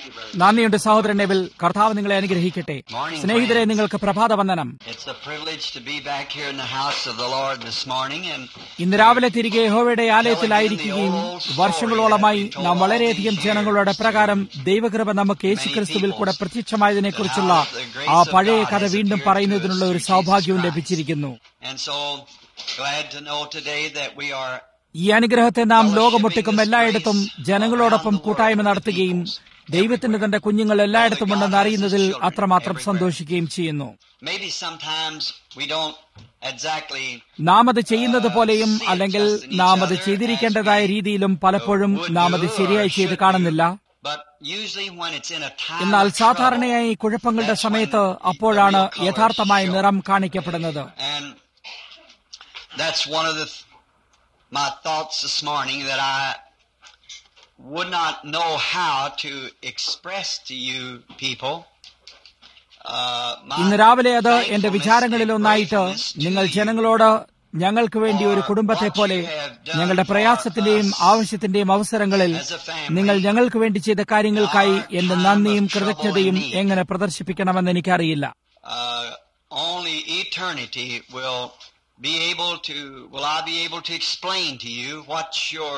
Thank you, brother. നന്ദിയുണ്ട് സഹോദരൻ Neville കർത്താവ് നിങ്ങളെ അനുഗ്രഹിക്കട്ടെ സ്നേഹിതരെ നിങ്ങൾക്ക് പ്രഭാത വന്ദനം It's a privilege to be back here in the house of the Lord this morning and ഇന്ന് രാവിലെ തിരികെ യഹോവയുടെ ആലയത്തിലായിരിക്കുകയും വർഷങ്ങളോളമായി നാം വളരെയധികം ജനങ്ങളുടെ പ്രകാരം ദൈവകൃപ നമുക്ക് യേശുക്രിസ്തുവിൽ കൂടെ പ്രത്യക്ഷമായതിനെക്കുറിച്ചുള്ള ആ പഴയ കഥ വീണ്ടും പറയുന്നതിനുള്ള ഒരു സൗഭാഗ്യവും ലഭിച്ചിരിക്കുന്നു and so glad to know today that we are ഈ അനുഗ്രഹത്തെ നാം ലോകമൊട്ടിക്കും എല്ലായിടത്തും ജനങ്ങളോടൊപ്പം കൂട്ടായ്മ നടത്തുകയും ദൈവത്തിന്റെ തന്റെ കുഞ്ഞുങ്ങൾ എല്ലായിടത്തും ഉണ്ടെന്ന് അറിയുന്നതിൽ അത്രമാത്രം സന്തോഷിക്കുകയും ചെയ്യുന്നു maybe sometimes we don't exactly നാം അത് ചെയ്യുന്നത് പോലെയും അല്ലെങ്കിൽ നാം അത് ചെയ്തിരിക്കേണ്ടതായ രീതിയിലും പലപ്പോഴും നാം അത് ശരിയായി ചെയ്ത് കാണുന്നില്ല but usually when it's in a time എന്നാൽ of സാധാരണയായി കുഴപ്പങ്ങളുടെ സമയത്ത് അപ്പോഴാണ് യഥാർത്ഥമായ നിറം കാണിക്കപ്പെടുന്നത് And that's one of the th- my thoughts this morning that I would not know how to express to you people. Uh, my ഇന്ന് രാവിലെ അത് എന്റെ thankfulness വിചാരങ്ങളിൽ and ഒന്നായിട്ട് gratefulness to നിങ്ങൾ you ജനങ്ങളോട് ഞങ്ങൾക്ക് വേണ്ടി ഒരു കുടുംബത്തെ പോലെ ഞങ്ങളുടെ പ്രയാസത്തിന്റെയും ആവശ്യത്തിന്റെയും അവസരങ്ങളിൽ നിങ്ങൾ ഞങ്ങൾക്ക് വേണ്ടി ചെയ്ത കാര്യങ്ങൾക്കായി എന്റെ നന്ദിയും കൃതജ്ഞതയും എങ്ങനെ പ്രദർശിപ്പിക്കണമെന്ന് എനിക്കറിയില്ല uh, only eternity will be able to, will I be able to explain to you what your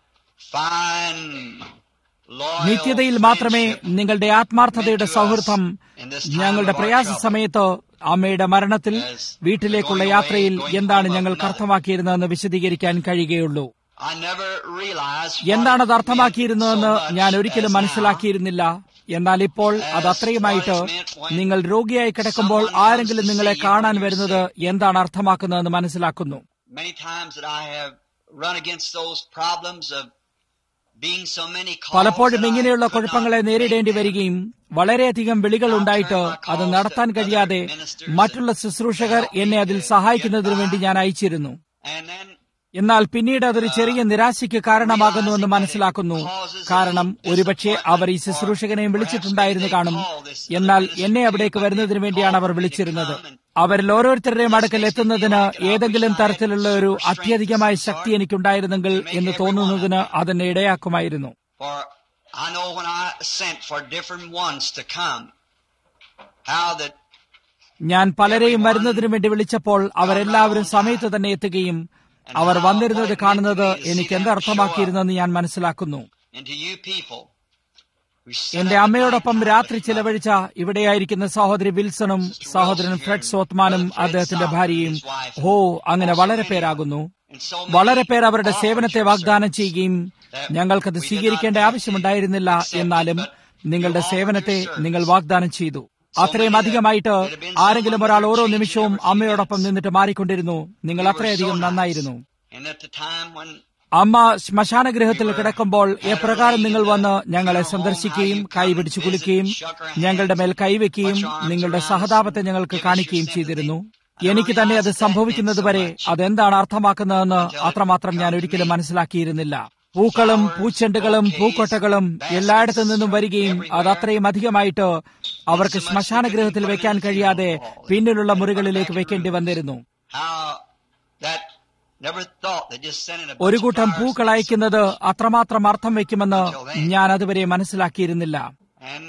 fine, loyal നിത്യതയിൽ മാത്രമേ friendship നിങ്ങളുടെ ആത്മാർത്ഥതയുടെ സൗഹൃദം ഞങ്ങളുടെ പ്രയാസ സമയത്ത് അമ്മയുടെ മരണത്തിൽ വീട്ടിലേക്കുള്ള യാത്രയിൽ എന്താണ് ഞങ്ങൾക്ക് അർത്ഥമാക്കിയിരുന്നതെന്ന് വിശദീകരിക്കാൻ കഴിയുകയുള്ളൂ I never realized what എന്താണത് it അർത്ഥമാക്കിയിരുന്നതെന്ന് meant so much ഞാൻ ഒരിക്കലും as now. മനസ്സിലാക്കിയിരുന്നില്ല എന്നാൽ ഇപ്പോൾ അത് അത്രയുമായിട്ട് നിങ്ങൾ രോഗിയായി കിടക്കുമ്പോൾ ആരെങ്കിലും നിങ്ങളെ കാണാൻ വരുന്നത് എന്താണ് അർത്ഥമാക്കുന്നതെന്ന് മനസ്സിലാക്കുന്നു Many times that I have run against those problems of being so many calls പലപ്പോഴും that I ഇങ്ങനെയുള്ള could not കുഴപ്പങ്ങളെ നേരിടേണ്ടി make them. വരികയും വളരെയധികം വിളികൾ ഉണ്ടായിട്ട് അത് നടത്താൻ കഴിയാതെ മറ്റുള്ള ശുശ്രൂഷകർ എന്നെ അതിൽ സഹായിക്കുന്നതിനു വേണ്ടി ഞാൻ അയച്ചിരുന്നു And then എന്നാൽ പിന്നീട് അതൊരു ചെറിയ നിരാശയ്ക്ക് കാരണമാകുന്നുവെന്ന് മനസ്സിലാക്കുന്നു കാരണം ഒരുപക്ഷെ അവർ ഈ ശുശ്രൂഷകനെയും വിളിച്ചിട്ടുണ്ടായിരുന്നു കാണും എന്നാൽ എന്നെ അവിടേക്ക് വരുന്നതിന് വേണ്ടിയാണ് അവർ വിളിച്ചിരുന്നത് അവരിൽ ഓരോരുത്തരുടെയും അടുക്കൽ എത്തുന്നതിന് ഏതെങ്കിലും തരത്തിലുള്ള ഒരു അത്യധികമായ ശക്തി എനിക്കുണ്ടായിരുന്നെങ്കിൽ എന്ന് തോന്നുന്നതിന് അതെന്നെ ഇടയാക്കുമായിരുന്നു For I know when I sent for different ones to come, how that ഞാൻ പലരെയും വരുന്നതിനു വേണ്ടി വിളിച്ചപ്പോൾ അവരെല്ലാവരും സമയത്ത് തന്നെ എത്തുകയും അവർ വന്നിരുന്നത് കാണുന്നത് എനിക്ക് എന്തർത്ഥമാക്കിയിരുന്നെന്ന് ഞാൻ മനസ്സിലാക്കുന്നു and to you people who sat എന്റെ up at അമ്മയോടൊപ്പം night രാത്രി with my ചിലവഴിച്ച ഇവിടെയായിരിക്കുന്ന സഹോദരി വിൽസണും സഹോദരൻ ഫ്രെഡ് സോത്മാനും അദ്ദേഹത്തിന്റെ ഭാര്യയും ഹോ അങ്ങനെ വളരെ പേരാകുന്നു and so many വളരെ പേർ അവരുടെ offered സേവനത്തെ your വാഗ്ദാനം service. ചെയ്യുകയും ഞങ്ങൾക്കത് സ്വീകരിക്കേണ്ട ആവശ്യമുണ്ടായിരുന്നില്ല എന്നാലും നിങ്ങളുടെ സേവനത്തെ നിങ്ങൾ വാഗ്ദാനം ചെയ്തു അത്രയും അധികമായിട്ട് ആരെങ്കിലും ഒരാൾ ഓരോ നിമിഷവും അമ്മയോടൊപ്പം നിന്നിട്ട് മാറിക്കൊണ്ടിരുന്നു നിങ്ങൾ അത്രയധികം നന്നായിരുന്നു And at the time when അമ്മ ശ്മശാനഗൃഹത്തിൽ കിടക്കുമ്പോൾ എപ്രകാരം നിങ്ങൾ വന്ന് ഞങ്ങളെ സന്ദർശിക്കുകയും കൈപിടിച്ചു കുളിക്കുകയും ഞങ്ങളുടെ മേൽ കൈവയ്ക്കുകയും നിങ്ങളുടെ സഹതാപത്തെ ഞങ്ങൾക്ക് കാണിക്കുകയും ചെയ്തിരുന്നു എനിക്ക് തന്നെ അത് സംഭവിക്കുന്നതുവരെ അതെന്താണ് അർത്ഥമാക്കുന്നതെന്ന് അത്രമാത്രം ഞാൻ ഒരിക്കലും മനസ്സിലാക്കിയിരുന്നില്ല പൂക്കളും പൂച്ചെണ്ടുകളും പൂക്കൊട്ടകളും എല്ലായിടത്തു നിന്നും വരികയും അത് അത്രയും അധികമായിട്ട് അവർക്ക് ശ്മശാനഗൃഹത്തിൽ വെക്കാൻ കഴിയാതെ പിന്നിലുള്ള മുറികളിലേക്ക് വെക്കേണ്ടി വന്നിരുന്നു how that never thought they just sent in a ഒരു bunch of കൂട്ടം flowers പൂക്കൾ അയക്കുന്നത് അത്രമാത്രം അർത്ഥം വെക്കുമെന്ന് ഞാൻ അതുവരെ മനസ്സിലാക്കിയിരുന്നില്ല and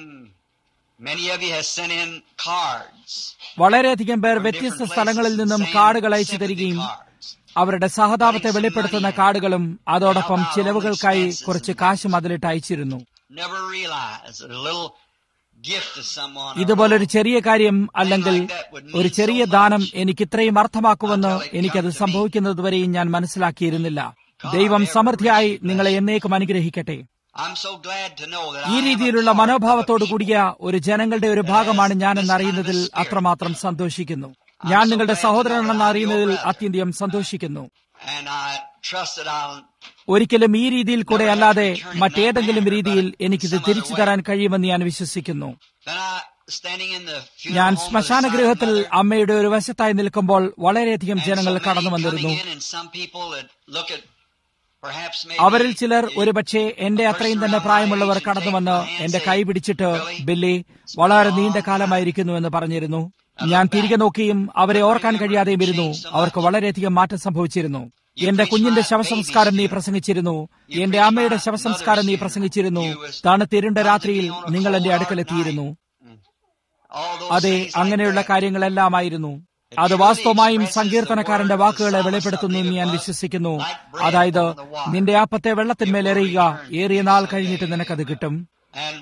many of you have sent in cards വളരെയധികം പേർ from വ്യത്യസ്ത different സ്ഥലങ്ങളിൽ places നിന്നും saying കാർഡുകൾ അയച്ചു sympathy തരികയും cards. അവരുടെ സഹതാപത്തെ വെളിപ്പെടുത്തുന്ന കാർഡുകളും അതോടൊപ്പം ചിലവുകൾക്കായി കുറച്ച് കാശും അതിലിട്ട് അയച്ചിരുന്നു Never realize that a little gift to someone or ഇതുപോലൊരു ചെറിയ കാര്യം അല്ലെങ്കിൽ ഒരു ചെറിയ ദാനം എനിക്ക് ഇത്രയും അർത്ഥമാക്കുമെന്ന് എനിക്കത് സംഭവിക്കുന്നതുവരെയും ഞാൻ മനസ്സിലാക്കിയിരുന്നില്ല ദൈവം സമൃദ്ധിയായി നിങ്ങളെ എന്നേക്കും അനുഗ്രഹിക്കട്ടെ I'm so glad to know that ഈ I am a രീതിയിലുള്ള part of മനോഭാവത്തോടു people കൂടിയ ഒരു ജനങ്ങളുടെ ഒരു ഭാഗമാണ് ഞാനെന്ന് അറിയുന്നതിൽ അത്രമാത്രം സന്തോഷിക്കുന്നു ഞാൻ നിങ്ങളുടെ സഹോദരനാണെന്ന് അറിയുന്നതിൽ അത്യന്തം സന്തോഷിക്കുന്നു and I trust that I'll ഒരിക്കലും ഈ രീതിയിൽ കൂടെ അല്ലാതെ മറ്റേതെങ്കിലും രീതിയിൽ എനിക്കിത് തിരിച്ചു തരാൻ കഴിയുമെന്ന് ഞാൻ വിശ്വസിക്കുന്നു then I standing in the funeral ഞാൻ home by the ശ്മശാനഗൃഹത്തിൽ side of mother, അമ്മയുടെ ഒരു വശത്തായി നിൽക്കുമ്പോൾ വളരെയധികം and ജനങ്ങൾ so many കടന്നു coming വന്നിരുന്നു in and some people that look at perhaps അവരിൽ maybe ചിലർ ഒരുപക്ഷെ എന്റെ അത്രയും തന്നെ പ്രായമുള്ളവർ കടന്നു വന്ന് എന്റെ കൈ പിടിച്ചിട്ട് ബില്ലി വളരെ നീണ്ട കാലമായിരിക്കുന്നു എന്ന് പറഞ്ഞിരുന്നു ഞാൻ തിരികെ നോക്കിയും അവരെ ഓർക്കാൻ കഴിയാതെയും ഇരുന്നു അവർക്ക് വളരെയധികം മാറ്റം സംഭവിച്ചിരുന്നു എന്റെ കുഞ്ഞിന്റെ ശവസംസ്കാരം നീ പ്രസംഗിച്ചിരുന്നു എന്റെ അമ്മയുടെ ശവസംസ്കാരം നീ പ്രസംഗിച്ചിരുന്നു തണുത്തിരുണ്ട രാത്രിയിൽ നിങ്ങൾ എന്റെ അടുക്കലെത്തിയിരുന്നു All those അതെ things like അങ്ങനെയുള്ള that. കാര്യങ്ങളെല്ലാമായിരുന്നു അത് വാസ്തവമായും സങ്കീർത്തനക്കാരന്റെ വാക്കുകളെ വെളിപ്പെടുത്തുന്നു എന്ന് ഞാൻ വിശ്വസിക്കുന്നു അതായത് നിന്റെ ആപ്പത്തെ വെള്ളത്തിന്മേൽ എറിയുക ഏറിയ നാൾ കഴിഞ്ഞിട്ട് നിനക്കത് കിട്ടും And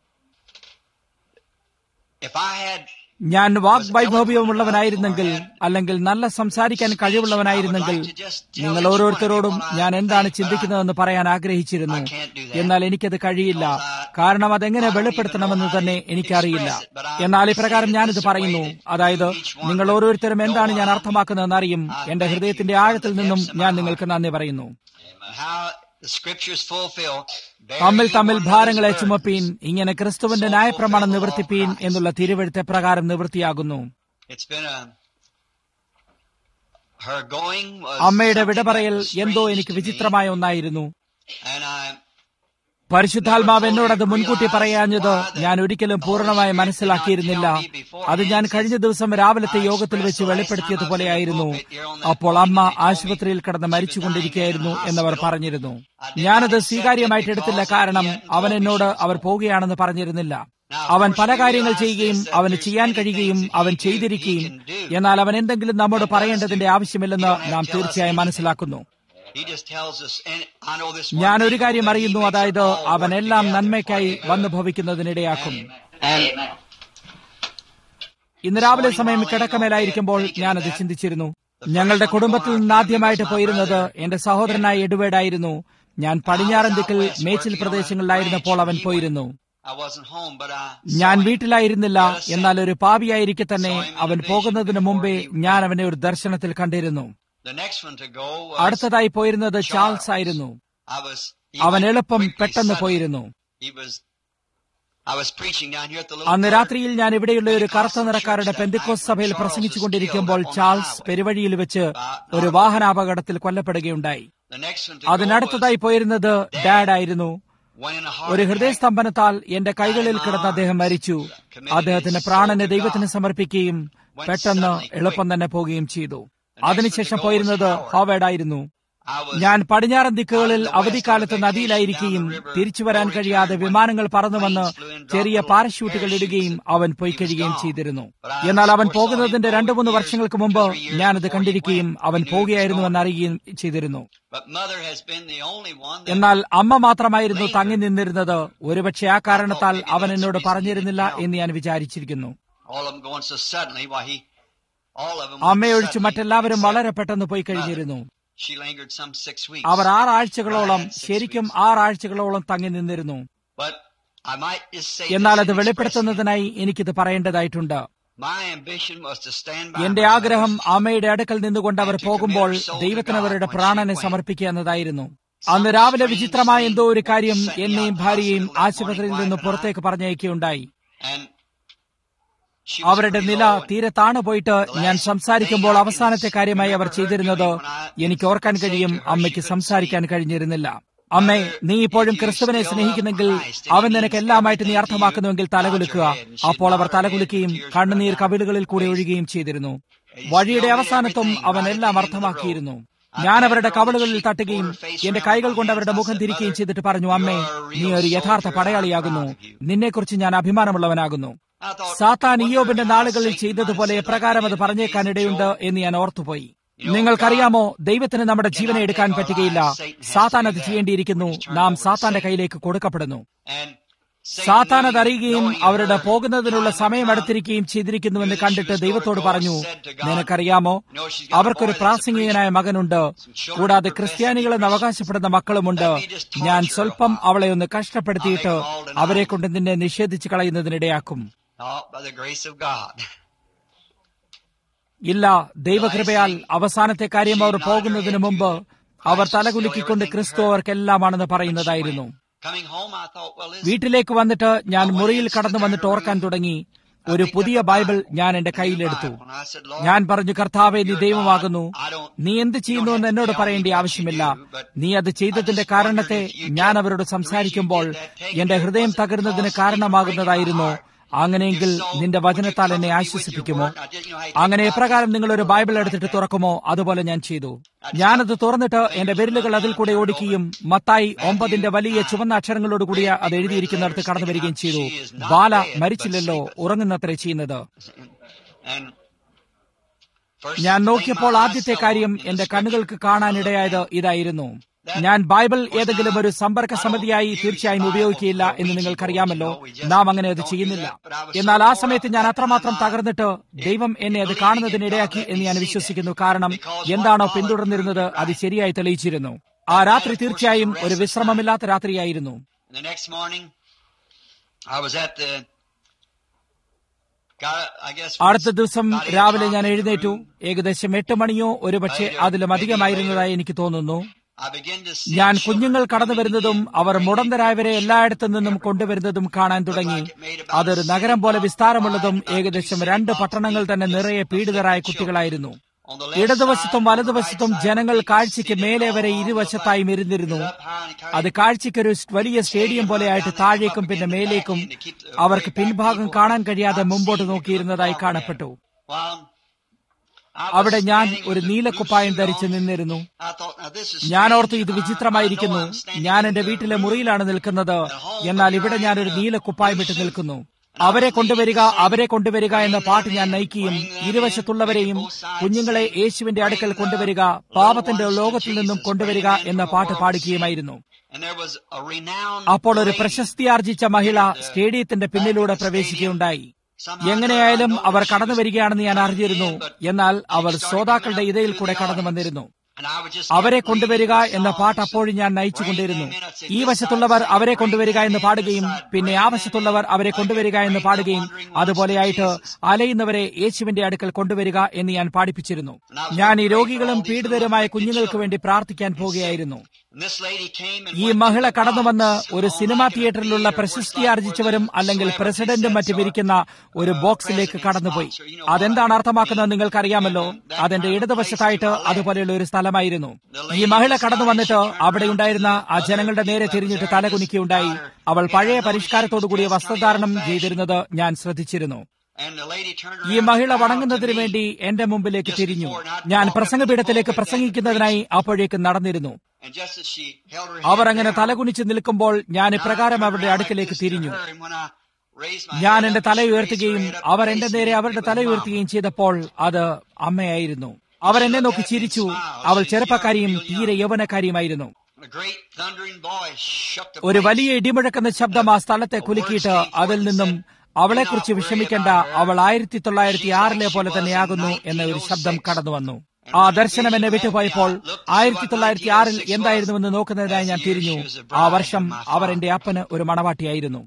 if I had ഞാൻ വാഗ്വൈഭവ്യമുള്ളവനായിരുന്നെങ്കിൽ അല്ലെങ്കിൽ നല്ല സംസാരിക്കാൻ കഴിവുള്ളവനായിരുന്നെങ്കിൽ നിങ്ങൾ ഓരോരുത്തരോടും ഞാൻ എന്താണ് ചിന്തിക്കുന്നതെന്ന് പറയാൻ ആഗ്രഹിച്ചിരുന്നു എന്നാൽ എനിക്കത് കഴിയില്ല കാരണം അതെങ്ങനെ വെളിപ്പെടുത്തണമെന്ന് തന്നെ എനിക്കറിയില്ല എന്നാൽ ഇപ്രകാരം ഞാനിത് പറയുന്നു അതായത് നിങ്ങൾ ഓരോരുത്തരും എന്താണ് ഞാൻ അർത്ഥമാക്കുന്നതെന്ന് അറിയും എന്റെ ഹൃദയത്തിന്റെ ആഴത്തിൽ നിന്നും ഞാൻ നിങ്ങൾക്ക് നന്ദി പറയുന്നു how the scriptures fulfill തമ്മിൽ തമ്മിൽ ഭാരങ്ങളെ ചുമപ്പീൻ ഇങ്ങനെ ക്രിസ്തുവിന്റെ ന്യായപ്രമാണം നിവർത്തിപ്പീൻ എന്നുള്ള തിരുവഴുത്തെ പ്രകാരം നിവൃത്തിയാകുന്നു It's been a her going was അമ്മയുടെ വിട something പറയൽ that was എന്തോ strange എനിക്ക് to me. വിചിത്രമായ ഒന്നായിരുന്നു And I പരിശുദ്ധാത്മാവ് എന്നോടത് മുൻകൂട്ടി പറയാഞ്ഞത് ഞാൻ ഒരിക്കലും പൂർണ്ണമായി മനസ്സിലാക്കിയിരുന്നില്ല അത് ഞാൻ കഴിഞ്ഞ ദിവസം രാവിലത്തെ യോഗത്തിൽ വെച്ച് വെളിപ്പെടുത്തിയതുപോലെയായിരുന്നു അപ്പോൾ അമ്മ ആശുപത്രിയിൽ കിടന്ന് മരിച്ചുകൊണ്ടിരിക്കുകയായിരുന്നു എന്നവർ പറഞ്ഞിരുന്നു ഞാനത് സ്വീകാര്യമായിട്ട് എടുത്തില്ല കാരണം അവൻ എന്നോട് അവർ പോവുകയാണെന്ന് പറഞ്ഞിരുന്നില്ല അവൻ പല കാര്യങ്ങൾ ചെയ്യുകയും അവന് ചെയ്യാൻ കഴിയുകയും അവൻ ചെയ്തിരിക്കുകയും എന്നാൽ അവൻ എന്തെങ്കിലും നമ്മോട് പറയേണ്ടതിന്റെ ആവശ്യമില്ലെന്ന് നാം തീർച്ചയായും മനസ്സിലാക്കുന്നു he just tells us and I know this ഞാൻ one ഒരു thing, കാര്യം that he അറിയുന്നു makes അതായത് it all അവൻ work എല്ലാം together നന്മയ്ക്കായി for വന്നു ഭവിക്കുന്നതിനിടയാക്കും And ഇന്ന് രാവിലെ സമയം കിടക്കമേലായിരിക്കുമ്പോൾ ഞാനത് ചിന്തിച്ചിരുന്നു ഞങ്ങളുടെ കുടുംബത്തിൽ നിന്ന് ആദ്യമായിട്ട് പോയിരുന്നത് എന്റെ സഹോദരനായ എഡുവേഡായിരുന്നു ഞാൻ പടിഞ്ഞാറൻ ദിക്കിൽ മേച്ചിൽ പ്രദേശങ്ങളിലായിരുന്നപ്പോൾ അവൻ പോയിരുന്നു I wasn't home, but I ഞാൻ വീട്ടിലായിരുന്നില്ല എന്നാൽ ഒരു പാപിയായിരിക്കെ തന്നെ അവൻ പോകുന്നതിന് മുമ്പേ ഞാൻ അവനെ ഒരു ദർശനത്തിൽ കണ്ടിരുന്നു the next one to go was അടുത്തതായി പോയിരുന്നത് ചാൾസ് ആയിരുന്നു I was he അവൻ went എളുപ്പം quickly, പെട്ടെന്ന് suddenly. പോയിരുന്നു He was I was preaching down here at the little അന്ന് church. രാത്രിയിൽ ഞാൻ ഇവിടെയുള്ള ഒരു കറുത്ത നിറക്കാരുടെ പെന്തിക്കോസ് സഭയിൽ പ്രസംഗിച്ചുകൊണ്ടിരിക്കുമ്പോൾ ചാൾസ് പെരുവഴിയിൽ വെച്ച് ഒരു വാഹനാപകടത്തിൽ കൊല്ലപ്പെടുകയുണ്ടായി The next one to go അതിനടുത്തതായി പോയിരുന്നത് ഡാഡ് ആയിരുന്നു was one in a heart ഒരു attack. ഹൃദയസ്തംഭനത്താൽ എന്റെ കൈകളിൽ കിടന്ന അദ്ദേഹം മരിച്ചു അദ്ദേഹത്തിന്റെ പ്രാണനെ ദൈവത്തിന് സമർപ്പിക്കുകയും പെട്ടെന്ന് എളുപ്പം തന്നെ പോവുകയും ചെയ്തു അതിനുശേഷം പോയിരുന്നത് ഹോവേഡ് ആയിരുന്നു I was ഞാൻ പടിഞ്ഞാറൻ ദിക്കുകളിൽ അവധിക്കാലത്ത് നദിയിലായിരിക്കുകയും തിരിച്ചു വരാൻ കഴിയാതെ വിമാനങ്ങൾ പറന്നു വന്ന് ചെറിയ പാരഷൂട്ടുകൾ ഇടുകയും അവൻ പോയി കഴിയുകയും ചെയ്തിരുന്നു എന്നാൽ അവൻ പോകുന്നതിന്റെ രണ്ടു മൂന്ന് വർഷങ്ങൾക്ക് മുമ്പ് ഞാനത് കണ്ടിരിക്കുകയും അവൻ പോകുകയായിരുന്നുവെന്ന് അറിയുകയും ചെയ്തിരുന്നു but mother has been the only one that എന്നാൽ അമ്മ മാത്രമായിരുന്നു തങ്ങി നിന്നിരുന്നത് ഒരുപക്ഷെ ആ കാരണത്താൽ അവൻ എന്നോട് പറഞ്ഞിരുന്നില്ല എന്ന് ഞാൻ വിചാരിച്ചിരിക്കുന്നു all of them going so suddenly why he all of them went അമ്മയൊഴിച്ച് suddenly, മറ്റെല്ലാവരും except വളരെ പെട്ടെന്ന് പോയി കഴിഞ്ഞിരുന്നു she lingered some six weeks അവർ ആറാഴ്ചകളോളം ശരിക്കും ആറാഴ്ചകളോളം തങ്ങി നിന്നിരുന്നു but I might just say എന്നാൽ this അത് in expressing വെളിപ്പെടുത്തുന്നതിനായി എനിക്കിത് പറയേണ്ടതായിട്ടുണ്ട് my ambition was to stand by എന്റെ my ആഗ്രഹം mother's അമ്മയുടെ അടുക്കൽ നിന്നുകൊണ്ട് അവർ പോകുമ്പോൾ ദൈവത്തിന് അവരുടെ പ്രാണനെ സമർപ്പിക്കുക എന്നതായിരുന്നു അന്ന് രാവിലെ വിചിത്രമായ എന്തോ ഒരു കാര്യം എന്നെയും ഭാര്യയെയും ആശുപത്രിയിൽ നിന്ന് പുറത്തേക്ക് പറഞ്ഞയക്കുകയുണ്ടായി and she was അവരുടെ pretty നില low and തീരെ താണു പോയിട്ട് ഞാൻ സംസാരിക്കുമ്പോൾ അവസാനത്തെ കാര്യമായി അവർ ചെയ്തിരുന്നത് എനിക്ക് ഓർക്കാൻ കഴിയും അമ്മയ്ക്ക് സംസാരിക്കാൻ കഴിഞ്ഞിരുന്നില്ല അമ്മേ നീ ഇപ്പോഴും ക്രിസ്തുവിനെ സ്നേഹിക്കുന്നെങ്കിൽ അവൻ നിനക്ക് എല്ലാമായിട്ട് നീ അർത്ഥമാക്കുന്നുവെങ്കിൽ തലകുലുക്കുക അപ്പോൾ അവർ തലകുലുക്കുകയും കണ്ണുനീർ കവിളുകളിൽ കൂടി ഒഴുകുകയും ചെയ്തിരുന്നു വഴിയുടെ അവസാനത്തും അവൻ എല്ലാം അർത്ഥമാക്കിയിരുന്നു ഞാൻ അവരുടെ കവളുകളിൽ തട്ടുകയും എന്റെ കൈകൾ കൊണ്ട് അവരുടെ മുഖം തിരിക്കുകയും ചെയ്തിട്ട് പറഞ്ഞു അമ്മേ നീ ഒരു യഥാർത്ഥ പടയാളിയാകുന്നു നിന്നെക്കുറിച്ച് ഞാൻ അഭിമാനമുള്ളവനാകുന്നു I thought സാത്താൻ ഇയോബിന്റെ നാളുകളിൽ ചെയ്തതുപോലെ എപ്രകാരം അത് പറഞ്ഞേക്കാനിടയുണ്ട് എന്ന് ഞാൻ ഓർത്തുപോയി നിങ്ങൾക്കറിയാമോ ദൈവത്തിന് നമ്മുടെ ജീവനെ എടുക്കാൻ പറ്റുകയില്ല സാത്താൻ അത് ചെയ്യേണ്ടിയിരിക്കുന്നു നാം സാത്താന്റെ കയ്യിലേക്ക് കൊടുക്കപ്പെടുന്നു and Satan സാത്താൻ knew, അതറിയുകയും knowing അവരുടെ her പോകുന്നതിനുള്ള time സമയം had അടുത്തിരിക്കുകയും ചെയ്തിരിക്കുന്നുവെന്ന് കണ്ടിട്ട് ദൈവത്തോട് പറഞ്ഞു നിനക്കറിയാമോ അവർക്കൊരു പ്രാസംഗികനായ മകനുണ്ട് കൂടാതെ ക്രിസ്ത്യാനികളെന്ന് അവകാശപ്പെടുന്ന മക്കളുമുണ്ട് ഞാൻ സ്വല്പം അവളെ ഒന്ന് കഷ്ടപ്പെടുത്തിയിട്ട് അവരെ കൊണ്ട് നിന്നെ നിഷേധിച്ചു കളയുന്നതിനിടയാക്കും Oh, by the grace of God. ഇല്ല ദൈവകൃപയാൽ അവസാനത്തെ കാര്യം അവർ പോകുന്നതിന് മുമ്പ് അവർ തലകുലുക്കിക്കൊണ്ട് ക്രിസ്തു അവർക്കെല്ലാമാണെന്ന് പറയുന്നതായിരുന്നു Coming home, I thought, well, this വീട്ടിലേക്ക് വന്നിട്ട് ഞാൻ മുറിയിൽ കടന്നു വന്നിട്ട് ഓർക്കാൻ തുടങ്ങി ഒരു പുതിയ ബൈബിൾ ഞാൻ എന്റെ കയ്യിലെടുത്തു ഞാൻ പറഞ്ഞു കർത്താവെ നീ ദൈവമാകുന്നു നീ എന്ത് ചെയ്യുന്നുവെന്ന് എന്നോട് പറയേണ്ട ആവശ്യമില്ല നീ അത് ചെയ്തതിന്റെ കാരണത്തെ ഞാൻ അവരോട് സംസാരിക്കുമ്പോൾ എന്റെ ഹൃദയം തകരുന്നതിന് കാരണമാകുന്നതായിരുന്നു അങ്ങനെയെങ്കിൽ നിന്റെ വചനത്താൽ എന്നെ ആശ്വസിപ്പിക്കുമോ അങ്ങനെ എപ്രകാരം നിങ്ങൾ ഒരു ബൈബിൾ എടുത്തിട്ട് തുറക്കുമോ അതുപോലെ ഞാൻ ചെയ്തു ഞാനത് തുറന്നിട്ട് എന്റെ വിരലുകൾ അതിൽ കൂടെ ഓടിക്കുകയും മത്തായി ഒമ്പതിന്റെ വലിയ ചുവന്ന അക്ഷരങ്ങളോട് കൂടിയ അത് എഴുതിയിരിക്കുന്നിടത്ത് കടന്നു വരികയും ചെയ്തു ബാല മരിച്ചില്ലല്ലോ ഉറങ്ങുന്നത്രേ ചെയ്യുന്നത് ഞാൻ നോക്കിയപ്പോൾ ആദ്യത്തെ കാര്യം എന്റെ കണ്ണുകൾക്ക് കാണാനിടയായത് ഇതായിരുന്നു ഞാൻ ബൈബിൾ ഏതെങ്കിലും ഒരു സമ്പർക്ക സമിതിയായി തീർച്ചയായും ഉപയോഗിക്കുകയില്ല എന്ന് നിങ്ങൾക്കറിയാമല്ലോ നാം അങ്ങനെ അത് ചെയ്യുന്നില്ല എന്നാൽ ആ സമയത്ത് ഞാൻ അത്രമാത്രം തകർന്നിട്ട് ദൈവം എന്നെ അത് കാണുന്നതിനിടയാക്കി എന്ന് ഞാൻ വിശ്വസിക്കുന്നു കാരണം എന്താണോ പിന്തുടർന്നിരുന്നത് അത് ശരിയായി തെളിയിച്ചിരുന്നു ആ രാത്രി തീർച്ചയായും ഒരു വിശ്രമമില്ലാത്ത രാത്രിയായിരുന്നു അടുത്ത ദിവസം രാവിലെ ഞാൻ എഴുന്നേറ്റു ഏകദേശം എട്ട് മണിയോ ഒരുപക്ഷെ അതിലും അധികമായിരുന്നതായി എനിക്ക് തോന്നുന്നു ഞാൻ കുഞ്ഞുങ്ങൾ കടന്നു വരുന്നതും അവർ മുടന്തരായവരെ എല്ലായിടത്തു നിന്നും കൊണ്ടുവരുന്നതും കാണാൻ തുടങ്ങി അതൊരു നഗരം പോലെ വിസ്താരമുള്ളതും ഏകദേശം രണ്ട് പട്ടണങ്ങൾ തന്നെ നിറയെ പീഡിതരായ കുട്ടികളായിരുന്നു ഇടതുവശത്തും വലതുവശത്തും ജനങ്ങൾ കാഴ്ചയ്ക്ക് മേലെ വരെ ഇരുവശത്തായും ഇരുന്നിരുന്നു അത് കാഴ്ചയ്ക്കൊരു വലിയ സ്റ്റേഡിയം പോലെയായിട്ട് താഴേക്കും പിന്നെ മേലേക്കും അവർക്ക് പിൻഭാഗം കാണാൻ കഴിയാതെ മുമ്പോട്ട് നോക്കിയിരുന്നതായി കാണപ്പെട്ടു അവിടെ ഞാൻ ഒരു നീലക്കുപ്പായം ധരിച്ച് നിന്നിരുന്നു ഞാൻ ഓർത്തു ഇത് വിചിത്രമായിരിക്കുന്നു ഞാൻ എന്റെ വീട്ടിലെ മുറിയിലാണ് നിൽക്കുന്നത് എന്നാൽ ഇവിടെ ഞാൻ ഒരു നീലക്കുപ്പായം ഇട്ട് നിൽക്കുന്നു അവരെ കൊണ്ടുവരിക അവരെ കൊണ്ടുവരിക എന്ന പാട്ട് ഞാൻ നയിക്കുകയും ഇരുവശത്തുള്ളവരെയും കുഞ്ഞുങ്ങളെ യേശുവിന്റെ അടുക്കൽ കൊണ്ടുവരിക പാപത്തിന്റെ ലോകത്തിൽ നിന്നും കൊണ്ടുവരിക എന്ന പാട്ട് പാടുകയുമായിരുന്നു അപ്പോൾ ഒരു പ്രശസ്തിയാർജിച്ച മഹിള സ്റ്റേഡിയത്തിന്റെ പിന്നിലൂടെ പ്രവേശിക്കുകയുണ്ടായി എങ്ങനെയായാലും അവർ കടന്നു വരികയാണെന്ന് ഞാൻ അറിഞ്ഞിരുന്നു എന്നാൽ അവർ ശ്രോതാക്കളുടെ ഇതയിൽ കൂടെ കടന്നു വന്നിരുന്നു അവരെ കൊണ്ടുവരിക എന്ന പാട്ട് അപ്പോഴും ഞാൻ നയിച്ചുകൊണ്ടിരുന്നു ഈ വശത്തുള്ളവർ അവരെ കൊണ്ടുവരിക എന്ന് പാടുകയും പിന്നെ ആ വശത്തുള്ളവർ അവരെ കൊണ്ടുവരിക എന്ന് പാടുകയും അതുപോലെയായിട്ട് അലയുന്നവരെ യേശുവിന്റെ അടുക്കൽ കൊണ്ടുവരിക എന്ന് ഞാൻ പാടിപ്പിച്ചിരുന്നു ഞാൻ ഈ രോഗികളും പീഡിതരുമായ കുഞ്ഞുങ്ങൾക്ക് വേണ്ടി പ്രാർത്ഥിക്കാൻ പോകുകയായിരുന്നു ഈ മഹിള കടന്നു വന്ന് ഒരു സിനിമാ തിയേറ്ററിലുള്ള പ്രശസ്തി ആർജിച്ചവരും അല്ലെങ്കിൽ പ്രസിഡന്റും മറ്റും ഇരിക്കുന്ന ഒരു ബോക്സിലേക്ക് കടന്നുപോയി അതെന്താണ് അർത്ഥമാക്കുന്നത് നിങ്ങൾക്കറിയാമല്ലോ അതെന്റെ ഇടതുവശത്തായിട്ട് അതുപോലെയുള്ള ഒരു സ്ഥലമായിരുന്നു ഈ മഹിള കടന്നു വന്നിട്ട് അവിടെ ഉണ്ടായിരുന്ന ആ ജനങ്ങളുടെ നേരെ തിരിഞ്ഞിട്ട് തലകുനിക്കുകയുണ്ടായി അവൾ പഴയ പരിഷ്കാരത്തോടുകൂടിയ വസ്ത്രധാരണം ചെയ്തിരുന്നത് ഞാൻ ശ്രദ്ധിച്ചിരുന്നു ഈ മഹിള വണങ്ങുന്നതിന് വേണ്ടി എന്റെ മുമ്പിലേക്ക് തിരിഞ്ഞു ഞാൻ പ്രസംഗപീഠത്തിലേക്ക് പ്രസംഗിക്കുന്നതിനായി അപ്പോഴേക്ക് നടന്നിരുന്നു അവർ അങ്ങനെ തലകുനിച്ച് നിൽക്കുമ്പോൾ ഞാൻ ഇപ്രകാരം അവരുടെ അടുക്കിലേക്ക് തിരിഞ്ഞു ഞാൻ എന്റെ തല ഉയർത്തുകയും അവർ എന്റെ നേരെ അവരുടെ തല ഉയർത്തുകയും ചെയ്തപ്പോൾ അത് അമ്മയായിരുന്നു അവർ എന്നെ നോക്കി ചിരിച്ചു അവൾ ചെറുപ്പക്കാരിയും തീരെ യൗവനക്കാരിയുമായിരുന്നു ഒരു വലിയ ഇടിമുഴക്കുന്ന ശബ്ദം ആ സ്ഥലത്തെ കുലുക്കിയിട്ട് അതിൽ നിന്നും അവളെക്കുറിച്ച് വിഷമിക്കേണ്ട അവൾ ആയിരത്തി തൊള്ളായിരത്തി ആറിലെ പോലെ തന്നെയാകുന്നു എന്ന ഒരു ശബ്ദം കടന്നു വന്നു ആ ദർശനം എന്നെ വിട്ടുപോയപ്പോൾ ആയിരത്തി തൊള്ളായിരത്തി ആറിൽ എന്തായിരുന്നുവെന്ന് നോക്കുന്നതിനായി ഞാൻ തിരിഞ്ഞു ആ വർഷം അവർ എന്റെ അപ്പന് ഒരു മണവാട്ടിയായിരുന്നു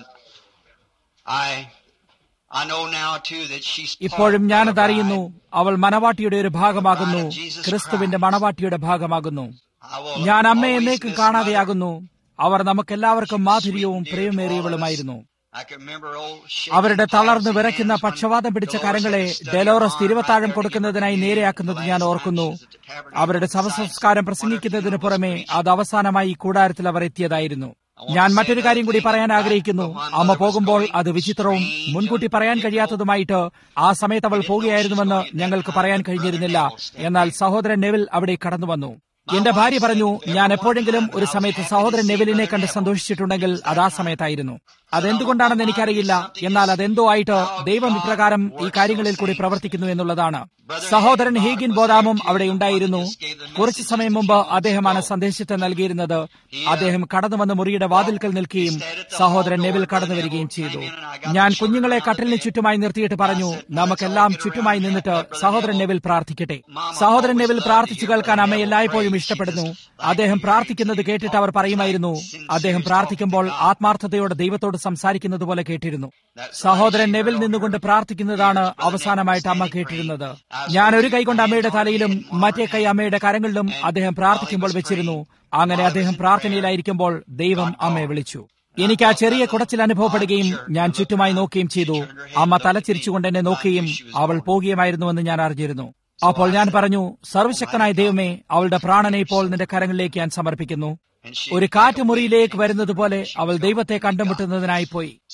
ഇപ്പോഴും ഞാനത് അറിയുന്നു അവൾ മണവാട്ടിയുടെ ഒരു ഭാഗമാകുന്നു ക്രിസ്തുവിന്റെ മണവാട്ടിയുടെ ഭാഗമാകുന്നു ഞാൻ അമ്മയെ എന്നേക്കും കാണാതെയാകുന്നു അവർ നമുക്കെല്ലാവർക്കും മാധുര്യവും പ്രിയമേറിയവളുമായിരുന്നു അവരുടെ തളർന്നു വിറയ്ക്കുന്ന പക്ഷവാതം പിടിച്ച കരങ്ങളെ ഡെലോറസ് തിരുവത്താഴം കൊടുക്കുന്നതിനായി നേരെയാക്കുന്നത് ഞാൻ ഓർക്കുന്നു അവരുടെ ശവസംസ്കാരം പ്രസംഗിക്കുന്നതിന് പുറമെ അത് അവസാനമായി കൂടാരത്തിൽ അവർ എത്തിയതായിരുന്നു ഞാൻ മറ്റൊരു കാര്യം കൂടി പറയാൻ ആഗ്രഹിക്കുന്നു അമ്മ പോകുമ്പോൾ അത് വിചിത്രവും മുൻകൂട്ടി പറയാൻ കഴിയാത്തതുമായിട്ട് ആ സമയത്ത് അവൾ പോകുകയായിരുന്നുവെന്ന് ഞങ്ങൾക്ക് പറയാൻ കഴിഞ്ഞിരുന്നില്ല എന്നാൽ സഹോദരൻ നെവിൽ അവിടെ കടന്നു വന്നു എന്റെ ഭാര്യ പറഞ്ഞു ഞാൻ എപ്പോഴെങ്കിലും ഒരു സമയത്ത് സഹോദരൻ നെവിലിനെ കണ്ട് സന്തോഷിച്ചിട്ടുണ്ടെങ്കിൽ അത് ആ സമയത്തായിരുന്നു അതെന്തുകൊണ്ടാണെന്ന് എനിക്കറിയില്ല എന്നാൽ അതെന്തോ ആയിട്ട് ദൈവം ഇപ്രകാരം ഈ കാര്യങ്ങളിൽ കൂടി പ്രവർത്തിക്കുന്നു എന്നുള്ളതാണ് സഹോദരൻ ഹീഗിൻ ബോദാമും അവിടെ ഉണ്ടായിരുന്നു കുറച്ചു സമയം മുമ്പ് അദ്ദേഹമാണ് സന്ദേശത്തെ നൽകിയിരുന്നത് അദ്ദേഹം കടന്നു വന്ന് മുറിയുടെ വാതിൽക്കൽ നിൽക്കുകയും സഹോദരൻ നെവിൽ കടന്നു വരികയും ചെയ്തു ഞാൻ കുഞ്ഞുങ്ങളെ കട്ടിലിന് ചുറ്റുമായി നിർത്തിയിട്ട് പറഞ്ഞു നമുക്കെല്ലാം ചുറ്റുമായി നിന്നിട്ട് സഹോദരൻ നെവിൽ പ്രാർത്ഥിക്കട്ടെ സഹോദരൻ നെവിൽ പ്രാർത്ഥിച്ചു കേൾക്കാൻ അമ്മ എല്ലായ്പ്പോഴും ഇഷ്ടപ്പെടുന്നു അദ്ദേഹം പ്രാർത്ഥിക്കുന്നത് കേട്ടിട്ട് അവർ പറയുമായിരുന്നു അദ്ദേഹം പ്രാർത്ഥിക്കുമ്പോൾ ആത്മാർത്ഥതയോടെ ദൈവത്തോട് സംസാരിക്കുന്നത് പോലെ കേട്ടിരുന്നു സഹോദരൻ നെവിൽ നിന്നുകൊണ്ട് പ്രാർത്ഥിക്കുന്നതാണ് അവസാനമായിട്ട് അമ്മ കേട്ടിരുന്നത് ഞാൻ ഒരു കൈ കൊണ്ട് അമ്മയുടെ തലയിലും മറ്റേ കൈ അമ്മയുടെ കരങ്ങളിലും അദ്ദേഹം പ്രാർത്ഥിക്കുമ്പോൾ വെച്ചിരുന്നു അങ്ങനെ അദ്ദേഹം പ്രാർത്ഥനയിലായിരിക്കുമ്പോൾ ദൈവം അമ്മയെ വിളിച്ചു എനിക്ക് ആ ചെറിയ കുടച്ചിൽ അനുഭവപ്പെടുകയും ഞാൻ ചുറ്റുമായി നോക്കുകയും ചെയ്തു അമ്മ തലച്ചിരിച്ചുകൊണ്ട് എന്നെ നോക്കുകയും അവൾ പോകുകയുമായിരുന്നുവെന്ന് ഞാൻ അറിഞ്ഞിരുന്നു അപ്പോൾ ഞാൻ പറഞ്ഞു സർവശക്തനായ ദൈവമേ അവളുടെ പ്രാണനെ ഇപ്പോൾ നിന്റെ കരങ്ങളിലേക്ക് ഞാൻ സമർപ്പിക്കുന്നു ഒരു കാറ്റ് മുറിയിലേക്ക് വരുന്നത് പോലെ അവൾ ദൈവത്തെ കണ്ടുമുട്ടുന്നതിനായി പോയി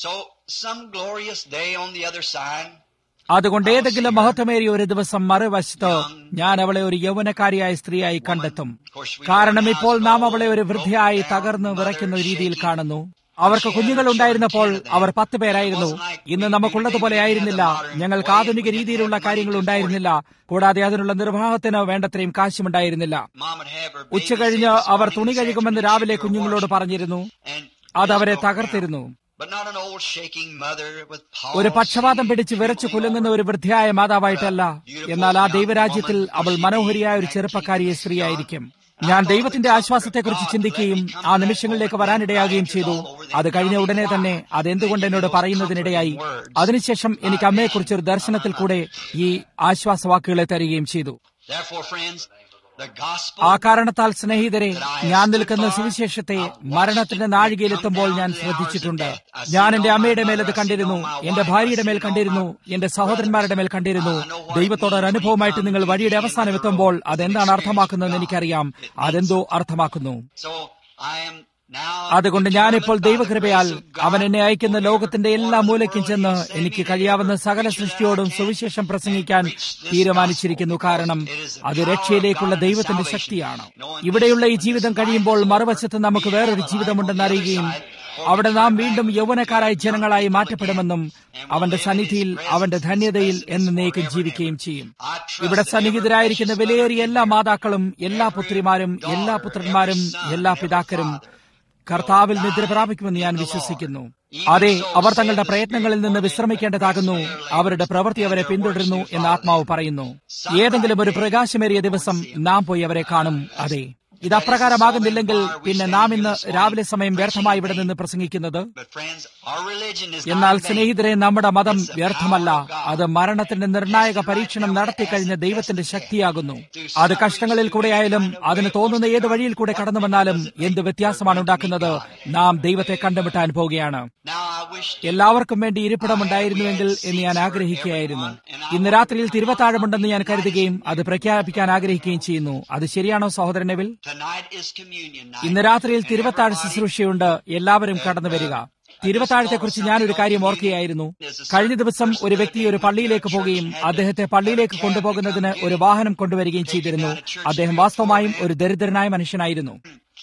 some glorious day on the other side, അതുകൊണ്ട് ഏതെങ്കിലും മഹത്വമേറിയ ഒരു ദിവസം മറുവശത്ത് ഞാൻ അവളെ ഒരു യൗവനക്കാരിയായ സ്ത്രീയായി കണ്ടെത്തും കാരണം ഇപ്പോൾ നാം അവളെ ഒരു വൃദ്ധയായി തകർന്ന് വിറയ്ക്കുന്ന രീതിയിൽ കാണുന്നു അവർക്ക് കുഞ്ഞുങ്ങൾ ഉണ്ടായിരുന്നപ്പോൾ അവർ പത്ത് പേരായിരുന്നു ഇന്ന് നമുക്കുള്ളതുപോലെ ആയിരുന്നില്ല ഞങ്ങൾക്ക് ആധുനിക രീതിയിലുള്ള കാര്യങ്ങൾ ഉണ്ടായിരുന്നില്ല കൂടാതെ അതിനുള്ള നിർവാഹത്തിന് വേണ്ടത്രയും കാശുമുണ്ടായിരുന്നില്ല mom would have her ഉച്ച കഴിഞ്ഞ് അവർ തുണി കഴുകുമെന്ന് രാവിലെ കുഞ്ഞുങ്ങളോട് പറഞ്ഞിരുന്നു and അത് അവരെ തകർത്തിരുന്നു but not an old shaking mother with ഒരു palsy. പക്ഷപാതം പിടിച്ച് വിറച്ചു കുലുങ്ങുന്ന ഒരു വൃദ്ധയായ മാതാവായിട്ടല്ല എന്നാൽ ആ ദൈവരാജ്യത്തിൽ അവൾ മനോഹരിയായ ഒരു ചെറുപ്പക്കാരിയെ സ്ത്രീയായിരിക്കും ഞാൻ ദൈവത്തിന്റെ ആശ്വാസത്തെക്കുറിച്ച് ചിന്തിക്കുകയും ആ നിമിഷങ്ങളിലേക്ക് വരാനിടയാകുകയും ചെയ്തു അത് കഴിഞ്ഞ ഉടനെ തന്നെ അതെന്തുകൊണ്ട് എന്നോട് പറയുന്നതിനിടയായി അതിനുശേഷം എനിക്ക് അമ്മയെക്കുറിച്ച് ഒരു ദർശനത്തിൽ കൂടെ ഈ ആശ്വാസവാക്കുകളെ തരികയും ചെയ്തു Therefore, friends, the gospel ആ കാരണത്താൽ സ്നേഹിതരെ ഞാൻ നിൽക്കുന്ന സുവിശേഷത്തെ മരണത്തിന്റെ നാഴികയിലെത്തുമ്പോൾ ഞാൻ ശ്രദ്ധിച്ചിട്ടുണ്ട് ഞാൻ എന്റെ അമ്മയുടെ മേൽ അത് കണ്ടിരുന്നു എന്റെ ഭാര്യയുടെ മേൽ കണ്ടിരുന്നു എന്റെ സഹോദരന്മാരുടെ മേൽ കണ്ടിരുന്നു ദൈവത്തോട് ഒരു അനുഭവമായിട്ട് നിങ്ങൾ വഴിയുടെ അവസാനം എത്തുമ്പോൾ അതെന്താണ് അർത്ഥമാക്കുന്നതെന്ന് എനിക്കറിയാം അതെന്തോ അർത്ഥമാക്കുന്നു So I am now. അതുകൊണ്ട് ഞാനിപ്പോൾ ദൈവകൃപയാൽ അവൻ എന്നെ അയക്കുന്ന ലോകത്തിന്റെ എല്ലാ മൂലയ്ക്കും ചെന്ന് എനിക്ക് കഴിയാവുന്ന സകല സൃഷ്ടിയോടും സുവിശേഷം പ്രസംഗിക്കാൻ തീരുമാനിച്ചിരിക്കുന്നു കാരണം അത് രക്ഷയിലേക്കുള്ള ദൈവത്തിന്റെ ശക്തിയാണ് ഇവിടെയുള്ള ഈ ജീവിതം കഴിയുമ്പോൾ മറുവശത്ത് നമുക്ക് വേറൊരു ജീവിതമുണ്ടെന്ന് അറിയുകയും അവിടെ നാം വീണ്ടും യൗവനക്കാരായ ജനങ്ങളായി മാറ്റപ്പെടുമെന്നും അവന്റെ സന്നിധിയിൽ അവന്റെ ധന്യതയിൽ എന്നേക്കും ജീവിക്കുകയും ചെയ്യും I trust ഇവിടെ സന്നിഹിതരായിരിക്കുന്ന വിലയേറിയ എല്ലാ മാതാക്കളും എല്ലാ പുത്രിമാരും എല്ലാ പുത്രന്മാരും എല്ലാ പിതാക്കരും കർത്താവിൽ നിദ്ര പ്രാപിക്കുമെന്ന് ഞാൻ വിശ്വസിക്കുന്നു അതെ അവർ തങ്ങളുടെ പ്രയത്നങ്ങളിൽ നിന്ന് വിശ്രമിക്കേണ്ടതാകുന്നു അവരുടെ പ്രവൃത്തി അവരെ പിന്തുടരുന്നു എന്ന് ആത്മാവ് പറയുന്നു ഏതെങ്കിലും ഒരു പ്രകാശമേറിയ ദിവസം നാം പോയി അവരെ കാണും അതെ ഇത് അപ്രകാരമാകുന്നില്ലെങ്കിൽ പിന്നെ നാം ഇന്ന് രാവിലെ സമയം വ്യർത്ഥമായി ഇവിടെ നിന്ന് പ്രസംഗിക്കുന്നത് But friends, our religion is എന്നാൽ not in vain. സ്നേഹിതരെ നമ്മുടെ മതം വ്യർത്ഥമല്ല അത് മരണത്തിന്റെ നിർണായക പരീക്ഷണം നടത്തിക്കഴിഞ്ഞ ദൈവത്തിന്റെ ശക്തിയാകുന്നു അത് കഷ്ടങ്ങളിൽ കൂടെയായാലും അതിന് തോന്നുന്ന ഏത് വഴിയിൽ കൂടെ കടന്നു വന്നാലും എന്ത് വ്യത്യാസമാണ് ഉണ്ടാക്കുന്നത് നാം ദൈവത്തെ കണ്ടുമുട്ടാൻ പോവുകയാണ് Now I wish എല്ലാവർക്കും വേണ്ടി ഇരിപ്പിടമുണ്ടായിരുന്നുവെങ്കിൽ എന്ന് ഞാൻ ആഗ്രഹിക്കുകയായിരുന്നു ഇന്ന് രാത്രിയിൽ തിരുവത്താഴമുണ്ടെന്ന് ഞാൻ കരുതുകയും അത് പ്രഖ്യാപിക്കാൻ ആഗ്രഹിക്കുകയും ചെയ്യുന്നു അത് ശരിയാണോ സഹോദരനെവിൽ tonight is communion night. ഇന്ന് രാത്രിയിൽ തിരുവത്താഴ ശുശ്രൂഷയുണ്ട് എല്ലാവരും കടന്നു വരിക തിരുവത്താഴത്തെക്കുറിച്ച് ഞാനൊരു കാര്യം ഓർക്കുകയായിരുന്നു കഴിഞ്ഞ ദിവസം ഒരു വ്യക്തി ഒരു പള്ളിയിലേക്ക് പോവുകയും അദ്ദേഹത്തെ പള്ളിയിലേക്ക് കൊണ്ടുപോകുന്നതിന് ഒരു വാഹനം കൊണ്ടുവരികയും ചെയ്തിരുന്നു അദ്ദേഹം വാസ്തവമായും ഒരു ദരിദ്രനായ മനുഷ്യനായിരുന്നു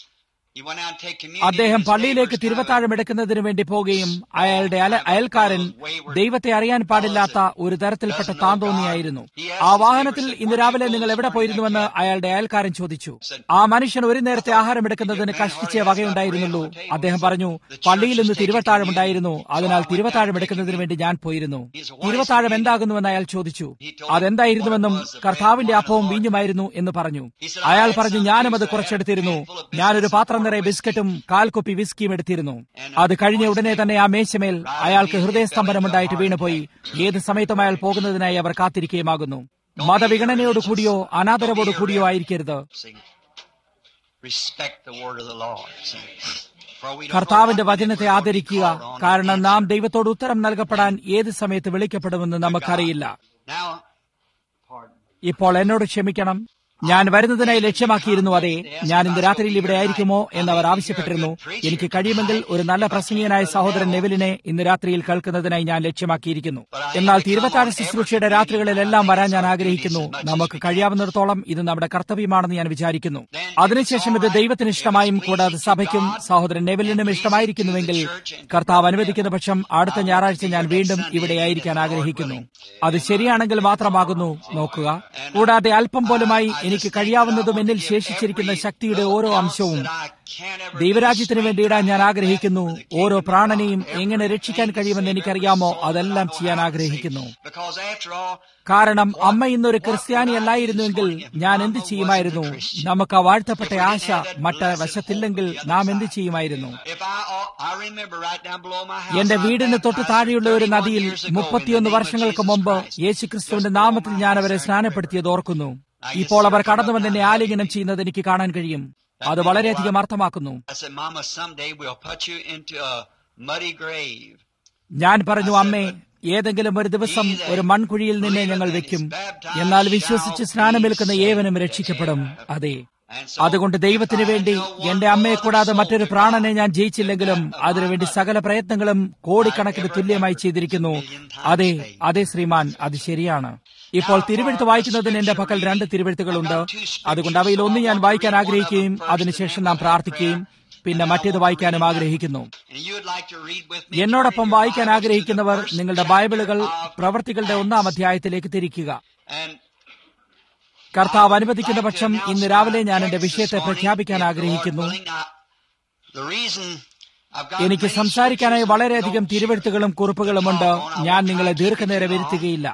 He went out and take communion. അദ്ദേഹം His പള്ളിയിലേക്ക് neighbors തിരുവത്താഴം എടുക്കുന്നതിന് വേണ്ടി പോവുകയും അയാളുടെ അല- അയൽക്കാരൻ ദൈവത്തെ അറിയാൻ പാടില്ലാത്ത ഒരു തരത്തിൽപ്പെട്ട താന്തോന്നിയായിരുന്നു ആ വാഹനത്തിൽ ഇന്ന് രാവിലെ നിങ്ങൾ എവിടെ പോയിരുന്നുവെന്ന് അയാളുടെ അയൽക്കാരൻ ചോദിച്ചു ആ മനുഷ്യൻ ഒരു നേരത്തെ ആഹാരം എടുക്കുന്നതിന് കഷ്ടിച്ചേ വകയുണ്ടായിരുന്നുള്ളൂ അദ്ദേഹം പറഞ്ഞു പള്ളിയിൽ ഇന്ന് തിരുവത്താഴം ഉണ്ടായിരുന്നു അതിനാൽ തിരുവത്താഴം എടുക്കുന്നതിന് വേണ്ടി ഞാൻ പോയിരുന്നു തിരുവത്താഴം എന്താകുന്നുവെന്ന് അയാൾ ചോദിച്ചു അതെന്തായിരുന്നുവെന്നും കർത്താവിന്റെ അപ്പവും വീഞ്ഞുമായിരുന്നു എന്ന് പറഞ്ഞു അയാൾ പറഞ്ഞു ഞാനും അത് കുറച്ചെടുത്തിരുന്നു ഞാനൊരു പാത്രം നിറയെ ബിസ്ക്കറ്റും കാൽക്കുപ്പി വിസ്കിയും എടുത്തിരുന്നു അത് കഴിഞ്ഞ ഉടനെ തന്നെ ആ മേശമേൽ അയാൾക്ക് ഹൃദയസ്തംഭനമുണ്ടായിട്ട് വീണുപോയി ഏത് സമയത്തും അയാൾ പോകുന്നതിനായി അവർ കാത്തിരിക്കുകയുമാകുന്നു മതവിഗണനയോട് കൂടിയോ അനാദരവോട് കൂടിയോ ആയിരിക്കരുത് See, respect the word of the Lord. See. For we don't കർത്താവിന്റെ know what വചനത്തെ we're going to be ആദരിക്കുക called on കാരണം against. നാം ദൈവത്തോട് ഉത്തരം നൽകപ്പെടാൻ ഏത് സമയത്ത് വിളിക്കപ്പെടുമെന്ന് നമുക്കറിയില്ല Now, pardon. ഇപ്പോൾ എന്നോട് ക്ഷമിക്കണം ഞാൻ വരുന്നതിനായി ലക്ഷ്യമാക്കിയിരുന്നു അതെ ഞാൻ ഇന്ന് രാത്രിയിൽ ഇവിടെ ആയിരിക്കുമോ എന്ന് അവർ ആവശ്യപ്പെട്ടിരുന്നു എനിക്ക് കഴിയുമെങ്കിൽ ഒരു നല്ല പ്രസംഗീയനായ സഹോദരൻ നെവിലിനെ ഇന്ന് രാത്രിയിൽ കേൾക്കുന്നതിനായി ഞാൻ ലക്ഷ്യമാക്കിയിരിക്കുന്നു എന്നാൽ തിരുവത്താഴ ശുശ്രൂഷയുടെ രാത്രികളിലെല്ലാം വരാൻ ഞാൻ ആഗ്രഹിക്കുന്നു നമുക്ക് കഴിയാവുന്നിടത്തോളം ഇത് നമ്മുടെ കർത്തവ്യമാണെന്ന് ഞാൻ വിചാരിക്കുന്നു അതിനുശേഷം ഇത് ദൈവത്തിന് ഇഷ്ടമായും കൂടാതെ സഭയ്ക്കും സഹോദരൻ നെവിലിനും ഇഷ്ടമായിരിക്കുന്നുവെങ്കിൽ കർത്താവ് അനുവദിക്കുന്ന പക്ഷം അടുത്ത ഞായറാഴ്ച ഞാൻ വീണ്ടും ഇവിടെ ആയിരിക്കാൻ ആഗ്രഹിക്കുന്നു അത് ശരിയാണെങ്കിൽ മാത്രമാകുന്നു നോക്കുക കൂടാതെ അല്പം പോലുമായി എനിക്ക് കഴിയാവുന്നതും എന്നിൽ ശേഷിച്ചിരിക്കുന്ന ശക്തിയുടെ ഓരോ അംശവും ദൈവരാജ്യത്തിന് വേണ്ടി ഇടാൻ ഞാൻ ആഗ്രഹിക്കുന്നു ഓരോ പ്രാണനെയും എങ്ങനെ രക്ഷിക്കാൻ കഴിയുമെന്ന് എനിക്കറിയാമോ അതെല്ലാം ചെയ്യാൻ ആഗ്രഹിക്കുന്നു Because after all, കാരണം അമ്മ ഇന്നൊരു ക്രിസ്ത്യാനിയല്ലായിരുന്നുവെങ്കിൽ ഞാൻ എന്ത് ചെയ്യുമായിരുന്നു നമുക്ക് ആ വാഴ്ത്തപ്പെട്ട ആശ മറ്റ വശത്തില്ലെങ്കിൽ നാം എന്ത് ചെയ്യുമായിരുന്നു if I, I remember right down below my house, എന്റെ I വീടിന് തൊട്ട് baptized താഴെയുള്ള ഒരു 31 നദിയിൽ years ago in the മുപ്പത്തിയൊന്ന് name of വർഷങ്ങൾക്ക് Jesus മുമ്പ് Christ. യേശുക്രിസ്തുവിന്റെ നാമത്തിൽ ഞാൻ അവരെ സ്നാനപ്പെടുത്തിയത് ഓർക്കുന്നു ഇപ്പോൾ അവർ കടന്നു വന്ന് എന്നെ ആലിംഗനം ചെയ്യുന്നത് എനിക്ക് കാണാൻ കഴിയും അത് വളരെയധികം അർത്ഥമാക്കുന്നു I said, Mama, someday we'll put you into a muddy grave. ഞാൻ പറഞ്ഞു അമ്മേ ഏതെങ്കിലും ഒരു ദിവസം ഒരു മൺകുഴിയിൽ നിന്നെ ഞങ്ങൾ വെക്കും എന്നാൽ വിശ്വസിച്ച് സ്നാനമേൽക്കുന്ന ഏവനും രക്ഷിക്കപ്പെടും അതെ And so, അതുകൊണ്ട് ദൈവത്തിന് if I വേണ്ടി had no one എന്റെ അമ്മയെ more കൂടാതെ soul മറ്റൊരു to പ്രാണനെ God, ഞാൻ ജയിച്ചില്ലെങ്കിലും അതിനുവേണ്ടി സകല പ്രയത്നങ്ങളും കോടിക്കണക്കിന് തുല്യമായി ചെയ്തിരിക്കുന്നു അതെ അതെ ശ്രീമാൻ അത് ശരിയാണ് ഇപ്പോൾ തിരുവെഴുത്ത് വായിക്കുന്നതിന് എന്റെ പക്കൽ രണ്ട് തിരുവെഴുത്തുകളുണ്ട് അതുകൊണ്ട് അവയിൽ ഒന്ന് ഞാൻ വായിക്കാൻ ആഗ്രഹിക്കുകയും അതിനുശേഷം നാം പ്രാർത്ഥിക്കുകയും പിന്നെ മറ്റേത് വായിക്കാനും ആഗ്രഹിക്കുന്നു and you would like to read with me, എന്നോടൊപ്പം turn in your വായിക്കാൻ Bibles to the ആഗ്രഹിക്കുന്നവർ first നിങ്ങളുടെ chapter ബൈബിളുകൾ of പ്രവർത്തികളുടെ ഒന്നാം അധ്യായത്തിലേക്ക് തിരിക്കുക And കർത്താവ് അനുവദിക്കുന്ന പക്ഷം ഇന്ന് രാവിലെ ഞാൻ എന്റെ വിഷയത്തെ പ്രഖ്യാപിക്കാൻ ആഗ്രഹിക്കുന്നു എനിക്ക് സംസാരിക്കാനായി വളരെയധികം തിരുവെഴുത്തുകളും കുറിപ്പുകളുമുണ്ട് ഞാൻ നിങ്ങളെ ദീർഘനേരം വരുത്തുകയില്ല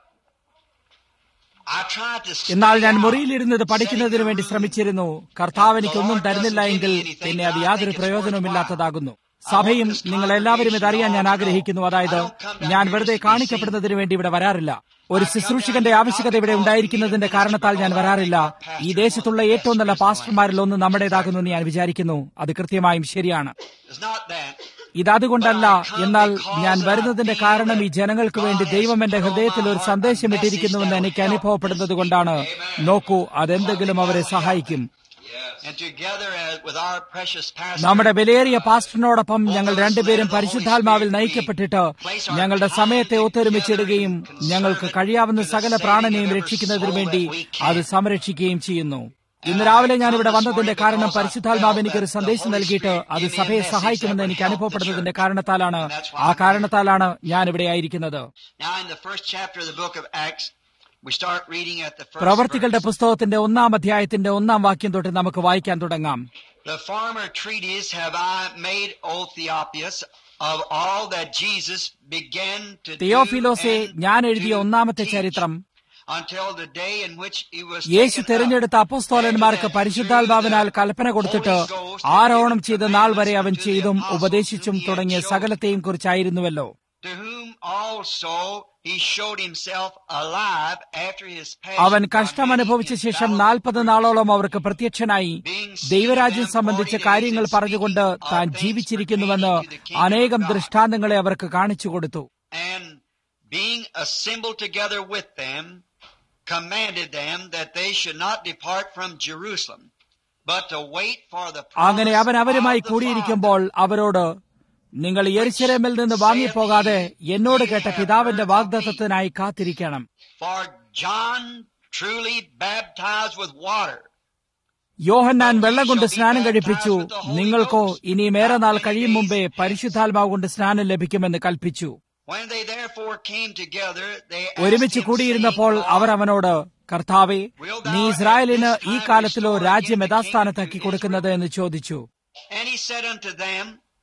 എന്നാൽ ഞാൻ മുറിയിലിരുന്നത് പഠിക്കുന്നതിന് വേണ്ടി ശ്രമിച്ചിരുന്നു കർത്താവ് എനിക്കൊന്നും തരുന്നില്ല എങ്കിൽ പിന്നെ അത് യാതൊരു പ്രയോജനവുമില്ലാത്തതാകുന്നു സഭയും നിങ്ങൾ എല്ലാവരും ഇതറിയാൻ ഞാൻ ആഗ്രഹിക്കുന്നു അതായത് ഞാൻ വെറുതെ കാണിക്കപ്പെടുന്നതിന് വേണ്ടി ഇവിടെ വരാറില്ല ഒരു ശുശ്രൂഷകന്റെ ആവശ്യകത ഇവിടെ ഉണ്ടായിരിക്കുന്നതിന്റെ കാരണത്താൽ ഞാൻ വരാറില്ല ഈ ദേശത്തുള്ള ഏറ്റവും നല്ല പാസ്റ്റർമാരിൽ ഒന്ന് നമ്മുടേതാകുന്നു എന്ന് ഞാൻ വിചാരിക്കുന്നു അത് കൃത്യമായും ശരിയാണ് ഇതതുകൊണ്ടല്ല എന്നാൽ ഞാൻ വരുന്നതിന്റെ കാരണം ഈ ജനങ്ങൾക്ക് വേണ്ടി ദൈവം എന്റെ ഹൃദയത്തിൽ ഒരു സന്ദേശം ഇട്ടിരിക്കുന്നുവെന്ന് എനിക്ക് അനുഭവപ്പെടുന്നത് കൊണ്ടാണ് നോക്കൂ അതെന്തെങ്കിലും അവരെ സഹായിക്കും നമ്മുടെ വിലയേറിയ പാസ്റ്ററിനോടൊപ്പം ഞങ്ങൾ രണ്ടുപേരും പരിശുദ്ധാത്മാവിൽ നയിക്കപ്പെട്ടിട്ട് ഞങ്ങളുടെ സമയത്തെ ഒത്തൊരുമിച്ചിടുകയും ഞങ്ങൾക്ക് കഴിയാവുന്ന സകല പ്രാണനെയും രക്ഷിക്കുന്നതിനു വേണ്ടി അത് സംരക്ഷിക്കുകയും ചെയ്യുന്നു ഇന്ന് രാവിലെ ഞാൻ ഇവിടെ വന്നതിന്റെ കാരണം പരിശുദ്ധാത്മാവ് എനിക്കൊരു സന്ദേശം നൽകിയിട്ട് അത് സഭയെ സഹായിക്കുമെന്ന് എനിക്ക് അനുഭവപ്പെടുന്നതിന്റെ കാരണത്താലാണ് ആ കാരണത്താലാണ് ഞാൻ ഇവിടെ ആയിരിക്കുന്നത് പ്രവർത്തികളുടെ പുസ്തകത്തിന്റെ ഒന്നാം അധ്യായത്തിന്റെ ഒന്നാം വാക്യം തൊട്ട് നമുക്ക് വായിക്കാൻ തുടങ്ങാം The former treatise have I made, O Theopius, of all that Jesus began to do തിയോഫിലോസെ and ഞാൻ എഴുതിയ to ഒന്നാമത്തെ teach ചരിത്രം until the day in which he was Yeshu taken തെരഞ്ഞെടുത്ത up. അപ്പോസ്തോലന്മാർക്ക് പരിശുദ്ധാത്മാവിനാൽ കൽപ്പന കൊടുത്തിട്ട് ആരോഹണം ചെയ്ത നാൾ വരെ അവൻ ചെയ്തും ഉപദേശിച്ചും തുടങ്ങിയ സകലത്തെയും കുറിച്ചായിരുന്നുവല്ലോ To whom also he showed himself alive after his passion അവൻ by കഷ്ടമനുഭവിച്ച many ശേഷം infallible നാൽപ്പത് നാളോളം അവർക്ക് പ്രത്യക്ഷനായി ദൈവരാജ്യം സംബന്ധിച്ച കാര്യങ്ങൾ പറഞ്ഞുകൊണ്ട് താൻ ജീവിച്ചിരിക്കുന്നുവെന്ന് അനേകം ദൃഷ്ടാന്തങ്ങളെ അവർക്ക് കാണിച്ചു കൊടുത്തു and being assembled together with them, commanded them that they should not depart from Jerusalem, but to wait for the അങ്ങനെ promise അവൻ അവരുമായി of the കൂടിയിരിക്കുമ്പോൾ അവരോട് നിങ്ങൾ യെരുശലേമിൽ നിന്ന് വാങ്ങിപ്പോകാതെ എന്നോട് കേട്ട പിതാവിന്റെ വാഗ്ദത്തത്തിനായി കാത്തിരിക്കണം Father. For John truly baptized with water, യോഹന്നാൻ വെള്ളം കൊണ്ട് സ്നാനം കഴിപ്പിച്ചു നിങ്ങൾക്കോ ഇനിയും ഏറെ നാൾ കഴിയും മുമ്പേ പരിശുദ്ധാത്മാവ് കൊണ്ട് സ്നാനം ലഭിക്കുമെന്ന് കൽപ്പിച്ചു when they therefore came together, they asked ഒരുമിച്ച് him, കൂടിയിരുന്നപ്പോൾ saying, അവർ അവനോട് കർത്താവെ നീ ഇസ്രായേലിന് ഈ കാലത്തിലോ രാജ്യം യഥാസ്ഥാനത്താക്കി കൊടുക്കുന്നത് എന്ന് ചോദിച്ചു And he said unto them,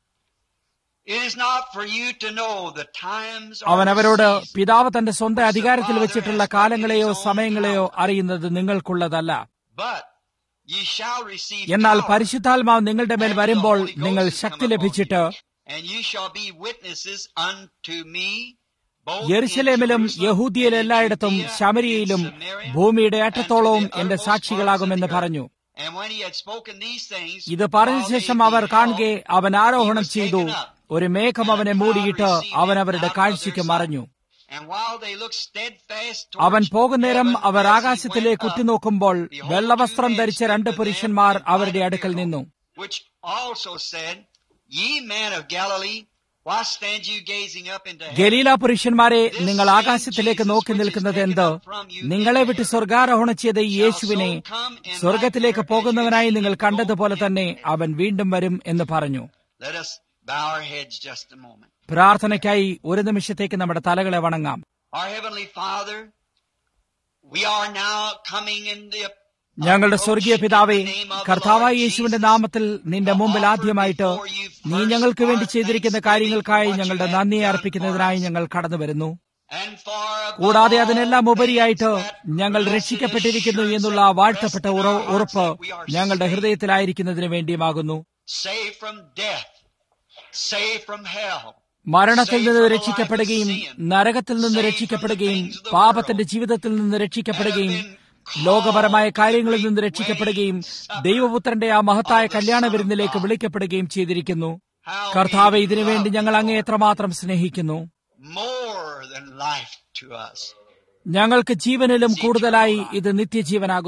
It is not for you to know the times or അവൻ the അവരോട് seasons പിതാവ് തന്റെ സ്വന്തം അധികാരത്തിൽ വെച്ചിട്ടുള്ള കാലങ്ങളെയോ സമയങ്ങളെയോ അറിയുന്നത് നിങ്ങൾക്കുള്ളതല്ല But ye shall receive എന്നാൽ power, പരിശുദ്ധാത്മാവ് നിങ്ങളുടെ മേൽ after the വരുമ്പോൾ Holy Ghost നിങ്ങൾ is Shakti come upon ലഭിച്ചിട്ട് you. And ye shall be witnesses unto me, both in യെരുശലേമിലും Jerusalem യഹൂദിയിൽ and in എല്ലായിടത്തും Judea and ശമരിയയിലും in Samaria, ഭൂമിയുടെ and to അറ്റത്തോളവും the എന്റെ uttermost സാക്ഷികളാകുമെന്ന് parts of the പറഞ്ഞു earth. And when he had spoken these things, ഇത് പറഞ്ഞ while ശേഷം they our beheld, കാണുകെ അവൻ ആരോഹണം he was ചെയ്തു taken up, ഒരു മേഘം അവനെ മൂടിയിട്ട് അവൻ അവരുടെ കാഴ്ചയ്ക്ക് മറഞ്ഞു And while they looked steadfast അവൻ towards പോകുന്നേരം heaven our as he ആകാശത്തിലേക്ക് went up, ഉറ്റുനോക്കുമ്പോൾ behold, വെള്ളവസ്ത്രം two men ധരിച്ച stood രണ്ട് with them പുരുഷന്മാർ in അവരുടെ white അടുക്കൽ apparel, നിന്നു Which also said, Ye men of Galilee, why stand you gazing up into heaven? Galilee പുരുഷന്മാരെ നിങ്ങൾ ആകാശത്തിലേക്ക് നോക്കി നിൽക്കുന്നത് എന്ത് നിങ്ങളെ വിട്ട് സ്വർഗാരോഹണം ചെയ്ത ഈ യേശുവിനെ സ്വർഗത്തിലേക്ക് പോകുന്നവനായി നിങ്ങൾ കണ്ടതുപോലെ തന്നെ അവൻ വീണ്ടും വരും എന്ന് പറഞ്ഞു Let us bow our heads just a moment. പ്രാർത്ഥനയ്ക്കായി ഒരു നിമിഷത്തേക്ക് നമ്മുടെ തലകളെ വണങ്ങാം Our Heavenly Father, we are now coming in the ഞങ്ങളുടെ സ്വർഗീയ പിതാവേ കർത്താവായ യേശുവിന്റെ നാമത്തിൽ നിന്റെ മുമ്പിൽ ആദ്യമായിട്ട് നീ ഞങ്ങൾക്ക് വേണ്ടി ചെയ്തിരിക്കുന്ന കാര്യങ്ങൾക്കായി ഞങ്ങളുടെ നന്ദിയെ അർപ്പിക്കുന്നതിനായി ഞങ്ങൾ കടന്നു വരുന്നു and for above കൂടാതെ അതിനെല്ലാം all ഉപരിയായിട്ട് things that ഞങ്ങൾ blessed രക്ഷിക്കപ്പെട്ടിരിക്കുന്നു assurance എന്നുള്ള of ആ വാഴ്ത്തപ്പെട്ട rest in ഉറ- our hearts ഉറപ്പ് that we are ഞങ്ങളുടെ saved. ഹൃദയത്തിലായിരിക്കുന്നതിന് വേണ്ടിയുമാകുന്നു saved from death, saved from hell, മരണത്തിൽ നിന്ന് രക്ഷിക്കപ്പെടുകയും നരകത്തിൽ നിന്ന് രക്ഷിക്കപ്പെടുകയും പാപത്തിന്റെ ജീവിതത്തിൽ നിന്ന് രക്ഷിക്കപ്പെടുകയും ലോകപരമായ കാര്യങ്ങളിൽ നിന്ന് രക്ഷിക്കപ്പെടുകയും ദൈവപുത്രന്റെ ആ മഹത്തായ കല്യാണ വിരുന്നിലേക്ക് വിളിക്കപ്പെടുകയും ചെയ്തിരിക്കുന്നു How കർത്താവെ we ഇതിനു വേണ്ടി love ഞങ്ങൾ you, അങ്ങേ എത്രമാത്രം സ്നേഹിക്കുന്നു more than life to us. ഞങ്ങൾക്ക് ജീവനിലും കൂടുതലായി ഇത് നിത്യജീവനാകുന്നു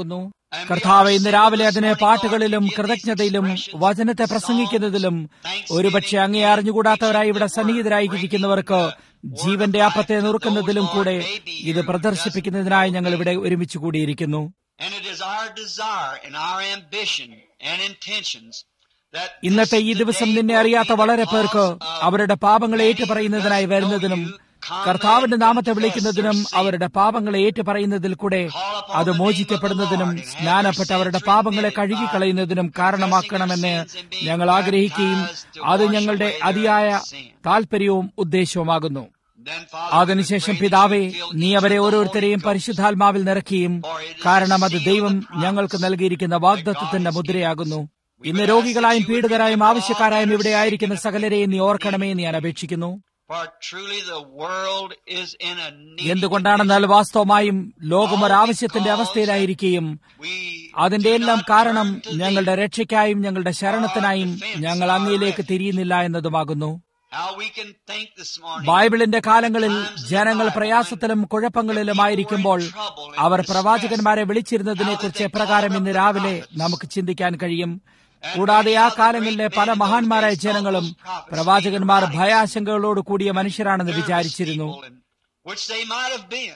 കർത്താവ് ഇന്ന് രാവിലെ അതിനെ പാട്ടുകളിലും കൃതജ്ഞതയിലും വചനത്തെ പ്രസംഗിക്കുന്നതിലും ഒരുപക്ഷെ അങ്ങേ അറിഞ്ഞുകൂടാത്തവരായി ഇവിടെ സന്നിഹിതരായിരിക്കുന്നവർക്ക് ജീവന്റെ അപ്പത്തെ നുറുക്കുന്നതിലും കൂടെ ഇത് പ്രദർശിപ്പിക്കുന്നതിനായി ഞങ്ങൾ ഇവിടെ ഒരുമിച്ച് കൂടിയിരിക്കുന്നു And it is our desire and our ambition and intentions that ഇന്നത്തെ ഈ ദിവസം നിന്നെ അറിയാത്ത വളരെ പേർക്ക് അവരുടെ പാപങ്ങളെ ഏറ്റുപറയുന്നതിനായി വരുന്നതിനും കർത്താവിന്റെ നാമത്തെ വിളിക്കുന്നതിനും അവരുടെ പാപങ്ങളെ ഏറ്റുപറയുന്നതിൽ കൂടെ അത് മോചിക്കപ്പെടുന്നതിനും സ്നാനപ്പെട്ട് അവരുടെ പാപങ്ങളെ കഴുകിക്കളയുന്നതിനും കാരണമാക്കണമെന്ന് ഞങ്ങൾ ആഗ്രഹിക്കുകയും അത് ഞങ്ങളുടെ അതിയായ താൽപര്യവും ഉദ്ദേശവുമാകുന്നു then Father, അതിനുശേഷം പിതാവേ നീ അവരെ ഓരോരുത്തരെയും പരിശുദ്ധാത്മാവിൽ നിറയ്ക്കുകയും കാരണം അത് ദൈവം ഞങ്ങൾക്ക് നൽകിയിരിക്കുന്ന വാഗ്ദത്വത്തിന്റെ മുദ്രയാകുന്നു ഇന്ന് രോഗികളായും പീഡിതരായും ആവശ്യക്കാരായും ഇവിടെ ആയിരിക്കുന്ന സകലരെയും നീ ഓർക്കണമേ എന്ന് ഞാൻ അപേക്ഷിക്കുന്നു for truly the world is in a need. എന്തുകൊണ്ടാണെന്നാൽ വാസ്തവമായും ലോകം ഒരാവശ്യത്തിന്റെ അവസ്ഥയിലായിരിക്കുകയും We അതിന്റെ എല്ലാം കാരണം ഞങ്ങളുടെ രക്ഷയ്ക്കായും ഞങ്ങളുടെ ശരണത്തിനായും ഞങ്ങൾ അങ്ങയിലേക്ക് തിരിയുന്നില്ല എന്നതുമാകുന്നു how we can think this morning. ബൈബിളിന്റെ കാലങ്ങളിൽ ജനങ്ങൾ പ്രയാസത്തിലും കുഴപ്പങ്ങളിലുമായിരിക്കുമ്പോൾ അവർ പ്രവാചകന്മാരെ വിളിച്ചിരുന്നതിനെക്കുറിച്ച് എപ്രകാരം ഇന്ന് രാവിലെ നമുക്ക് ചിന്തിക്കാൻ കഴിയും കൂടാതെ ആ കാലങ്ങളിലെ പല മഹാന്മാരായ ജനങ്ങളും പ്രവാചകന്മാർ ഭയാശങ്കകളോട് കൂടിയ മനുഷ്യരാണെന്ന് വിചാരിച്ചിരുന്നു Which they might have been.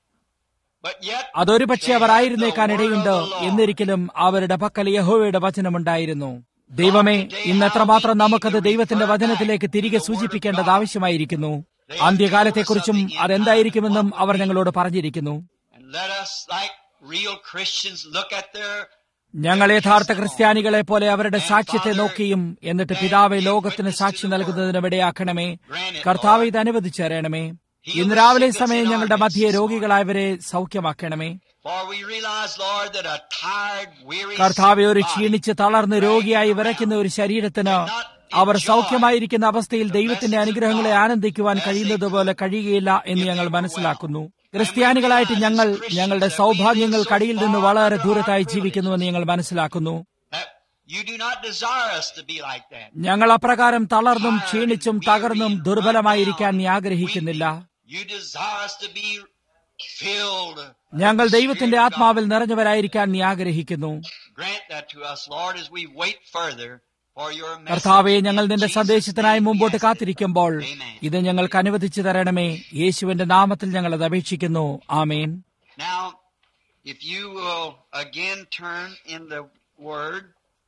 But yet, അതൊരു പക്ഷേ അവർ ആയിരുന്നേക്കാൻ ഇടയുണ്ട് എന്നിരിക്കലും അവരുടെ പക്കൽ യഹോവയുടെ വചനമുണ്ടായിരുന്നു ദൈവമേ ഇന്ന് എത്രമാത്രം നമുക്കത് ദൈവത്തിന്റെ വചനത്തിലേക്ക് തിരികെ സൂചിപ്പിക്കേണ്ടത് ആവശ്യമായിരിക്കുന്നു അന്ത്യകാലത്തെക്കുറിച്ചും അതെന്തായിരിക്കുമെന്നും അവർ ഞങ്ങളോട് പറഞ്ഞിരിക്കുന്നു and let us, like real Christians, look at their ഞങ്ങൾ യഥാർത്ഥ ക്രിസ്ത്യാനികളെ പോലെ അവരുടെ സാക്ഷ്യത്തെ നോക്കിയും എന്നിട്ട് പിതാവെ ലോകത്തിന് സാക്ഷി നൽകുന്നതിനും ഇടയാക്കണമേ കർത്താവ് ഇത് അനുവദിച്ചേരണമേ ഇന്ന് രാവിലെ സമയം ഞങ്ങളുടെ മധ്യയെ രോഗികളായവരെ സൗഖ്യമാക്കണമേ For we realize, Lord, that a tired, weary, കർത്താവെ ഒരു sick body ക്ഷീണിച്ച് തളർന്ന് രോഗിയായി വിറയ്ക്കുന്ന ഒരു ശരീരത്തിന് അവർ സൗഖ്യമായിരിക്കുന്ന അവസ്ഥയിൽ ദൈവത്തിന്റെ അനുഗ്രഹങ്ങളെ ആനന്ദിക്കുവാൻ കഴിയുന്നത് പോലെ കഴിയുകയില്ല എന്ന് ഞങ്ങൾ മനസ്സിലാക്കുന്നു ക്രിസ്ത്യാനികളായിട്ട് ഞങ്ങൾ ഞങ്ങളുടെ സൗഭാഗ്യങ്ങൾ കടിയിൽ നിന്ന് വളരെ ദൂരത്തായി ജീവിക്കുന്നുവെന്ന് ഞങ്ങൾ മനസ്സിലാക്കുന്നു that you do not desire us to be like that. ഞങ്ങൾ അപ്രകാരം തളർന്നും ക്ഷീണിച്ചും തകർന്നും ദുർബലമായിരിക്കാൻ നീ ആഗ്രഹിക്കുന്നില്ല You desire us to be filled. ഞങ്ങൾ ദൈവത്തിന്റെ ആത്മാവിൽ നിറഞ്ഞവരായിരിക്കാൻ നീ ആഗ്രഹിക്കുന്നു Grant that to us, Lord, as we wait further for your message. കർത്താവെ ഞങ്ങൾ നിന്റെ സന്ദേശത്തിനായി മുമ്പോട്ട് Yes. കാത്തിരിക്കുമ്പോൾ Amen. ഇത് ഞങ്ങൾക്ക് അനുവദിച്ചു തരണമേ യേശുവിന്റെ നാമത്തിൽ ഞങ്ങൾ അത് അപേക്ഷിക്കുന്നു ആമേൻ Now, if you will again turn in the Word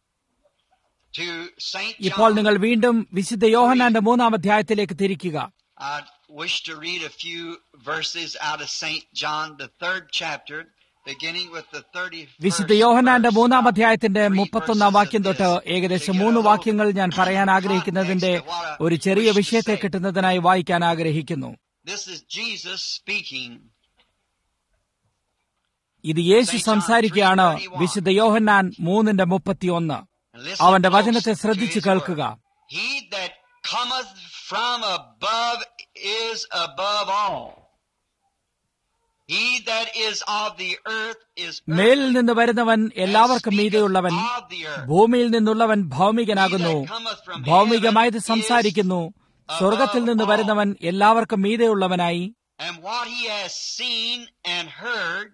to Saint ഇപ്പോൾ John, നിങ്ങൾ വീണ്ടും വിശുദ്ധ യോഹന്നാന്റെ മൂന്നാം അധ്യായത്തിലേക്ക് തിരിക്കുക I wish to read a few verses out of Saint John, the third chapter, beginning with the 31st വിശുദ്ധ യോഹന്നാന്റെ verse. മൂന്നാം അധ്യായത്തിന്റെ Three മുപ്പത്തൊന്നാം verses വാക്യം of തൊട്ട് this ഏകദേശം to get മൂന്ന് a little വാക്യങ്ങൾ ഞാൻ പറയാൻ ആഗ്രഹിക്കുന്നതിന്റെ context of what I ഒരു ചെറിയ wish to വിഷയത്തെ say. കിട്ടുന്നതിനായി വായിക്കാൻ ആഗ്രഹിക്കുന്നു This is Jesus speaking. ഇത് യേശു സംസാരിക്കുകയാണ് വിശുദ്ധ യോഹന്നാൻ മൂന്നിന്റെ മുപ്പത്തിയൊന്ന് And listen അവന്റെ close വചനത്തെ to ശ്രദ്ധിച്ചു his കേൾക്കുക word. He that cometh from above is above all. He that is of the earth is മേലിൽ നിന്ന് വരുന്നവൻ എല്ലാവർക്കും മീതെയുള്ളവൻ of the earth. ഭൂമിയിൽ നിന്നുള്ളവൻ ഭൗമികനാകുന്നു ഭൗമികമായത് സംസാരിക്കുന്നു സ്വർഗത്തിൽ നിന്ന് വരുന്നവൻ എല്ലാവർക്കും മീതെയുള്ളവനായി And what he has seen and heard,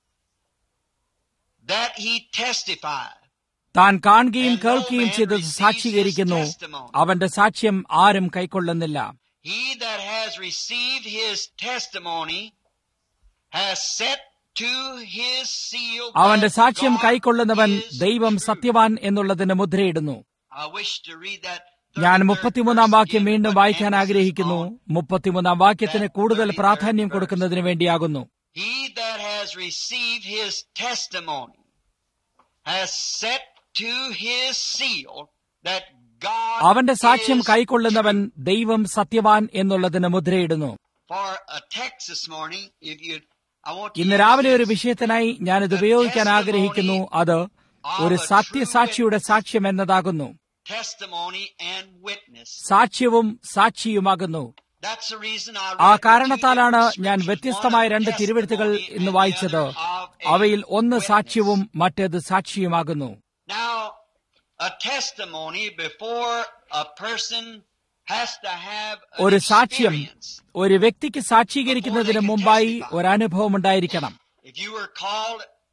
that he testified. താൻ കാണുകയും കേൾക്കുകയും ചെയ്തത് സാക്ഷീകരിക്കുന്നു അവന്റെ സാക്ഷ്യം ആരും കൈക്കൊള്ളുന്നില്ല He that has received his testimony has set to his seal. അവന്റെ that സാക്ഷ്യം God കൈക്കൊള്ളുന്നവൻ is ദൈവം true. സത്യവാൻ എന്നുള്ളതിന് മുദ്രയിടുന്നു I wish to read that ഞാൻ 33rd മുപ്പത്തിമൂന്നാം verse വാക്യം again, വീണ്ടും but വായിക്കാൻ emphasis ആഗ്രഹിക്കുന്നു on മുപ്പത്തിമൂന്നാം വാക്യത്തിന് കൂടുതൽ പ്രാധാന്യം കൊടുക്കുന്നതിന് വേണ്ടിയാകുന്നു He that has received his testimony has set to his seal that God അവന്റെ സാക്ഷ്യം is കൈക്കൊള്ളുന്നവൻ ദൈവം സത്യവാൻ എന്നുള്ളതിന് മുദ്രയിടുന്നു For a text this morning, if you, I want to ഇന്ന് use രാവിലെ ഒരു this. വിഷയത്തിനായി ഞാൻ ഇത് ഉപയോഗിക്കാൻ ആഗ്രഹിക്കുന്നു അത് ഒരു സത്യസാക്ഷിയുടെ സാക്ഷ്യം എന്നതാകുന്നു testimony and witness. സാക്ഷ്യവും സാക്ഷിയുമാകുന്നു That's the reason I ആ read the two കാരണത്താലാണ് different ഞാൻ scriptures, വ്യത്യസ്തമായ one of രണ്ട് തിരുവെഴുത്തുകൾ testimony ഇന്ന് and the വായിച്ചത് other of a അവയിൽ ഒന്ന് witness. സാക്ഷ്യവും മറ്റേത് സാക്ഷിയുമാകുന്നു Now, a testimony before a person has to have an ഒരു സാക്ഷ്യം experience. ഒരു വ്യക്തിക്ക് സാക്ഷീകരിക്കുന്നതിന് മുമ്പായി ഒരനുഭവം ഉണ്ടായിരിക്കണം If you were called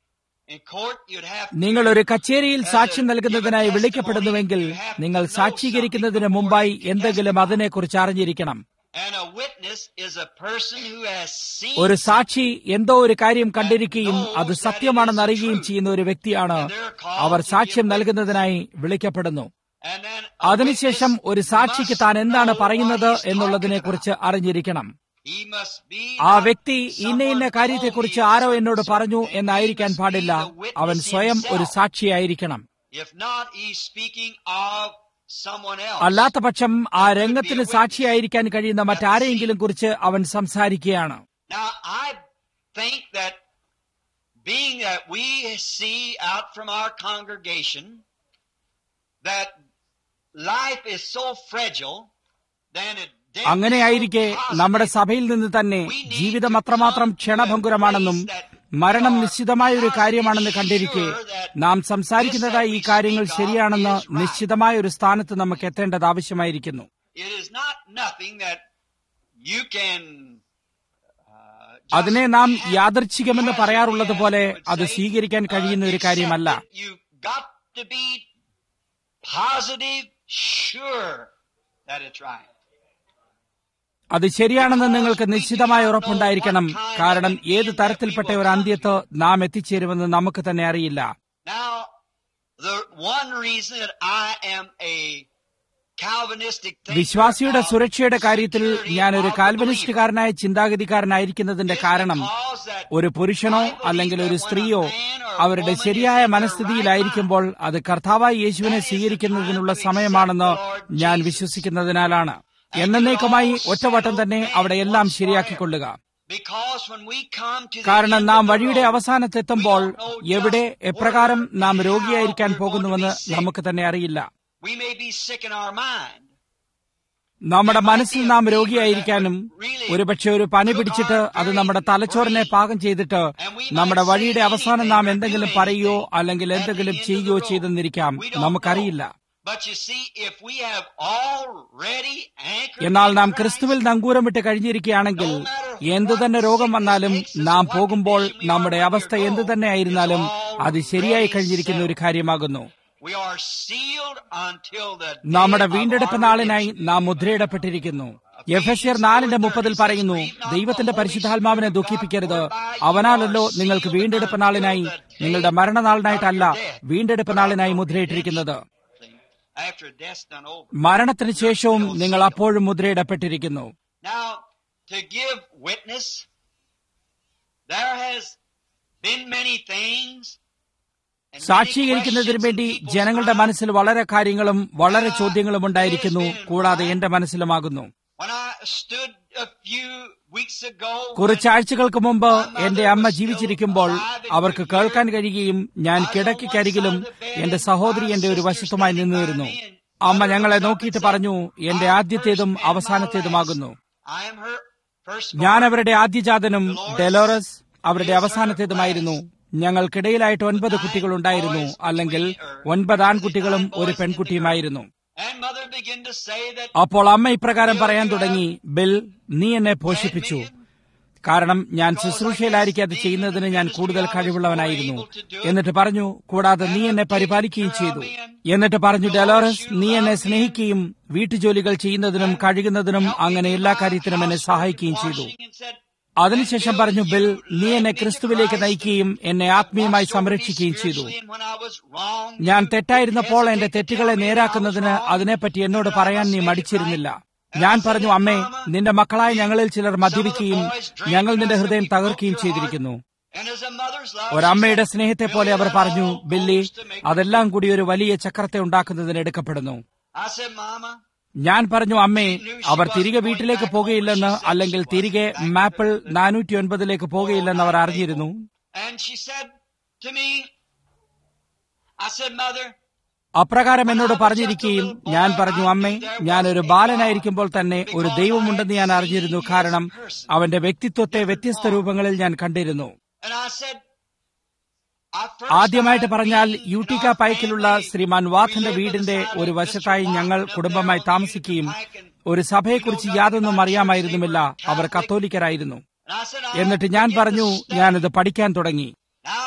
In court, you'd have to നിങ്ങൾ ഒരു കച്ചേരിയിൽ സാക്ഷ്യം നൽകുന്നതിനായി വിളിക്കപ്പെടുന്നുവെങ്കിൽ നിങ്ങൾ സാക്ഷീകരിക്കുന്നതിന് മുമ്പായി എന്തെങ്കിലും അതിനെക്കുറിച്ച് അറിഞ്ഞിരിക്കണം And a witness is a person who has seen ഒരു സാക്ഷി എന്തോ ഒരു കാര്യം കണ്ടിരിക്കുകയും അത് സത്യമാണെന്ന് അറിയുകയും ചെയ്യുന്ന ഒരു വ്യക്തിയാണ് അവർ സാക്ഷ്യം നൽകുന്നതിനായി വിളിക്കപ്പെടുന്നു and then a അതിനുശേഷം witness ഒരു സാക്ഷിക്ക് താൻ must എന്താണ് know പറയുന്നത് what he's എന്നുള്ളതിനെക്കുറിച്ച് talking about. അറിഞ്ഞിരിക്കണം He must be ആ not വ്യക്തി ഇന്ന ഇന്ന someone കാര്യത്തെക്കുറിച്ച് told me ആരോ എന്നോട് something. പറഞ്ഞു He എന്നായിരിക്കാൻ must be പാടില്ല the witness അവൻ സ്വയം ഒരു himself. സാക്ഷിയായിരിക്കണം If not, he's speaking of someone else. അല്ലാത്ത പക്ഷം ആ രംഗത്തിന് സാക്ഷിയായിരിക്കാൻ കഴിയുന്ന മറ്റാരെയെങ്കിലും കുറിച്ച് അവൻ സംസാരിക്കുകയാണ് Now, I think that being that we see out from our congregation that life is so fragile, then it death അങ്ങനെയായിരിക്കെ is so positive, നമ്മുടെ സഭയിൽ നിന്ന് തന്നെ ജീവിതം അത്രമാത്രം ക്ഷണഭങ്കുരമാണെന്നും മരണം നിശ്ചിതമായ ഒരു കാര്യമാണെന്ന് കണ്ടിരിക്കെ നാം സംസാരിക്കുന്നതായി ഈ കാര്യങ്ങൾ ശരിയാണെന്ന് നിശ്ചിതമായ ഒരു സ്ഥാനത്ത് നമുക്ക് എത്തേണ്ടത് ആവശ്യമായിരിക്കുന്നു It is not nothing that you can. uh, just അതിനെ നാം have യാദർച്ഛികമെന്ന് casually പറയാറുള്ളത് പോലെ have, അത് say, സ്വീകരിക്കാൻ കഴിയുന്ന ഒരു uh, കാര്യമല്ല accept it. You've got to be positive, sure that it's right. അത് ശരിയാണെന്ന് നിങ്ങൾക്ക് നിശ്ചിതമായ ഉറപ്പുണ്ടായിരിക്കണം കാരണം ഏത് തരത്തിൽപ്പെട്ട ഒരു അന്ത്യത്ത് നാം എത്തിച്ചേരുമെന്ന് നമുക്ക് തന്നെ അറിയില്ല Now, the one reason that I am a Calvinistic thinker വിശ്വാസിയുടെ of സുരക്ഷയുടെ കാര്യത്തിൽ security ഞാനൊരു of the കാൽവനിസ്റ്റുകാരനായ ചിന്താഗതിക്കാരനായിരിക്കുന്നതിന്റെ കാരണം because that ഒരു പുരുഷനോ അല്ലെങ്കിൽ ഒരു സ്ത്രീയോ അവരുടെ ശരിയായ മനസ്ഥിതിയിലായിരിക്കുമ്പോൾ അത് കർത്താവായി യേശുവിനെ സ്വീകരിക്കുന്നതിനുള്ള സമയമാണെന്ന് ഞാൻ വിശ്വസിക്കുന്നതിനാലാണ് എന്നേക്കുമായി ഒറ്റവട്ടം തന്നെ അവിടെ എല്ലാം ശരിയാക്കിക്കൊള്ളുക because when we come to the കാരണം end നാം of the വഴിയുടെ road, അവസാനത്തെത്തുമ്പോൾ we don't know just എവിടെ എപ്രകാരം where നാം and രോഗിയായിരിക്കാൻ how we're going to പോകുന്നുവെന്ന് be sick. നമുക്ക് തന്നെ അറിയില്ല We may be sick in our mind. നമ്മുടെ മനസ്സിൽ നാം രോഗിയായിരിക്കാനും ഒരുപക്ഷെ ഒരു പനി പിടിച്ചിട്ട് അത് നമ്മുടെ തലച്ചോറിനെ പാകം ചെയ്തിട്ട് നമ്മുടെ വഴിയുടെ അവസാനം നാം എന്തെങ്കിലും പറയുകയോ അല്ലെങ്കിൽ എന്തെങ്കിലും ചെയ്യുകയോ ചെയ്തെന്നിരിക്കാം നമുക്കറിയില്ല But you see, if we have already anchored എന്നാൽ in നാം Christ, ക്രിസ്തുവിൽ നങ്കൂരമിട്ട് കഴിഞ്ഞിരിക്കുകയാണെങ്കിൽ എന്തു തന്നെ രോഗം വന്നാലും നാം പോകുമ്പോൾ നമ്മുടെ അവസ്ഥ എന്തു തന്നെ ആയിരുന്നാലും അത് ശരിയായി കഴിഞ്ഞിരിക്കുന്ന ഒരു കാര്യമാകുന്നു we are sealed until the day നമ്മുടെ of വീണ്ടെടുപ്പ് our നാളിനായി redemption. നാം മുദ്രയിടപ്പെട്ടിരിക്കുന്നു എഫ് എസ് ആർ നാലിന്റെ മുപ്പതിൽ പറയുന്നു ദൈവത്തിന്റെ പരിശുദ്ധാത്മാവിനെ ദുഃഖിപ്പിക്കരുത് അവനാലല്ലോ നിങ്ങൾക്ക് വീണ്ടെടുപ്പ് നാളിനായി നിങ്ങളുടെ മരണനാളിനായിട്ടല്ല വീണ്ടെടുപ്പ് നാളിനായി മുദ്രയിട്ടിരിക്കുന്നത് After death's done over. മരണത്തിന് ശേഷവും നിങ്ങൾ അപ്പോഴും മുദ്രയിടപ്പെട്ടിരിക്കുന്നു Now, to give witness, there has been many things. and many സാക്ഷീകരിക്കുന്നതിന് questions വേണ്ടി in people's ജനങ്ങളുടെ minds. മനസ്സിൽ വളരെ കാര്യങ്ങളും വളരെ ചോദ്യങ്ങളും ഉണ്ടായിരിക്കുന്നു കൂടാതെ എന്റെ മനസ്സിലുമാകുന്നു When I stood a few weeks ago, കുറച്ചാഴ്ചകൾക്ക് മുമ്പ് എന്റെ അമ്മ ജീവിച്ചിരിക്കുമ്പോൾ അവർക്ക് കേൾക്കാൻ കഴിയുകയും ഞാൻ കിടക്കയ്ക്കരികിലും എന്റെ സഹോദരി എന്റെ ഒരു വശത്തുമായി നിന്നിരുന്നു അമ്മ ഞങ്ങളെ നോക്കിയിട്ട് പറഞ്ഞു എന്റെ ആദ്യത്തേതും അവസാനത്തേതുമാകുന്നു I am her first ഞാൻ അവരുടെ ആദ്യജാതനും ഡെലോറസ് അവരുടെ അവസാനത്തേതുമായിരുന്നു ഞങ്ങൾക്കിടയിലായിട്ട് ഒൻപത് കുട്ടികളുണ്ടായിരുന്നു അല്ലെങ്കിൽ ഒൻപത് ആൺകുട്ടികളും ഒരു പെൺകുട്ടിയുമായിരുന്നു And mother began to say that അപ്പോൾ അമ്മ ഇപ്രകാരം പറയാൻ തുടങ്ങി ബിൽ നീ എന്നെ പോഷിപ്പിച്ചു കാരണം ഞാൻ ശുശ്രൂഷയിലായിരിക്കും അത് ചെയ്യുന്നതിന് ഞാൻ കൂടുതൽ കഴിവുള്ളവനായിരുന്നു എന്നിട്ട് പറഞ്ഞു കൂടാതെ നീ എന്നെ പരിപാലിക്കുകയും ചെയ്തു എന്നിട്ട് പറഞ്ഞു ഡെലോറസ് നീ എന്നെ സ്നേഹിക്കുകയും വീട്ടുജോലികൾ ചെയ്യുന്നതിനും കഴുകുന്നതിനും അങ്ങനെ എല്ലാ കാര്യത്തിനും എന്നെ സഹായിക്കുകയും ചെയ്തു washing and said, അതിനുശേഷം പറഞ്ഞു ബിൽ നീ എന്നെ ക്രിസ്തുവിലേക്ക് നയിക്കുകയും എന്നെ ആത്മീയമായി സംരക്ഷിക്കുകയും ചെയ്തു spiritually, and when I was wrong, ഞാൻ you തെറ്റായിരുന്നപ്പോൾ hesitated എന്റെ to തെറ്റുകളെ tell me നേരാക്കുന്നതിന് I was wrong. അതിനെപ്പറ്റി എന്നോട് പറയാൻ നീ മടിച്ചിരുന്നില്ല ഞാൻ പറഞ്ഞു അമ്മേ നിന്റെ മക്കളായ ഞങ്ങളിൽ ചിലർ മദ്യപിക്കുകയും ഞങ്ങൾ നിന്റെ ഹൃദയം തകർക്കുകയും ചെയ്തിരിക്കുന്നു And as a mother's love, ഒരമ്മയുടെ സ്നേഹത്തെ പോലെ അവർ പറഞ്ഞു ബില്ലി അതെല്ലാം കൂടി ഒരു വലിയ ചക്രത്തെ ഉണ്ടാക്കുന്നതിന് എടുക്കപ്പെടുന്നു I said, Mama, ഞാൻ പറഞ്ഞു അമ്മേ അവർ തിരികെ വീട്ടിലേക്ക് പോകുകയില്ലെന്ന് അല്ലെങ്കിൽ തിരികെ മാപ്പിൾ നാനൂറ്റി ഒൻപതിലേക്ക് പോകുകയില്ലെന്ന് അവർ അറിഞ്ഞിരുന്നു and she said to me, I said, Mother, അപ്രകാരം എന്നോട് പറഞ്ഞിരിക്കുകയും ഞാൻ പറഞ്ഞു അമ്മേ ഞാൻ ഒരു ബാലനായിരിക്കുമ്പോൾ തന്നെ ഒരു ദൈവമുണ്ടെന്ന് ഞാൻ അറിഞ്ഞിരുന്നു കാരണം അവന്റെ വ്യക്തിത്വത്തെ വ്യത്യസ്ത രൂപങ്ങളിൽ ഞാൻ കണ്ടിരുന്നു and I said, I first ആദ്യമായിട്ട് പറഞ്ഞാൽ started യൂട്ടിക്ക in our പൈക്കിലുള്ള family. Shriman We വാഥന്റെ lived വീടിന്റെ beside ഒരു of വശത്തായി Mr. ഞങ്ങൾ Watson കുടുംബമായി up there on താമസിക്കുകയും Union Pike, and ഒരു സഭയെക്കുറിച്ച് യാതൊന്നും അറിയാമായിരുന്നുമില്ല അവർ കത്തോലിക്കരായിരുന്നു and I said, I എന്നിട്ട് ഞാൻ began to പറഞ്ഞു study. ഞാനത് പഠിക്കാൻ തുടങ്ങി Now, as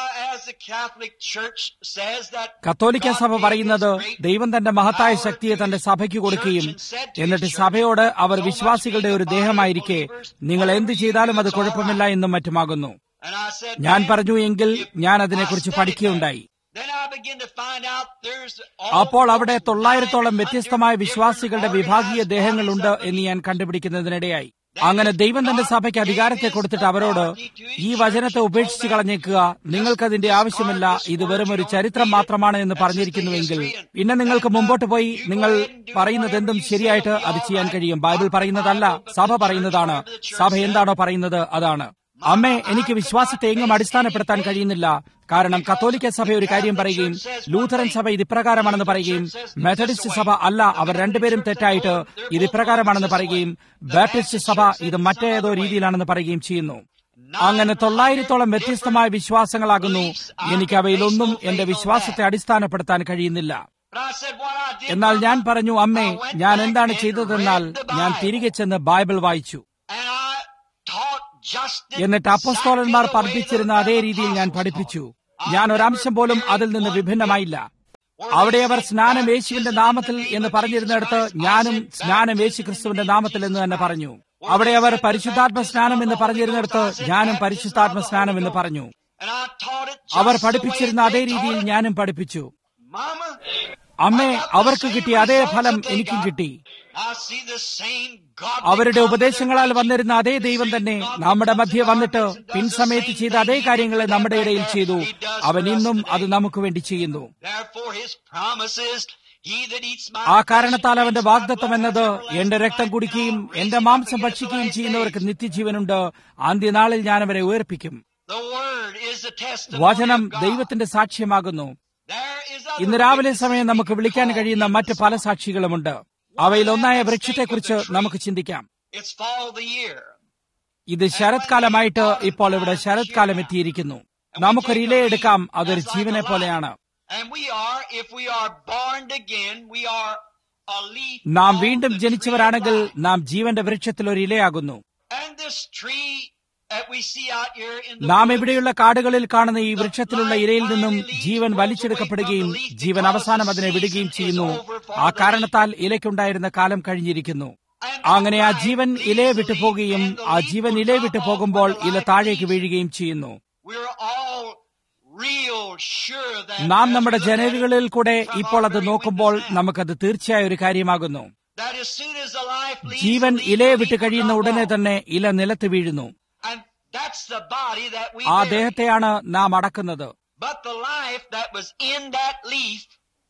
the Catholic Church says that കത്തോലിക്ക സഭ പറയുന്നത് ദൈവം തന്റെ മഹത്തായ ശക്തിയെ തന്റെ സഭയ്ക്ക് കൊടുക്കുകയും എന്നിട്ട് സഭയോട് അവർ വിശ്വാസികളുടെ ഒരു ദേഹമായിരിക്കെ നിങ്ങൾ എന്ത് ചെയ്താലും അത് കുഴപ്പമില്ല എന്നും മറ്റുമാകുന്നു And I said, ഞാൻ പറഞ്ഞു എങ്കിൽ ഞാൻ അതിനെക്കുറിച്ച് പഠിക്കുകയുണ്ടായി Then I begin to find out there's അപ്പോൾ അവിടെ തൊള്ളായിരത്തോളം വ്യത്യസ്തമായ വിശ്വാസികളുടെ വിഭാഗീയ ദേഹങ്ങളുണ്ട് എന്ന് ഞാൻ കണ്ടുപിടിക്കുന്നതിനിടയായി അങ്ങനെ ദൈവം തന്റെ സഭയ്ക്ക് അധികാരത്തെ കൊടുത്തിട്ട് അവരോട് ഈ വചനത്തെ ഉപേക്ഷിച്ച് കളഞ്ഞേക്കുക നിങ്ങൾക്കതിന്റെ ആവശ്യമില്ല ഇത് വെറും ഒരു ചരിത്രം മാത്രമാണ് എന്ന് പറഞ്ഞിരിക്കുന്നുവെങ്കിൽ പിന്നെ നിങ്ങൾക്ക് മുമ്പോട്ട് പോയി നിങ്ങൾ പറയുന്നത് എന്തും ശരിയായിട്ട് അത് ചെയ്യാൻ കഴിയും ബൈബിൾ പറയുന്നതല്ല സഭ പറയുന്നതാണ് സഭ എന്താണോ പറയുന്നത് അതാണ് അമ്മേ എനിക്ക് വിശ്വാസത്തെ എങ്ങും അടിസ്ഥാനപ്പെടുത്താൻ കഴിയുന്നില്ല കാരണം കത്തോലിക്ക സഭ ഒരു കാര്യം പറയുകയും ലൂഥറൻ സഭ ഇത് ഇപ്രകാരമാണെന്ന് പറയുകയും മെത്തഡിസ്റ്റ് സഭ അല്ല അവർ രണ്ടുപേരും തെറ്റായിട്ട് ഇത് ഇപ്രകാരമാണെന്ന് പറയുകയും ബാപ്റ്റിസ്റ്റ് സഭ ഇത് മറ്റേതോ രീതിയിലാണെന്ന് പറയുകയും ചെയ്യുന്നു അങ്ങനെ തൊള്ളായിരത്തോളം വ്യത്യസ്തമായ വിശ്വാസങ്ങളാകുന്നു എനിക്ക് അവയിലൊന്നും എന്റെ വിശ്വാസത്തെ അടിസ്ഥാനപ്പെടുത്താൻ കഴിയുന്നില്ല But I said what I did. എന്നാൽ ഞാൻ പറഞ്ഞു അമ്മേ ഞാൻ എന്താണ് ചെയ്തതെന്നാൽ ഞാൻ തിരികെ ചെന്ന് ബൈബിൾ വായിച്ചു And I taught just എന്നിട്ട് അപ്പസ്തോലന്മാർ പഠിപ്പിച്ചിരുന്ന അതേ രീതിയിൽ ഞാൻ പഠിപ്പിച്ചു ഞാൻ ഒരംശം പോലും അതിൽ നിന്ന് വിഭിന്നമായില്ല അവിടെ അവർ സ്നാനം യേശുവിന്റെ നാമത്തിൽ എന്ന് പറഞ്ഞിരുന്നിടത്ത് ഞാനും സ്നാനം യേശു ക്രിസ്തുവിന്റെ നാമത്തിൽ എന്ന് തന്നെ പറഞ്ഞു അവിടെ അവർ പരിശുദ്ധാത്മ സ്നാനം എന്ന് പറഞ്ഞിരുന്നിടത്ത് ഞാനും പരിശുദ്ധാത്മ സ്നാനം എന്ന് പറഞ്ഞു And I taught it our just the way പഠിപ്പിച്ചിരുന്ന അതേ they രീതിയിൽ taught it. ഞാനും പഠിപ്പിച്ചു Mama, അമ്മേ അവർക്ക് കിട്ടിയ അതേ ഫലം എനിക്കും കിട്ടി I see the same God. അവരുടെ ഉപദേശങ്ങളാൽ വന്നിരുന്ന അതേ ദൈവം തന്നെ നമ്മുടെ മധ്യ വന്നിട്ട് പിൻസമയത്ത് ചെയ്ത അതേ കാര്യങ്ങളെ നമ്മുടെ ഇടയിൽ ചെയ്തു അവൻ ഇന്നും അത് നമുക്ക് വേണ്ടി ചെയ്യുന്നു Therefore his promises, he that eats my ആ കാരണത്താൽ അവന്റെ വാഗ്ദത്തം എന്നത് എന്റെ രക്തം കുടിക്കുകയും എന്റെ മാംസം ഭക്ഷിക്കുകയും ചെയ്യുന്നവർക്ക് നിത്യജീവനുണ്ട് അന്ത്യനാളിൽ ഞാൻ അവരെ ഉയർപ്പിക്കും The word is the testimony വചനം of God. ദൈവത്തിന്റെ സാക്ഷ്യമാകുന്നു There is other ഇന്ന് രാവിലെ witnesses സമയം നമുക്ക് വിളിക്കാൻ കഴിയുന്ന മറ്റ് പല സാക്ഷികളുമുണ്ട് അവയിൽ ഒന്നായ വൃക്ഷത്തെക്കുറിച്ച് നമുക്ക് ചിന്തിക്കാം It's fall of the year. ഇത് ശരത്കാലമായിട്ട് ഇപ്പോൾ ഇവിടെ ശരത്കാലം എത്തിയിരിക്കുന്നു നമുക്കൊരു ഇല എടുക്കാം അതൊരു ജീവനെ പോലെയാണ് And we are, if we are born again, we are a leaf. നാം on വീണ്ടും the tree ജനിച്ചവരാണെങ്കിൽ of life. നാം ജീവന്റെ വൃക്ഷത്തിൽ ഒരു ഇലയാകുന്നു And this tree that we see out here in the നാം woods, ഇവിടെയുള്ള കാടുകളിൽ കാണുന്ന ഈ വൃക്ഷത്തിലുള്ള ഇരയിൽ നിന്നും ജീവൻ വലിച്ചെടുക്കപ്പെടുകയും ജീവൻ അവസാനം അതിനെ വിടുകയും ചെയ്യുന്നു ആ കാരണത്താൽ ഇലയ്ക്കുണ്ടായിരുന്ന കാലം കഴിഞ്ഞിരിക്കുന്നു അങ്ങനെ ആ ജീവൻ ഇലയെ വിട്ടു പോകുകയും ആ ജീവൻ ഇലയെ വിട്ടു പോകുമ്പോൾ ഇല താഴേക്ക് വീഴുകയും ചെയ്യുന്നു we're all real sure that നാം as നമ്മുടെ we look at it ജനലുകളിൽ കൂടെ from ഇപ്പോൾ our അത് very നോക്കുമ്പോൾ windows now, നമുക്കത് തീർച്ചയായ ഒരു കാര്യമാകുന്നു that as soon as the life leaves Jeevan the leaf, ഇലയെ the വിട്ട് leaf കഴിയുന്ന will ഉടനെ drop off. തന്നെ ഇല നിലത്ത് വീഴുന്നു And that's the body that we ആ bury. ദേഹത്തെയാണ് നാം അടക്കുന്നത് But the life that was in that leaf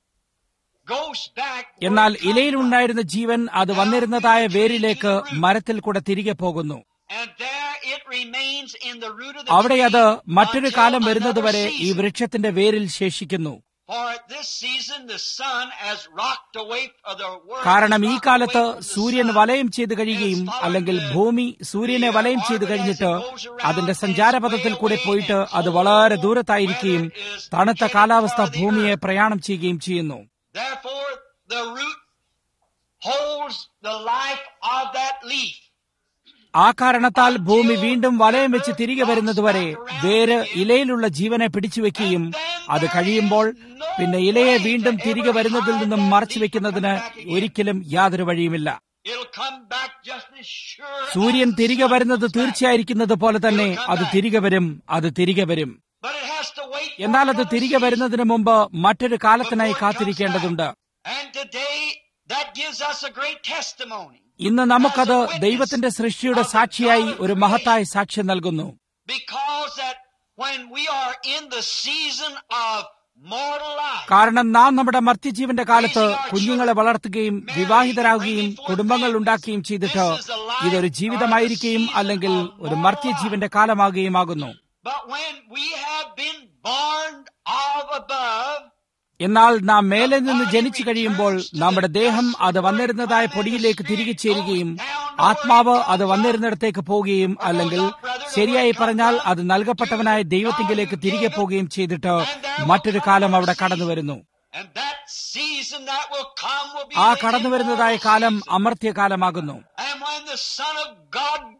goes back where എന്നാൽ it come ഇലയിലുണ്ടായിരുന്ന ജീവൻ അത് വന്നിരുന്നതായ വേരിലേക്ക് മരത്തിൽ കൂടെ തിരികെ പോകുന്നു from. And there it remains in the root of the അവിടെ അത് tree മറ്റൊരു until കാലം another വരുന്നതുവരെ ഈ season. വൃക്ഷത്തിന്റെ വേരിൽ ശേഷിക്കുന്നു For at this season the sun has rocked away of the world. കാരണം has ഈ rocked കാലത്ത് away from the സൂര്യൻ sun. വലയം ചെയ്ത് കഴിയുകയും അല്ലെങ്കിൽ ഭൂമി സൂര്യനെ വലയം ചെയ്ത് കഴിഞ്ഞിട്ട് അതിന്റെ സഞ്ചാരപഥത്തിൽ കൂടെ പോയിട്ട് അത് വളരെ ദൂരത്തായിരിക്കുകയും തണുത്ത കാലാവസ്ഥ ഭൂമിയെ പ്രയാണം ചെയ്യുകയും ചെയ്യുന്നു Therefore, the root holds the life of that leaf. ആ കാരണത്താൽ ഭൂമി വീണ്ടും വലയം വെച്ച് തിരികെ വരുന്നതുവരെ വേര് ഇലയിലുള്ള ജീവനെ പിടിച്ചുവെക്കുകയും അത് കഴിയുമ്പോൾ പിന്നെ ഇലയെ വീണ്ടും തിരികെ വരുന്നതിൽ നിന്നും മറച്ചു വെക്കുന്നതിന് ഒരിക്കലും യാതൊരു വഴിയുമില്ല It'll come back just as sure. സൂര്യൻ as the തിരികെ sun വരുന്നത് comes back. തീർച്ചയായിരിക്കുന്നത് പോലെ തന്നെ അത് തിരികെ വരും അത് തിരികെ വരും But it has to wait for എന്നാൽ അത് another തിരികെ season. വരുന്നതിന് മുമ്പ് മറ്റൊരു കാലത്തിനായി കാത്തിരിക്കേണ്ടതുണ്ട് And today, that gives us a great testimony. ഇന്ന് നമുക്കത് ദൈവത്തിന്റെ സൃഷ്ടിയുടെ സാക്ഷിയായി ഒരു മഹത്തായ സാക്ഷ്യം നൽകുന്നു Because that when we are in the season of mortal life, കാരണം നാം നമ്മുടെ മർത്യജീവന്റെ കാലത്ത് കുഞ്ഞുങ്ങളെ വളർത്തുകയും വിവാഹിതരാകുകയും കുടുംബങ്ങൾ ഉണ്ടാക്കുകയും ചെയ്തിട്ട് ഇതൊരു ജീവിതമായിരിക്കുകയും അല്ലെങ്കിൽ ഒരു മർത്യജീവന്റെ കാലമാകുകയുമാകുന്നു but when we have been born of above, എന്നാൽ നാം മേലെ നിന്ന് ജനിച്ചു കഴിയുമ്പോൾ നമ്മുടെ ദേഹം അത് വന്നിരുന്നതായ പൊടിയിലേക്ക് തിരികെ ചേരുകയും ആത്മാവ് അത് വന്നിരുന്നിടത്തേക്ക് പോവുകയും അല്ലെങ്കിൽ ശരിയായി പറഞ്ഞാൽ അത് നൽകപ്പെട്ടവനായ ദൈവത്തിങ്കിലേക്ക് തിരികെ പോവുകയും ചെയ്തിട്ട് മറ്റൊരു കാലം അവിടെ കടന്നു വരുന്നു and that season that will come will be ആ the കടന്നു വരുന്നതായ immortal കാലം season. അമർത്യകാലമാകുന്നു And when the Son of God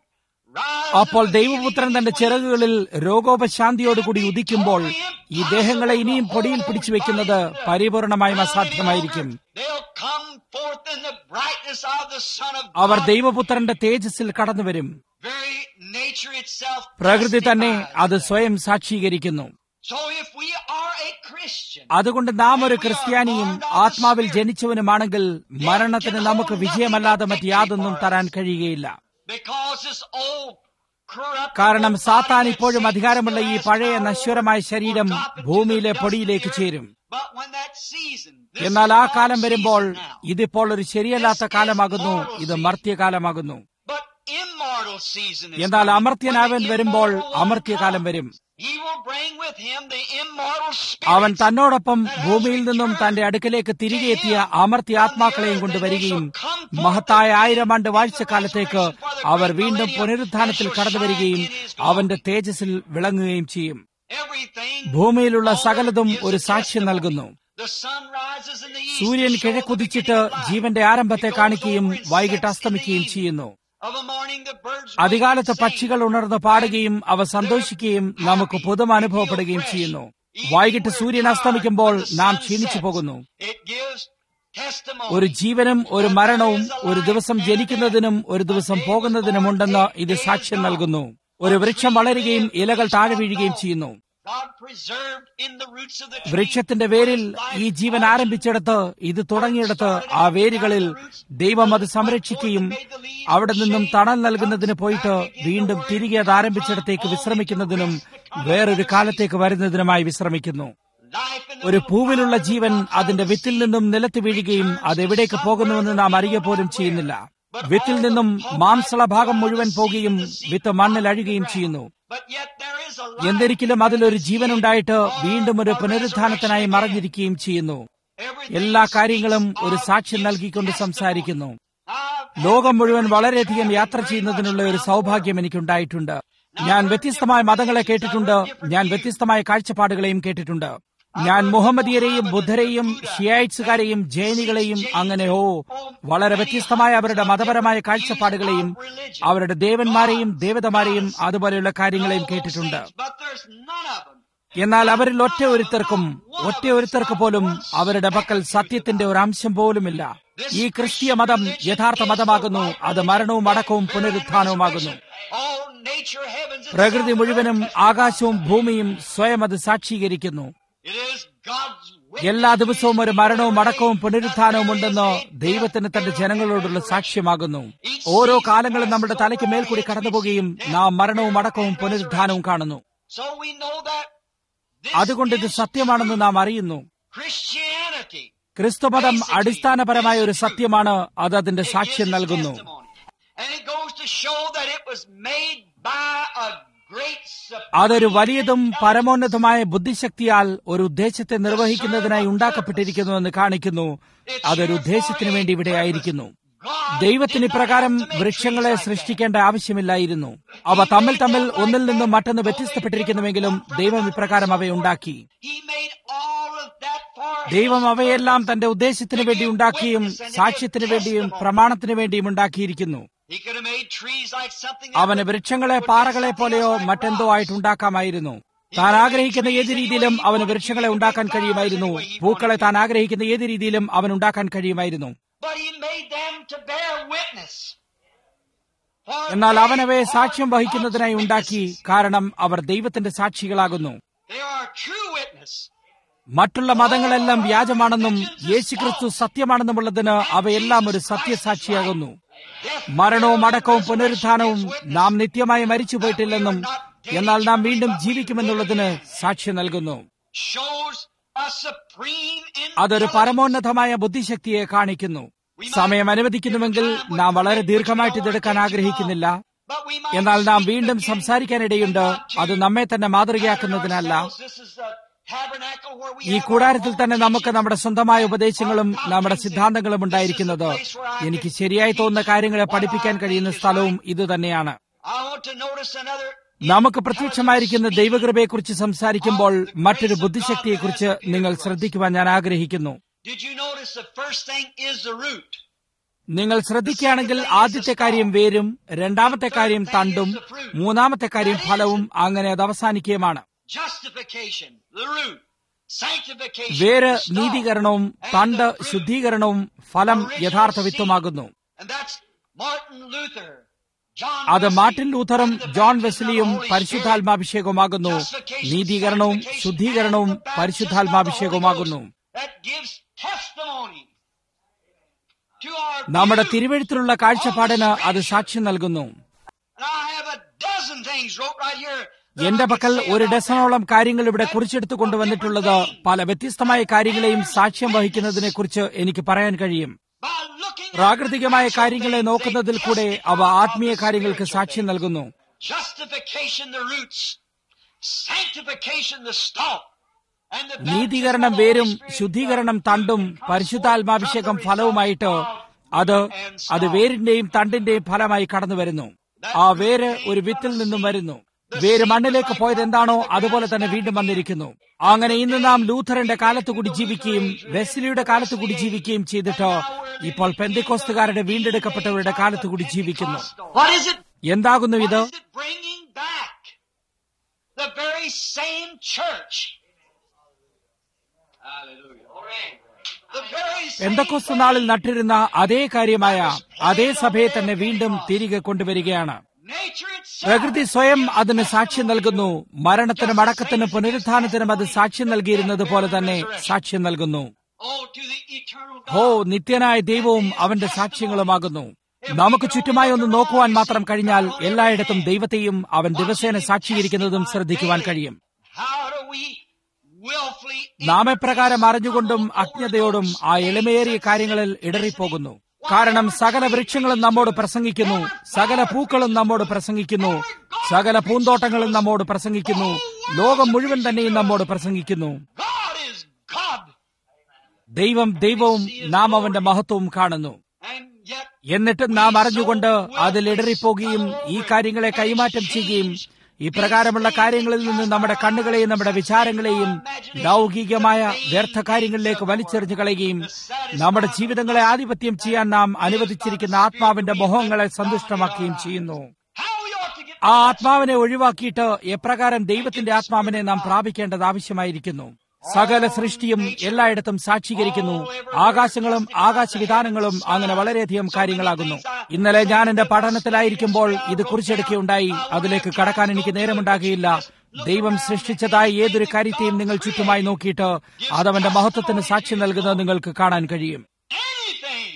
rise അപ്പോൾ with ദൈവപുത്രൻ healing തന്റെ between ചിറകുകളിൽ രോഗോപശാന്തിയോടുകൂടി ഉദിക്കുമ്പോൾ ഈ ദേഹങ്ങളെ ഇനിയും പൊടിയിൽ പിടിച്ചു വെക്കുന്നത് പരിപൂർണമായും അസാധ്യമായിരിക്കും They'll come forth in the brightness of the Son of our God. ദൈവപുത്രന്റെ തേജസ്സിൽ കടന്നുവരും Very nature itself പ്രകൃതി തന്നെ testifies അത് that. സ്വയം സാക്ഷീകരിക്കുന്നു So if we are a Christian, അതുകൊണ്ട് നാം ഒരു ക്രിസ്ത്യാനിയും ആത്മാവിൽ ജനിച്ചവനുമാണെങ്കിൽ മരണത്തിന് നമുക്ക് വിജയമല്ലാതെ മറ്റ് യാതൊന്നും തരാൻ കഴിയുകയില്ല because this old corrupt കാരണം സാത്താൻ ഇപ്പോഴും അധികാരമുള്ള ഈ പഴയ നശ്വരമായ ശരീരം ഭൂമിയിലെ പൊടിയിലേക്ക് ചേരും But when that season, this എന്നാൽ ആ കാലം wrong വരുമ്പോൾ season now, ഇതിപ്പോൾ ഒരു ശരിയല്ലാത്ത കാലമാകുന്നു ഇത് മർത്യകാലമാകുന്നു but immortal season is എന്നാൽ coming. അമർത്യനാവൻ When the വരുമ്പോൾ immortal one അമർത്യകാലം comes, വരും He will bring with him the immortal അവൻ spirit. തന്നോടൊപ്പം ഭൂമിയിൽ നിന്നും തന്റെ അടുക്കലേക്ക് തിരികെ എത്തിയ അമർത്തി ആത്മാക്കളെയും കൊണ്ടുവരികയും മഹത്തായ ആയിരം ആണ്ട് വാഴ്ചക്കാലത്തേക്ക് അവർ വീണ്ടും പുനരുത്ഥാനത്തിൽ കടന്നുവരികയും അവന്റെ തേജസ്സിൽ വിളങ്ങുകയും ചെയ്യും Everything ഭൂമിയിലുള്ള സകലതും ഒരു സാക്ഷ്യം നൽകുന്നു the sun rises in the east സൂര്യൻ to show the കിഴക്കുതിച്ചിട്ട് beginning of life. ജീവന്റെ ആരംഭത്തെ It goes കാണിക്കുകയും over and വൈകിട്ട് sets in the അസ്തമിക്കുകയും evening. ചെയ്യുന്നു Of a morning the birds അധികാലത്ത് wake and പക്ഷികൾ sing. ഉണർന്ന് പാടുകയും അവ സന്തോഷിക്കുകയും നമുക്ക് പുതുമ അനുഭവപ്പെടുകയും ചെയ്യുന്നു വൈകിട്ട് സൂര്യൻ അസ്തമിക്കുമ്പോൾ നാം ക്ഷീണിച്ചു പോകുന്നു It gives testimony. ഒരു ജീവനും ഒരു മരണവും ഒരു ദിവസം ജനിക്കുന്നതിനും ഒരു ദിവസം പോകുന്നതിനുമുണ്ടെന്ന് ഇത് സാക്ഷ്യം നൽകുന്നു ഒരു വൃക്ഷം വളരുകയും ഇലകൾ താഴെ വീഴുകയും ചെയ്യുന്നു God preserved in the roots of the tree വൃക്ഷത്തിന്റെ വേരിൽ ഈ ജീവൻ ആരംഭിച്ചിടത്ത് ഇത് തുടങ്ങിയിടത്ത് ആ വേരുകളിൽ ദൈവം അത് സംരക്ഷിക്കുകയും അവിടെ നിന്നും തണൽ നൽകുന്നതിന് പോയിട്ട് വീണ്ടും തിരികെ അത് ആരംഭിച്ചിടത്തേക്ക് വിശ്രമിക്കുന്നതിനും വേറൊരു കാലത്തേക്ക് വരുന്നതിനുമായി വിശ്രമിക്കുന്നു life in the ഒരു പൂവിലുള്ള ജീവൻ അതിന്റെ വിത്തിൽ നിന്നും നിലത്ത് വീഴുകയും അത് എവിടേക്ക് പോകുന്നുവെന്ന് നാം അറിയുക പോലും ചെയ്യുന്നില്ല വിത്തിൽ നിന്നും മാംസള ഭാഗം മുഴുവൻ പോകുകയും വിത്ത് മണ്ണിൽ അഴുകയും ചെയ്യുന്നു But yet there is a life. എന്തൊരിക്കലും അതിലൊരു ജീവനുണ്ടായിട്ട് വീണ്ടും ഒരു പുനരുത്ഥാനത്തിനായി മറഞ്ഞിരിക്കുകയും ചെയ്യുന്നു Everything എല്ലാ കാര്യങ്ങളും speaks ഒരു of സാക്ഷ്യം its നൽകിക്കൊണ്ട് testimony. സംസാരിക്കുന്നു I've ലോകം മുഴുവൻ വളരെയധികം യാത്ര ചെയ്യുന്നതിനുള്ള ഒരു സൗഭാഗ്യം എനിക്കുണ്ടായിട്ടുണ്ട് ഞാൻ വ്യത്യസ്തമായ മതങ്ങളെ കേട്ടിട്ടുണ്ട് ഞാൻ വ്യത്യസ്തമായ കാഴ്ചപ്പാടുകളെയും കേട്ടിട്ടുണ്ട് ഞാൻ മുഹമ്മദിയരെയും ബുദ്ധരെയും ഷിയായിറ്റ്സുകാരെയും ജൈനികളെയും അങ്ങനെ ഓ വളരെ വ്യത്യസ്തമായ അവരുടെ മതപരമായ കാഴ്ചപ്പാടുകളെയും അവരുടെ ദേവന്മാരെയും ദേവതമാരെയും അതുപോലെയുള്ള കാര്യങ്ങളെയും കേട്ടിട്ടുണ്ട് But there's none of them. എന്നാൽ അവരിൽ ഒറ്റ ഒരുത്തർക്കും ഒറ്റ ഒരുത്തർക്ക് പോലും അവരുടെ പക്കൽ സത്യത്തിന്റെ ഒരു അംശം പോലുമില്ല ഈ ക്രിസ്തീയ മതം യഥാർത്ഥ മതമാകുന്നു അത് മരണവും അടക്കവും പുനരുത്ഥാനവുമാകുന്നു All nature, heavens, and പ്രകൃതി sun, മുഴുവനും ആകാശവും ഭൂമിയും സ്വയം അത് സാക്ഷീകരിക്കുന്നു It is God's എല്ലാ ദിവസവും ഒരു മരണവും അടക്കവും പുനരുത്ഥാനവും ഉണ്ടെന്ന് ദൈവത്തിന് തന്റെ ജനങ്ങളോടുള്ള സാക്ഷ്യമാകുന്നു ഓരോ കാലങ്ങളും നമ്മുടെ തലയ്ക്ക് മേൽ കൂടി കടന്നുപോകുകയും നാം മരണവും അടക്കവും പുനരുത്ഥാനവും കാണുന്നു So we know that this അതുകൊണ്ട് ഇത് is സത്യമാണെന്ന് നാം അറിയുന്നു Christianity. ക്രിസ്തുമതം അടിസ്ഥാനപരമായ ഒരു സത്യമാണ് അത് അതിന്റെ It സാക്ഷ്യം gives its നൽകുന്നു testimony. And it goes to show that it was made by a great അതൊരു വലിയതും പരമോന്നതമായ ബുദ്ധിശക്തിയാൽ ഒരു ഉദ്ദേശത്തെ നിർവഹിക്കുന്നതിനായി ഉണ്ടാക്കപ്പെട്ടിരിക്കുന്നുവെന്ന് കാണിക്കുന്നു അതൊരു ഉദ്ദേശത്തിന് വേണ്ടി ഇവിടെ ആയിരിക്കുന്നു ദൈവത്തിന് ഇപ്രകാരം വൃക്ഷങ്ങളെ സൃഷ്ടിക്കേണ്ട ആവശ്യമില്ലായിരുന്നു അവ തമ്മിൽ തമ്മിൽ ഒന്നിൽ നിന്നും മറ്റൊന്ന് വ്യത്യസ്തപ്പെട്ടിരിക്കുന്നുവെങ്കിലും ദൈവം ഇപ്രകാരം അവയെ ഉണ്ടാക്കി He made all of that for ദൈവം അവയെല്ലാം തന്റെ ഉദ്ദേശത്തിന് വേണ്ടി ഉണ്ടാക്കിയും സാക്ഷ്യത്തിന് വേണ്ടിയും പ്രമാണത്തിന് വേണ്ടിയും ഉണ്ടാക്കിയിരിക്കുന്നു He could have made trees like something അവന് വൃക്ഷങ്ങളെ പാറകളെ പോലെയോ മറ്റെന്തോ ആയിട്ടുണ്ടാക്കാമായിരുന്നു താൻ ആഗ്രഹിക്കുന്ന ഏത് രീതിയിലും അവന് വൃക്ഷങ്ങളെ ഉണ്ടാക്കാൻ കഴിയുമായിരുന്നു പൂക്കളെ താൻ ആഗ്രഹിക്കുന്ന ഏത് രീതിയിലും അവൻ ഉണ്ടാക്കാൻ കഴിയുമായിരുന്നു But he made them to bear witness. For എന്നാൽ they അവൻ അവയെ are സാക്ഷ്യം വഹിക്കുന്നതിനായി God's ഉണ്ടാക്കി witnesses. കാരണം അവർ ദൈവത്തിന്റെ സാക്ഷികളാകുന്നു They are true witness. മറ്റുള്ള മതങ്ങളെല്ലാം വ്യാജമാണെന്നും യേശുക്രിസ്തു സത്യമാണെന്നുമുള്ളതിന് അവയെല്ലാം ഒരു സത്യസാക്ഷിയാകുന്നു മരണവും അടക്കവും പുനരുത്ഥാനവും നാം നിത്യമായി മരിച്ചുപോയിട്ടില്ലെന്നും എന്നാൽ നാം വീണ്ടും ജീവിക്കുമെന്നുള്ളതിന് സാക്ഷ്യം നൽകുന്നു Shows a supreme അതൊരു intelligence. പരമോന്നതമായ ബുദ്ധിശക്തിയെ കാണിക്കുന്നു സമയം അനുവദിക്കുന്നുവെങ്കിൽ നാം വളരെ ദീർഘമായിട്ട് ഇതെടുക്കാൻ ആഗ്രഹിക്കുന്നില്ല But we might എന്നാൽ നാം speak വീണ്ടും again സംസാരിക്കാനിടയുണ്ട് അത് നമ്മെ തന്നെ മാതൃകയാക്കുന്നതിനല്ല This is a tabernacle where we ഈ have our കൂടാരത്തിൽ own തന്നെ നമുക്ക് teachings. നമ്മുടെ സ്വന്തമായ ഉപദേശങ്ങളും നമ്മുടെ സിദ്ധാന്തങ്ങളും ഉണ്ടായിരിക്കുന്നത് എനിക്ക് ശരിയായി തോന്നുന്ന കാര്യങ്ങളെ പഠിപ്പിക്കാൻ കഴിയുന്ന സ്ഥലവും ഇത് തന്നെയാണ് I want to notice another നമുക്ക് പ്രത്യക്ഷമായിരിക്കുന്ന ദൈവകൃപയെക്കുറിച്ച് സംസാരിക്കുമ്പോൾ മറ്റൊരു ബുദ്ധിശക്തിയെക്കുറിച്ച് നിങ്ങൾ ശ്രദ്ധിക്കുവാൻ ഞാൻ ആഗ്രഹിക്കുന്നു Did you notice the first thing is the root? നിങ്ങൾ ശ്രദ്ധിക്കുകയാണെങ്കിൽ ആദ്യത്തെ കാര്യം വേരും രണ്ടാമത്തെ കാര്യം തണ്ടും മൂന്നാമത്തെ കാര്യം ഫലവും അങ്ങനെ അത് അവസാനിക്കുകയുമാണ് Justification, the root. Sanctification, വേര് the stalk. നീതീകരണവും And തണ്ട് the fruit, ശുദ്ധീകരണവും ഫലം original യഥാർത്ഥ seed. വിത്തുമാകുന്നു And that's Martin Luther, John അത് Wesley, മാർട്ടിൻ ലൂഥറും and the John baptism of the വെസ്ലിയും Holy പരിശുദ്ധാത്മാഭിഷേകവുമാകുന്നു Justification, നീതീകരണവും sanctification, ശുദ്ധീകരണവും and the baptism of the Holy പരിശുദ്ധാത്മാഭിഷേകവുമാകുന്നു Ghost. That gives testimony to our നമ്മുടെ view. തിരുവഴുത്തിലുള്ള കാഴ്ചപ്പാടിന് അത് സാക്ഷ്യം നൽകുന്നു And I have a dozen things wrote right here that എന്റെ I could പക്കൽ say ഒരു about ഡസനോളം that. കാര്യങ്ങൾ ഇവിടെ കുറിച്ചെടുത്തു കൊണ്ടുവന്നിട്ടുള്ളത് പല വ്യത്യസ്തമായ കാര്യങ്ങളെയും സാക്ഷ്യം വഹിക്കുന്നതിനെ കുറിച്ച് എനിക്ക് പറയാൻ കഴിയും By looking at പ്രാകൃതികമായ the natural കാര്യങ്ങളെ things, നോക്കുന്നതിൽ they കൂടെ testify അവ of ആത്മീയ the കാര്യങ്ങൾക്ക് spiritual സാക്ഷ്യം things. നൽകുന്നു Justification, the roots. Sanctification, the stalk. And the baptism നീതീകരണം of the വേരും Holy Spirit, ശുദ്ധീകരണം the തണ്ടും fruit comes പരിശുദ്ധാത്മാഭിഷേകം forth from the ഫലവുമായിട്ട് result of അത് root and അത് stalk. വേരിന്റെയും തണ്ടിന്റെയും ഫലമായി കടന്നു വരുന്നു ആ വേര് ഒരു വിത്തിൽ നിന്നും വരുന്നു വേര് മണ്ണിലേക്ക് പോയത് എന്താണോ അതുപോലെ തന്നെ വീണ്ടും വന്നിരിക്കുന്നു അങ്ങനെ ഇന്ന് നാം ലൂഥറിന്റെ കാലത്ത് കൂടി ജീവിക്കുകയും വെസ്ലിയുടെ കാലത്ത് കൂടി ജീവിക്കുകയും ചെയ്തിട്ട് ഇപ്പോൾ പെന്തിക്കോസ്തുകാരുടെ വീണ്ടെടുക്കപ്പെട്ടവരുടെ കാലത്ത് കൂടി ജീവിക്കുന്നു What is it? എന്താകുന്നു ഇത് What is it bringing back? The very same church. Hallelujah. The very same പെന്തക്കോസ്തു നാളിൽ നട്ടിരുന്ന അതേ കാര്യമായ അതേ സഭയെ തന്നെ വീണ്ടും തിരികെ കൊണ്ടുവരികയാണ് nature itself. പ്രകൃതി സ്വയം അതിന് സാക്ഷ്യം നൽകുന്നു മരണത്തിനും അടക്കത്തിനും പുനരുത്ഥാനത്തിനും അത് സാക്ഷ്യം നൽകിയിരുന്നത് പോലെ തന്നെ സാക്ഷ്യം നൽകുന്നു Oh, to the eternal ഹോ God. നിത്യനായ ദൈവവും അവന്റെ സാക്ഷ്യങ്ങളുമാകുന്നു നമുക്ക് ചുറ്റുമായി ഒന്ന് നോക്കുവാൻ മാത്രം കഴിഞ്ഞാൽ എല്ലായിടത്തും ദൈവത്തെയും അവൻ ദിവസേന സാക്ഷീകരിക്കുന്നതും ശ്രദ്ധിക്കുവാൻ കഴിയും How do we willfully നാം എപ്രകാരം അറിഞ്ഞുകൊണ്ടും അജ്ഞതയോടും ആ എളിമയേറിയ കാര്യങ്ങളിൽ ഇടറിപ്പോകുന്നു കാരണം സകല വൃക്ഷങ്ങളും നമ്മോട് പ്രസംഗിക്കുന്നു സകല പൂക്കളും നമ്മോട് പ്രസംഗിക്കുന്നു സകല പൂന്തോട്ടങ്ങളും നമ്മോട് പ്രസംഗിക്കുന്നു ലോകം മുഴുവൻ തന്നെയും നമ്മോട് പ്രസംഗിക്കുന്നു God is God. ദൈവം ദൈവവും നാം അവന്റെ മഹത്വവും കാണുന്നു And yet എന്നിട്ടും നാം അറിഞ്ഞുകൊണ്ട് അതിൽ ഇടറിപ്പോകുകയും ഈ കാര്യങ്ങളെ കൈമാറ്റം ചെയ്യുകയും ഇപ്രകാരമുള്ള കാര്യങ്ങളിൽ നിന്ന് നമ്മുടെ കണ്ണുകളെയും നമ്മുടെ വിചാരങ്ങളെയും ലൗകികമായ വ്യർത്ഥ കാര്യങ്ങളിലേക്ക് വലിച്ചെറിഞ്ഞു കളയുകയും നമ്മുടെ ജീവിതങ്ങളെ ആധിപത്യം ചെയ്യാൻ നാം അനുവദിച്ചിരിക്കുന്ന ആത്മാവിന്റെ മോഹങ്ങളെ സന്തുഷ്ടമാക്കുകയും ചെയ്യുന്നു how we ought to get ആ ആത്മാവിനെ ഒഴിവാക്കിയിട്ട് എപ്രകാരം ദൈവത്തിന്റെ ആത്മാവിനെ നാം പ്രാപിക്കേണ്ടത് ആവശ്യമായിരിക്കുന്നു സകല സൃഷ്ടിയും എല്ലായിടത്തും സാക്ഷീകരിക്കുന്നു ആകാശങ്ങളും ആകാശവിധാനങ്ങളും അങ്ങനെ വളരെയധികം കാര്യങ്ങളാകുന്നു ഇന്നലെ ഞാൻ എന്റെ പഠനത്തിലായിരിക്കുമ്പോൾ ഇത് കുറിച്ചെടുക്കുകയുണ്ടായി അതിലേക്ക് കടക്കാൻ എനിക്ക് നേരമുണ്ടാകുകയില്ല ദൈവം സൃഷ്ടിച്ചതായ ഏതൊരു കാര്യത്തെയും നിങ്ങൾ ചുറ്റുമായി നോക്കിയിട്ട് അതവന്റെ മഹത്വത്തിന് സാക്ഷ്യം നൽകുന്നത് നിങ്ങൾക്ക് കാണാൻ കഴിയും anything,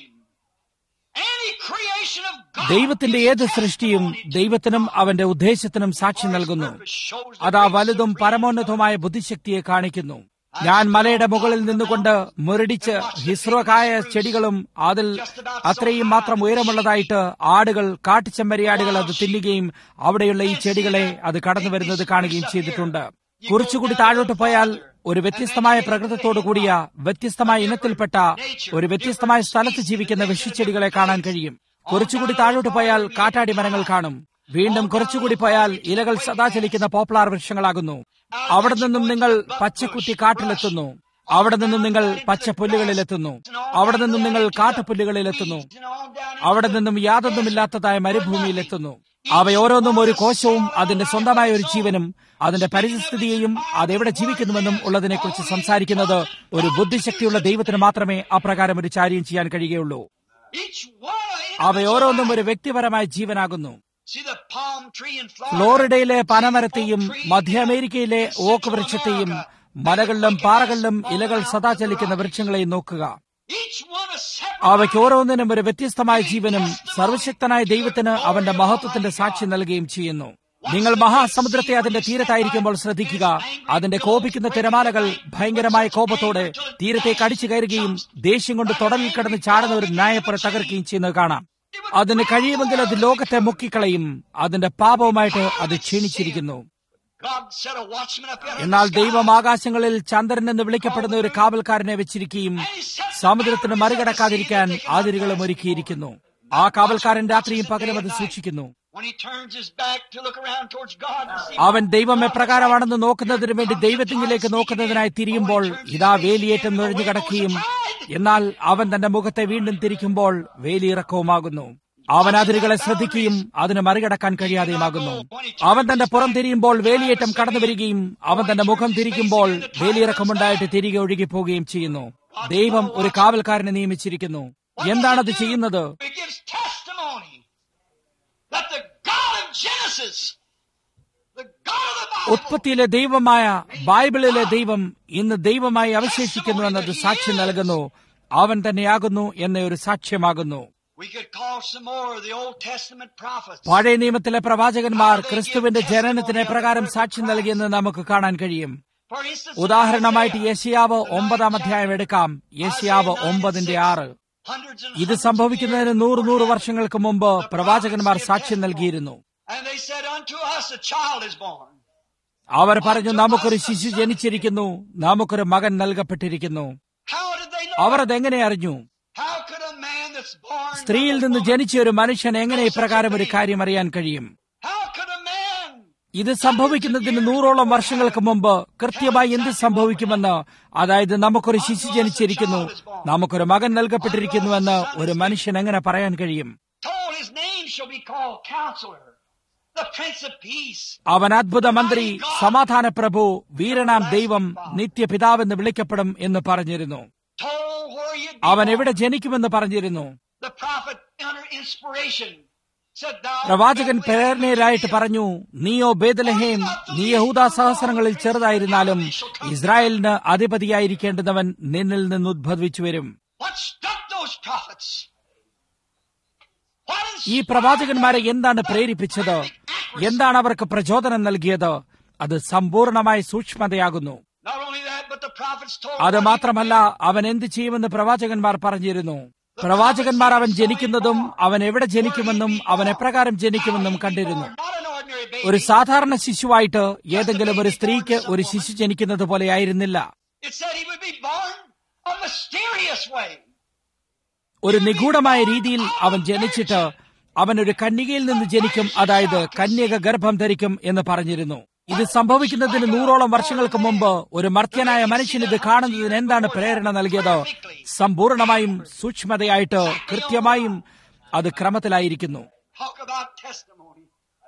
any creation of God. ദൈവത്തിന്റെ ഏത് സൃഷ്ടിയും ദൈവത്തിനും അവന്റെ ഉദ്ദേശത്തിനും സാക്ഷ്യം നൽകുന്നു അതാ വലുതും പരമോന്നതവുമായ ബുദ്ധിശക്തിയെ കാണിക്കുന്നു ഞാൻ മലയുടെ മുകളിൽ നിന്നുകൊണ്ട് മുരടിച്ച് ഹിസ്രോകായ ചെടികളും അതിൽ അത്രയും മാത്രം ഉയരമുള്ളതായിട്ട് ആടുകൾ കാട്ടുചെമ്മരിയാടുകൾ അത് തിന്നുകയും അവിടെയുള്ള ഈ ചെടികളെ അത് കടന്നു വരുന്നത് കാണുകയും ചെയ്തിട്ടുണ്ട് കുറച്ചുകൂടി താഴോട്ട് പോയാൽ ഒരു വ്യത്യസ്തമായ പ്രകൃതത്തോടു കൂടിയ വ്യത്യസ്തമായ ഇനത്തിൽപ്പെട്ട ഒരു വ്യത്യസ്തമായ സ്ഥലത്ത് ജീവിക്കുന്ന വിഷച്ചെടികളെ കാണാൻ കഴിയും കുറച്ചുകൂടി താഴോട്ട് പോയാൽ കാറ്റാടി മരങ്ങൾ കാണും വീണ്ടും കുറച്ചുകൂടി പോയാൽ ഇലകൾ സദാ ചലിക്കുന്ന പോപ്പുലാർ വൃക്ഷങ്ങളാകുന്നു അവിടെ നിന്നും നിങ്ങൾ പച്ചക്കുത്തി കാട്ടിലെത്തുന്നു അവിടെ നിന്നും നിങ്ങൾ പച്ച പുല്ലുകളിലെത്തുന്നു അവിടെ നിന്നും നിങ്ങൾ കാട്ടുപുല്ലുകളിലെത്തുന്നു അവിടെ നിന്നും യാതൊന്നുമില്ലാത്തതായ മരുഭൂമിയിലെത്തുന്നു അവയോരോന്നും ഒരു കോശവും അതിന്റെ സ്വന്തമായ ഒരു ജീവനും അതിന്റെ പരിസ്ഥിതിയെയും അതെവിടെ ജീവിക്കുന്നുവെന്നും ഉള്ളതിനെക്കുറിച്ച് സംസാരിക്കുന്നത് ഒരു ബുദ്ധിശക്തിയുള്ള ദൈവത്തിന് മാത്രമേ അപ്രകാരം ഒരു കാര്യം ചെയ്യാൻ കഴിയുകയുള്ളൂ Each one of them അവയോരോന്നും ഒരു വ്യക്തിപരമായ ജീവനാകുന്നു See the palm tree in Florida. ഫ്ലോറിഡയിലെ പനമരത്തെയും മധ്യ അമേരിക്കയിലെ ഓക്ക് വൃക്ഷത്തെയും മലകളിലും പാറകളിലും ഇലകൾ സദാ ചലിക്കുന്ന വൃക്ഷങ്ങളെയും നോക്കുക Each one a separate അവയ്ക്ക് ഓരോന്നിനും ഒരു വ്യത്യസ്തമായ ജീവനും സർവശക്തനായ ദൈവത്തിന് അവന്റെ മഹത്വത്തിന്റെ സാക്ഷി നൽകുകയും ചെയ്യുന്നു നിങ്ങൾ മഹാസമുദ്രത്തെ അതിന്റെ തീരത്തായിരിക്കുമ്പോൾ ശ്രദ്ധിക്കുക അതിന്റെ കോപിക്കുന്ന തിരമാലകൾ ഭയങ്കരമായ കോപത്തോടെ തീരത്തേക്ക് അടിച്ചു കയറുകയും ദേഷ്യം കൊണ്ട് തുടലിൽ കിടന്ന് ചാടുന്ന ഒരു നായപ്പുറ തകർക്കുകയും ചെയ്യുന്നത് കാണാം അതിന് കഴിയുമെങ്കിൽ അത് ലോകത്തെ മുക്കിക്കളയും അതിന്റെ പാപവുമായിട്ട് അത് ക്ഷീണിച്ചിരിക്കുന്നു God set a watchman up there. in എന്നാൽ the sky. ദൈവം ആകാശങ്ങളിൽ ചന്ദ്രൻ എന്ന് വിളിക്കപ്പെടുന്ന ഒരു കാവൽക്കാരനെ വെച്ചിരിക്കുകയും സമുദ്രത്തിന് മറികടക്കാതിരിക്കാൻ അതിരുകളും ഒരുക്കിയിരിക്കുന്നു ആ കാവൽക്കാരൻ രാത്രിയും പകലും അത് സൂക്ഷിക്കുന്നു When he turns his back to look around towards God to see അവൻ ദൈവം എപ്രകാരമാണെന്ന് നോക്കുന്നതിന് വേണ്ടി ദൈവത്തിങ്കിലേക്ക് നോക്കുന്നതിനായി തിരിയുമ്പോൾ ഇതാ വേലിയേറ്റം നുഴഞ്ഞു കടക്കുകയും എന്നാൽ അവൻ തന്റെ മുഖത്തെ വീണ്ടും തിരിക്കുമ്പോൾ വേലിയിറക്കവുമാകുന്നു അവൻ അതിരുകളെ ശ്രദ്ധിക്കുകയും അതിന് മറികടക്കാൻ കഴിയാതെയുമാകുന്നു അവൻ തന്റെ പുറം തിരിയുമ്പോൾ വേലിയേറ്റം കടന്നു വരികയും അവൻ തന്റെ മുഖം തിരിക്കുമ്പോൾ വേലിയിറക്കമുണ്ടായിട്ട് തിരികെ ഒഴുകിപ്പോവുകയും ചെയ്യുന്നു ദൈവം ഒരു കാവൽക്കാരനെ നിയമിച്ചിരിക്കുന്നു എന്താണത് ചെയ്യുന്നത് It gives testimony that the God of Genesis, the God of the Bible, ഉത്പത്തിയിലെ ദൈവമായ ബൈബിളിലെ ദൈവം ഇന്ന് ദൈവമായി അവശേഷിക്കുന്നു എന്നത് സാക്ഷ്യം നൽകുന്നു അവൻ തന്നെയാകുന്നു എന്ന ഒരു സാക്ഷ്യമാകുന്നു we could call some more of the Old Testament prophets. പഴയ നിയമത്തിലെ പ്രവാചകന്മാർ ക്രിസ്തുവിന്റെ ജനനത്തിന് പ്രകാരം സാക്ഷ്യം നൽകിയെന്ന് നമുക്ക് കാണാൻ കഴിയും For instance, ഉദാഹരണമായിട്ട് യേശയാവ് ഒമ്പതാം അധ്യായം എടുക്കാം യേശയാവ് ഒമ്പതിന്റെ ആറ് hundreds and ഇത് സംഭവിക്കുന്നതിന് നൂറ് നൂറ് വർഷങ്ങൾക്ക് മുമ്പ് പ്രവാചകന്മാർ സാക്ഷ്യം നൽകിയിരുന്നു and they said, Unto us a child is born. അവർ പറഞ്ഞു നമുക്കൊരു ശിശു ജനിച്ചിരിക്കുന്നു നമുക്കൊരു മകൻ നൽകപ്പെട്ടിരിക്കുന്നു How did they know? അവർ അതെങ്ങനെ അറിഞ്ഞു How could a man that's born സ്ത്രീയിൽ നിന്ന് ജനിച്ച ഒരു മനുഷ്യൻ എങ്ങനെ ഇപ്രകാരം ഒരു കാര്യം അറിയാൻ കഴിയും How could a man ഇത് സംഭവിക്കുന്നതിന് നൂറോളം വർഷങ്ങൾക്ക് മുമ്പ് കൃത്യമായി എന്ത് സംഭവിക്കുമെന്ന് അതായത് നമുക്കൊരു ശിശു ജനിച്ചിരിക്കുന്നു നമുക്കൊരു മകൻ നൽകപ്പെട്ടിരിക്കുന്നുവെന്ന് ഒരു മനുഷ്യൻ എങ്ങനെ പറയാൻ കഴിയും told his name shall be called Counselor, the Prince of Peace, അവൻ അദ്ഭുത മന്ത്രി സമാധാന പ്രഭു വീരനാം ദൈവം നിത്യപിതാവെന്ന് വിളിക്കപ്പെടും എന്ന് പറഞ്ഞിരുന്നു told where you'd be അവൻ born. എവിടെ ജനിക്കുമെന്ന് പറഞ്ഞിരുന്നു The prophet under inspiration said, Thou പ്രവാചകൻ Bethlehem, പ്രേരണയിലായിട്ട് പറഞ്ഞു നീയോ ബേദലഹേം നീ യഹൂദ സഹസ്രങ്ങളിൽ ചെറുതായിരുന്നാലും ഇസ്രായേലിന് അധിപതിയായിരിക്കേണ്ടുന്നവൻ നിന്നിൽ നിന്ന് ഉദ്ഭവിച്ചു വരും What struck those prophets? What ഈ inspired പ്രവാചകന്മാരെ എന്താണ് പ്രേരിപ്പിച്ചത് എന്താണ് അവർക്ക് പ്രചോദനം നൽകിയത് അത് സമ്പൂർണമായ സൂക്ഷ്മതയാകുന്നു Not only that, but the prophets told അത് what he മാത്രമല്ല അവൻ എന്ത് ചെയ്യുമെന്ന് പ്രവാചകന്മാർ പറഞ്ഞിരുന്നു പ്രവാചകന്മാർ അവൻ ജനിക്കുന്നതും അവൻ എവിടെ ജനിക്കുമെന്നും അവൻ എപ്രകാരം ജനിക്കുമെന്നും കണ്ടിരുന്നു Not an ordinary baby. ഒരു സാധാരണ ശിശുവായിട്ട് ഏതെങ്കിലും ഒരു സ്ത്രീക്ക് ഒരു ശിശു ജനിക്കുന്നത് പോലെയായിരുന്നില്ല It said he would be born a mysterious way. ഒരു നിഗൂഢമായ രീതിയിൽ അവൻ ജനിച്ചിട്ട് അവൻ ഒരു കന്യകയിൽ നിന്ന് ജനിക്കും അതായത് കന്യക ഗർഭം ധരിക്കും എന്ന് പറഞ്ഞിരുന്നു ഇത് സംഭവിക്കുന്നതിന് നൂറോളം വർഷങ്ങൾക്ക് മുമ്പ് ഒരു മർത്യനായ മനുഷ്യൻ ഇത് കാണുന്നതിന് എന്താണ് പ്രേരണ നൽകിയത് സമ്പൂർണമായും സൂക്ഷ്മതയായിട്ട് കൃത്യമായും അത് ക്രമത്തിലായിരിക്കുന്നു Talk about testimony.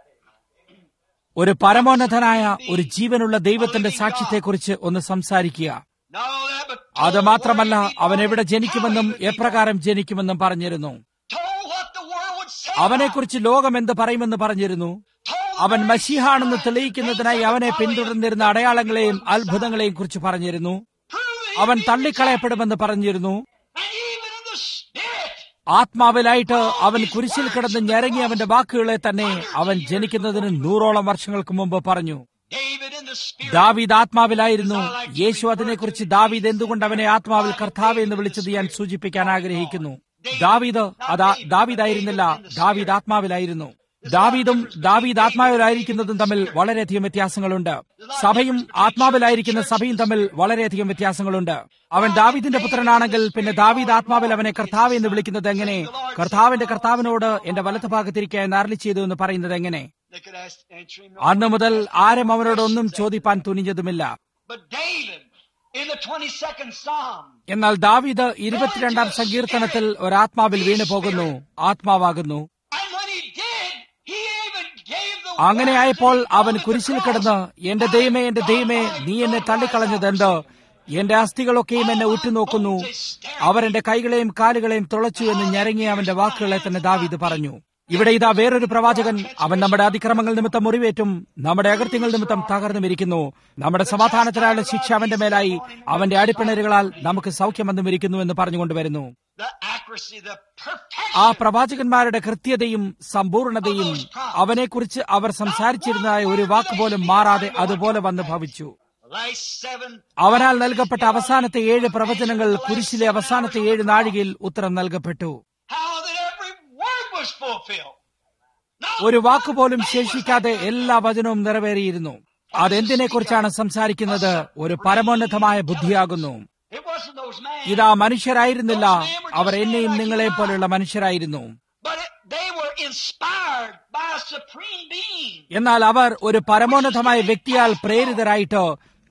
ഒരു പരമോന്നതനായ ഒരു ജീവനുള്ള ദൈവത്തിന്റെ സാക്ഷ്യത്തെക്കുറിച്ച് ഒന്ന് സംസാരിക്കുക Not only that, but അത് told മാത്രമല്ല where he'd be അവൻ born, എവിടെ how ജനിക്കുമെന്നും he would be എപ്രകാരം ജനിക്കുമെന്നും പറഞ്ഞിരുന്നു born. Told what the world would say. അവനെക്കുറിച്ച് ലോകം എന്ത് പറയുമെന്ന് പറഞ്ഞിരുന്നു Told അവൻ where he മഷിഹാണെന്ന് was, തെളിയിക്കുന്നതിനായി things that അവനെ would follow him. പിന്തുടർന്നിരുന്ന അടയാളങ്ങളെയും അത്ഭുതങ്ങളെയും കുറിച്ച് പറഞ്ഞിരുന്നു Proving അവൻ he'd be തള്ളിക്കളയപ്പെടുമെന്ന് പറഞ്ഞിരുന്നു And even in the spirit. ആത്മാവിലായിട്ട് അവൻ കുരിശിൽ കിടന്ന് ഞരങ്ങി അവന്റെ വാക്കുകളെ തന്നെ അവൻ ജനിക്കുന്നതിന് നൂറോളം വർഷങ്ങൾക്ക് മുമ്പ് പറഞ്ഞു David in the spirit. ദാവീദ് ആത്മാവിലായിരുന്നു യേശു അതിനെക്കുറിച്ച് ദാവീദ് എന്തുകൊണ്ട് അവനെ ആത്മാവിൽ കർത്താവ് എന്ന് വിളിച്ചത് ഞാൻ സൂചിപ്പിക്കാൻ ആഗ്രഹിക്കുന്നു ദാവീദ് അതാ ദാവീദായിരുന്നില്ല ദാവീദ് ആത്മാവിലായിരുന്നു ദാവീദും ദാവീദ് ആത്മാവിലായിരിക്കുന്നതും തമ്മിൽ വളരെയധികം വ്യത്യാസങ്ങളുണ്ട് സഭയും ആത്മാവിലായിരിക്കുന്ന സഭയും തമ്മിൽ വളരെയധികം വ്യത്യാസങ്ങളുണ്ട് അവൻ ദാവീദിന്റെ പുത്രനാണെങ്കിൽ പിന്നെ ദാവീദ് ആത്മാവിൽ അവനെ കർത്താവ് എന്ന് വിളിക്കുന്നത് എങ്ങനെ കർത്താവിന്റെ കർത്താവിനോട് എന്റെ വലത്ത് ഭാഗത്തിരിക്കാൻ അരളി ചെയ്തു എന്ന് പറയുന്നത് എങ്ങനെ They could ask, answer him. അന്നു മുതൽ ആരും അവനോട് ഒന്നും ചോദിപ്പാൻ തുനിഞ്ഞതുമില്ല But David in the 22nd Psalm. എന്നാൽ ദാവീദ് ഇരുപത്തിരണ്ടാം സങ്കീർത്തനത്തിൽ ഒരാത്മാവിൽ വീണു പോകുന്നു ആത്മാവാകുന്നു And when he did, he even gave the അങ്ങനെയായപ്പോൾ അവൻ കുരിശിൽ കിടന്ന് എന്റെ ദൈവമേ എന്റെ ദൈവമേ നീ എന്നെ തള്ളിക്കളഞ്ഞതെന്ത് എന്റെ അസ്ഥികളൊക്കെയും എന്നെ ഉറ്റുനോക്കുന്നു അവരെന്റെ കൈകളെയും കാലുകളെയും തുളച്ചു എന്ന് ഞരങ്ങി അവന്റെ വാക്കുകളെ തന്നെ ദാവീദ് പറഞ്ഞു ഇവിടെ ഇതാ വേറൊരു പ്രവാചകൻ അവൻ നമ്മുടെ അതിക്രമങ്ങൾ നിമിത്തം മുറിവേറ്റും നമ്മുടെ അകൃത്യങ്ങൾ നിമിത്തം തകർന്നുമിരിക്കുന്നു നമ്മുടെ സമാധാനത്തിനായുള്ള ശിക്ഷ അവന്റെ മേലായി അവന്റെ അടിപ്പിണരുകളാൽ നമുക്ക് സൗഖ്യമെന്നും ഇരിക്കുന്നു എന്ന് പറഞ്ഞുകൊണ്ട് വരുന്നു the accuracy, the perfection. ആ പ്രവാചകന്മാരുടെ കൃത്യതയും സമ്പൂർണതയും അവനെക്കുറിച്ച് അവർ സംസാരിച്ചിരുന്നതായ ഒരു വാക്ക് പോലും മാറാതെ അതുപോലെ വന്ന് ഭവിച്ചു The last seven. അവനാൽ നൽകപ്പെട്ട അവസാനത്തെ ഏഴ് പ്രവചനങ്ങൾ കുരിശിലെ അവസാനത്തെ ഏഴ് നാഴികയിൽ ഉത്തരം നൽകപ്പെട്ടു How that every word was fulfilled. Not ഒരു വാക്കുപോലും ശേഷിക്കാതെ എല്ലാ വചനവും നിറവേറിയിരുന്നു അതെന്തിനെക്കുറിച്ചാണ് സംസാരിക്കുന്നത് ഒരു പരമോന്നതമായ ബുദ്ധിയാകുന്നു it wasn't those men. ഇതാ മനുഷ്യരായിരുന്നില്ല അവർ എന്നെയും നിങ്ങളെ പോലെയുള്ള മനുഷ്യരായിരുന്നു But it, they were inspired by a supreme being. എന്നാൽ അവർ ഒരു പരമോന്നതമായ വ്യക്തിയാൽ പ്രേരിതരായിട്ട്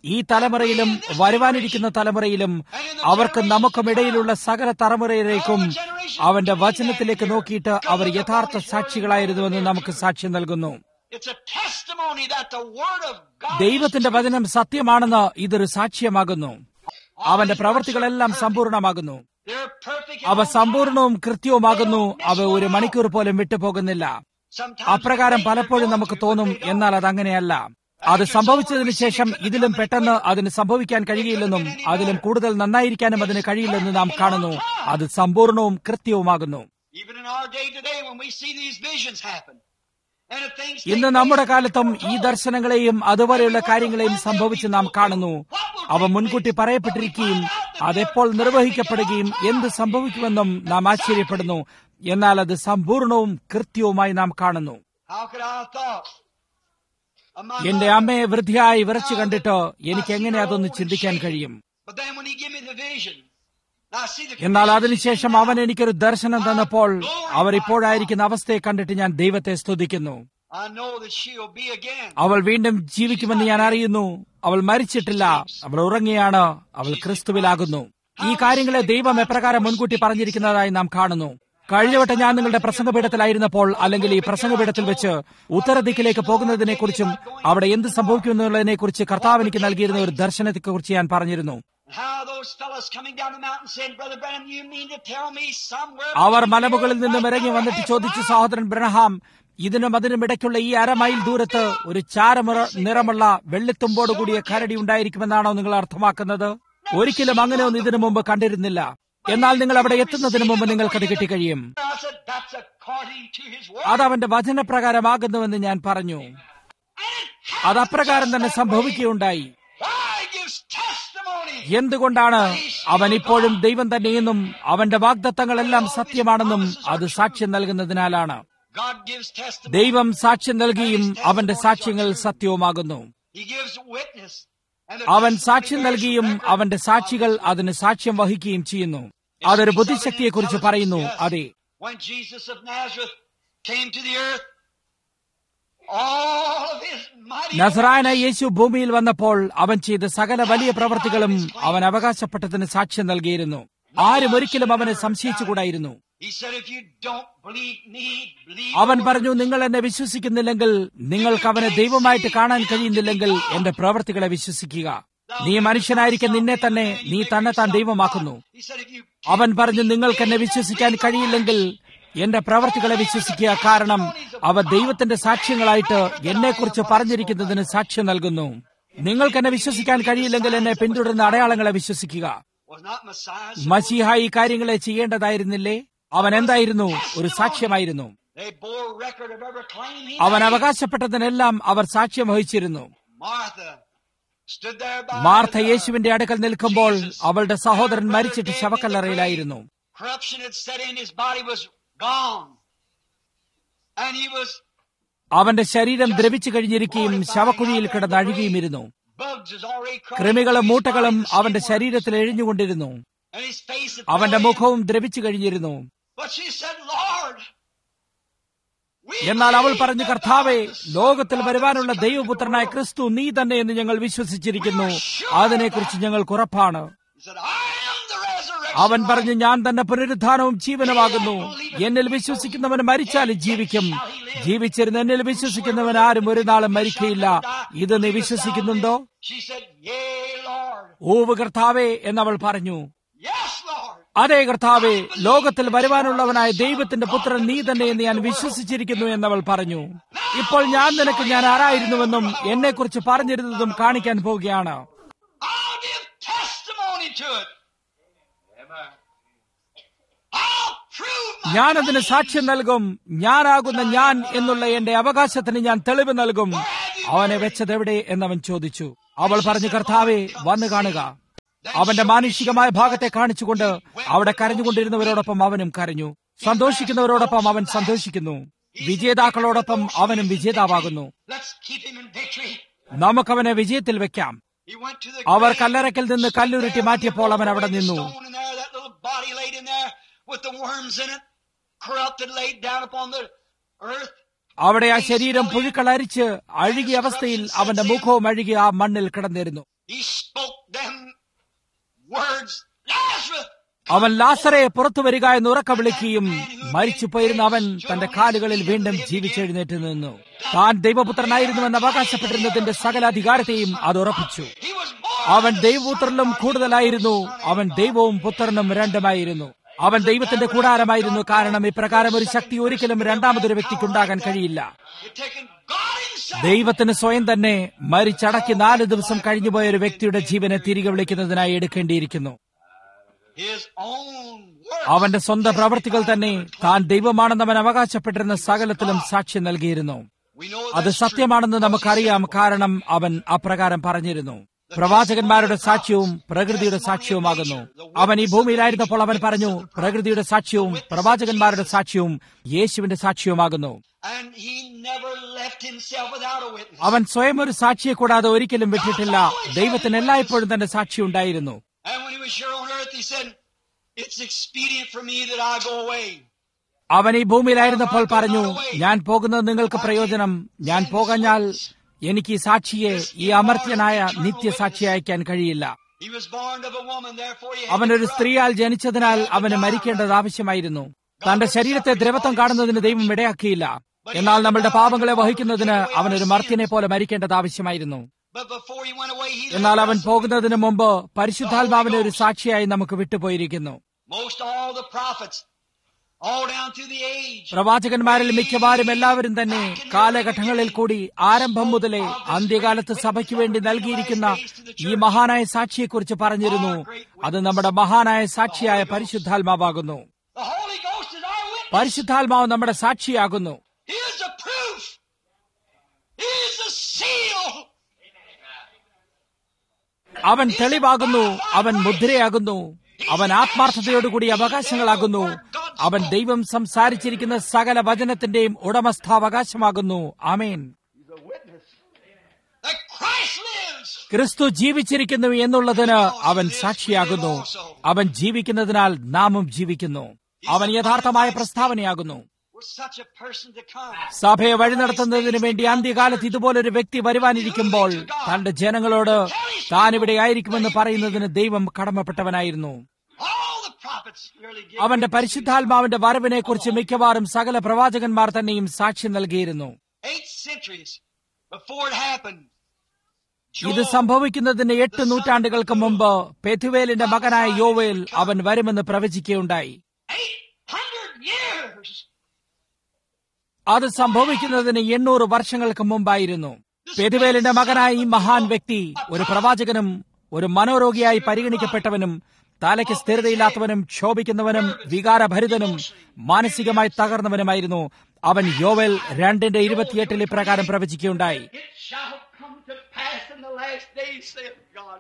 ഈ തലമുറയിലും വരുവാനിരിക്കുന്ന തലമുറയിലും അവർക്ക് നമുക്കും ഇടയിലുള്ള സകല തലമുറയിലേക്കും അവന്റെ വചനത്തിലേക്ക് നോക്കിയിട്ട് അവർ യഥാർത്ഥ സാക്ഷികളായിരുന്നുവെന്ന് നമുക്ക് സാക്ഷ്യം നൽകുന്നു It's a testimony that the Word of God ദൈവത്തിന്റെ വചനം സത്യമാണെന്ന് ഇതൊരു സാക്ഷ്യമാകുന്നു അവന്റെ പ്രവൃത്തികളെല്ലാം സമ്പൂർണമാകുന്നു they're perfect. അവ സമ്പൂർണവും കൃത്യവുമാകുന്നു അവ ഒരു മണിക്കൂർ പോലും വിട്ടുപോകുന്നില്ല Sometimes അപ്രകാരം പലപ്പോഴും നമുക്ക് തോന്നും എന്നാൽ അതങ്ങനെയല്ല അത് സംഭവിച്ചതിന് ശേഷം ഇതിലും പെട്ടെന്ന് അതിന് സംഭവിക്കാൻ കഴിയില്ലെന്നും അതിലും കൂടുതൽ നന്നായിരിക്കാനും അതിന് കഴിയില്ലെന്ന് നാം കാണുന്നു അത് സമ്പൂർണവും കൃത്യവുമാകുന്നു even in our day today when we see these visions happen. And if things ഇന്ന് take നമ്മുടെ place, കാലത്തും ഈ ദർശനങ്ങളെയും അതുപോലെയുള്ള കാര്യങ്ങളെയും സംഭവിച്ച് നാം കാണുന്നു അവ മുൻകൂട്ടി പറയപ്പെട്ടിരിക്കുകയും അതെപ്പോൾ നിർവഹിക്കപ്പെടുകയും എന്ത് സംഭവിക്കുമെന്നും നാം ആശ്ചര്യപ്പെടുന്നു എന്നാൽ അത് സമ്പൂർണവും കൃത്യവുമായി നാം കാണുന്നു how could I have thought of my എന്റെ mother? അമ്മയെ വൃദ്ധിയായി വിറച്ചു കണ്ടിട്ട് എനിക്ക് എങ്ങനെ അതൊന്ന് ചിന്തിക്കാൻ കഴിയും But then when he gave me the vision, now I see the എന്നാൽ അതിനുശേഷം അവൻ എനിക്കൊരു ദർശനം തന്നപ്പോൾ അവർ ഇപ്പോഴായിരിക്കുന്ന അവസ്ഥയെ കണ്ടിട്ട് ഞാൻ ദൈവത്തെ സ്തുതിക്കുന്നു I know that she'll be again. അവൾ വീണ്ടും ജീവിക്കുമെന്ന് ഞാൻ അറിയുന്നു അവൾ മരിച്ചിട്ടില്ല അവൾ ഉറങ്ങിയാണ് അവൾ ക്രിസ്തുവിലാകുന്നു ഈ കാര്യങ്ങളെ ദൈവം എപ്രകാരം മുൻകൂട്ടി പറഞ്ഞിരിക്കുന്നതായി നാം കാണുന്നു കഴിഞ്ഞവട്ടം ഞാൻ നിങ്ങളുടെ പ്രസംഗപീഠത്തിലായിരുന്നപ്പോൾ അല്ലെങ്കിൽ ഈ പ്രസംഗപീഠത്തിൽ വെച്ച് ഉത്തരദിക്കിലേക്ക് പോകുന്നതിനെക്കുറിച്ചും അവിടെ എന്ത് സംഭവിക്കുമെന്നുള്ളതിനെക്കുറിച്ച് കർത്താവ് എനിക്ക് നൽകിയിരുന്ന ഒരു ദർശനത്തെക്കുറിച്ച് ഞാൻ പറഞ്ഞിരുന്നു How those fellows coming down the mountain saying, Brother Branham, you mean to tell me somewhere our between മലമുകളിൽ here നിന്നും and ഇറങ്ങി right വന്നിട്ട് there, ചോദിച്ചു half സഹോദരൻ ബ്രഹ്ഹാം ഇതിനും അതിനും ഇടയ്ക്കുള്ള ഈ അരമൈൽ ദൂരത്ത് ഒരു ചാരമുറ നിറമുള്ള വെള്ളിത്തുമ്പോട് കൂടിയ കരടി ഉണ്ടായിരിക്കുമെന്നാണോ നിങ്ങൾ അർത്ഥമാക്കുന്നത് ഒരിക്കലും അങ്ങനെയൊന്നും ഇതിനു മുമ്പ് കണ്ടിരുന്നില്ല എന്നാൽ നിങ്ങൾ അവിടെ എത്തുന്നതിന് മുമ്പ് നിങ്ങൾക്കത് കിട്ടിക്കഴിയും I said, that's according to his word. അത് അവന്റെ വചനപ്രകാരമാകുന്നുവെന്ന് ഞാൻ പറഞ്ഞു അത് അപ്രകാരം തന്നെ സംഭവിക്കുകയുണ്ടായി Why he gives testimony? എന്തുകൊണ്ടാണ് അവൻ ഇപ്പോഴും ദൈവം തന്നെയെന്നും അവന്റെ വാഗ്ദത്തങ്ങളെല്ലാം സത്യമാണെന്നും അത് സാക്ഷ്യം നൽകുന്നതിനാലാണ് God gives testimony. ദൈവം സാക്ഷ്യം നൽകിയും അവന്റെ സാക്ഷ്യങ്ങൾ സത്യവുമാകുന്നു He gives witness. And the അവൻ testimony സാക്ഷ്യം bears നൽകിയും record അവന്റെ സാക്ഷികൾ അതിന് സാക്ഷ്യം വഹിക്കുകയും ചെയ്യുന്നു അതൊരു ബുദ്ധിശക്തിയെക്കുറിച്ച് പറയുന്നു അതെ When Jesus of Nazareth came to the earth, all of his mighty നസറായന യേശു ഭൂമിയിൽ വന്നപ്പോൾ അവൻ ചെയ്ത സകല വലിയ പ്രവർത്തികളും അവൻ അവകാശപ്പെട്ടതിന് സാക്ഷ്യം നൽകിയിരുന്നു ആരും ഒരിക്കലും അവനെ സംശയിച്ചുകൂടായിരുന്നു He said, if you don't believe me, believe അവൻ the പറഞ്ഞു നിങ്ങൾ എന്നെ വിശ്വസിക്കുന്നില്ലെങ്കിൽ നിങ്ങൾക്ക് അവനെ ദൈവമായിട്ട് കാണാൻ കഴിയുന്നില്ലെങ്കിൽ എന്റെ പ്രവർത്തികളെ വിശ്വസിക്കുക നീ മനുഷ്യനായിരിക്കെ നിന്നെ തന്നെ നീ തന്നെ താൻ ദൈവമാക്കുന്നു He said, if you അവൻ പറഞ്ഞു നിങ്ങൾക്ക് എന്നെ വിശ്വസിക്കാൻ കഴിയില്ലെങ്കിൽ എന്റെ പ്രവർത്തികളെ വിശ്വസിക്കുക കാരണം അവ ദൈവത്തിന്റെ സാക്ഷ്യങ്ങളായിട്ട് എന്നെക്കുറിച്ച് പറഞ്ഞിരിക്കുന്നതിന് സാക്ഷ്യം നൽകുന്നു നിങ്ങൾക്ക് എന്നെ വിശ്വസിക്കാൻ കഴിയില്ലെങ്കിൽ എന്നെ പിന്തുടരുന്ന അടയാളങ്ങളെ വിശ്വസിക്കുക was not Messiah, മസീഹ ഈ കാര്യങ്ങളെ ചെയ്യേണ്ടതായിരുന്നില്ലേ അവൻ എന്തായിരുന്നു ഒരു സാക്ഷ്യമായിരുന്നു they bore record of every claim he അവൻ made. അവകാശപ്പെട്ടതിനെല്ലാം അവർ സാക്ഷ്യം വഹിച്ചിരുന്നു Martha stood there by Martha the- യേശുവിന്റെ അടുക്കൽ നിൽക്കുമ്പോൾ അവളുടെ സഹോദരൻ മരിച്ചിട്ട് ശവക്കല്ലറയിലായിരുന്നു Corruption had set in, his body was gone. And he was, അവന്റെ ശരീരം ദ്രവിച്ചു കഴിഞ്ഞിരിക്കുകയും ശവക്കുഴിയിൽ കിടന്ന് അഴുകിയുമിരുന്നു bugs was already crawling കൃമികളും through his മൂട്ടകളും body, the അവന്റെ skin worm, ശരീരത്തിൽ എഴിഞ്ഞുകൊണ്ടിരുന്നു and his face had അവന്റെ fell in. മുഖവും ദ്രവിച്ചു കഴിഞ്ഞിരുന്നു But she said, Lord, we എന്നാൽ അവൾ believe പറഞ്ഞു that കർത്താവെ thou art the Son of ലോകത്തിൽ God വരുവാനുള്ള that is coming ദൈവപുത്രനായ into the world." ക്രിസ്തു നീ തന്നെ എന്ന് ഞങ്ങൾ വിശ്വസിച്ചിരിക്കുന്നു അതിനെക്കുറിച്ച് ഞങ്ങൾക്ക് ഉറപ്പാണ് He said, I am the resurrection. അവൻ life. പറഞ്ഞു ഞാൻ തന്നെ പുനരുദ്ധാനവും ജീവനുമാകുന്നു എന്നിൽ വിശ്വസിക്കുന്നവൻ മരിച്ചാലും ജീവിക്കും ജീവിച്ചിരുന്ന എന്നിൽ വിശ്വസിക്കുന്നവൻ ആരും ഒരു നാളും മരിക്കയില്ല ഇത് നീ വിശ്വസിക്കുന്നുണ്ടോ She said, Yea, Lord. ഓവ് കർത്താവേ എന്നവൾ പറഞ്ഞു Yes, Lord. അതേ കർത്താവെ ലോകത്തിൽ വരുവാനുള്ളവനായ ദൈവത്തിന്റെ പുത്രൻ നീ തന്നെ എന്ന് ഞാൻ വിശ്വസിച്ചിരിക്കുന്നു എന്നവൾ പറഞ്ഞു ഇപ്പോൾ ഞാൻ നിനക്ക് ഞാൻ ആരായിരുന്നുവെന്നും എന്നെക്കുറിച്ച് പറഞ്ഞിരുന്നതും കാണിക്കാൻ പോവുകയാണ് I'll give testimony to it. I'll prove my ഞാനതിന് സാക്ഷ്യം നൽകും ഞാനാകുന്ന ഞാൻ എന്നുള്ള എന്റെ അവകാശത്തിന് ഞാൻ തെളിവ് നൽകും അവനെ വെച്ചതെവിടെ എന്നവൻ ചോദിച്ചു അവൾ പറഞ്ഞു കർത്താവെ വന്നു കാണുക അവന്റെ മാനുഷികമായ ഭാഗത്തെ കാണിച്ചുകൊണ്ട് അവിടെ കരഞ്ഞുകൊണ്ടിരുന്നവരോടൊപ്പം അവനും കരഞ്ഞു സന്തോഷിക്കുന്നവരോടൊപ്പം അവൻ സന്തോഷിക്കുന്നു വിജേതാക്കളോടൊപ്പം അവനും വിജേതാവാകുന്നു Let's keep him in victory. നമുക്കവനെ വിജയത്തിൽ വെക്കാം He went to the our grave. കല്ലറയ്ക്കൽ നിന്ന് കല്ലുരുട്ടി മാറ്റിയപ്പോൾ അവൻ അവിടെ Laid the നിന്നു stone in there, that little body laid in there with the worms in it, corrupted, laid down upon the earth. അവിടെ ആ ശരീരം പുഴുക്കൾ അരിച്ച് അഴുകിയ അവസ്ഥയിൽ അവന്റെ മുഖവും അഴുകി ആ മണ്ണിൽ കിടന്നിരുന്നു he spoke them words, Lazarus! അവൻ ലാസറെ പുറത്തു വരിക എന്ന് ഉറക്ക വിളിക്കുകയും മരിച്ചു പോയിരുന്ന അവൻ തന്റെ കാലുകളിൽ വീണ്ടും ജീവിച്ചെഴുന്നേറ്റ് നിന്നു താൻ ദൈവപുത്രനായിരുന്നുവെന്ന് അവകാശപ്പെട്ടിരുന്നതിന്റെ സകല അധികാരത്തെയും അത് ഉറപ്പിച്ചു He was more അവൻ ദൈവപുത്രനിലും കൂടുതലായിരുന്നു അവൻ ദൈവവും പുത്രനും രണ്ടുമായിരുന്നു അവൻ ദൈവത്തിന്റെ കൂടാരമായിരുന്നു കാരണം ഇപ്രകാരം ഒരു ശക്തി ഒരിക്കലും രണ്ടാമതൊരു വ്യക്തിക്കുണ്ടാകാൻ കഴിയില്ല He'd taken God himself. ദൈവത്തിന് സ്വയം തന്നെ മരിച്ചടക്കി നാല് ദിവസം കഴിഞ്ഞുപോയ ഒരു വ്യക്തിയുടെ ജീവനെ തിരികെ വിളിക്കുന്നതിനായി എടുക്കേണ്ടിയിരിക്കുന്നു His own word. അവന്റെ സ്വന്തം പ്രവൃത്തികൾ തന്നെ താൻ ദൈവമാണെന്ന് അവൻ അവകാശപ്പെട്ടിരുന്ന സകലത്തിലും സാക്ഷ്യം നൽകിയിരുന്നു We know അത് that's സത്യമാണെന്ന് നമുക്കറിയാം കാരണം അവൻ അപ്രകാരം പറഞ്ഞിരുന്നു പ്രവാചകന്മാരുടെ സാക്ഷ്യവും പ്രകൃതിയുടെ സാക്ഷ്യവുമാകുന്നു അവൻ ഈ ഭൂമിയിലായിരുന്നപ്പോൾ അവൻ പറഞ്ഞു പ്രകൃതിയുടെ സാക്ഷ്യവും പ്രവാചകന്മാരുടെ സാക്ഷ്യവും യേശുവിന്റെ സാക്ഷ്യവുമാകുന്നു And he never left himself without a witness. അവൻ സ്വയം ഒരു സാക്ഷിയെ കൂടാതെ ഒരിക്കലും വിട്ടിട്ടില്ല ദൈവത്തിന് എല്ലായ്പ്പോഴും തന്റെ സാക്ഷി ഉണ്ടായിരുന്നു And when he was here on earth, he said, It's expedient for me that I go away. അവൻ ഈ ഭൂമിയിലായിരുന്നപ്പോൾ പറഞ്ഞു ഞാൻ പോകുന്നത് നിങ്ങൾക്ക് പ്രയോജനം ഞാൻ പോകഞ്ഞാൽ എനിക്ക് ഈ സാക്ഷിയെ ഈ അമർത്യനായ നിത്യസാക്ഷി അയക്കാൻ കഴിയില്ല He was born of a woman, therefore he had അവൻ to ഒരു cry. സ്ത്രീയാൽ ജനിച്ചതിനാൽ അവന് മരിക്കേണ്ടത് ആവശ്യമായിരുന്നു തന്റെ ശരീരത്തെ ദ്രവത്വം കാണുന്നതിന് ദൈവം ഇടയാക്കിയില്ല എന്നാൽ നമ്മളുടെ പാപങ്ങളെ വഹിക്കുന്നതിന് അവൻ ഒരു മർത്യനെ പോലെ മരിക്കേണ്ടത് ആവശ്യമായിരുന്നു But before he went away, he എന്നാൽ left അവൻ us. പോകുന്നതിന് മുമ്പ് പരിശുദ്ധാത്മാവിനെ ഒരു സാക്ഷിയായി നമുക്ക് വിട്ടുപോയിരിക്കുന്നു Most all the prophets, all down through the age, പ്രവാചകന്മാരിൽ മിക്കവാറും എല്ലാവരും തന്നെ കാലഘട്ടങ്ങളിൽ കൂടി ആരംഭം മുതലേ അന്ത്യകാലത്ത് സഭയ്ക്ക് വേണ്ടി നൽകിയിരിക്കുന്ന ഈ മഹാനായ സാക്ഷിയെക്കുറിച്ച് പറഞ്ഞിരുന്നു അത് നമ്മുടെ മഹാനായ സാക്ഷിയായ പരിശുദ്ധാത്മാവാകുന്നു the Holy Ghost is our witness. പരിശുദ്ധാത്മാവ് നമ്മുടെ സാക്ഷിയാകുന്നു He is the proof. He is the seal. അവൻ തെളിവാകുന്നു അവൻ മുദ്രയാകുന്നു അവൻ ആത്മാർത്ഥതയോടുകൂടി അവകാശങ്ങളാകുന്നു അവൻ ദൈവം സംസാരിച്ചിരിക്കുന്ന സകല വചനത്തിന്റെയും ഉടമസ്ഥാവകാശമാകുന്നു ആമേൻ He's a witness that Christ lives. ക്രിസ്തു ജീവിച്ചിരിക്കുന്നു എന്നുള്ളതിന് അവൻ സാക്ഷിയാകുന്നു അവൻ ജീവിക്കുന്നതിനാൽ നാമും ജീവിക്കുന്നു അവൻ യഥാർത്ഥമായ പ്രസ്താവനയാകുന്നു Was such a person to come. സഭയെ വഴി നടത്തുന്നതിന് വേണ്ടി അന്ത്യകാലത്ത് ഇതുപോലൊരു വ്യക്തി വരുവാനിരിക്കുമ്പോൾ തന്റെ ജനങ്ങളോട് താൻ ഇവിടെ ആയിരിക്കുമെന്ന് പറയുന്നതിന് ദൈവം കടമപ്പെട്ടവനായിരുന്നു All the prophets really give. അവന്റെ പരിശുദ്ധാത്മാവിന്റെ വരവിനെ കുറിച്ച് മിക്കവാറും സകല പ്രവാചകന്മാർ തന്നെയും സാക്ഷ്യം നൽകിയിരുന്നു Eight centuries before it happened. ഇത് Joel, സംഭവിക്കുന്നതിന് എട്ട് നൂറ്റാണ്ടുകൾക്ക് മുമ്പ് പെഥുവേലിന്റെ മകനായ യോവേൽ അവൻ വരുമെന്ന് പ്രവചിക്കുകയുണ്ടായി 800 years. അത് സംഭവിക്കുന്നതിന് എണ്ണൂറ് വർഷങ്ങൾക്ക് മുമ്പായിരുന്നു പെതുവേലിന്റെ മകനായ ഈ മഹാൻ വ്യക്തി ഒരു പ്രവാചകനും ഒരു മനോരോഗിയായി പരിഗണിക്കപ്പെട്ടവനും തലയ്ക്ക് സ്ഥിരതയില്ലാത്തവനും ക്ഷോഭിക്കുന്നവനും വികാരഭരിതനും മാനസികമായി തകർന്നവനുമായിരുന്നു അവൻ യോവൽ രണ്ടിന്റെ ഇരുപത്തിയെട്ടിൽ ഇപ്രകാരം പ്രവചിക്കുകയുണ്ടായി It shall come to pass in the last days, saith God.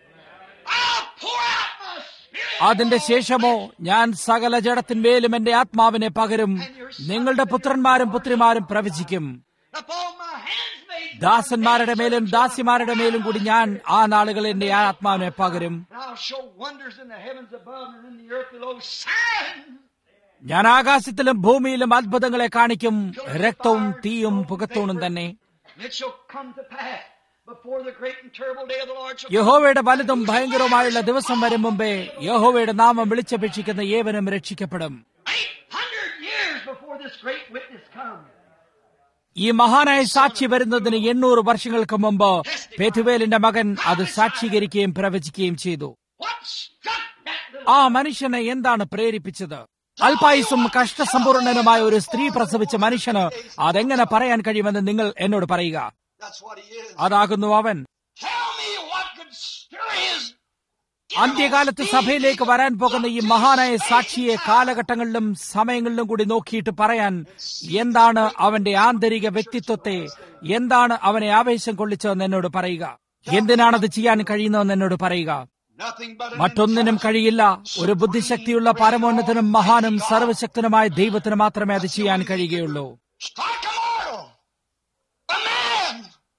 I'll pour out my spirit. അതിന്റെ ശേഷമോ ഞാൻ സകല ജഡത്തിന്മേലും എന്റെ ആത്മാവിനെ പകരും നിങ്ങളുടെ പുത്രന്മാരും പുത്രിമാരും പ്രവചിക്കും Upon my handmaid. ദാസന്മാരുടെ മേലും ദാസിമാരുടെ മേലും കൂടി ഞാൻ ആ നാളുകൾ എന്റെ ആത്മാവിനെ പകരും And I'll show wonders in the heavens above and in the earth below. Signs. ഞാൻ ആകാശത്തിലും ഭൂമിയിലും അത്ഭുതങ്ങളെ കാണിക്കും രക്തവും തീയും പുകത്തൂണും തന്നെ And it shall come to pass before the great and terrible day of the Lord shall come. യഹോവയുടെ വലുതും ഭയങ്കരവുമായുള്ള ദിവസം വരും മുമ്പേ യഹോവയുടെ നാമം വിളിച്ചപേക്ഷിക്കുന്ന ഏവനും രക്ഷിക്കപ്പെടും 800 years before this great witness comes. ഈ മഹാനായ സാക്ഷി വരുന്നതിന് എണ്ണൂറ് വർഷങ്ങൾക്ക് മുമ്പ് പെഥുവേലിന്റെ മകൻ അത് സാക്ഷീകരിക്കുകയും പ്രവചിക്കുകയും ചെയ്തു What struck that little ആ മനുഷ്യനെ എന്താണ് പ്രേരിപ്പിച്ചത് അല്പായുസും കഷ്ടസമ്പൂർണനുമായ ഒരു സ്ത്രീ പ്രസവിച്ച മനുഷ്യന് അതെങ്ങനെ പറയാൻ കഴിയുമെന്ന് നിങ്ങൾ എന്നോട് പറയുക That's what he is. അതാകുന്നു അവൻ Tell me what could stir his അന്ത്യകാലത്ത് സഭയിലേക്ക് വരാൻ പോകുന്ന ഈ മഹാനായ സാക്ഷിയെ കാലഘട്ടങ്ങളിലും സമയങ്ങളിലും കൂടി നോക്കിയിട്ട് പറയാൻ എന്താണ് അവന്റെ ആന്തരിക വ്യക്തിത്വത്തെ എന്താണ് അവനെ ആവേശം കൊള്ളിച്ചതെന്ന് എന്നോട് പറയുക എന്തിനാണത് ചെയ്യാൻ കഴിയുന്നതെന്ന് എന്നോട് പറയുക nothing but an മറ്റൊന്നിനും കഴിയില്ല ഒരു ബുദ്ധിശക്തിയുള്ള പരമോന്നതനും മഹാനും സർവശക്തനുമായ ദൈവത്തിന് മാത്രമേ അത് ചെയ്യാൻ കഴിയുകയുള്ളൂ strike a mortal, a man.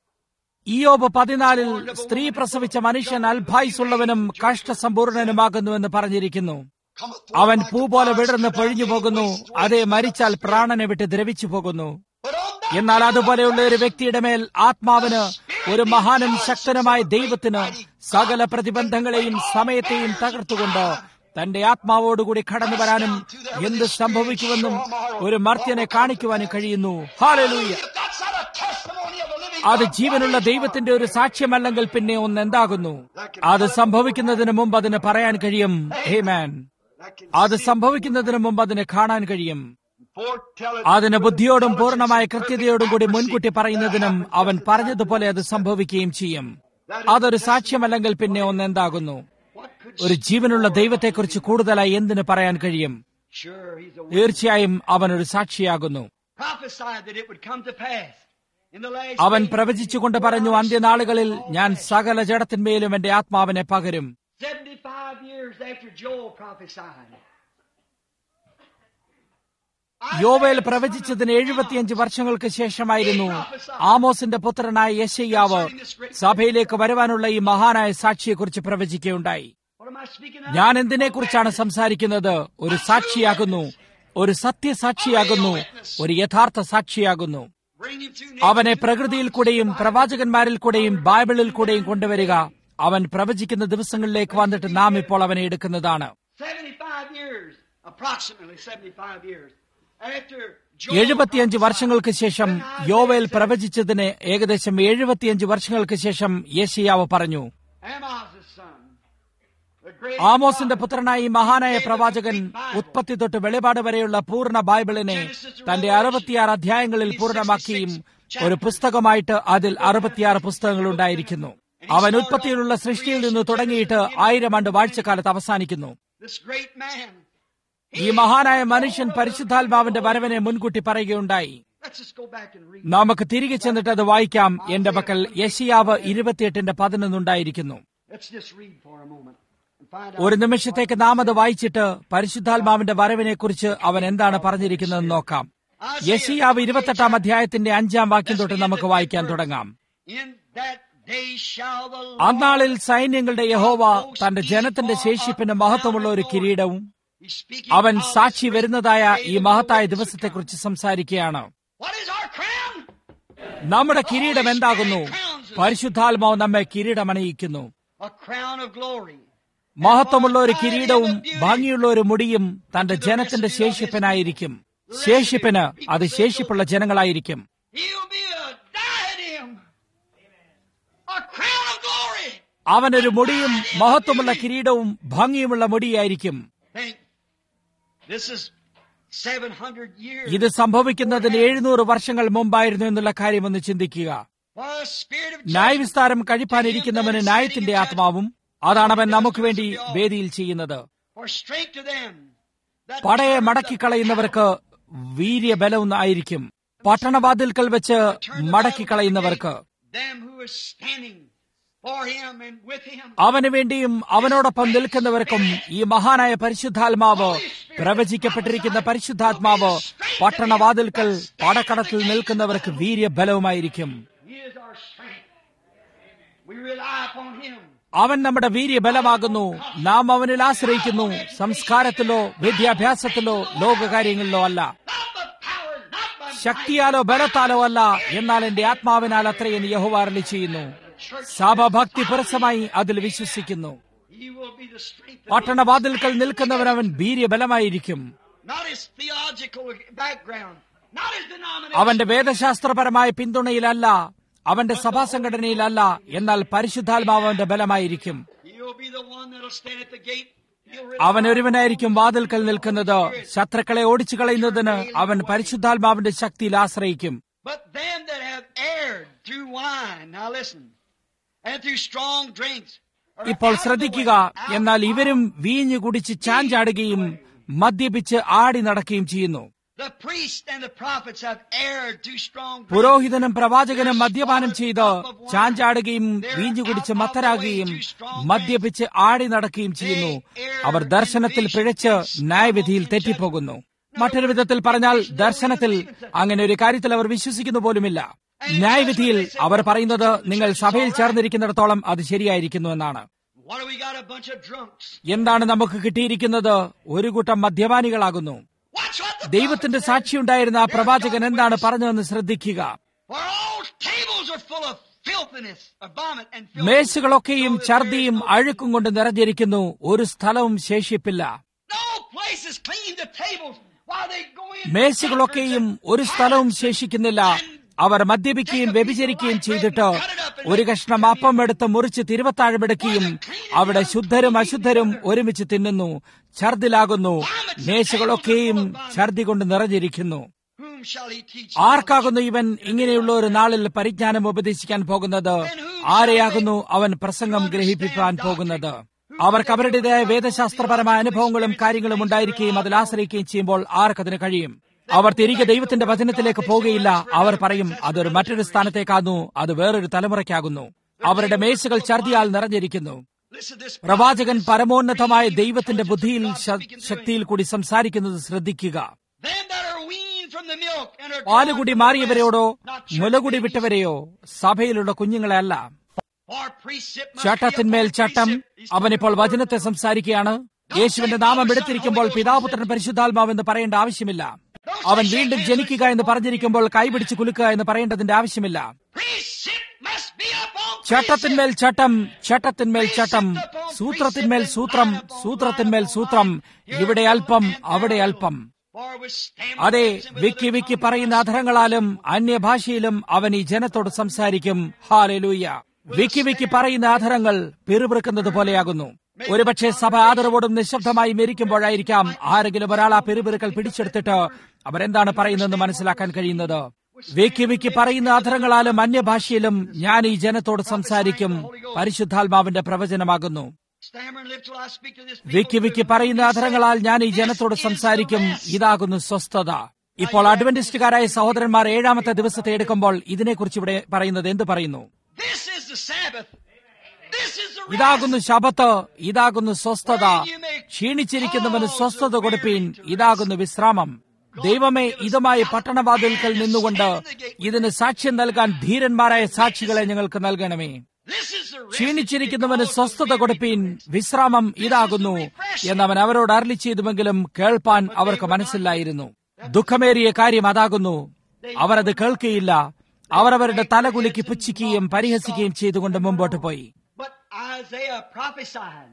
ഇയോബ് പതിനാലിൽ സ്ത്രീ പ്രസവിച്ച മനുഷ്യൻ അൽഭായുസുള്ളവനും കഷ്ടസമ്പൂർണനുമാകുന്നുവെന്ന് പറഞ്ഞിരിക്കുന്നു Cometh അവൻ forth പൂ like a പോലെ fire, വിടർന്ന് swept പൊഴിഞ്ഞു away, പോകുന്നു wasted away. അതേ മരിച്ചാൽ പ്രാണനെ വിട്ട് ദ്രവിച്ചു പോകുന്നു But on that എന്നാൽ അതുപോലെയുള്ള ഒരു വ്യക്തിയുടെ മേൽ ആത്മാവിന് ഒരു മഹാനും ശക്തനുമായ ദൈവത്തിന് സകല പ്രതിബന്ധങ്ങളെയും സമയത്തെയും തകർത്തുകൊണ്ട് തന്റെ ആത്മാവോടുകൂടി കടന്നു വരാനും എന്ത് സംഭവിക്കുമെന്നും ഒരു മർത്യനെ കാണിക്കുവാനും കഴിയുന്നു hallelujah If that's not a testimony of the living അത് ജീവനുള്ള ദൈവത്തിന്റെ ഒരു സാക്ഷ്യമല്ലെങ്കിൽ പിന്നെ ഒന്ന് എന്താകുന്നു അത് സംഭവിക്കുന്നതിന് മുമ്പ് അതിന് പറയാൻ കഴിയും ഹേ മാൻ that can അത് സംഭവിക്കുന്നതിന് മുമ്പ് അതിന് കാണാൻ കഴിയും foretell it. അതിന് ബുദ്ധിയോടും പൂർണ്ണമായ കൃത്യതയോടും കൂടി മുൻകൂട്ടി പറയുന്നതിനും അവൻ പറഞ്ഞതുപോലെ അത് സംഭവിക്കുകയും ചെയ്യും അതൊരു സാക്ഷ്യമല്ലെങ്കിൽ പിന്നെ ഒന്ന് എന്താകുന്നു What could ഒരു ജീവനുള്ള ദൈവത്തെക്കുറിച്ച് കൂടുതലായി എന്തിന് പറയാൻ കഴിയും sure he's a തീർച്ചയായും അവൻ ഒരു സാക്ഷിയാകുന്നു prophesied that it would come to pass in the last അവൻ days. പ്രവചിച്ചുകൊണ്ട് പറഞ്ഞു അന്ത്യനാളുകളിൽ ഞാൻ സകല ജഡത്തിന്മേലും എന്റെ ആത്മാവിനെ പകരും 75 years after Joel prophesied. യോവേൽ പ്രവചിച്ചതിന് എഴുപത്തിയഞ്ച് വർഷങ്ങൾക്ക് ശേഷമായിരുന്നു ആമോസിന്റെ പുത്രനായ യശയ്യാവ് സഭയിലേക്ക് വരുവാനുള്ള ഈ മഹാനായ സാക്ഷിയെക്കുറിച്ച് പ്രവചിക്കുകയുണ്ടായി What am I speaking of? ഞാൻ എന്തിനെക്കുറിച്ചാണ് സംസാരിക്കുന്നത് ഒരു സാക്ഷിയാകുന്നു ഒരു സത്യസാക്ഷിയാകുന്നു ഒരു യഥാർത്ഥ സാക്ഷിയാകുന്നു Bring him to അവനെ പ്രകൃതിയിൽ കൂടെയും പ്രവാചകന്മാരിൽ കൂടെയും ബൈബിളിൽ കൂടെയും കൊണ്ടുവരിക അവൻ പ്രവചിക്കുന്ന ദിവസങ്ങളിലേക്ക് വന്നിട്ട് നാം ഇപ്പോൾ അവനെ എടുക്കുന്നതാണ് 75 years, approximately 75 years, after Joel എഴുപത്തിയഞ്ച് വർഷങ്ങൾക്ക് ശേഷം യോവേൽ പ്രവചിച്ചതിന് ഏകദേശം എഴുപത്തിയഞ്ച് വർഷങ്ങൾക്ക് ശേഷം യേശയ്യാവ് പറഞ്ഞു Amos's son, the great ആമോസിന്റെ പുത്രനായ ഈ മഹാനായ പ്രവാചകൻ ഉത്പത്തി തൊട്ട് വെളിപാട് വരെയുള്ള പൂർണ്ണ ബൈബിളിനെ തന്റെ അറുപത്തിയാറ് അധ്യായങ്ങളിൽ പൂർണ്ണമാക്കിയും ഒരു പുസ്തകമായിട്ട് അതിൽ അറുപത്തിയാറ് പുസ്തകങ്ങൾ ഉണ്ടായിരിക്കുന്നു അവൻ ഉത്പത്തിയിലുള്ള സൃഷ്ടിയിൽ നിന്ന് തുടങ്ങിയിട്ട് ആയിരം ആണ്ട് വാഴ്ചക്കാലത്ത് അവസാനിക്കുന്നു this great man. ഈ മഹാനായ മനുഷ്യൻ പരിശുദ്ധാത്മാവിന്റെ വരവിനെ മുൻകൂട്ടി പറയുകയുണ്ടായി Let's just go back and read. നമുക്ക് തിരികെ ചെന്നിട്ട് അത് വായിക്കാം എന്റെ പക്കൽ യശിയാവ് ഇരുപത്തിയെട്ടിന്റെ പതിനൊന്നുണ്ടായിരിക്കുന്നു Let's just read for a moment and find ഒരു out. നിമിഷത്തേക്ക് നാം അത് വായിച്ചിട്ട് പരിശുദ്ധാത്മാവിന്റെ വരവിനെ കുറിച്ച് അവൻ എന്താണ് പറഞ്ഞിരിക്കുന്നതെന്ന് നോക്കാം യശിയാവ് ഇരുപത്തെട്ടാം അധ്യായത്തിന്റെ അഞ്ചാം വാക്യം തൊട്ട് നമുക്ക് വായിക്കാൻ തുടങ്ങാം In that day shall the അന്നാളിൽ സൈന്യങ്ങളുടെ യഹോവ തന്റെ ജനത്തിന്റെ ശേഷിപ്പിന് മഹത്വമുള്ള ഒരു കിരീടവും He's speaking അവൻ of സാക്ഷി the great വരുന്നതായ day ഈ of the മഹത്തായ Lord is to ദിവസത്തെക്കുറിച്ച് സംസാരിക്കുകയാണ് come. What is our crown? നമ്മുടെ കിരീടം എന്താകുന്നു പരിശുദ്ധാത്മാവ് നമ്മെ കിരീടമണിയിക്കുന്നു A crown of glory. മഹത്വമുള്ള ഒരു കിരീടവും ഭംഗിയുള്ള ഒരു മുടിയും തന്റെ ജനത്തിന്റെ ശേഷിപ്പിനായിരിക്കും ശേഷിപ്പിന് അത് ശേഷിപ്പുള്ള ജനങ്ങളായിരിക്കും He'll be a diadem. A crown of glory. അവനൊരു മുടിയും മഹത്വമുള്ള കിരീടവും ഭംഗിയുമുള്ള മുടിയായിരിക്കും Think, this is 700 years. ഇത് സംഭവിക്കുന്നതിന് എഴുന്നൂറ് വർഷങ്ങൾ മുമ്പായിരുന്നു എന്നുള്ള കാര്യം ഒന്ന് ചിന്തിക്കുക For a spirit of judgment. ന്യായവിസ്താരം കഴിപ്പാനിരിക്കുന്നവന് ന്യായത്തിന്റെ ആത്മാവും അതാണ് അവൻ നമുക്ക് വേണ്ടി വേദിയിൽ ചെയ്യുന്നത് For strength to them. that പടയെ turn മടക്കിക്കളയുന്നവർക്ക് വീര്യബലവും ആയിരിക്കും പട്ടണവാതിൽക്കൽ വെച്ച് മടക്കിക്കളയുന്നവർക്ക് Them who are standing for him and with him. അവന് വേണ്ടിയും അവനോടൊപ്പം നിൽക്കുന്നവർക്കും ഈ മഹാനായ പരിശുദ്ധാത്മാവ് പ്രവചിക്കപ്പെട്ടിരിക്കുന്ന പരിശുദ്ധാത്മാവ് പട്ടണവാതിൽക്കൽ പടക്കടത്തിൽ നിൽക്കുന്നവർക്ക് വീര്യബലവുമായിരിക്കും He is our strength. We rely upon him. അവൻ നമ്മുടെ വീര്യബലമാകുന്നു നാം അവനിൽ ആശ്രയിക്കുന്നു സംസ്കാരത്തിലോ വിദ്യാഭ്യാസത്തിലോ ലോകകാര്യങ്ങളിലോ അല്ല Not by power, not by might. ശക്തിയാലോ ബലത്താലോ അല്ല എന്നാൽ എന്റെ ആത്മാവിനാൽ അത്രയെന്ന് യഹോവ അരുളി ചെയ്യുന്നു സഭ ഭക്തി പുരസമായി അതിൽ വിശ്വസിക്കുന്നു He will be the strength of പട്ടണവാതിൽക്കൽ നിൽക്കുന്നവൻ അവൻ വീര്യബലമായിരിക്കും not his theological background, not his denomination. അവന്റെ വേദശാസ്ത്രപരമായ പിന്തുണയിലല്ല അവന്റെ സഭാ സംഘടനയിലല്ല എന്നാൽ പരിശുദ്ധാത്മാവ് അവന്റെ ബലമായിരിക്കും He'll be the one that'll stand at the gate. He'll അവൻ ഒരുവനായിരിക്കും വാതിൽക്കൽ നിൽക്കുന്നത് ശത്രുക്കളെ ഓടിച്ചു കളയുന്നതിന് അവൻ പരിശുദ്ധാത്മാവിന്റെ ശക്തിയിൽ ആശ്രയിക്കും But them that have erred through wine, now listen, and through strong drinks. are ഇപ്പോൾ out of the ശ്രദ്ധിക്കുക way, out എന്നാൽ ഇവരും വീഞ്ഞു കുടിച്ച് ചാഞ്ചാടുകയും മദ്യപിച്ച് ആടി നടക്കുകയും ചെയ്യുന്നു The priests and the prophets have erred through strong drink. പുരോഹിതനും പ്രവാചകനും മദ്യപാനം ചെയ്ത് ചാഞ്ചാടുകയും വീഞ്ഞു കുടിച്ച് മത്തരാകുകയും മദ്യപിച്ച് ആടി നടക്കുകയും ചെയ്യുന്നു അവർ ദർശനത്തിൽ പിഴച്ച് ന്യായവിധിയിൽ തെറ്റിപ്പോകുന്നു മറ്റൊരു വിധത്തിൽ പറഞ്ഞാൽ ദർശനത്തിൽ അങ്ങനെ ഒരു കാര്യത്തിൽ അവർ വിശ്വസിക്കുന്നു പോലുമില്ല ന്യായവിധിയിൽ അവർ പറയുന്നത് നിങ്ങൾ സഭയിൽ ചേർന്നിരിക്കുന്നിടത്തോളം അത് ശരിയായിരിക്കുന്നു എന്നാണ് What do we got? A bunch of drunks. എന്താണ് നമുക്ക് കിട്ടിയിരിക്കുന്നത് ഒരു കൂട്ടം മദ്യപാനികളാകുന്നു Watch what the ദൈവത്തിന്റെ സാക്ഷിയുണ്ടായിരുന്ന ആ പ്രവാചകൻ എന്താണ് പറഞ്ഞതെന്ന് ശ്രദ്ധിക്കുക For all tables are full of filthiness, or vomit and filthiness. മേശകളൊക്കെയും So that ഛർദിയും there is no- അഴുക്കും കൊണ്ട് നിറഞ്ഞിരിക്കുന്നു ഒരു സ്ഥലവും ശേഷിപ്പില്ല No place is clean. The tables, while they go in. മേശകളൊക്കെയും ഒരു സ്ഥലവും ശേഷിക്കുന്നില്ല അവർ മദ്യപിക്കുകയും വ്യഭിചരിക്കുകയും ചെയ്തിട്ട് ഒരു കഷ്ണം അപ്പം എടുത്ത് മുറിച്ച് തിരുവത്താഴമെടുക്കുകയും അവിടെ ശുദ്ധരും അശുദ്ധരും ഒരുമിച്ച് തിന്നുന്നു ഛർദിലാകുന്നു മേശകളൊക്കെയും ഛർദി കൊണ്ട് നിറഞ്ഞിരിക്കുന്നു Whom shall he teach? ആർക്കാകുന്നു ഇവൻ ഇങ്ങനെയുള്ള ഒരു നാളിൽ പരിജ്ഞാനം ഉപദേശിക്കാൻ പോകുന്നത് ആരെയാകുന്നു അവൻ പ്രസംഗം ഗ്രഹിപ്പിക്കാൻ പോകുന്നത് അവർക്ക് അവരുടേതായ വേദശാസ്ത്രപരമായ അനുഭവങ്ങളും കാര്യങ്ങളും ഉണ്ടായിരിക്കുകയും അതിൽ ആശ്രയിക്കുകയും ചെയ്യുമ്പോൾ ആർക്കതിന് കഴിയും അവർ തിരികെ ദൈവത്തിന്റെ വചനത്തിലേക്ക് പോകുകയില്ല അവർ പറയും അതൊരു മറ്റൊരു സ്ഥാനത്തേക്കാകുന്നു അത് വേറൊരു തലമുറയ്ക്കാകുന്നു അവരുടെ മേശകൾ ഛർദിയാൽ നിറഞ്ഞിരിക്കുന്നു Listen to this. പ്രവാചകൻ പരമോന്നതമായ ദൈവത്തിന്റെ ബുദ്ധിയിൽ ശ- ശക്തിയിൽ കൂടി സംസാരിക്കുന്നത് ശ്രദ്ധിക്കുക Them that are weaned from the milk and are പാലുകുടി മാറിയവരെയോടോ Not church മുലകുടി babies. വിട്ടവരെയോ സഭയിലുള്ള കുഞ്ഞുങ്ങളെ അല്ല For precept must be ചട്ടത്തിന്മേൽ upon ചട്ടം precept. He's അവനിപ്പോൾ വചനത്തെ സംസാരിക്കുകയാണ് യേശുവിന്റെ നാമം എടുത്തിരിക്കുമ്പോൾ പിതാപുത്രൻ പരിശുദ്ധാത്മാവെന്ന് പറയേണ്ട ആവശ്യമില്ല അവൻ വീണ്ടും ജനിക്കുക എന്ന് പറഞ്ഞിരിക്കുമ്പോൾ കൈപിടിച്ച് കുലുക്കുക എന്ന് പറയേണ്ടതിന്റെ ആവശ്യമില്ല Precept must be upon ചട്ടത്തിന്മേൽ ചട്ടം ചട്ടത്തിന്മേൽ ചട്ടം സൂത്രത്തിന്മേൽ സൂത്രം സൂത്രത്തിന്മേൽ സൂത്രം ഇവിടെ അല്പം അവിടെ അല്പം For with stammer അതെ lips and with Vicky a Vicky tongue പറയുന്ന അധരങ്ങളാലും അന്യഭാഷയിലും അവൻ ഈ ജനത്തോട് സംസാരിക്കും ഹാലലൂയ വിക്കി വിക്കി പറയുന്ന അധരങ്ങൾ പിറുപിറുക്കുന്നത് പോലെയാകുന്നു ഒരുപക്ഷെ സഭ ആദരവോടും നിശബ്ദമായി മരിക്കുമ്പോഴായിരിക്കാം ആരെങ്കിലും ഒരാൾ ആ പിറുപിറുക്കൽ പിടിച്ചെടുത്തിട്ട് അവരെന്താണ് പറയുന്നതെന്ന് മനസ്സിലാക്കാൻ കഴിയുന്നത് വിക്കി വിക്കി പറയുന്ന അധരങ്ങളാലും അന്യഭാഷയിലും ഞാൻ ഈ ജനത്തോട് സംസാരിക്കും പരിശുദ്ധാത്മാവിന്റെ പ്രവചനമാകുന്നു stammering lips will I speak to this Vicky people. വിക്കി പറയുന്ന അധരങ്ങളാൽ ഞാൻ ഈ ജനത്തോട് സംസാരിക്കും ഇതാകുന്നു സ്വസ്ഥത ഇപ്പോൾ അഡ്വന്റിസ്റ്റുകാരായ സഹോദരന്മാർ ഏഴാമത്തെ ദിവസത്തെ എടുക്കുമ്പോൾ ഇതിനെക്കുറിച്ച് ഇവിടെ പറയുന്നത് എന്ത് പറയുന്നു This is the Sabbath. This is the rest. ഇതാകുന്നു ശബത്ത് ഇതാകുന്നു സ്വസ്ഥത ക്ഷീണിച്ചിരിക്കുന്നവന് സ്വസ്ഥത കൊടുപ്പീൻ ഇതാകുന്നു വിശ്രാമം ദൈവമേ ഇതുമായി പട്ടണവാതിൽക്കൽ നിന്നുകൊണ്ട് ഇതിന് സാക്ഷ്യം നൽകാൻ ധീരന്മാരായ സാക്ഷികളെ ഞങ്ങൾക്ക് നൽകണമേ This is the rest. ക്ഷീണിച്ചിരിക്കുന്നവന് സ്വസ്ഥത കൊടുപ്പീൻ വിശ്രാമം ഇതാകുന്നു എന്നവൻ അവരോട് അരളി ചെയ്തുവെങ്കിലും കേൾപ്പാൻ അവർക്ക് മനസ്സില്ലായിരുന്നു ദുഃഖമേറിയ കാര്യം അതാകുന്നു അവർ അത് കേൾക്കുകയില്ല അവർ അവരുടെ തലകുലുക്കി പുച്ഛിക്കുകയും പരിഹസിക്കുകയും ചെയ്തുകൊണ്ട് മുമ്പോട്ട് പോയി But Isaiah prophesied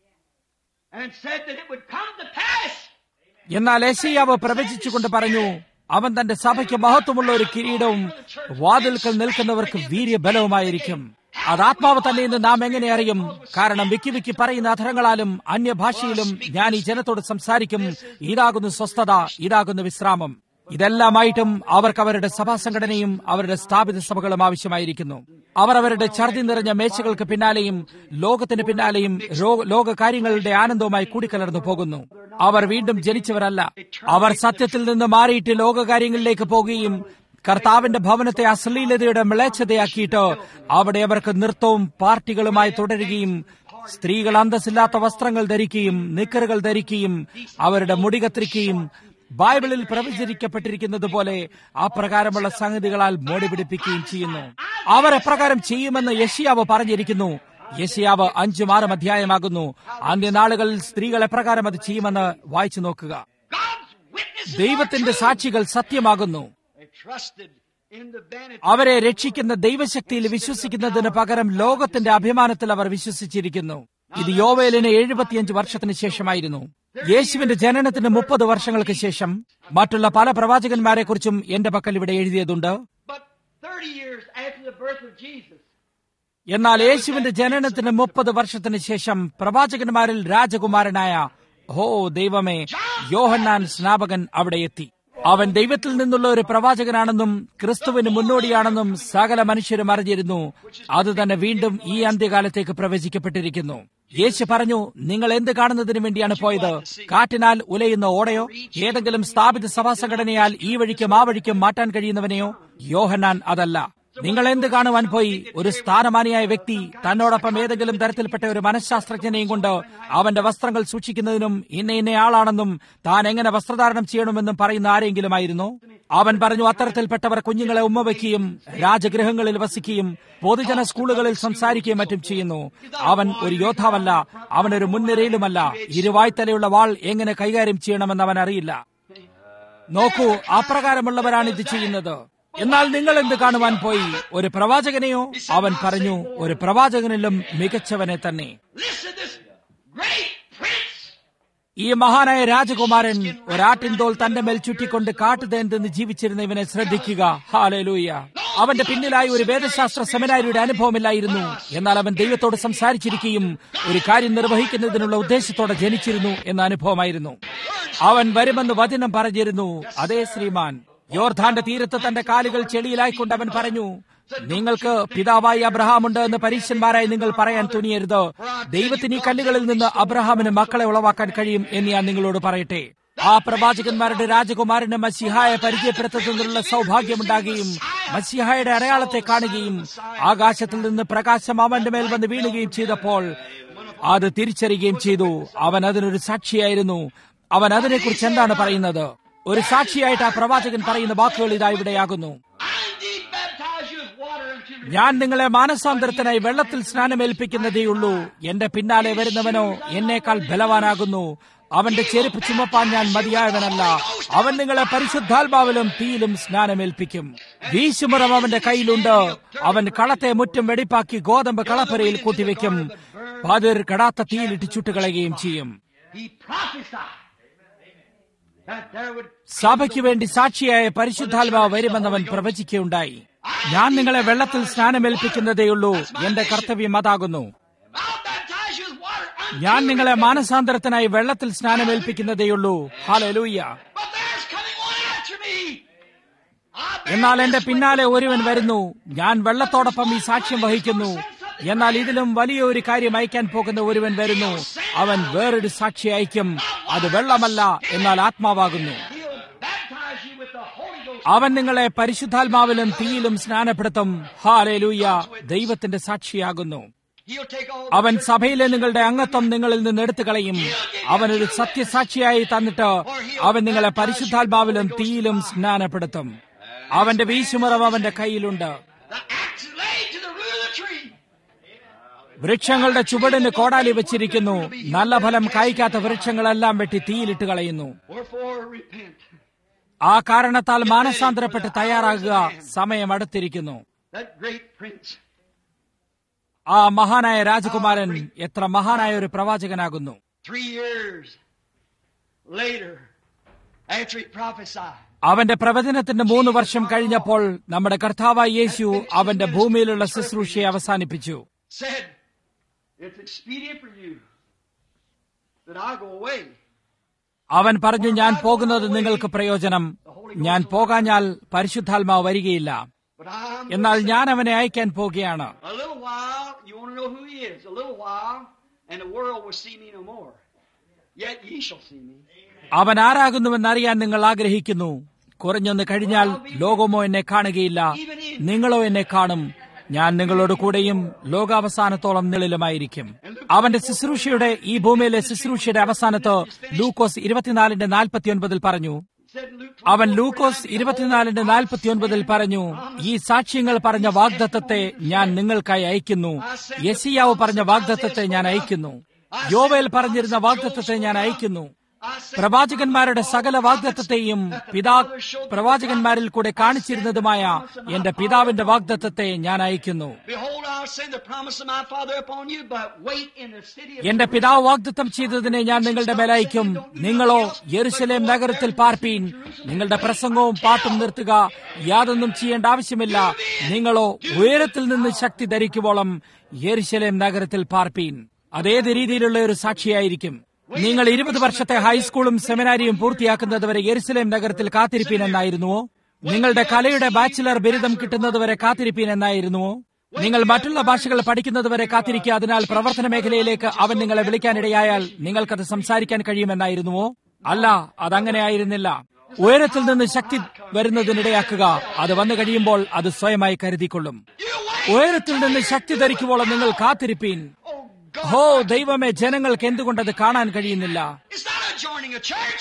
and said that it would come to pass. എന്നാൽ ഏശയ്യാവ് പ്രവചിച്ചുകൊണ്ട് പറഞ്ഞു അവൻ തന്റെ സഭയ്ക്ക് മഹത്വമുള്ള ഒരു കിരീടവും വാതിൽക്കൽ നിൽക്കുന്നവർക്ക് വീര്യബലവുമായിരിക്കും അത് ആത്മാവ് തന്നെ എന്ന് നാം എങ്ങനെ അറിയും കാരണം വിക്കി വിക്കി പറയുന്ന അധരങ്ങളാലും അന്യഭാഷയിലും ഞാൻ ഈ ജനത്തോട് സംസാരിക്കും ഇതാകുന്നു സ്വസ്ഥത ഇതാകുന്നു വിശ്രാമം ഇതെല്ലാമായിട്ടും അവർക്ക് അവരുടെ സഭാ സംഘടനയും അവരുടെ സ്ഥാപിത സഭകളും ആവശ്യമായിരിക്കുന്നു അവർ അവരുടെ ഛർദി നിറഞ്ഞ മേശകൾക്ക് പിന്നാലെയും ലോകത്തിന് പിന്നാലെയും രോ- ലോക കാര്യങ്ങളുടെ ആനന്ദവുമായി കൂടിക്കലർന്നു പോകുന്നു അവർ വീണ്ടും ജനിച്ചവരല്ല അവർ സത്യത്തിൽ നിന്ന് മാറിയിട്ട് ലോകകാര്യങ്ങളിലേക്ക് പോകുകയും കർത്താവിന്റെ ഭവനത്തെ അശ്ലീലതയുടെ മിളച്ചതയാക്കിയിട്ട് അവിടെ അവർക്ക് നൃത്തവും പാർട്ടികളുമായി തുടരുകയും സ്ത്രീകൾ അന്തസ്സില്ലാത്ത വസ്ത്രങ്ങൾ ധരിക്കുകയും നിക്കറുകൾ ധരിക്കുകയും അവരുടെ മുടി കത്തിരിക്കുകയും ബൈബിളിൽ പ്രവചരിക്കപ്പെട്ടിരിക്കുന്നത് പോലെ അപ്രകാരമുള്ള സംഗതികളാൽ മോടി പിടിപ്പിക്കുകയും ചെയ്യുന്നു അവർ എപ്രകാരം ചെയ്യുമെന്ന് യഷിയാവ് പറഞ്ഞിരിക്കുന്നു യഷിയാവ് അഞ്ചും ആറും അധ്യായമാകുന്നു അന്ത്യനാളുകളിൽ സ്ത്രീകൾ എപ്രകാരം അത് ചെയ്യുമെന്ന് വായിച്ചു നോക്കുക God's witnesses ദൈവത്തിന്റെ are true. സാക്ഷികൾ സത്യമാകുന്നു They trusted in the vanity. അവരെ രക്ഷിക്കുന്ന ദൈവശക്തിയിൽ വിശ്വസിക്കുന്നതിന് പകരം ലോകത്തിന്റെ അഭിമാനത്തിൽ അവർ വിശ്വസിച്ചിരിക്കുന്നു ഇത് യോവേലിന് എഴുപത്തിയഞ്ച് വർഷത്തിന് ശേഷമായിരുന്നു യേശുവിന്റെ ജനനത്തിന് മുപ്പത് വർഷങ്ങൾക്ക് ശേഷം മറ്റുള്ള പല പ്രവാചകന്മാരെ കുറിച്ചും എന്റെ പക്കൽ ഇവിടെ എഴുതിയതുണ്ട് But 30 years after the birth of Jesus, എന്നാൽ യേശുവിന്റെ ജനനത്തിന് മുപ്പത് വർഷത്തിന് ശേഷം പ്രവാചകന്മാരിൽ രാജകുമാരനായ ഹോ ദൈവമേ യോഹന്നാൻ സ്നാപകൻ അവിടെ എത്തി അവൻ ദൈവത്തിൽ നിന്നുള്ള ഒരു പ്രവാചകനാണെന്നും ക്രിസ്തുവിന് മുന്നോടിയാണെന്നും സകല മനുഷ്യരും അറിഞ്ഞിരുന്നു അത് തന്നെ വീണ്ടും ഈ അന്ത്യകാലത്തേക്ക് പ്രവചിക്കപ്പെട്ടിരിക്കുന്നു യേശു പറഞ്ഞു നിങ്ങൾ എന്ത് കാണുന്നതിന് വേണ്ടിയാണ് പോയത് കാറ്റിനാൽ ഉലയുന്ന ഓടയോ ഏതെങ്കിലും സ്ഥാപിത സഭാ സംഘടനയാൽ ഈ വഴിക്കും ആ വഴിക്കും മാറ്റാൻ കഴിയുന്നവനെയോ യോഹന്നാൻ അതല്ല നിങ്ങൾ എന്ത് കാണുവാൻ പോയി ഒരു സ്ഥാനമാനിയായ വ്യക്തി തന്നോടൊപ്പം ഏതെങ്കിലും തരത്തിൽപ്പെട്ട ഒരു മനഃശാസ്ത്രജ്ഞനെയും കൊണ്ട് അവന്റെ വസ്ത്രങ്ങൾ സൂക്ഷിക്കുന്നതിനും ഇന്ന ഇന്ന ആളാണെന്നും താൻ എങ്ങനെ വസ്ത്രധാരണം ചെയ്യണമെന്നും പറയുന്ന ആരെങ്കിലുമായിരുന്നു അവൻ പറഞ്ഞു അത്തരത്തിൽപ്പെട്ടവർ കുഞ്ഞുങ്ങളെ ഉമ്മ വയ്ക്കുകയും രാജഗൃഹങ്ങളിൽ വസിക്കുകയും പൊതുജന സ്കൂളുകളിൽ സംസാരിക്കുകയും മറ്റും ചെയ്യുന്നു അവൻ ഒരു യോദ്ധാവല്ല അവൻ ഒരു മുൻനിരയിലുമല്ല ഇരുവായ്ത്തലയുള്ള വാൾ എങ്ങനെ കൈകാര്യം ചെയ്യണമെന്ന് അവൻ അറിയില്ല നോക്കൂ അപ്രകാരമുള്ളവരാണ് ഇത് ചെയ്യുന്നത് എന്നാൽ നിങ്ങൾ എന്ത് കാണുവാൻ പോയി ഒരു പ്രവാചകനെയോ അവൻ പറഞ്ഞു ഒരു പ്രവാചകനിലും മികച്ചവനെ തന്നെ Listen to this great prince. ഈ മഹാനായ രാജകുമാരൻ ഒരാട്ടിൻതോൽ തന്റെ മേൽ ചുറ്റിക്കൊണ്ട് കാട്ടുതേന്തെന്ന് ജീവിച്ചിരുന്ന ഇവനെ ശ്രദ്ധിക്കുക ഹാലലൂയ അവന്റെ പിന്നിലായി ഒരു വേദശാസ്ത്ര സെമിനാരിയുടെ അനുഭവമില്ലായിരുന്നു എന്നാൽ അവൻ ദൈവത്തോട് സംസാരിച്ചിരിക്കുകയും ഒരു കാര്യം നിർവഹിക്കുന്നതിനുള്ള ഉദ്ദേശത്തോടെ ജനിച്ചിരുന്നു എന്ന അനുഭവമായിരുന്നു അവൻ വരുമെന്ന് വചനം പറഞ്ഞിരുന്നു അതേ ശ്രീമാൻ യോർധാന്റെ തീരത്ത് തന്റെ കാലുകൾ ചെളിയിലായിക്കൊണ്ട് അവൻ പറഞ്ഞു നിങ്ങൾക്ക് പിതാവായി അബ്രഹാമുണ്ട് എന്ന് പരീക്ഷന്മാരായി നിങ്ങൾ പറയാൻ തുനിയരുത് ദൈവത്തിന് ഈ കല്ലുകളിൽ നിന്ന് അബ്രഹാമിന് മക്കളെ ഉളവാക്കാൻ കഴിയും എന്ന് ഞാൻ നിങ്ങളോട് പറയട്ടെ ആ പ്രവാചകന്മാരുടെ രാജകുമാരന് മസിഹായെ പരിചയപ്പെടുത്തുന്നതിനുള്ള സൗഭാഗ്യമുണ്ടാകുകയും മസിഹായുടെ അടയാളത്തെ കാണുകയും ആകാശത്തിൽ നിന്ന് പ്രകാശം അവന്റെ മേൽ വന്ന് വീണുകയും ചെയ്തപ്പോൾ അത് തിരിച്ചറിയുകയും ചെയ്തു അവൻ അതിനൊരു സാക്ഷിയായിരുന്നു അവൻ അതിനെക്കുറിച്ച് എന്താണ് പറയുന്നത് ഒരു സാക്ഷിയായിട്ട് ആ പ്രവാചകൻ പറയുന്ന വാക്കുകൾ ഇതാ ഇവിടെയാകുന്നു I indeed baptize you with water unto repentance. ഞാൻ നിങ്ങളെ മാനസാന്തരത്തിനായി വെള്ളത്തിൽ സ്നാനമേൽപ്പിക്കുന്നതേയുള്ളൂ എന്റെ പിന്നാലെ വരുന്നവനോ എന്നേക്കാൾ ബലവാനാകുന്നു അവന്റെ ചെരുപ്പ് ചുമപ്പാൻ ഞാൻ മതിയായവനല്ല അവൻ നിങ്ങളെ പരിശുദ്ധാത്മാവിലും തീയിലും സ്നാനമേൽപ്പിക്കും വീശുമുറം അവന്റെ കയ്യിലുണ്ട് അവൻ കളത്തെ മുറ്റും വെടിപ്പാക്കി ഗോതമ്പ് കളപ്പരയിൽ കൂട്ടിവെക്കും പതിർ കടാത്ത തീയിലിട്ട് ചുട്ടുകളയുകയും ചെയ്യും He prophesied that there would സഭയ്ക്ക് വേണ്ടി സാക്ഷിയായ പരിശുദ്ധാത്മാവ് വരുമെന്നവൻ പ്രവചിക്കുകയുണ്ടായി ഞാൻ നിങ്ങളെ വെള്ളത്തിൽ സ്നാനമേൽപ്പിക്കുന്നതേയുള്ളൂ എന്റെ കർത്തവ്യം അതാകുന്നു I'll baptize you with water unto ഞാൻ നിങ്ങളെ മാനസാന്തരത്തിനായി വെള്ളത്തിൽ സ്നാനമേൽപ്പിക്കുന്നതേയുള്ളൂ hallelujah But there's coming one after me. I bear എന്നാൽ എന്റെ this പിന്നാലെ witness. ഒരുവൻ വരുന്നു ഞാൻ വെള്ളത്തോടൊപ്പം ഈ സാക്ഷ്യം വഹിക്കുന്നു എന്നാൽ ഇതിലും വലിയ ഒരു കാര്യം അയക്കാൻ പോകുന്ന ഒരുവൻ വരുന്നു അവൻ വേറൊരു സാക്ഷി അയക്കും അത് വെള്ളമല്ല എന്നാൽ ആത്മാവാകുന്നു He'll baptize you with the Holy Ghost. അവൻ നിങ്ങളെ പരിശുദ്ധാത്മാവിലും തീയിലും സ്നാനപ്പെടുത്തും ഹാലേലൂയ ദൈവത്തിന്റെ സാക്ഷിയാകുന്നു He'll take all അവൻ സഭയിലെ നിങ്ങളുടെ അംഗത്വം നിങ്ങളിൽ നിന്ന് എടുത്തു കളയും അവൻ ഒരു സത്യസാക്ഷിയായി തന്നിട്ട് അവൻ നിങ്ങളെ പരിശുദ്ധാത്മാവിലും തീയിലും സ്നാനപ്പെടുത്തും അവന്റെ വീശുമുറവ് അവന്റെ കയ്യിലുണ്ട് the axe is laid to the root of the tree. വൃക്ഷങ്ങളുടെ ചുവടിന് കോടാലി വെച്ചിരിക്കുന്നു നല്ല ഫലം കായ്ക്കാത്ത വൃക്ഷങ്ങളെല്ലാം വെട്ടി തീയിലിട്ട് കളയുന്നു Wherefore repent. ആ കാരണത്താൽ മാനസാന്തരപ്പെട്ട് തയ്യാറാകുക സമയം അടുത്തിരിക്കുന്നു That great prince. ആ മഹാനായ രാജകുമാരൻ എത്ര മഹാനായ ഒരു പ്രവാചകനാകുന്നു Three years later, after he prophesied, അവന്റെ പ്രവചനത്തിന്റെ മൂന്ന് വർഷം കഴിഞ്ഞപ്പോൾ നമ്മുടെ കർത്താവായ യേശു അവന്റെ ഭൂമിയിലുള്ള ശുശ്രൂഷയെ അവസാനിപ്പിച്ചു said, It's expedient for you that I go away. അവൻ പറഞ്ഞു ഞാൻ പോകുന്നത് നിങ്ങൾക്ക് പ്രയോജനം ഞാൻ പോകാഞ്ഞാൽ പരിശുദ്ധാത്മാവ് വരികയില്ല But I'm എന്നാൽ ഞാൻ അവനെ അയക്കാൻ പോകുകയാണ് a little while, you want to know who he is, a little while, and the world will see me no more. Yet ye shall see me. അവൻ ആരാകുന്നുവെന്നറിയാൻ നിങ്ങൾ ആഗ്രഹിക്കുന്നു കുറഞ്ഞൊന്ന് കഴിഞ്ഞാൽ ലോകമോ എന്നെ കാണുകയില്ല നിങ്ങളോ എന്നെ കാണും ഞാൻ നിങ്ങളോട് കൂടെയും ലോകാവസാനത്തോളം നിഴലുമായിരിക്കും അവന്റെ ശുശ്രൂഷയുടെ ഈ ഭൂമിയിലെ ശുശ്രൂഷയുടെ അവസാനത്ത് ലൂക്കോസ് ഇരുപത്തിനാലിന്റെ നാൽപ്പത്തിയൊൻപതിൽ പറഞ്ഞു He said in Luke അവൻ ലൂക്കോസ് ഇരുപത്തിനാലിന്റെ നാൽപ്പത്തിയൊൻപതിൽ പറഞ്ഞു ഈ സാക്ഷ്യങ്ങൾ പറഞ്ഞ വാഗ്ദത്തത്തെ ഞാൻ നിങ്ങൾക്കായി അയക്കുന്നു യസിയാവ് പറഞ്ഞ വാഗ്ദത്തത്തെ ഞാൻ അയക്കുന്നു യോവേൽ പറഞ്ഞിരുന്ന വാഗ്ദത്തത്തെ ഞാൻ അയക്കുന്നു I said, പ്രവാചകന്മാരുടെ സകല വാഗ്ദത്തത്തെയും പിതാ പ്രവാചകന്മാരിൽ കൂടെ കാണിച്ചിരുന്നതുമായ എന്റെ പിതാവിന്റെ വാഗ്ദത്തത്തെ ഞാൻ അയക്കുന്നു Behold, I'll send the promise of my Father upon you, but wait in the city of എന്റെ പിതാവ് വാഗ്ദത്തം ചെയ്തതിനെ ഞാൻ നിങ്ങളുടെ മേലയക്കും നിങ്ങളോ യെരുശലേം നഗരത്തിൽ പാർപ്പീൻ നിങ്ങളുടെ പ്രസംഗവും പാട്ടും നിർത്തുക യാതൊന്നും ചെയ്യേണ്ട ആവശ്യമില്ല നിങ്ങളോ ഉയരത്തിൽ നിന്ന് ശക്തി ധരിക്കുവോളം യെരുശലേം നഗരത്തിൽ പാർപ്പീൻ അതേത് രീതിയിലുള്ള ഒരു സാക്ഷിയായിരിക്കും നിങ്ങൾ ഇരുപത് വർഷത്തെ ഹൈസ്കൂളും സെമിനാരിയും പൂർത്തിയാക്കുന്നതുവരെ യെരുസലേം നഗരത്തിൽ കാത്തിരിപ്പീൻ എന്നായിരുന്നുവോ നിങ്ങളുടെ കലയുടെ ബാച്ചിലർ ബിരുദം കിട്ടുന്നതുവരെ കാത്തിരിപ്പീൻ എന്നായിരുന്നുവോ നിങ്ങൾ മറ്റുള്ള ഭാഷകൾ പഠിക്കുന്നതുവരെ കാത്തിരിക്കുക അതിനാൽ പ്രവർത്തന മേഖലയിലേക്ക് അവൻ നിങ്ങളെ വിളിക്കാനിടയായാൽ നിങ്ങൾക്കത് സംസാരിക്കാൻ കഴിയുമെന്നായിരുന്നുവോ അല്ല അതങ്ങനെ ആയിരുന്നില്ല ഉയരത്തിൽ നിന്ന് ശക്തി വരുന്നതിനിടയാക്കുക അത് വന്നു കഴിയുമ്പോൾ അത് സ്വയമായി കരുതിക്കൊള്ളും ഉയരത്തിൽ നിന്ന് ശക്തി ധരിക്കുവോളം നിങ്ങൾ കാത്തിരിപ്പീൻ ഹോ ദൈവമേ ജനങ്ങൾക്ക് എന്തുകൊണ്ടത് കാണാൻ കഴിയുന്നില്ല It's not a joining a church.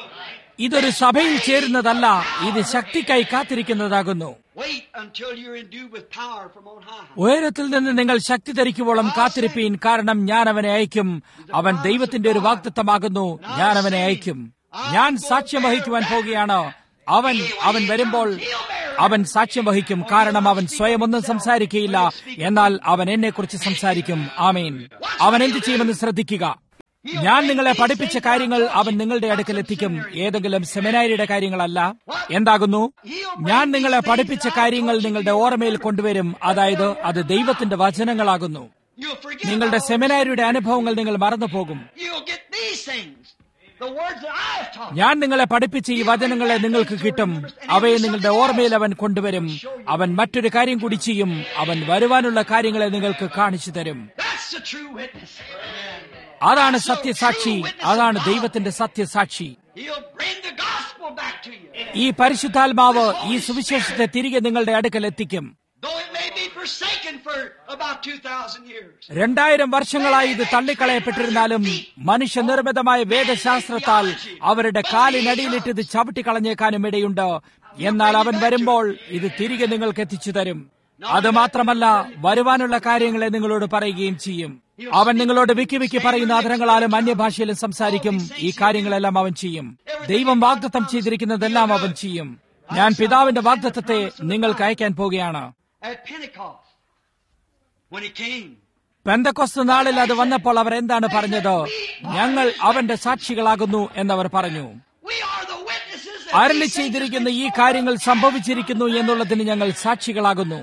ഇതൊരു സഭയിൽ ചേരുന്നതല്ല ഇത് ശക്തിക്കായി കാത്തിരിക്കുന്നതാകുന്നു Wait until you're endued with power from on high. ഉയരത്തിൽ നിന്ന് നിങ്ങൾ ശക്തി ധരിക്കുവോളം കാത്തിരിപ്പീൻ കാരണം ഞാൻ അവനെ അയക്കും അവൻ ദൈവത്തിന്റെ ഒരു വാഗ്ദത്തമാകുന്നു ഞാൻ അവനെ അയക്കും ഞാൻ സാക്ഷ്യം വഹിക്കുവാൻ പോകുകയാണ് അവൻ അവൻ വരുമ്പോൾ അവൻ സാക്ഷ്യം വഹിക്കും കാരണം അവൻ സ്വയം ഒന്നും സംസാരിക്കുകയില്ല എന്നാൽ അവൻ എന്നെക്കുറിച്ച് സംസാരിക്കും ആമേൻ അവൻ എന്ത് ചെയ്യുമെന്ന് ശ്രദ്ധിക്കുക ഞാൻ നിങ്ങളെ പഠിപ്പിച്ച കാര്യങ്ങൾ അവൻ നിങ്ങളുടെ അടുക്കൽ എത്തിക്കും ഏതെങ്കിലും സെമിനാരിയുടെ കാര്യങ്ങളല്ല എന്താകുന്നു ഞാൻ നിങ്ങളെ പഠിപ്പിച്ച കാര്യങ്ങൾ നിങ്ങളുടെ ഓർമ്മയിൽ കൊണ്ടുവരും അതായത് അത് ദൈവത്തിന്റെ വചനങ്ങളാകുന്നു You'll forget നിങ്ങളുടെ about സെമിനാരിയുടെ അനുഭവങ്ങൾ നിങ്ങൾ മറന്നു പോകും You'll get these things. The words that I have taught. ഞാൻ നിങ്ങളെ പഠിപ്പിച്ച ഈ വചനങ്ങളെ നിങ്ങൾക്ക് കിട്ടും അവയെ നിങ്ങളുടെ ഓർമ്മയിൽ അവൻ കൊണ്ടുവരും അവൻ മറ്റൊരു കാര്യം കൂടി ചെയ്യും അവൻ വരുവാനുള്ള കാര്യങ്ങളെ നിങ്ങൾക്ക് കാണിച്ചു തരും That's the true witness. അതാണ് സത്യസാക്ഷി അതാണ് ദൈവത്തിന്റെ സത്യസാക്ഷി He'll bring the gospel back to you. ഈ പരിശുദ്ധാത്മാവ് ഈ സുവിശേഷത്തെ തിരികെ നിങ്ങളുടെ അടുക്കൽ എത്തിക്കും Though it may be forsaken for about 2,000 years. രണ്ടായിരം വർഷങ്ങളായി ഇത് തള്ളിക്കളയപ്പെട്ടിരുന്നാലും മനുഷ്യനിർമ്മിതമായ വേദശാസ്ത്രത്താൽ അവരുടെ കാലിനടിയിലിട്ട് ഇത് ചവിട്ടിക്കളഞ്ഞേക്കാനും ഇടയുണ്ട് എന്നാൽ അവൻ വരുമ്പോൾ ഇത് തിരികെ നിങ്ങൾക്ക് എത്തിച്ചു തരും അത് മാത്രമല്ല വരുവാനുള്ള കാര്യങ്ങളെ നിങ്ങളോട് പറയുകയും ചെയ്യും അവൻ നിങ്ങളോട് വിക്കി വിക്കി പറയുന്ന അധരങ്ങളാലും അന്യഭാഷയിലും സംസാരിക്കും ഈ കാര്യങ്ങളെല്ലാം അവൻ ചെയ്യും ദൈവം വാഗ്ദത്തം ചെയ്തിരിക്കുന്നതെല്ലാം അവൻ ചെയ്യും ഞാൻ പിതാവിന്റെ വാഗ്ദത്തത്തെ നിങ്ങൾക്ക് അയക്കാൻ പോകുകയാണ് At Pentecost, when he came, പെന്തക്കൊസ്ത് നാളിൽ അത് വന്നപ്പോൾ അവർ എന്താണ് പറഞ്ഞത് ഞങ്ങൾ അവന്റെ സാക്ഷികളാകുന്നു എന്നവർ പറഞ്ഞു we are the witnesses that അരളി these things ചെയ്തിരിക്കുന്ന have ഈ been കാര്യങ്ങൾ സംഭവിച്ചിരിക്കുന്നു എന്നുള്ളതിന് ഞങ്ങൾ സാക്ഷികളാകുന്നു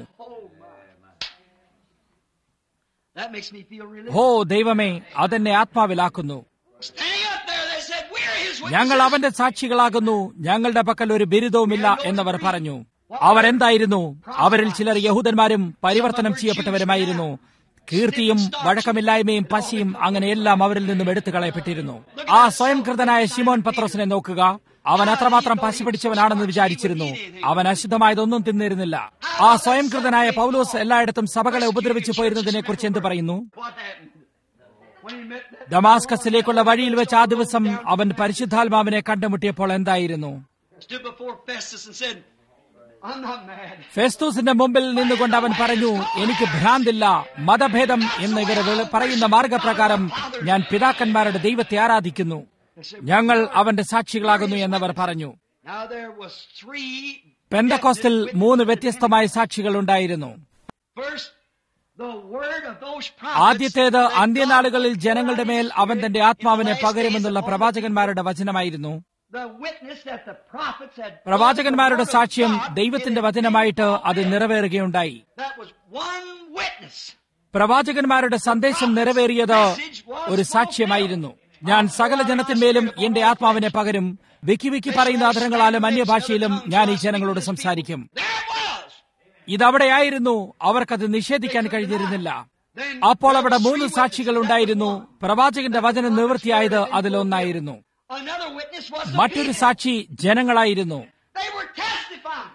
That makes me feel relieved. ഓ ദൈവമേ അതെന്നെ ആത്മാവിലാക്കുന്നു Standing up there, they said, We're his ഞങ്ങൾ witnesses. അവന്റെ സാക്ഷികളാകുന്നു ഞങ്ങളുടെ പക്കൽ ഒരു ബിരുദവുമില്ല എന്നവർ പറഞ്ഞു അവരെന്തായിരുന്നു അവരിൽ ചിലർ യഹൂദന്മാരും പരിവർത്തനം ചെയ്യപ്പെട്ടവരുമായിരുന്നു കീർത്തിയും വഴക്കമില്ലായ്മയും പശിയും അങ്ങനെ എല്ലാം അവരിൽ നിന്നും എടുത്തു കളയപ്പെട്ടിരുന്നു ആ സ്വയംകൃതനായ ശിമോൻ പത്രോസിനെ നോക്കുക അവൻ അത്രമാത്രം പശി പിടിച്ചവനാണെന്ന് വിചാരിച്ചിരുന്നു അവൻ അശുദ്ധമായതൊന്നും തിന്നിരുന്നില്ല ആ സ്വയംകൃതനായ പൗലോസ് എല്ലായിടത്തും സഭകളെ ഉപദ്രവിച്ചു പോയിരുന്നതിനെ കുറിച്ച് എന്ത് പറയുന്നു What happened? When he met that ദമാസ്കസിലേക്കുള്ള വഴിയിൽ വെച്ച് ആ ദിവസം അവൻ പരിശുദ്ധാത്മാവിനെ കണ്ടുമുട്ടിയപ്പോൾ എന്തായിരുന്നു stood before Festus and said, I'm not mad. ഫെസ്തൂസിന്റെ മുമ്പിൽ നിന്നുകൊണ്ട് അവൻ പറഞ്ഞു എനിക്ക് ഭ്രാന്തില്ല മതഭേദം എന്ന് ഇവർ വിളി- പറയുന്ന മാർഗപ്രകാരം ഞാൻ പിതാക്കന്മാരുടെ ദൈവത്തെ ആരാധിക്കുന്നു ഞങ്ങൾ അവന്റെ സാക്ഷികളാകുന്നു എന്നവർ പറഞ്ഞു Now there was three പെന്തക്കോസ്റ്റിൽ മൂന്ന് വ്യത്യസ്തമായ സാക്ഷികൾ ഉണ്ടായിരുന്നു First, the word of those prophets. ആദ്യത്തേത് that God അന്ത്യനാളുകളിൽ would ജനങ്ങളുടെ മേൽ pour അവൻ His തന്റെ Spirit ആത്മാവിനെ in the last പകരുമെന്നുള്ള days upon the പ്രവാചകന്മാരുടെ വചനമായിരുന്നു The witness that the prophets had പ്രവാചകന്മാരുടെ the word of സാക്ഷ്യം God ദൈവത്തിന്റെ in it വചനമായിട്ട് came അത് fulfilled. നിറവേറുകയുണ്ടായി That was one witness. പ്രവാചകന്മാരുടെ സന്ദേശം നിറവേറിയത് ഒരു സാക്ഷ്യമായിരുന്നു ഞാൻ സകല ജനത്തിന്മേലും എന്റെ ആത്മാവിനെ പകരും വിക്കി വിക്കി പറയുന്ന അധരങ്ങളാലും അന്യഭാഷയിലും ഞാൻ ഈ ജനങ്ങളോട് സംസാരിക്കും There it was. ഇതവിടെയായിരുന്നു അവർക്കത് നിഷേധിക്കാൻ കഴിഞ്ഞിരുന്നില്ല അപ്പോൾ അവിടെ മൂന്ന് സാക്ഷികൾ ഉണ്ടായിരുന്നു പ്രവാചകന്റെ വചനം നിവൃത്തിയായത് അതിലൊന്നായിരുന്നു Another witness was the മറ്റൊരു people. സാക്ഷി ജനങ്ങളായിരുന്നു They were testifying.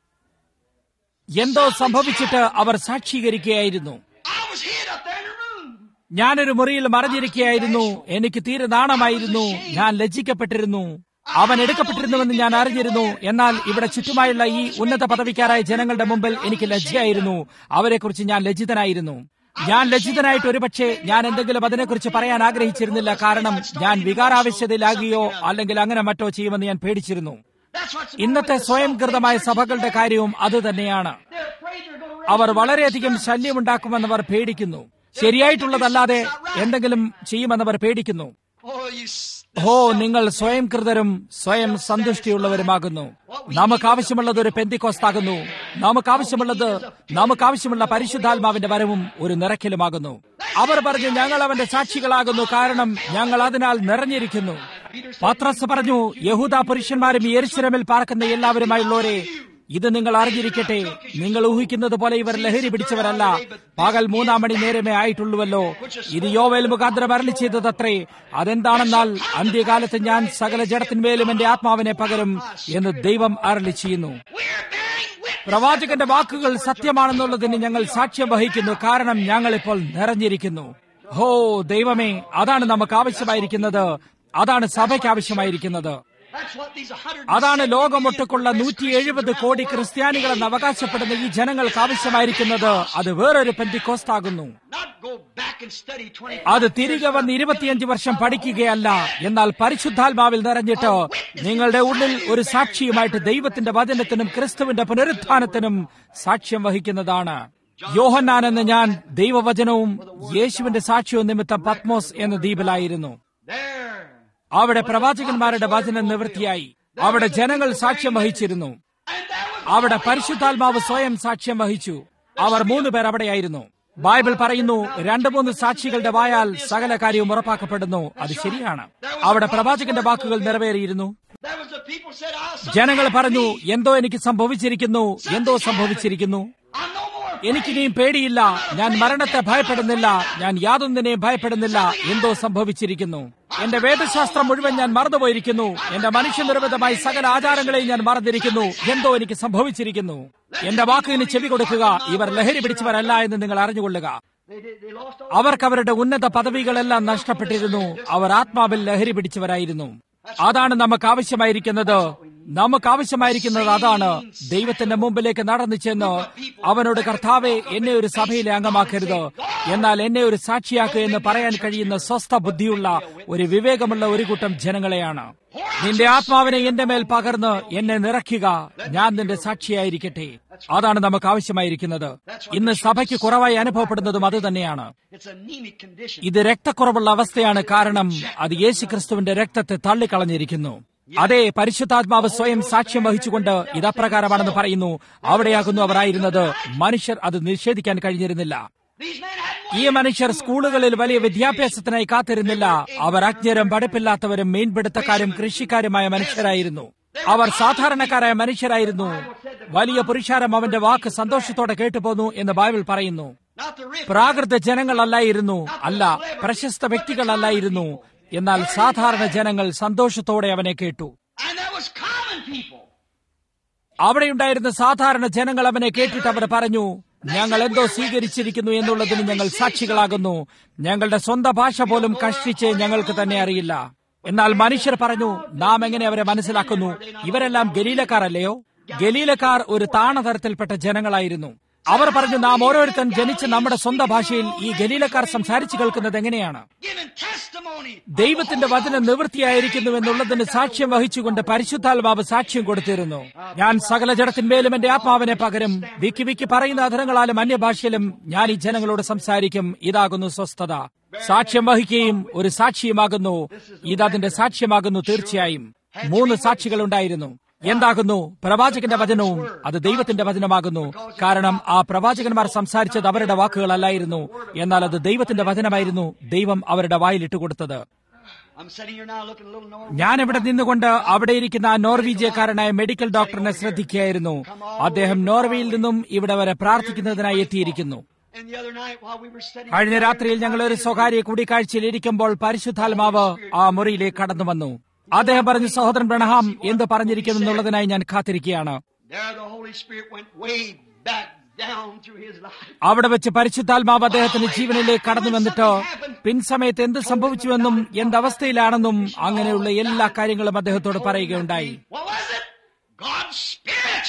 എന്തോ സംഭവിച്ചിട്ട് അവർ സാക്ഷീകരിക്കുകയായിരുന്നു I was hid up there in a room. ഞാനൊരു മുറിയിൽ മറഞ്ഞിരിക്കുകയായിരുന്നു എനിക്ക് തീരെ നാണമായിരുന്നു ഞാൻ ലജ്ജിക്കപ്പെട്ടിരുന്നു അവൻ എടുക്കപ്പെട്ടിരുന്നുവെന്ന് ഞാൻ അറിഞ്ഞിരുന്നു എന്നാൽ ഇവിടെ ചുറ്റുമായുള്ള ഈ ഉന്നത പദവിക്കാരായ ജനങ്ങളുടെ മുമ്പിൽ എനിക്ക് ലജ്ജയായിരുന്നു അവരെക്കുറിച്ച് ഞാൻ ലജ്ജിതനായിരുന്നു ഞാൻ ലജ്ജിതനായിട്ട് ഒരുപക്ഷെ ഞാൻ എന്തെങ്കിലും അതിനെക്കുറിച്ച് പറയാൻ ആഗ്രഹിച്ചിരുന്നില്ല കാരണം ഞാൻ വികാരാവശ്യതയിലാകുകയോ അല്ലെങ്കിൽ അങ്ങനെ മറ്റോ ചെയ്യുമെന്ന് ഞാൻ പേടിച്ചിരുന്നു That's what's ഇന്നത്തെ സ്വയംകൃതമായ സഭകളുടെ കാര്യവും അതുതന്നെയാണ് They're afraid they're going to അവർ വളരെയധികം ശല്യമുണ്ടാക്കുമെന്നവർ പേടിക്കുന്നു ശരിയായിട്ടുള്ളതല്ലാതെ എന്തെങ്കിലും ചെയ്യുമെന്നവർ പേടിക്കുന്നു Oh, you. s- ഓ നിങ്ങൾ സ്വയം കൃതരും സ്വയം സന്തുഷ്ടിയുള്ളവരുമാകുന്നു നമുക്ക് ആവശ്യമുള്ളത് ഒരു പെന്തിക്കോസ്താകുന്നു നമുക്ക് ആവശ്യമുള്ളത് നമുക്ക് ആവശ്യമുള്ള പരിശുദ്ധാത്മാവിന്റെ വരവും ഒരു നിറയ്ക്കലുമാകുന്നു അവർ പറഞ്ഞു ഞങ്ങൾ അവന്റെ സാക്ഷികളാകുന്നു കാരണം ഞങ്ങൾ അതിനാൽ നിറഞ്ഞിരിക്കുന്നു പത്രസ് പറഞ്ഞു യഹൂദ പുരുഷന്മാരും യെരുശലേമിൽ പാർക്കുന്ന എല്ലാവരുമായുള്ളവരെ ഇത് നിങ്ങൾ അറിഞ്ഞിരിക്കട്ടെ നിങ്ങൾ ഊഹിക്കുന്നത് പോലെ ഇവർ ലഹരി പിടിച്ചവരല്ല പകൽ മൂന്നാം മണി നേരമേ ആയിട്ടുള്ളുവല്ലോ ഇത് യോവേൽ മുഖാന്തരം അരളി ചെയ്തതത്രേ അതെന്താണെന്നാൽ അന്ത്യകാലത്ത് ഞാൻ സകല ജഡത്തിന്മേലും എന്റെ ആത്മാവിനെ പകരും എന്ന് ദൈവം അരളി ചെയ്യുന്നു We're bearing witness. പ്രവാചകന്റെ വാക്കുകൾ സത്യമാണെന്നുള്ളതിന് ഞങ്ങൾ സാക്ഷ്യം വഹിക്കുന്നു കാരണം ഞങ്ങൾ ഇപ്പോൾ നിറഞ്ഞിരിക്കുന്നു ഹോ ദൈവമേ അതാണ് നമുക്ക് ആവശ്യമായിരിക്കുന്നത് അതാണ് സഭയ്ക്ക് ആവശ്യമായിരിക്കുന്നത് That's what these 100 അതാണ് ലോകമൊട്ടുക്കുള്ള നൂറ്റി എഴുപത് കോടി ക്രിസ്ത്യാനികളെന്ന് അവകാശപ്പെടുന്ന ഈ ജനങ്ങൾക്ക് ആവശ്യമായിരിക്കുന്നത് അത് വേറൊരു പെന്തിക്കോസ്താകുന്നു Not go back and study 20 അത് തിരികെ വന്ന് ഇരുപത്തിയഞ്ച് വർഷം പഠിക്കുകയല്ല എന്നാൽ പരിശുദ്ധാത്മാവിൽ നിറഞ്ഞിട്ട് നിങ്ങളുടെ ഉള്ളിൽ ഒരു സാക്ഷിയുമായിട്ട് ദൈവത്തിന്റെ വചനത്തിനും ക്രിസ്തുവിന്റെ പുനരുത്ഥാനത്തിനും സാക്ഷ്യം വഹിക്കുന്നതാണ് യോഹന്നാൻ എന്ന ഞാൻ ദൈവവചനവും യേശുവിന്റെ സാക്ഷ്യവും നിമിത്തം പത്മോസ് എന്ന ദ്വീപിലായിരുന്നു There. അവിടെ പ്രവാചകന്മാരുടെ വചനം നിവൃത്തിയായി അവിടെ ജനങ്ങൾ സാക്ഷ്യം വഹിച്ചിരുന്നു And there was അവിടെ പരിശുദ്ധാത്മാവ് സ്വയം സാക്ഷ്യം വഹിച്ചു അവർ മൂന്ന് പേർ അവിടെയായിരുന്നു ബൈബിൾ പറയുന്നു രണ്ടു മൂന്ന് സാക്ഷികളുടെ വായാൽ സകല കാര്യവും ഉറപ്പാക്കപ്പെടുന്നു അത് ശരിയാണ് അവിടെ പ്രവാചകന്റെ വാക്കുകൾ നിറവേറിയിരുന്നു there was the people said, I ജനങ്ങൾ പറഞ്ഞു എന്തോ എനിക്ക് സംഭവിച്ചിരിക്കുന്നു എന്തോ സംഭവിച്ചിരിക്കുന്നു I'm no more എനിക്കിനിയും പേടിയില്ല ഞാൻ മരണത്തെ ഭയപ്പെടുന്നില്ല ഞാൻ യാതൊന്നിനെയും ഭയപ്പെടുന്നില്ല എന്തോ സംഭവിച്ചിരിക്കുന്നു എന്റെ വേദശാസ്ത്രം മുഴുവൻ ഞാൻ മറന്നുപോയിരിക്കുന്നു എന്റെ മനുഷ്യനിർമ്മിതമായി സകല ആചാരങ്ങളെയും ഞാൻ മറന്നിരിക്കുന്നു എന്തോ എനിക്ക് സംഭവിച്ചിരിക്കുന്നു എന്റെ വാക്കിന് ചെവി കൊടുക്കുക ഇവർ ലഹരി പിടിച്ചവരല്ല എന്ന് നിങ്ങൾ അറിഞ്ഞുകൊള്ളുക They, did, they lost all. അവർക്ക് അവരുടെ ഉന്നത പദവികളെല്ലാം നഷ്ടപ്പെട്ടിരുന്നു അവർ ആത്മാവിൽ ലഹരി പിടിച്ചവരായിരുന്നു അതാണ് നമുക്ക് ആവശ്യമായിരിക്കുന്നത് നമുക്ക് ആവശ്യമായിരിക്കുന്നത് അതാണ് ദൈവത്തിന്റെ മുമ്പിലേക്ക് നടന്നു ചെന്ന് അവനോട് കർത്താവെ എന്നെ ഒരു സഭയിലെ അംഗമാക്കരുത് എന്നാൽ എന്നെ ഒരു സാക്ഷിയാക്കുക എന്ന് പറയാൻ കഴിയുന്ന സ്വസ്ഥ ബുദ്ധിയുള്ള ഒരു വിവേകമുള്ള ഒരു കൂട്ടം ജനങ്ങളെയാണ് നിന്റെ ആത്മാവിനെ എന്റെ മേൽ പകർന്ന് എന്നെ നിറയ്ക്കുക ഞാൻ നിന്റെ സാക്ഷിയായിരിക്കട്ടെ അതാണ് നമുക്ക് ആവശ്യമായിരിക്കുന്നത് ഇന്ന് സഭയ്ക്ക് കുറവായി അനുഭവപ്പെടുന്നതും അത് തന്നെയാണ് It's anemic condition. ഇത് രക്തക്കുറവുള്ള അവസ്ഥയാണ് കാരണം അത് യേശുക്രിസ്തുവിന്റെ രക്തത്തെ തള്ളിക്കളഞ്ഞിരിക്കുന്നു അതെ പരിശുദ്ധാത്മാവ് സ്വയം സാക്ഷ്യം വഹിച്ചുകൊണ്ട് ഇതപ്രകാരമാണെന്ന് പറയുന്നു അവിടെയാകുന്നു അവർ ആയിരുന്നത് മനുഷ്യർ അത് നിഷേധിക്കാൻ കഴിഞ്ഞിരുന്നില്ല These men had ഈ മനുഷ്യർ സ്കൂളുകളിൽ വലിയ വിദ്യാഭ്യാസത്തിനായി കാത്തിരുന്നില്ല അവർ അജ്ഞരും പഠിപ്പില്ലാത്തവരും മീൻപിടുത്തക്കാരും കൃഷിക്കാരുമായ മനുഷ്യരായിരുന്നു അവർ സാധാരണക്കാരായ മനുഷ്യരായിരുന്നു വലിയ പുരുഷാരം അവന്റെ വാക്ക് സന്തോഷത്തോടെ കേട്ടുപോന്നു എന്ന് ബൈബിൾ പറയുന്നു not the rich. പ്രാകൃത ജനങ്ങളല്ലായിരുന്നു അല്ല പ്രശസ്ത വ്യക്തികളല്ലായിരുന്നു എന്നാൽ സാധാരണ ജനങ്ങൾ സന്തോഷത്തോടെ അവനെ കേട്ടു And there was common people. അവിടെയുണ്ടായിരുന്ന സാധാരണ ജനങ്ങൾ അവനെ കേട്ടിട്ട് അവർ പറഞ്ഞു ഞങ്ങൾ എന്തോ സ്വീകരിച്ചിരിക്കുന്നു എന്നുള്ളതിന് ഞങ്ങൾ സാക്ഷികളാകുന്നു ഞങ്ങളുടെ സ്വന്തം ഭാഷ പോലും കഷ്ടിച്ച് ഞങ്ങൾക്ക് തന്നെ അറിയില്ല എന്നാൽ മനുഷ്യർ പറഞ്ഞു നാം എങ്ങനെ അവരെ മനസ്സിലാക്കുന്നു ഇവരെല്ലാം ഗലീലക്കാരല്ലയോ ഗലീലക്കാർ ഒരു താണതരത്തിൽപ്പെട്ട ജനങ്ങളായിരുന്നു അവർ പറഞ്ഞു നാം ഓരോരുത്തൻ ജനിച്ച് നമ്മുടെ സ്വന്തം ഭാഷയിൽ ഈ ഗലീലക്കാർ സംസാരിച്ചു കേൾക്കുന്നത് എങ്ങനെയാണ് Giving testimony. ദൈവത്തിന്റെ വചനം നിവൃത്തിയായിരിക്കുന്നു എന്നുള്ളതിന് സാക്ഷ്യം വഹിച്ചുകൊണ്ട് പരിശുദ്ധാത്മാവ് സാക്ഷ്യം കൊടുത്തിരുന്നു ഞാൻ സകല ജഡത്തിന്മേലും എന്റെ ആത്മാവിനെ പകരും വിക്കി വിക്കി പറയുന്ന അധരങ്ങളാലും അന്യഭാഷയിലും ഞാൻ ഈ ജനങ്ങളോട് സംസാരിക്കും ഇതാകുന്നു സ്വസ്ഥത സാക്ഷ്യം വഹിക്കുകയും ഒരു സാക്ഷിയുമാകുന്നു ഇതതിന്റെ സാക്ഷ്യമാകുന്നു തീർച്ചയായും മൂന്ന് സാക്ഷികളുണ്ടായിരുന്നു എന്താകുന്നു പ്രവാചകന്റെ വചനവും അത് ദൈവത്തിന്റെ വചനമാകുന്നു കാരണം ആ പ്രവാചകന്മാർ സംസാരിച്ചത് അവരുടെ വാക്കുകളല്ലായിരുന്നു എന്നാൽ അത് ദൈവത്തിന്റെ വചനമായിരുന്നു ദൈവം അവരുടെ വായിലിട്ട് കൊടുത്തത് I'm sitting here now looking a little north. ഞാൻ ഇവിടെ നിന്നുകൊണ്ട് അവിടെ ഇരിക്കുന്ന ആ നോർവീജിയക്കാരനായ മെഡിക്കൽ ഡോക്ടറിനെ ശ്രദ്ധിക്കുകയായിരുന്നു അദ്ദേഹം നോർവേയിൽ നിന്നും ഇവിടെ വരെ പ്രാർത്ഥിക്കുന്നതിനായി എത്തിയിരിക്കുന്നു And the other night while we were studying, കഴിഞ്ഞ രാത്രിയിൽ ഞങ്ങൾ ഒരു സ്വകാര്യ കൂടിക്കാഴ്ചയിൽ ഇരിക്കുമ്പോൾ പരിശുദ്ധാത്മാവ് ആ മുറിയിലേക്ക് കടന്നു വന്നു അദ്ദേഹം പറഞ്ഞു സഹോദരൻ ബ്രണഹാം എന്ത് പറഞ്ഞിരിക്കുന്നു എന്നുള്ളതിനായി ഞാൻ കാത്തിരിക്കുകയാണ് there the Holy Spirit went way back down through his life. അവിടെ വെച്ച് പരിശുദ്ധാത്മാവ് അദ്ദേഹത്തിന്റെ ജീവനിലേക്ക് കടന്നു വന്നിട്ട് പിൻസമയത്ത് എന്ത് സംഭവിച്ചുവെന്നും എന്തവസ്ഥയിലാണെന്നും അങ്ങനെയുള്ള എല്ലാ കാര്യങ്ങളും അദ്ദേഹത്തോട് പറയുകയുണ്ടായി What was it? God's Spirit.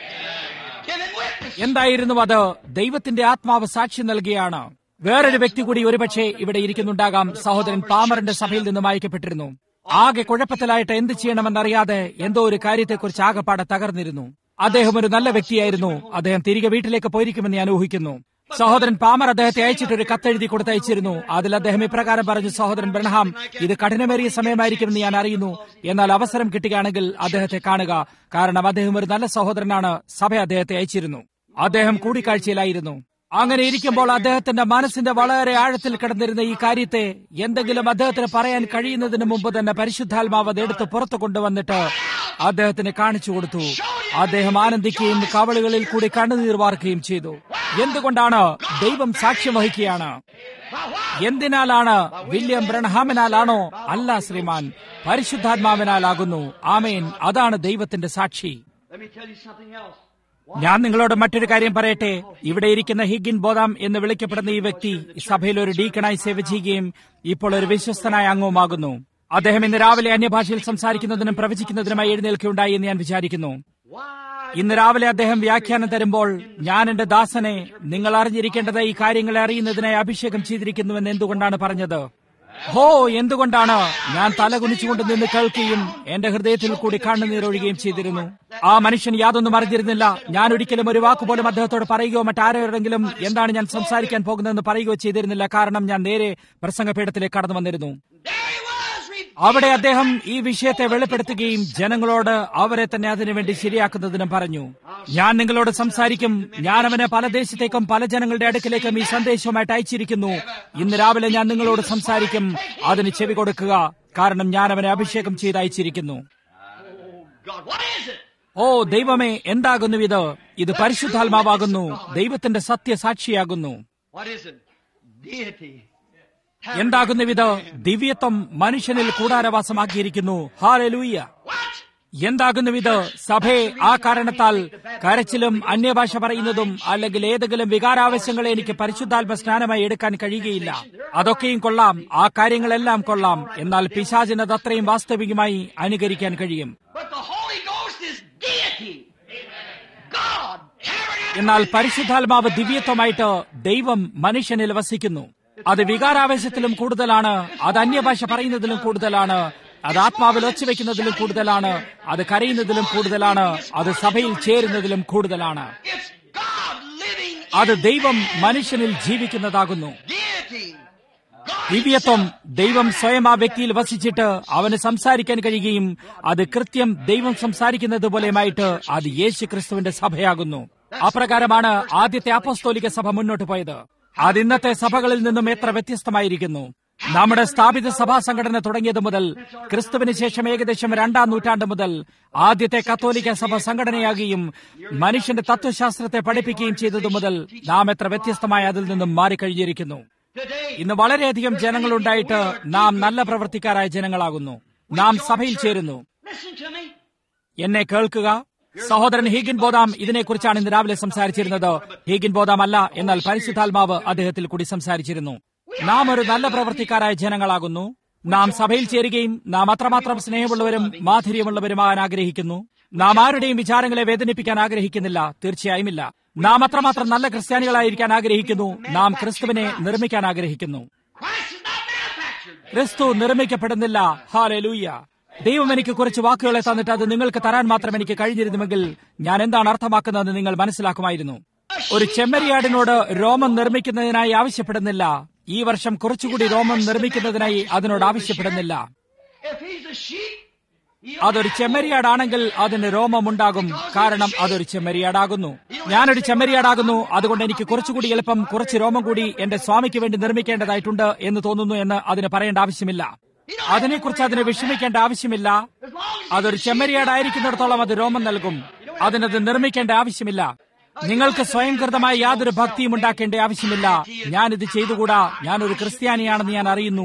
Giving witness. എന്തായിരുന്നു അത് ദൈവത്തിന്റെ ആത്മാവ് സാക്ഷി നൽകിയാണ് വേറൊരു വ്യക്തി കൂടി ഒരുപക്ഷെ ഇവിടെ ഇരിക്കുന്നുണ്ടാകാം സഹോദരൻ പാമറിന്റെ സഭയിൽ നിന്നും അയക്കപ്പെട്ടിരുന്നു ആകെ കുഴപ്പത്തിലായിട്ട് എന്ത് ചെയ്യണമെന്നറിയാതെ എന്തോ ഒരു കാര്യത്തെക്കുറിച്ച് ആകെപ്പാടെ തകർന്നിരുന്നു അദ്ദേഹം ഒരു നല്ല വ്യക്തിയായിരുന്നു അദ്ദേഹം തിരികെ വീട്ടിലേക്ക് പോയിരിക്കുമെന്ന് ഞാൻ ഊഹിക്കുന്നു സഹോദരൻ പാമർ അദ്ദേഹത്തെ അയച്ചിട്ട് ഒരു കത്തെഴുതി കൊടുത്തയച്ചിരുന്നു അതിൽ അദ്ദേഹം ഇപ്രകാരം പറഞ്ഞു സഹോദരൻ ബ്രഹ്ഹാം ഇത് കഠിനമേറിയ സമയമായിരിക്കുമെന്ന് ഞാൻ അറിയുന്നു എന്നാൽ അവസരം കിട്ടുകയാണെങ്കിൽ അദ്ദേഹത്തെ കാണുക കാരണം അദ്ദേഹം ഒരു നല്ല സഹോദരനാണ് സഭ അദ്ദേഹത്തെ അയച്ചിരുന്നു അദ്ദേഹം കൂടിക്കാഴ്ചയിലായിരുന്നു അങ്ങനെ ഇരിക്കുമ്പോൾ അദ്ദേഹത്തിന്റെ മനസ്സിന്റെ വളരെ ആഴത്തിൽ കിടന്നിരുന്ന ഈ കാര്യത്തെ എന്തെങ്കിലും അദ്ദേഹത്തിന് പറയാൻ കഴിയുന്നതിന് മുമ്പ് തന്നെ പരിശുദ്ധാത്മാവ് അത് എടുത്ത് പുറത്തു കൊണ്ടുവന്നിട്ട് അദ്ദേഹത്തിന് കാണിച്ചു കൊടുത്തു അദ്ദേഹം ആനന്ദിക്കുകയും കവളുകളിൽ കൂടി കണ്ണുനീർ വാർക്കുകയും ചെയ്തു എന്തുകൊണ്ടാണ് ദൈവം സാക്ഷ്യം വഹിക്കുകയാണ് എന്തിനാലാണ് വില്യം ബ്രണഹാമിനാലാണോ അല്ല ശ്രീമാൻ പരിശുദ്ധാത്മാവിനാലാകുന്നു ആമേൻ അതാണ് ദൈവത്തിന്റെ സാക്ഷി Let me tell you something else. ഞാൻ നിങ്ങളോട് മറ്റൊരു കാര്യം പറയട്ടെ ഇവിടെ ഇരിക്കുന്ന ഹിഗിൻ ബോദാം എന്ന് വിളിക്കപ്പെടുന്ന ഈ വ്യക്തി സഭയിൽ ഒരു ഡീക്കണായി സേവ ചെയ്യുകയും ഇപ്പോൾ ഒരു വിശ്വസ്തനായ അംഗവുമാകുന്നു അദ്ദേഹം ഇന്ന് രാവിലെ അന്യഭാഷയിൽ സംസാരിക്കുന്നതിനും പ്രവചിക്കുന്നതിനുമായി എഴുന്നേൽക്കുകയുണ്ടായി എന്ന് ഞാൻ വിചാരിക്കുന്നു Why ഇന്ന് രാവിലെ അദ്ദേഹം വ്യാഖ്യാനം തരുമ്പോൾ ഞാൻ എന്റെ ദാസനെ നിങ്ങൾ അറിഞ്ഞിരിക്കേണ്ടത് ഈ കാര്യങ്ങളെ അറിയുന്നതിനായി അഭിഷേകം ചെയ്തിരിക്കുന്നുവെന്ന് എന്തുകൊണ്ടാണ് പറഞ്ഞത് ഹോ എന്തുകൊണ്ടാണ് ഞാൻ തല കുനിച്ചുകൊണ്ട് നിന്ന് കേൾക്കുകയും എന്റെ ഹൃദയത്തിൽ കൂടി കണ്ണുനീരൊഴുകയും ചെയ്തിരുന്നു ആ മനുഷ്യൻ യാതൊന്നും അറിഞ്ഞിരുന്നില്ല ഞാൻ ഒരിക്കലും ഒരു വാക്കുപോലും അദ്ദേഹത്തോട് പറയുകയോ മറ്റാരോടെങ്കിലും എന്താണ് ഞാൻ സംസാരിക്കാൻ പോകുന്നതെന്ന് പറയുകയോ ചെയ്തിരുന്നില്ല കാരണം ഞാൻ നേരെ പ്രസംഗപീഠത്തിലേക്ക് കടന്നു വന്നിരുന്നു There he was, re- അവിടെ അദ്ദേഹം ഈ വിഷയത്തെ വെളിപ്പെടുത്തുകയും ജനങ്ങളോട് അവരെ തന്നെ അതിനുവേണ്ടി ശരിയാക്കുന്നതിനും പറഞ്ഞു ഞാൻ നിങ്ങളോട് സംസാരിക്കും ഞാൻ അവനെ പല ദേശത്തേക്കും പല ജനങ്ങളുടെ അടുക്കിലേക്കും ഈ സന്ദേശവുമായിട്ട് അയച്ചിരിക്കുന്നു ഇന്ന് രാവിലെ ഞാൻ നിങ്ങളോട് സംസാരിക്കും അതിന് ചെവി കൊടുക്കുക കാരണം ഞാൻ അവനെ അഭിഷേകം ചെയ്ത് അയച്ചിരിക്കുന്നു God, what is it? ഓ ദൈവമേ എന്താകുന്നു ഇത് ഇത് പരിശുദ്ധാത്മാവാകുന്നു ദൈവത്തിന്റെ സത്യസാക്ഷിയാകുന്നു What is it? Deity. എന്താകുന്നു ഇത് ദിവ്യത്വം മനുഷ്യനിൽ കൂടാരവാസമാക്കിയിരിക്കുന്നു ഹാലലൂയ്യ What? എന്താകുന്നു ഇത് സഭയെ ആ കാരണത്താൽ കരച്ചിലും അന്യഭാഷ പറയുന്നതും അല്ലെങ്കിൽ ഏതെങ്കിലും വികാരാവശ്യങ്ങളെ എനിക്ക് പരിശുദ്ധാത്മ സ്നാനമായി എടുക്കാൻ കഴിയുകയില്ല അതൊക്കെയും കൊള്ളാം ആ കാര്യങ്ങളെല്ലാം കൊള്ളാം എന്നാൽ പിശാചിനത് അത്രയും വാസ്തവികമായി അനുകരിക്കാൻ കഴിയും But the Holy Ghost is deity. God, tabernacle. എന്നാൽ പരിശുദ്ധാത്മാവ് ദിവ്യത്വമായിട്ട് ദൈവം മനുഷ്യനിൽ വസിക്കുന്നു അത് വികാരാവേശത്തിലും കൂടുതലാണ് അത് അന്യഭാഷ പറയുന്നതിലും കൂടുതലാണ് അത് ആത്മാവിൽ ഒച്ചവെക്കുന്നതിലും കൂടുതലാണ് അത് കരയുന്നതിലും കൂടുതലാണ് അത് സഭയിൽ ചേരുന്നതിലും കൂടുതലാണ് It's God living in അത് ദൈവം മനുഷ്യനിൽ ജീവിക്കുന്നതാകുന്നു deity. God ദിവ്യത്വം ദൈവം സ്വയം ആ വ്യക്തിയിൽ വസിച്ചിട്ട് അവന് സംസാരിക്കാൻ കഴിയുകയും അത് കൃത്യം ദൈവം സംസാരിക്കുന്നത് പോലെയുമായിട്ട് അത് യേശു ക്രിസ്തുവിന്റെ സഭയാകുന്നു അപ്രകാരമാണ് ആദ്യത്തെ അപ്പോസ്തോലിക സഭ മുന്നോട്ട് പോയത് അത് ഇന്നത്തെ സഭകളിൽ നിന്നും എത്ര വ്യത്യസ്തമായിരിക്കുന്നു നമ്മുടെ സ്ഥാപിത സഭാ സംഘടന തുടങ്ങിയത് മുതൽ ക്രിസ്തുവിന് ശേഷം ഏകദേശം രണ്ടാം നൂറ്റാണ്ട് മുതൽ ആദ്യത്തെ കത്തോലിക്ക സഭ സംഘടനയാകുകയും മനുഷ്യന്റെ തത്വശാസ്ത്രത്തെ പഠിപ്പിക്കുകയും ചെയ്തതു മുതൽ നാം എത്ര വ്യത്യസ്തമായി അതിൽ നിന്നും മാറിക്കഴിഞ്ഞിരിക്കുന്നു today. ഇന്ന് വളരെയധികം ജനങ്ങളുണ്ടായിട്ട് നാം നല്ല പ്രവൃത്തിക്കാരായ ജനങ്ങളാകുന്നു നാം സഭയിൽ ചേരുന്നു Listen to me. എന്നെ കേൾക്കുക സഹോദരൻ ഹീഗിൻ ബോധാം ഇതിനെക്കുറിച്ചാണ് ഇന്ന് രാവിലെ സംസാരിച്ചിരുന്നത് ഹീഗിൻ ബോധാം അല്ല എന്നാൽ പരിശുദ്ധാത്മാവ് അദ്ദേഹത്തിൽ കൂടി സംസാരിച്ചിരുന്നു നാം ഒരു നല്ല പ്രവൃത്തിക്കാരായ ജനങ്ങളാകുന്നു നാം സഭയിൽ ചേരുകയും നാം അത്രമാത്രം സ്നേഹമുള്ളവരും മാധുര്യമുള്ളവരുമാകാൻ ആഗ്രഹിക്കുന്നു നാം ആരുടെയും വിചാരങ്ങളെ വേദനിപ്പിക്കാൻ ആഗ്രഹിക്കുന്നില്ല തീർച്ചയായും ഇല്ല നാം അത്രമാത്രം നല്ല ക്രിസ്ത്യാനികളായിരിക്കാൻ ആഗ്രഹിക്കുന്നു നാം ക്രിസ്തുവിനെ നിർമ്മിക്കാൻ ആഗ്രഹിക്കുന്നു Christ is not manufactured. ക്രിസ്തു നിർമ്മിക്കപ്പെടുന്നില്ല ഹാലലൂയ ദൈവം എനിക്ക് കുറച്ച് വാക്കുകളെ തന്നിട്ട് അത് നിങ്ങൾക്ക് തരാൻ മാത്രം എനിക്ക് കഴിഞ്ഞിരുന്നുവെങ്കിൽ ഞാൻ എന്താണ് അർത്ഥമാക്കുന്നതെന്ന് നിങ്ങൾ മനസ്സിലാക്കുമായിരുന്നു ഒരു ചെമ്മരിയാടിനോട് രോമം നിർമ്മിക്കുന്നതിനായി ആവശ്യപ്പെടുന്നില്ല ഈ വർഷം കുറച്ചുകൂടി രോമം നിർമ്മിക്കുന്നതിനായി അതിനോട് ആവശ്യപ്പെടുന്നില്ല If he's a sheep, he അതൊരു ചെമ്മരിയാടാണെങ്കിൽ അതിന് രോമമുണ്ടാകും കാരണം അതൊരു ചെമ്മരിയാടാകുന്നു ഞാനൊരു ചെമ്മരിയാടാകുന്നു അതുകൊണ്ട് എനിക്ക് കുറച്ചുകൂടി എളുപ്പം കുറച്ച് രോമം കൂടി എന്റെ സ്വാമിക്ക് വേണ്ടി നിർമ്മിക്കേണ്ടതായിട്ടുണ്ട് എന്ന് തോന്നുന്നു എന്ന് അതിന് പറയേണ്ട ആവശ്യമില്ല അതിനെക്കുറിച്ച് അതിന് വിഷമിക്കേണ്ട ആവശ്യമില്ല as long as അതൊരു ചെമ്മരിയാടായിരിക്കുന്നിടത്തോളം അത് രോമം നൽകും അതിനത് നിർമ്മിക്കേണ്ട ആവശ്യമില്ല നിങ്ങൾക്ക് സ്വയംകൃതമായ യാതൊരു ഭക്തിയും ഉണ്ടാക്കേണ്ട ആവശ്യമില്ല ഞാനിത് ചെയ്തുകൂടാ ഞാനൊരു ക്രിസ്ത്യാനിയാണെന്ന് ഞാൻ അറിയുന്നു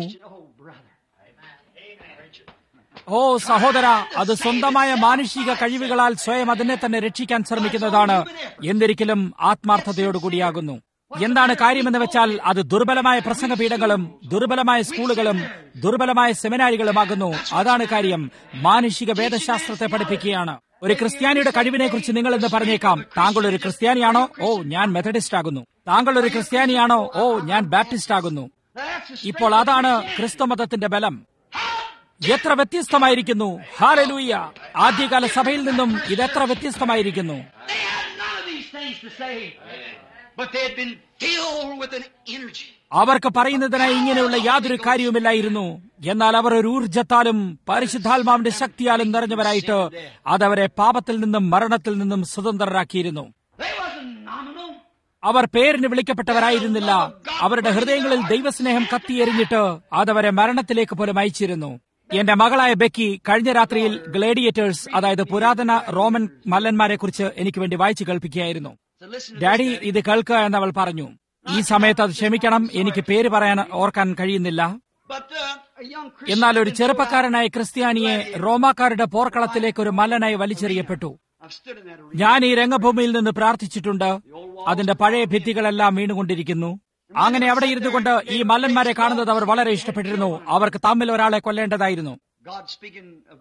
oh brother, ഓ സഹോദര അത് സ്വന്തമായ മാനുഷിക കഴിവുകളാൽ സ്വയം അതിനെ തന്നെ രക്ഷിക്കാൻ ശ്രമിക്കുന്നതാണ് എന്നിരിക്കലും ആത്മാർത്ഥതയോടുകൂടിയാകുന്നു എന്താണ് കാര്യമെന്ന് വെച്ചാൽ അത് ദുർബലമായ പ്രസംഗപീഠങ്ങളും ദുർബലമായ സ്കൂളുകളും ദുർബലമായ സെമിനാരികളുമാകുന്നു അതാണ് കാര്യം മാനുഷിക വേദശാസ്ത്രത്തെ പഠിപ്പിക്കുകയാണ് ഒരു ക്രിസ്ത്യാനിയുടെ കഴിവിനെ കുറിച്ച് നിങ്ങൾ എന്ന് പറഞ്ഞേക്കാം താങ്കൾ ഒരു ക്രിസ്ത്യാനിയാണോ ഓ ഞാൻ മെത്തഡിസ്റ്റ് ആകുന്നു താങ്കൾ ഒരു ക്രിസ്ത്യാനിയാണോ ഓ ഞാൻ ബാപ്റ്റിസ്റ്റ് ആകുന്നു that's the ഇപ്പോൾ അതാണ് ക്രിസ്തുമതത്തിന്റെ ബലം എത്ര വ്യത്യസ്തമായിരിക്കുന്നു ഹാലലൂയ ആദ്യകാല സഭയിൽ നിന്നും ഇതെത്ര വ്യത്യസ്തമായിരിക്കുന്നു They had none of these things to say, but they had been filled with an energy. അവർക്ക് പറയുന്നതിനായി ഇങ്ങനെയുള്ള യാതൊരു കാര്യവുമില്ലായിരുന്നു എന്നാൽ അവർ ഒരു ഊർജത്താലും പരിശുദ്ധാത്മാവിന്റെ ശക്തിയാലും നിറഞ്ഞവരായിട്ട് അതവരെ പാപത്തിൽ നിന്നും മരണത്തിൽ നിന്നും സ്വതന്ത്രരാക്കിയിരുന്നു They wasn't nominal. അവർ പേരിന് വിളിക്കപ്പെട്ടവരായിരുന്നില്ല അവരുടെ ഹൃദയങ്ങളിൽ ദൈവസ്നേഹം കത്തിയെറിഞ്ഞിട്ട് അതവരെ മരണത്തിലേക്ക് പോലും അയച്ചിരുന്നു എന്റെ മകളായ ബെക്കി കഴിഞ്ഞ രാത്രിയിൽ ഗ്ലേഡിയേറ്റേഴ്സ് അതായത് പുരാതന റോമൻ മല്ലന്മാരെ കുറിച്ച് എനിക്ക് വേണ്ടി വായിച്ചു കേൾപ്പിക്കുകയായിരുന്നു So listen to ഡാഡി ഇത് കേൾക്കുക എന്നവൾ പറഞ്ഞു ഈ സമയത്ത് അത് ക്ഷമിക്കണം എനിക്ക് പേര് പറയാൻ ഓർക്കാൻ കഴിയുന്നില്ല But uh, a young Christian എന്നാൽ ഒരു ചെറുപ്പക്കാരനായ ക്രിസ്ത്യാനിയെ റോമാക്കാരുടെ പോർക്കളത്തിലേക്ക് ഒരു മല്ലനായി വലിച്ചെറിയപ്പെട്ടു I've stood in that arena. ഞാൻ ഈ രംഗഭൂമിയിൽ നിന്ന് പ്രാർത്ഥിച്ചിട്ടുണ്ട് അതിന്റെ പഴയ ഭിത്തികളെല്ലാം വീണുകൊണ്ടിരിക്കുന്നു അങ്ങനെ അവിടെ ഇരുന്നു കൊണ്ട് ഈ മല്ലന്മാരെ കാണുന്നത് അവർ വളരെ ഇഷ്ടപ്പെട്ടിരുന്നു അവർക്ക് തമ്മിൽ ഒരാളെ കൊല്ലേണ്ടതായിരുന്നു God speaking of,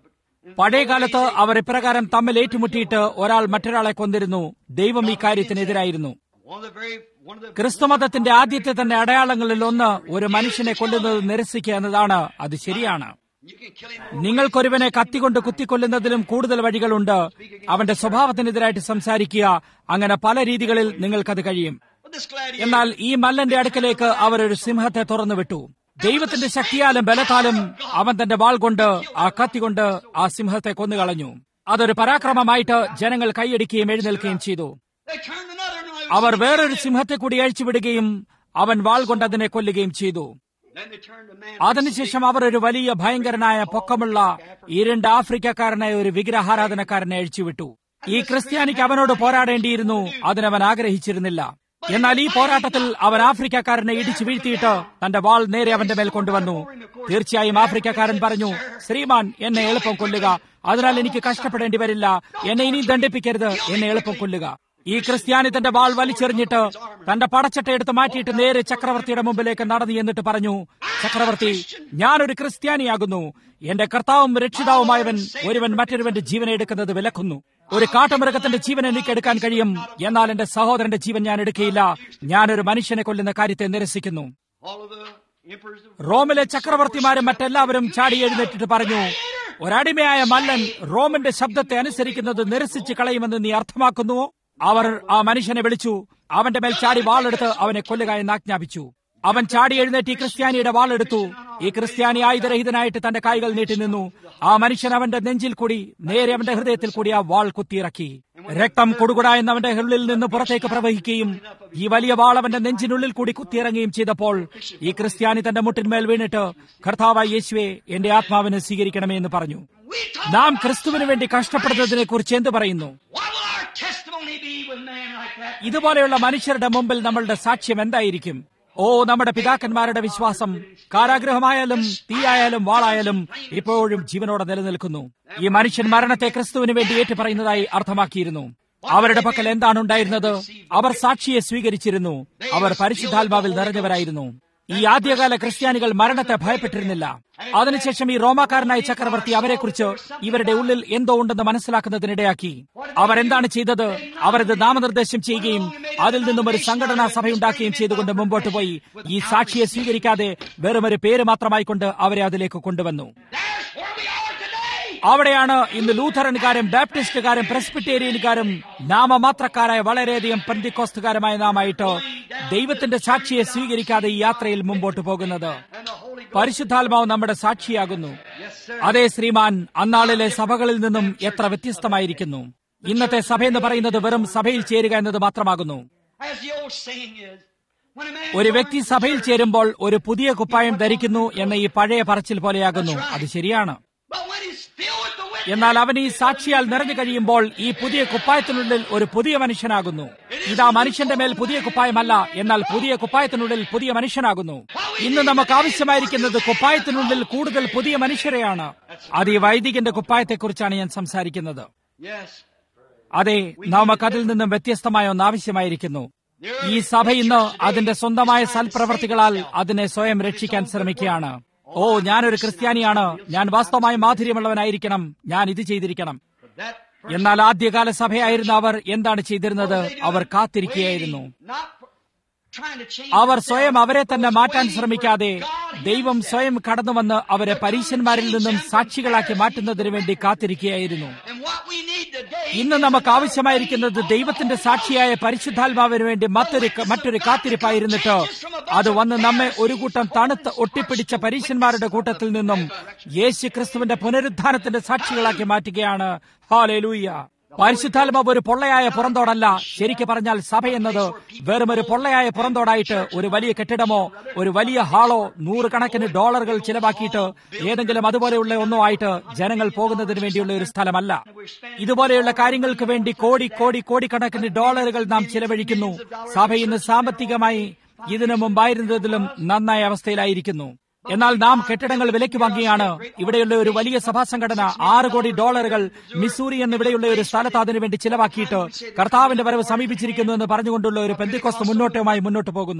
പഴയ കാലത്ത് അവർ ഇപ്രകാരം തമ്മിൽ ഏറ്റുമുട്ടിയിട്ട് ഒരാൾ മറ്റൊരാളെ കൊന്നിരുന്നു ദൈവം ഈ കാര്യത്തിനെതിരായിരുന്നു One of the very, one of the ക്രിസ്തുമതത്തിന്റെ ആദ്യത്തെ തന്നെ അടയാളങ്ങളിൽ ഒന്ന് ഒരു മനുഷ്യനെ കൊല്ലുന്നത് നിരസിക്കുക എന്നതാണ് അത് ശരിയാണ് you can kill him. നിങ്ങൾക്കൊരുവനെ കത്തികൊണ്ട് കുത്തിക്കൊല്ലുന്നതിലും കൂടുതൽ വഴികളുണ്ട് അവന്റെ സ്വഭാവത്തിനെതിരായിട്ട് സംസാരിക്കുക അങ്ങനെ പല രീതികളിൽ നിങ്ങൾക്കത് കഴിയും But this gladiator, എന്നാൽ ഈ മല്ലന്റെ അടുക്കലേക്ക് അവർ ഒരു സിംഹത്തെ തുറന്നു വിട്ടു ദൈവത്തിന്റെ ശക്തിയാലും ബലത്താലും അവൻ തന്റെ വാൾ കൊണ്ട് ആ കത്തി കൊണ്ട് ആ സിംഹത്തെ കൊന്നുകളഞ്ഞു അതൊരു പരാക്രമമായിട്ട് ജനങ്ങൾ കൈയടിക്കുകയും എഴുന്നേൽക്കുകയും ചെയ്തു they turned another and it was- അവർ വേറൊരു സിംഹത്തെ കൂടി അഴിച്ചുവിടുകയും അവൻ വാൾ കൊണ്ട് അതിനെ കൊല്ലുകയും ചെയ്തു Then they turned a man. അതിനുശേഷം അവർ ഒരു വലിയ ഭയങ്കരനായ പൊക്കമുള്ള ഇരുണ്ട ആഫ്രിക്കക്കാരനായ ഒരു വിഗ്രഹാരാധനക്കാരനെ അഴിച്ചുവിട്ടു ഈ ക്രിസ്ത്യാനിക്ക് അവനോട് പോരാടേണ്ടിയിരുന്നു അതിനവൻ ആഗ്രഹിച്ചിരുന്നില്ല എന്നാൽ ഈ പോരാട്ടത്തിൽ അവൻ ആഫ്രിക്കക്കാരനെ ഇടിച്ചു വീഴ്ത്തിയിട്ട് തന്റെ വാൾ നേരെ അവന്റെ മേൽ കൊണ്ടുവന്നു തീർച്ചയായും ആഫ്രിക്കക്കാരൻ പറഞ്ഞു ശ്രീമാൻ എന്നെ എളുപ്പം കൊല്ലുക അതിനാൽ എനിക്ക് കഷ്ടപ്പെടേണ്ടി വരില്ല എന്നെ ഇനി ദണ്ഡിപ്പിക്കരുത് എന്നെ എളുപ്പം കൊല്ലുക ഈ ക്രിസ്ത്യാനി തന്റെ വാൾ വലിച്ചെറിഞ്ഞിട്ട് തന്റെ പടച്ചട്ട എടുത്ത് മാറ്റിയിട്ട് നേരെ ചക്രവർത്തിയുടെ മുമ്പിലേക്ക് നടന്നു എന്നിട്ട് പറഞ്ഞു ചക്രവർത്തി ഞാനൊരു ക്രിസ്ത്യാനിയാകുന്നു എന്റെ കർത്താവും രക്ഷിതാവുമായവൻ ഒരുവൻ മറ്റൊരുവന്റെ ജീവനെ എടുക്കുന്നത് വിലക്കുന്നു ഒരു കാട്ടുമൃഗത്തിന്റെ ജീവൻ എനിക്ക് എടുക്കാൻ കഴിയും എന്നാൽ എന്റെ സഹോദരന്റെ ജീവൻ ഞാൻ എടുക്കുകയില്ല ഞാനൊരു മനുഷ്യനെ കൊല്ലുന്ന കാര്യത്തെ നിരസിക്കുന്നു All of the emperors of റോമിലെ ചക്രവർത്തിമാരും മറ്റെല്ലാവരും ചാടി എഴുന്നേറ്റിട്ട് പറഞ്ഞു ഒരടിമയായ മല്ലൻ റോമിന്റെ ശബ്ദത്തെ അനുസരിക്കുന്നത് നിരസിച്ച് കളയുമെന്ന് നീ അർത്ഥമാക്കുന്നുവോ അവർ ആ മനുഷ്യനെ വിളിച്ചു അവന്റെ മേൽ ചാടി വാളെടുത്ത് അവനെ കൊല്ലുക എന്ന് ആജ്ഞാപിച്ചു അവൻ ചാടി എഴുന്നേറ്റ് ഈ ക്രിസ്ത്യാനിയുടെ വാളെടുത്തു ഈ ക്രിസ്ത്യാനി ആയുധരഹിതനായിട്ട് തന്റെ കൈകൾ നീട്ടി നിന്നു ആ മനുഷ്യൻ അവന്റെ നെഞ്ചിൽ കൂടി നേരെ അവന്റെ ഹൃദയത്തിൽ കൂടി ആ വാൾ കുത്തിയിറക്കി രക്തം കൊടുകുട എന്ന് അവന്റെ ഉള്ളിൽ നിന്ന് പുറത്തേക്ക് പ്രവഹിക്കുകയും ഈ വലിയ വാൾ അവന്റെ നെഞ്ചിനുള്ളിൽ കൂടി കുത്തിയിറങ്ങുകയും ചെയ്തപ്പോൾ ഈ ക്രിസ്ത്യാനി തന്റെ മുട്ടിന്മേൽ വീണിട്ട് കർത്താവായ യേശുവെ എന്റെ ആത്മാവിനെ സ്വീകരിക്കണമേ എന്ന് പറഞ്ഞു We talk. നാം ക്രിസ്തുവിന് വേണ്ടി കഷ്ടപ്പെടുന്നതിനെ കുറിച്ച് എന്ത് പറയുന്നു What will our testimony be with men like that? ഇതുപോലെയുള്ള മനുഷ്യരുടെ മുമ്പിൽ നമ്മളുടെ സാക്ഷ്യം എന്തായിരിക്കും ഓ നമ്മുടെ പിതാക്കന്മാരുടെ വിശ്വാസം കാരാഗ്രഹമായാലും തീയായാലും വാളായാലും ഇപ്പോഴും ജീവനോടെ നിലനിൽക്കുന്നു ഈ മനുഷ്യൻ മരണത്തെ ക്രിസ്തുവിന് വേണ്ടി ഏറ്റുപറയുന്നതായി അർത്ഥമാക്കിയിരുന്നു അവരുടെ പക്കൽ എന്താണ് ഉണ്ടായിരുന്നത് അവർ സാക്ഷിയെ സ്വീകരിച്ചിരുന്നു അവർ പരിശുദ്ധാത്മാവിൽ നിറഞ്ഞവരായിരുന്നു ഈ ആദ്യകാല ക്രിസ്ത്യാനികൾ മരണത്തെ ഭയപ്പെട്ടിരുന്നില്ല അതിനുശേഷം ഈ റോമാക്കാരനായ ചക്രവർത്തി അവരെക്കുറിച്ച് ഇവരുടെ ഉള്ളിൽ എന്തോ ഉണ്ടെന്ന് മനസ്സിലാക്കുന്നതിനിടയാക്കി അവരെന്താണ് ചെയ്തത് അവരത് നാമനിർദ്ദേശം ചെയ്യുകയും അതിൽ നിന്നും ഒരു സംഘടനാ സഭയുണ്ടാക്കുകയും ചെയ്തുകൊണ്ട് മുമ്പോട്ട് പോയി ഈ സാക്ഷിയെ സ്വീകരിക്കാതെ വെറും ഒരു പേര് മാത്രമായിക്കൊണ്ട് അവരെ അതിലേക്ക് കൊണ്ടുവന്നു There's where we are today. അവിടെയാണ് ഇന്ന് ലൂഥറൻകാരും ബാപ്റ്റിസ്റ്റുകാരും പ്രസ്ബിറ്റേറിയൻകാരും നാമമാത്രക്കാരായ വളരെയധികം പന്തിക്കോസ്തുകാരുമായ നാമായിട്ട് ദൈവത്തിന്റെ സാക്ഷിയെ സ്വീകരിക്കാതെ ഈ യാത്രയിൽ മുമ്പോട്ട് പോകുന്നത് And the Holy Ghost. പരിശുദ്ധാത്മാവ് നമ്മുടെ സാക്ഷിയാകുന്നു Yes, sir. അതേ ശ്രീമാൻ അന്നാളിലെ സഭകളിൽ നിന്നും എത്ര വ്യത്യസ്തമായിരിക്കുന്നു ഇന്നത്തെ സഭയെന്ന് പറയുന്നത് വെറും സഭയിൽ ചേരുക എന്നത് മാത്രമാകുന്നു As the old saying is, when a man ഒരു വ്യക്തി സഭയിൽ ചേരുമ്പോൾ ഒരു പുതിയ കുപ്പായം ധരിക്കുന്നു എന്ന ഈ പഴയ പറച്ചിൽ പോലെയാകുന്നു അത് ശരിയാണ് But when he's filled with the witness, എന്നാൽ അവൻ ഈ സാക്ഷിയാൽ നിറഞ്ഞു കഴിയുമ്പോൾ ഈ പുതിയ കുപ്പായത്തിനുള്ളിൽ ഒരു പുതിയ മനുഷ്യനാകുന്നു ഇതാ മനുഷ്യന്റെ മേൽ പുതിയ കുപ്പായമല്ല എന്നാൽ പുതിയ കുപ്പായത്തിനുള്ളിൽ പുതിയ മനുഷ്യനാകുന്നു ഇന്ന് നമുക്ക് ആവശ്യമായിരിക്കുന്നത് കുപ്പായത്തിനുള്ളിൽ കൂടുതൽ പുതിയ മനുഷ്യരെയാണ് അത് ഈ വൈദികന്റെ കുപ്പായത്തെക്കുറിച്ചാണ് ഞാൻ സംസാരിക്കുന്നത് yes, അതെ നമുക്കതിൽ നിന്നും വ്യത്യസ്തമായ ഒന്ന് ആവശ്യമായിരിക്കുന്നു ഈ സഭ ഇന്ന് അതിന്റെ സ്വന്തമായ സൽപ്രവർത്തികളാൽ അതിനെ സ്വയം രക്ഷിക്കാൻ ശ്രമിക്കുകയാണ് ഓ ഞാനൊരു ക്രിസ്ത്യാനിയാണ് ഞാൻ വാസ്തവമായ മാധുര്യമുള്ളവനായിരിക്കണം ഞാൻ ഇത് ചെയ്തിരിക്കണം but that എന്നാൽ ആദ്യകാല സഭയായിരുന്ന അവർ എന്താണ് ചെയ്തിരുന്നത് അവർ കാത്തിരിക്കുകയായിരുന്നു not for- trying to change our themselves, സ്വയം അവരെ തന്നെ but മാറ്റാൻ waiting for ശ്രമിക്കാതെ God ദൈവം himself. സ്വയം കടന്നുവന്ന് അവരെ പരീശന്മാരിൽ നിന്നും സാക്ഷികളാക്കി മാറ്റുന്നതിന് വേണ്ടി കാത്തിരിക്കുകയായിരുന്നു And what we need today ഇന്ന് നമുക്ക് ആവശ്യമായിരിക്കുന്നത് ദൈവത്തിന്റെ സാക്ഷിയായ പരിശുദ്ധാത്മാവിന് വേണ്ടി മറ്റൊരു മറ്റൊരു കാത്തിരിപ്പായിരുന്നിട്ട് അത് വന്ന് നമ്മെ ഒരു കൂട്ടം തണുത്ത് ഒട്ടിപ്പിടിച്ച പരീശന്മാരുടെ കൂട്ടത്തിൽ നിന്നും യേശു ക്രിസ്തുവിന്റെ പുനരുദ്ധാനത്തിന്റെ സാക്ഷികളാക്കി മാറ്റുകയാണ് ഹാലേലൂയ പരിശുദ്ധാത്മാവ് ഒരു പൊള്ളയായ പുറന്തോടല്ല ശരിക്ക് പറഞ്ഞാൽ സഭ എന്നത് വെറും ഒരു പൊള്ളയായ പുറന്തോടായിട്ട് ഒരു വലിയ കെട്ടിടമോ ഒരു വലിയ ഹാളോ നൂറുകണക്കിന് ഡോളറുകൾ ചിലവാക്കിയിട്ട് ഏതെങ്കിലും അതുപോലെയുള്ള ഒന്നോ ആയിട്ട് ജനങ്ങൾ പോകുന്നതിന് വേണ്ടിയുള്ള ഒരു സ്ഥലമല്ല ഇതുപോലെയുള്ള കാര്യങ്ങൾക്ക് വേണ്ടി കോടി കോടി കോടിക്കണക്കിന് ഡോളറുകൾ നാം ചിലവഴിക്കുന്നു സഭ ഇന്ന് സാമ്പത്തികമായി ഇതിനു മുമ്പായിരുന്നതിലും നന്നായ അവസ്ഥയിലായിരിക്കുന്നു എന്നാൽ നാം കെട്ടിടങ്ങൾ വിലയ്ക്ക് വാങ്ങിയാണ് ഇവിടെയുള്ള ഒരു വലിയ സഭാ സംഘടന ആറ് കോടി ഡോളറുകൾ മിസൂരി എന്നിവിടെയുള്ള ഒരു സ്ഥലത്ത് അതിനുവേണ്ടി ചിലവാക്കിയിട്ട് കർത്താവിന്റെ വരവ് സമീപിച്ചിരിക്കുന്നു എന്ന് പറഞ്ഞുകൊണ്ടുള്ള ഒരു പെന്തിക്കോസ്ത് മുന്നോട്ടുമായി മുന്നോട്ട് പോകുന്നു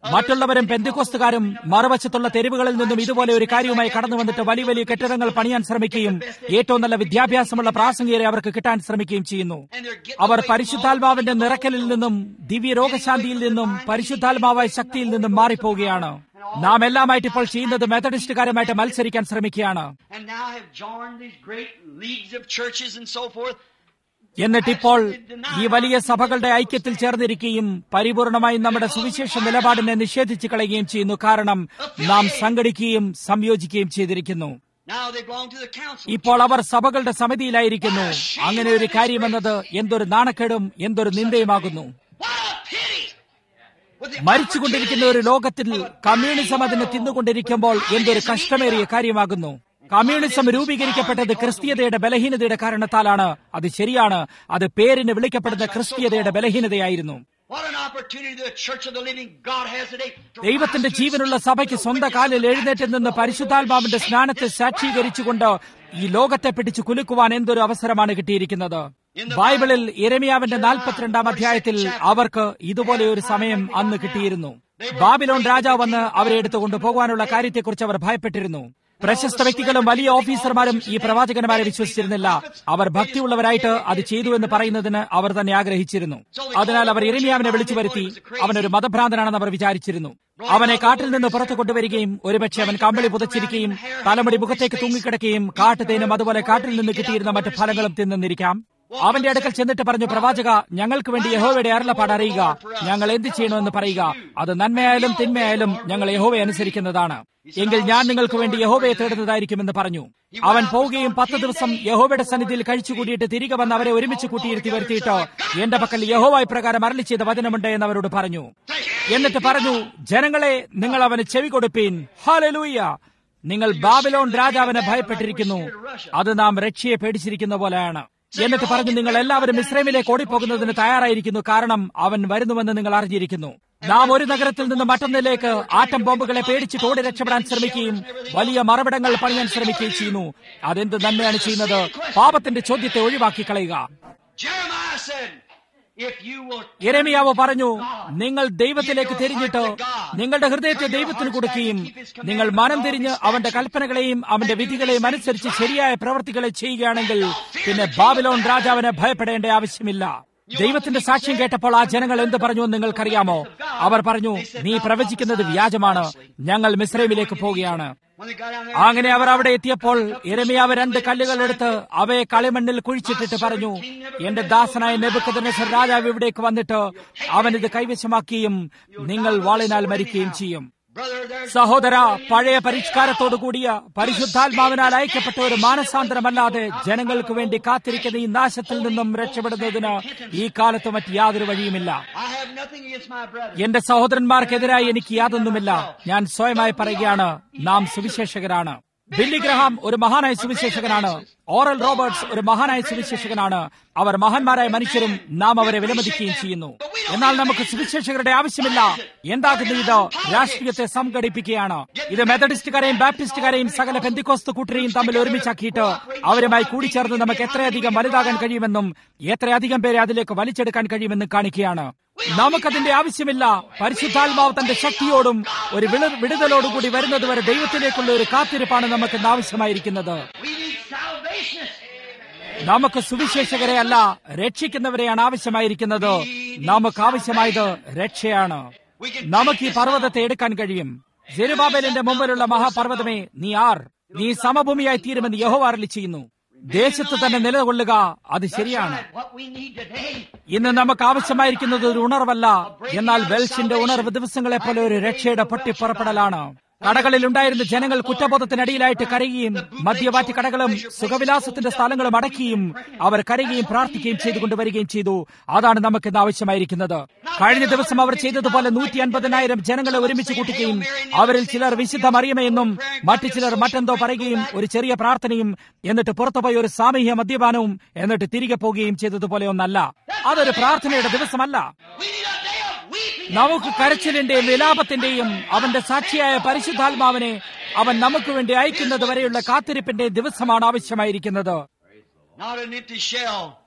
മറ്റുള്ളവരും പെന്തിക്കോസ്തുകാരും മറുവശത്തുള്ള തെരുവുകളിൽ നിന്നും ഇതുപോലെ ഒരു കാര്യവുമായി കടന്നു വന്നിട്ട് വലിയ വലിയ കെട്ടിടങ്ങൾ പണിയാൻ ശ്രമിക്കുകയും ഏറ്റവും നല്ല വിദ്യാഭ്യാസമുള്ള പ്രാസംഗികരെ അവർക്ക് കിട്ടാൻ ശ്രമിക്കുകയും ചെയ്യുന്നു അവർ പരിശുദ്ധാത്മാവിന്റെ നിറക്കലിൽ നിന്നും ദിവ്യ രോഗശാന്തിയിൽ നിന്നും പരിശുദ്ധാത്മാവായ ശക്തിയിൽ നിന്നും മാറിപ്പോവുകയാണ് നാം എല്ലാമായിട്ട് ഇപ്പോൾ ചെയ്യുന്നത് മെത്തഡിസ്റ്റുകാരുമായിട്ട് മത്സരിക്കാൻ ശ്രമിക്കുകയാണ് and now have joined these great leagues of churches and so forth. എന്നിട്ടിപ്പോൾ ഈ വലിയ സഭകളുടെ ഐക്യത്തിൽ ചേർന്നിരിക്കുകയും പരിപൂർണമായും നമ്മുടെ സുവിശേഷ നിലപാടിനെ നിഷേധിച്ചു കളയുകയും ചെയ്യുന്നു കാരണം നാം സംഘടിക്കുകയും സംയോജിക്കുകയും ചെയ്തിരിക്കുന്നു Now they belong to the council. ഇപ്പോൾ അവർ സഭകളുടെ സമിതിയിലായിരിക്കുന്നു അങ്ങനെ ഒരു കാര്യമെന്നത് എന്തൊരു നാണക്കേടും എന്തൊരു നിന്ദയുമാകുന്നു What a pity! With the മരിച്ചുകൊണ്ടിരിക്കുന്ന ഒരു ലോകത്തിൽ കമ്മ്യൂണിസം അതിനെ തിന്നുകൊണ്ടിരിക്കുമ്പോൾ എന്തൊരു കഷ്ടമേറിയ കാര്യമാകുന്നു കമ്മ്യൂണിസം രൂപീകരിക്കപ്പെട്ടത് ക്രിസ്തീയതയുടെ ബലഹീനതയുടെ കാരണത്താലാണ് അത് ശരിയാണ് അത് പേരിന് വിളിക്കപ്പെടുന്ന ക്രിസ്തീയതയുടെ ബലഹീനതയായിരുന്നു What an opportunity the Church of the Living God has today to ദൈവത്തിന്റെ rise to ജീവനുള്ള its സഭയ്ക്ക് സ്വന്തം കാലിൽ എഴുന്നേറ്റ് നിന്ന് പരിശുദ്ധാത്മാവിന്റെ സ്നാനത്തെ സാക്ഷീകരിച്ചുകൊണ്ട് ഈ ലോകത്തെ പിടിച്ചു കുലുക്കുവാൻ എന്തൊരു അവസരമാണ് കിട്ടിയിരിക്കുന്നത് ബൈബിളിൽ ഇരമിയാവിന്റെ നാൽപ്പത്തിരണ്ടാം അധ്യായത്തിൽ അവർക്ക് ഇതുപോലെ ഒരു സമയം അന്ന് കിട്ടിയിരുന്നു ബാബിലോൺ രാജാവ് വന്ന് അവരെ എടുത്തു കൊണ്ടുപോകാനുള്ള കാര്യത്തെക്കുറിച്ച് അവർ ഭയപ്പെട്ടിരുന്നു പ്രശസ്ത വ്യക്തികളും വലിയ ഓഫീസർമാരും ഈ പ്രവാചകന്മാരെ വിശ്വസിച്ചിരുന്നില്ല അവർ ഭക്തിയുള്ളവരായിട്ട് അത് ചെയ്തു എന്ന് പറയുന്നതിന് അവർ തന്നെ ആഗ്രഹിച്ചിരുന്നു അതിനാൽ അവർ ഇരമിയാവിനെ വിളിച്ചു വരുത്തി അവനൊരു മതഭ്രാന്തനാണെന്ന് അവർ വിചാരിച്ചിരുന്നു അവനെ കാട്ടിൽ നിന്ന് പുറത്തു കൊണ്ടുവരികയും ഒരുപക്ഷെ അവൻ കമ്പിളി പുതച്ചിരിക്കുകയും തലമുടി മുഖത്തേക്ക് തൂങ്ങിക്കിടക്കുകയും കാട്ടുതേനും അതുപോലെ കാട്ടിൽ നിന്ന് കിട്ടിയിരുന്ന മറ്റു ഫലങ്ങളും തിന്നിരിക്കാം അവന്റെ അടുക്കൽ ചെന്നിട്ട് പറഞ്ഞു പ്രവാചക ഞങ്ങൾക്ക് വേണ്ടി യഹോവയുടെ അരുളപ്പാട് അറിയുക ഞങ്ങൾ എന്ത് ചെയ്യണമെന്ന് പറയുക അത് നന്മയായാലും തിന്മയായാലും ഞങ്ങൾ യഹോവയെ അനുസരിക്കുന്നതാണ് എങ്കിൽ ഞാൻ നിങ്ങൾക്ക് വേണ്ടി യഹോവയെ തേടുന്നതായിരിക്കുമെന്ന് പറഞ്ഞു അവൻ പോവുകയും പത്ത് ദിവസം യഹോവയുടെ സന്നിധിയിൽ കഴിച്ചുകൂടിയിട്ട് തിരികെ വന്ന് അവരെ ഒരുമിച്ച് കൂട്ടിയിരുത്തി വരുത്തിയിട്ട് എന്റെ പക്കൽ യഹോവ ഇപ്രകാരം അരളി ചെയ്ത വചനമുണ്ട് എന്ന് അവരോട് പറഞ്ഞു എന്നിട്ട് പറഞ്ഞു ജനങ്ങളെ നിങ്ങൾ അവന് ചെവി കൊടുപ്പീൻ ഹാലലൂയ നിങ്ങൾ ബാബിലോൺ രാജാവിനെ ഭയപ്പെട്ടിരിക്കുന്നു അത് നാം രക്ഷയെ പേടിച്ചിരിക്കുന്ന പോലെയാണ് എന്നിട്ട് പറഞ്ഞു നിങ്ങൾ എല്ലാവരും ഇസ്രേമിലേക്ക് ഓടിപ്പോകുന്നതിന് തയ്യാറായിരിക്കുന്നു കാരണം അവൻ വരുന്നുവെന്ന് നിങ്ങൾ അറിഞ്ഞിരിക്കുന്നു നാം ഒരു നഗരത്തിൽ നിന്ന് മറ്റൊന്നിലേക്ക് ആറ്റം ബോംബുകളെ പേടിച്ചിട്ട് ഓടി രക്ഷപ്പെടാൻ ശ്രമിക്കുകയും വലിയ മറവിടങ്ങൾ പണിയാൻ ശ്രമിക്കുകയും ചെയ്യുന്നു അതെന്ത് നന്മയാണ് ചെയ്യുന്നത് പാപത്തിന്റെ ചോദ്യത്തെ ഒഴിവാക്കി കളയുക Jeremiah said, if you will യരമിയാവ് പറഞ്ഞു നിങ്ങൾ ദൈവത്തിലേക്ക് തിരിഞ്ഞിട്ട് നിങ്ങളുടെ ഹൃദയത്തെ ദൈവത്തിന് കൊടുക്കുകയും നിങ്ങൾ മനം തിരിഞ്ഞ് അവന്റെ കൽപ്പനകളെയും അവന്റെ വിധികളെയും അനുസരിച്ച് ശരിയായ പ്രവർത്തികളെ ചെയ്യുകയാണെങ്കിൽ പിന്നെ ബാബിലോൺ രാജാവിനെ ഭയപ്പെടേണ്ട ആവശ്യമില്ല ദൈവത്തിന്റെ സാക്ഷ്യം കേട്ടപ്പോൾ ആ ജനങ്ങൾ എന്ത് പറഞ്ഞു എന്ന് നിങ്ങൾക്കറിയാമോ അവർ പറഞ്ഞു നീ പ്രവചിക്കുന്നത് വ്യാജമാണ് ഞങ്ങൾ മിസ്രൈമിലേക്ക് പോവുകയാണ് when they got down there, അങ്ങനെ അവർ അവിടെ എത്തിയപ്പോൾ ഇരമിയാവ് രണ്ട് കല്ലുകൾ എടുത്ത് അവയെ കളിമണ്ണിൽ കുഴിച്ചിട്ടിട്ട് പറഞ്ഞു എന്റെ ദാസനായ നെബുക്കദനസർ രാജാവ് ഇവിടേക്ക് വന്നിട്ട് അവൻ ഇത് കൈവശമാക്കുകയും നിങ്ങൾ വാളിനാൽ മരിക്കുകയും ചെയ്യും brother, there's സഹോദര പഴയ പരിഷ്കാരത്തോടു കൂടിയ പരിശുദ്ധാത്മാവിനാൽ അയക്കപ്പെട്ട ഒരു മാനസാന്തരമല്ലാതെ ജനങ്ങൾക്ക് വേണ്ടി കാത്തിരിക്കുന്ന ഈ നാശത്തിൽ നിന്നും രക്ഷപ്പെടുന്നതിന് ഈ കാലത്ത് മറ്റ് യാതൊരു വഴിയുമില്ല I have nothing against my brother. എന്റെ സഹോദരന്മാർക്കെതിരായി എനിക്ക് യാതൊന്നുമില്ല ഞാൻ സ്വയമായി പറയുകയാണ് നാം സുവിശേഷകരാണ് ബില്ലി ഗ്രഹാം ഒരു മഹാനായ സുവിശേഷകനാണ് ഓറൽ റോബർട്ട്സ് ഒരു മഹാനായ സുവിശേഷകനാണ് അവർ മഹാന്മാരായ മനുഷ്യരും നാം അവരെ വിലമതിക്കുകയും ചെയ്യുന്നു എന്നാൽ നമുക്ക് സുവിശേഷകരുടെ ആവശ്യമില്ല എന്താകുന്നു ഇത് രാഷ്ട്രീയത്തെ സംഘടിപ്പിക്കുകയാണ് ഇത് മെത്തഡിസ്റ്റുകാരെയും ബാപ്റ്റിസ്റ്റുകാരെയും സകല പെന്തിക്കോസ്തു കൂട്ടരെയും തമ്മിൽ ഒരുമിച്ചാക്കിയിട്ട് അവരുമായി കൂടിച്ചേർന്ന് നമുക്ക് എത്രയധികം വലുതാകാൻ കഴിയുമെന്നും എത്രയധികം പേരെ അതിലേക്ക് വലിച്ചെടുക്കാൻ കഴിയുമെന്നും കാണിക്കുകയാണ് നമുക്കതിന്റെ ആവശ്യമില്ല പരിശുദ്ധാത്മാവ് തന്റെ ശക്തിയോടും ഒരു വിള വിടുതലോടുകൂടി വരുന്നതുവരെ ദൈവത്തിലേക്കുള്ള ഒരു കാത്തിരിപ്പാണ് നമുക്ക് ഇന്ന് ആവശ്യമായിരിക്കുന്നത് We need salvationists. നമുക്ക് സുവിശേഷകരെ അല്ല രക്ഷിക്കുന്നവരെയാണ് ആവശ്യമായിരിക്കുന്നത് നമുക്ക് ആവശ്യമായത് രക്ഷയാണ് നമുക്ക് ഈ പർവ്വതത്തെ എടുക്കാൻ കഴിയും ജെരുബാബേലിന്റെ മുമ്പിലുള്ള മഹാപർവ്വതമേ നീ ആർ നീ സമഭൂമിയായി തീരുമെന്ന് യഹോവ അരളി ചെയ്യുന്നു ദേശത്ത് തന്നെ നിലകൊള്ളുക അത് ശരിയാണ് What we need today. ഇന്ന് നമുക്ക് ആവശ്യമായിരിക്കുന്നത് ഒരു ഉണർവല്ല എന്നാൽ വെൽഷിന്റെ ഉണർവ് ദിവസങ്ങളെ പോലെ ഒരു രക്ഷയുടെ പൊട്ടിപ്പുറപ്പെടലാണ് കടകളിൽ ഉണ്ടായിരുന്ന ജനങ്ങൾ കുറ്റബോധത്തിനടിയിലായിട്ട് കരയുകയും മദ്യവാറ്റി കടകളും സുഖവിലാസത്തിന്റെ സ്ഥലങ്ങളും അടക്കുകയും അവർ കരയുകയും പ്രാർത്ഥിക്കുകയും ചെയ്തുകൊണ്ട് വരികയും ചെയ്തു അതാണ് നമുക്ക് ഇന്ന് ആവശ്യമായിരിക്കുന്നത് കഴിഞ്ഞ ദിവസം അവർ ചെയ്തതുപോലെ നൂറ്റി അൻപതിനായിരം ജനങ്ങളെ ഒരുമിച്ച് കൂട്ടുകയും അവരിൽ ചിലർ വിശുദ്ധ മറിയമയെന്നും മറ്റു ചിലർ മറ്റെന്തോ പറയുകയും ഒരു ചെറിയ പ്രാർത്ഥനയും എന്നിട്ട് പുറത്തുപോയി ഒരു സാമൂഹ്യ മദ്യപാനവും എന്നിട്ട് തിരികെ പോവുകയും ചെയ്തതുപോലെ ഒന്നല്ല അതൊരു പ്രാർത്ഥനയുടെ ദിവസമല്ല We need a day of weeping. നമുക്ക് കരച്ചിലിന്റെയും വിലാപത്തിന്റെയും അവന്റെ സാക്ഷിയായ പരിശുദ്ധാത്മാവിനെ അവൻ നമുക്ക് വേണ്ടി അയക്കുന്നത് വരെയുള്ള കാത്തിരിപ്പിന്റെ ദിവസമാണ് ആവശ്യമായിരിക്കുന്നത് Not an empty shell.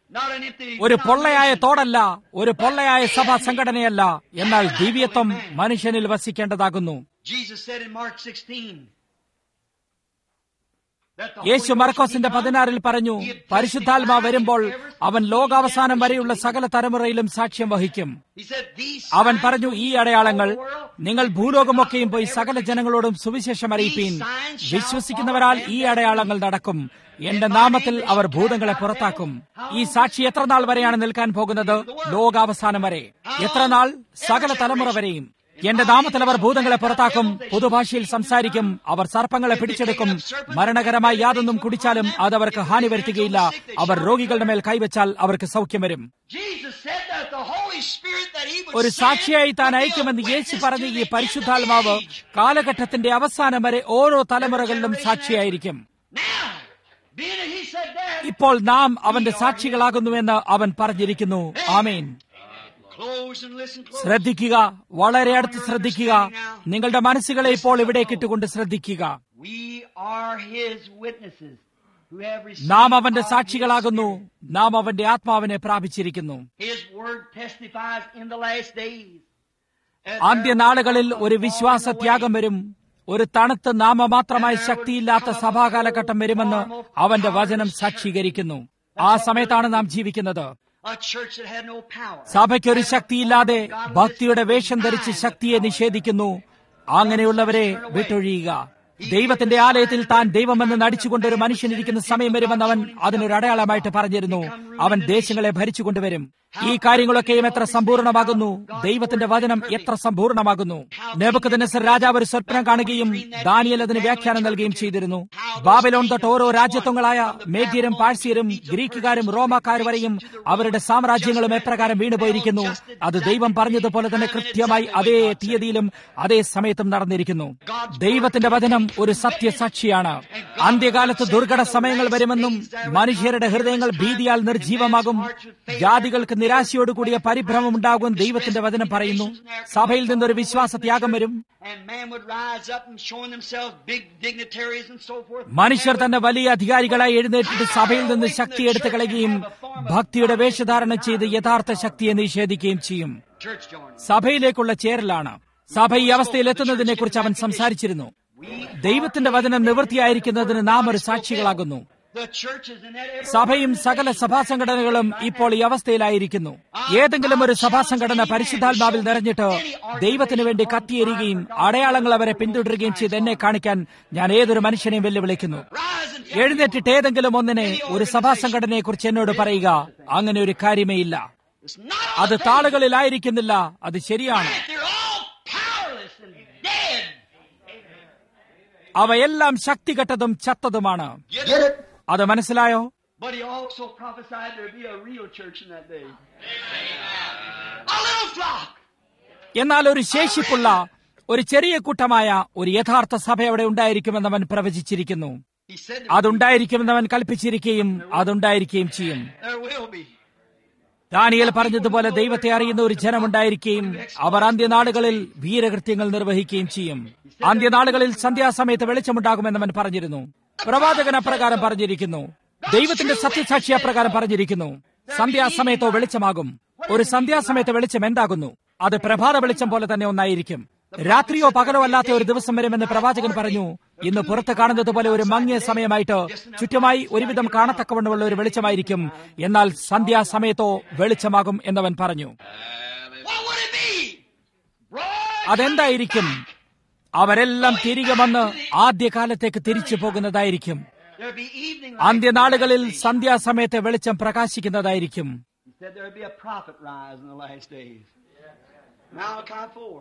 not an empty ഒരു പൊള്ളയായ denomination. തോടല്ല ഒരു പൊള്ളയായ സഭാ സംഘടനയല്ല എന്നാൽ ദിവ്യത്വം മനുഷ്യനിൽ വസിക്കേണ്ടതാകുന്നു Jesus said in Mark 16 that the Yeshu Holy മർക്കോസിന്റെ Ghost will be പതിനാറിൽ done. പറഞ്ഞു He had പരിശുദ്ധാത്മാ testified വരുമ്പോൾ in every അവൻ city ലോകാവസാനം and വരെയുള്ള city. സകല തലമുറയിലും സാക്ഷ്യം വഹിക്കും He said, "These അവൻ signs പറഞ്ഞു will ഈ be in അടയാളങ്ങൾ all the world." നിങ്ങൾ ഭൂലോകമൊക്കെയും പോയി സകല ജനങ്ങളോടും സുവിശേഷം അറിയിപ്പീൻ വിശ്വസിക്കുന്നവരാൽ ഈ അടയാളങ്ങൾ നടക്കും എന്റെ നാമത്തിൽ അവർ ഭൂതങ്ങളെ പുറത്താക്കും ഈ സാക്ഷി എത്ര നാൾ വരെയാണ് നിൽക്കാൻ പോകുന്നത് ലോകാവസാനം വരെ എത്ര നാൾ സകല തലമുറ വരെയും എന്റെ നാമത്തിൽ അവർ ഭൂതങ്ങളെ പുറത്താക്കും പുതുഭാഷയിൽ സംസാരിക്കും അവർ സർപ്പങ്ങളെ പിടിച്ചെടുക്കും മരണകരമായ യാതൊന്നും കുടിച്ചാലും അത് അവർക്ക് ഹാനി വരുത്തുകയില്ല അവർ രോഗികളുടെ മേൽ കൈവച്ചാൽ അവർക്ക് സൗഖ്യം വരും Jesus said that the Holy Spirit that he would ഒരു send സാക്ഷിയായി താൻ would be a അയക്കുമെന്ന് Yeshu witness പറഞ്ഞ to ഈ the end of പരിശുദ്ധാത്മാവ് the age. കാലഘട്ടത്തിന്റെ അവസാനം വരെ ഓരോ തലമുറകളിലും സാക്ഷിയായിരിക്കും Now, being that he said that, ഇപ്പോൾ നാം അവന്റെ സാക്ഷികളാകുന്നുവെന്ന് അവൻ പറഞ്ഞിരിക്കുന്നു ആമേൻ close and listen close. ശ്രദ്ധിക്കുക വളരെ അടുത്ത് ശ്രദ്ധിക്കുക നിങ്ങളുടെ മനസ്സുകളെ ഇപ്പോൾ ഇവിടേക്ക് ഇട്ടുകൊണ്ട് ശ്രദ്ധിക്കുക We are his witnesses who have received നാം അവന്റെ of സാക്ഷികളാകുന്നു his Spirit. നാം അവന്റെ ആത്മാവിനെ പ്രാപിച്ചിരിക്കുന്നു His word testifies in the last days. that അന്ത്യനാളുകളിൽ there will ഒരു be a വിശ്വാസ falling ത്യാഗം away. വരും ഒരു തണുത്ത് നാമമാത്രമായ ശക്തിയില്ലാത്ത സഭാകാലഘട്ടം വരുമെന്ന് അവന്റെ വചനം സാക്ഷീകരിക്കുന്നു ആ സമയത്താണ് നാം ജീവിക്കുന്നത് A church that had no power. സഭയ്ക്കൊരു ശക്തിയില്ലാതെ ഭക്തിയുടെ വേഷം ധരിച്ച് ശക്തിയെ നിഷേധിക്കുന്നു അങ്ങനെയുള്ളവരെ വിട്ടൊഴിയുക ദൈവത്തിന്റെ ആലയത്തിൽ താൻ ദൈവമെന്ന് നടിച്ചുകൊണ്ട് ഒരു മനുഷ്യനിരിക്കുന്ന സമയം വരുമെന്ന് അവൻ അതിനൊരു അടയാളമായിട്ട് പറഞ്ഞിരുന്നു അവൻ ദേശങ്ങളെ ഭരിച്ചുകൊണ്ടുവരും ഈ കാര്യങ്ങളൊക്കെയും എത്ര സമ്പൂർണ്ണമാകുന്നു ദൈവത്തിന്റെ വചനം എത്ര സമ്പൂർണ്ണമാകുന്നു നെബുക്കദിനസർ രാജാവ് ഒരു സ്വപ്നം കാണുകയും ദാനിയൽ അതിന് വ്യാഖ്യാനം നൽകുകയും ചെയ്തിരുന്നു ബാബിലോൺ തൊട്ട് ഓരോ രാജ്യത്വങ്ങളായ മേദ്യരും പാഴ്സ്യരും ഗ്രീക്കുകാരും റോമാക്കാർ വരെയും അവരുടെ സാമ്രാജ്യങ്ങളും എപ്രകാരം വീണുപോയിരിക്കുന്നു അത് ദൈവം പറഞ്ഞതുപോലെ തന്നെ കൃത്യമായി അതേ തീയതിയിലും അതേ സമയത്തും നടന്നിരിക്കുന്നു ദൈവത്തിന്റെ വചനം ഒരു സത്യസാക്ഷിയാണ് അന്ത്യകാലത്ത് ദുർഘട സമയങ്ങൾ വരുമെന്നും മനുഷ്യരുടെ ഹൃദയങ്ങൾ ഭീതിയാൽ നിർജീവമാകും ജാതികൾക്ക് നിരാശയോടുകൂടിയ പരിഭ്രമം ഉണ്ടാകും ദൈവത്തിന്റെ വചനം പറയുന്നു സഭയിൽ നിന്നൊരു വിശ്വാസ ത്യാഗം വരും And man would rise up and showing themselves big dignitaries and so forth. മനുഷ്യർ തന്നെ വലിയ അധികാരികളായി എഴുന്നേറ്റിട്ട് സഭയിൽ നിന്ന് ശക്തി എടുത്തു കളയുകയും ഭക്തിയുടെ വേഷധാരണം ചെയ്ത് യഥാർത്ഥ ശക്തിയെ നിഷേധിക്കുകയും ചെയ്യും Church joining. സഭയിലേക്കുള്ള ചേരലാണ് സഭ ഈ അവസ്ഥയിൽ എത്തുന്നതിനെ കുറിച്ച് അവൻ സംസാരിച്ചിരുന്നു ദൈവത്തിന്റെ വചനം നിവൃത്തിയായിരിക്കുന്നതിന് നാം ഒരു സാക്ഷികളാകുന്നു The churches in that every സഭയും സകല സഭാ സംഘടനകളും ഇപ്പോൾ ഈ അവസ്ഥയിലായിരിക്കുന്നു ഏതെങ്കിലും ഒരു സഭാ സംഘടന പരിശുദ്ധാത്മാവിൽ നിറഞ്ഞിട്ട് ദൈവത്തിനു വേണ്ടി കത്തിയെരിയുകയും അടയാളങ്ങൾ അവരെ പിന്തുടരുകയും ചെയ്ത് എന്നെ കാണിക്കാൻ ഞാൻ ഏതൊരു മനുഷ്യനെയും വെല്ലുവിളിക്കുന്നു rise and എഴുന്നേറ്റിട്ട് ഏതെങ്കിലും ഒന്നിനെ ഒരു സഭാ സംഘടനയെ കുറിച്ച് എന്നോട് പറയുക അങ്ങനെ ഒരു കാര്യമേ ഇല്ല It's not all അത് താളുകളിലായിരിക്കുന്നില്ല അത് ശരിയാണ് right. They're all powerless and dead. അവയെല്ലാം ശക്തികെട്ടതും ചത്തതുമാണ് Get it? അത് മനസ്സിലായോ But he also prophesied there'd be a real church in that day. A little flock. എന്നാൽ ഒരു ശേഷിപ്പുള്ള ഒരു ചെറിയ കൂട്ടമായ ഒരു യഥാർത്ഥ സഭ അവിടെ ഉണ്ടായിരിക്കുമെന്ന് അവൻ പ്രവചിച്ചിരിക്കുന്നു He said അതുണ്ടായിരിക്കുമെന്ന് അവൻ കൽപ്പിച്ചിരിക്കുകയും അതുണ്ടായിരിക്കുകയും ചെയ്യും there will be. ദാനിയേൽ പറഞ്ഞതുപോലെ ദൈവത്തെ അറിയുന്ന ഒരു ജനമുണ്ടായിരിക്കുകയും അവർ അന്ത്യനാളുകളിൽ വീരകൃത്യങ്ങൾ നിർവഹിക്കുകയും ചെയ്യും അന്ത്യനാളുകളിൽ സന്ധ്യാസമയത്ത് വെളിച്ചമുണ്ടാകുമെന്ന് അവൻ പറഞ്ഞിരുന്നു പ്രവാചകൻ അപ്രകാരം പറഞ്ഞിരിക്കുന്നു ദൈവത്തിന്റെ സത്യസാക്ഷി അപ്രകാരം പറഞ്ഞിരിക്കുന്നു സന്ധ്യാസമയത്തോ വെളിച്ചമാകും ഒരു സന്ധ്യാസമയത്ത് വെളിച്ചം എന്താകുന്നു അത് പ്രഭാത വെളിച്ചം പോലെ തന്നെ ഒന്നായിരിക്കും രാത്രിയോ പകലോ അല്ലാത്ത ഒരു ദിവസം വരുമെന്ന് പ്രവാചകൻ പറഞ്ഞു ഇന്ന് പുറത്ത് കാണുന്നത് പോലെ ഒരു മങ്ങിയ സമയമായിട്ട് ചുറ്റുമായി ഒരുവിധം കാണത്തക്കവണ്ണമുള്ള ഒരു വെളിച്ചമായിരിക്കും എന്നാൽ സന്ധ്യാസമയത്തോ വെളിച്ചമാകും എന്നവൻ പറഞ്ഞു What would it be? Broad അതെന്തായിരിക്കും അവരെല്ലാം തിരികെ വന്ന് ആദ്യകാലത്തേക്ക് തിരിച്ചു പോകുന്നതായിരിക്കും There'll be evening light. അന്ത്യനാളുകളിൽ സന്ധ്യാസമയത്ത് വെളിച്ചം പ്രകാശിക്കുന്നതായിരിക്കും He said there'll be a prophet rise in the last days. Malachi 4.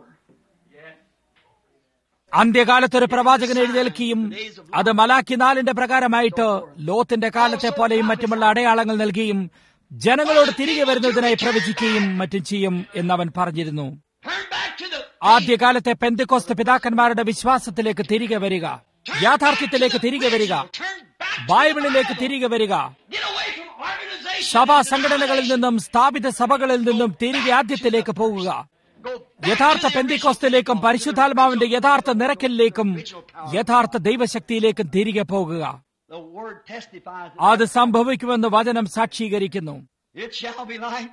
അന്ത്യകാലത്ത് ഒരു പ്രവാചകൻ എഴുന്നേൽക്കുകയും അത് മലാക്കി നാലിന്റെ പ്രകാരമായിട്ട് ലോത്തിന്റെ കാലത്തെ പോലെയും മറ്റുമുള്ള അടയാളങ്ങൾ നൽകുകയും ജനങ്ങളോട് തിരികെ വരുന്നതിനായി പ്രവചിക്കുകയും മറ്റും ചെയ്യും എന്നവൻ പറഞ്ഞിരുന്നു Turn back to the ആദ്യകാലത്തെ പെന്തിക്കോസ്ത് പിതാക്കന്മാരുടെ വിശ്വാസത്തിലേക്ക് തിരികെ വരിക യാഥാർത്ഥ്യത്തിലേക്ക് തിരികെ വരിക turn back to ബൈബിളിലേക്ക് തിരികെ വരിക get away from organization. സഭാ സംഘടനകളിൽ നിന്നും സ്ഥാപിത സഭകളിൽ നിന്നും തിരികെ ആദ്യത്തിലേക്ക് പോകുക Go back യഥാർത്ഥ to the പെന്തിക്കോസ്തിലേക്കും പരിശുദ്ധാത്മാവിന്റെ യഥാർത്ഥ നിറക്കലിലേക്കും യഥാർത്ഥ ദൈവശക്തിയിലേക്കും തിരികെ പോകുക The word testifies. അത് സംഭവിക്കുമെന്ന് വചനം സാക്ഷീകരിക്കുന്നു It shall be light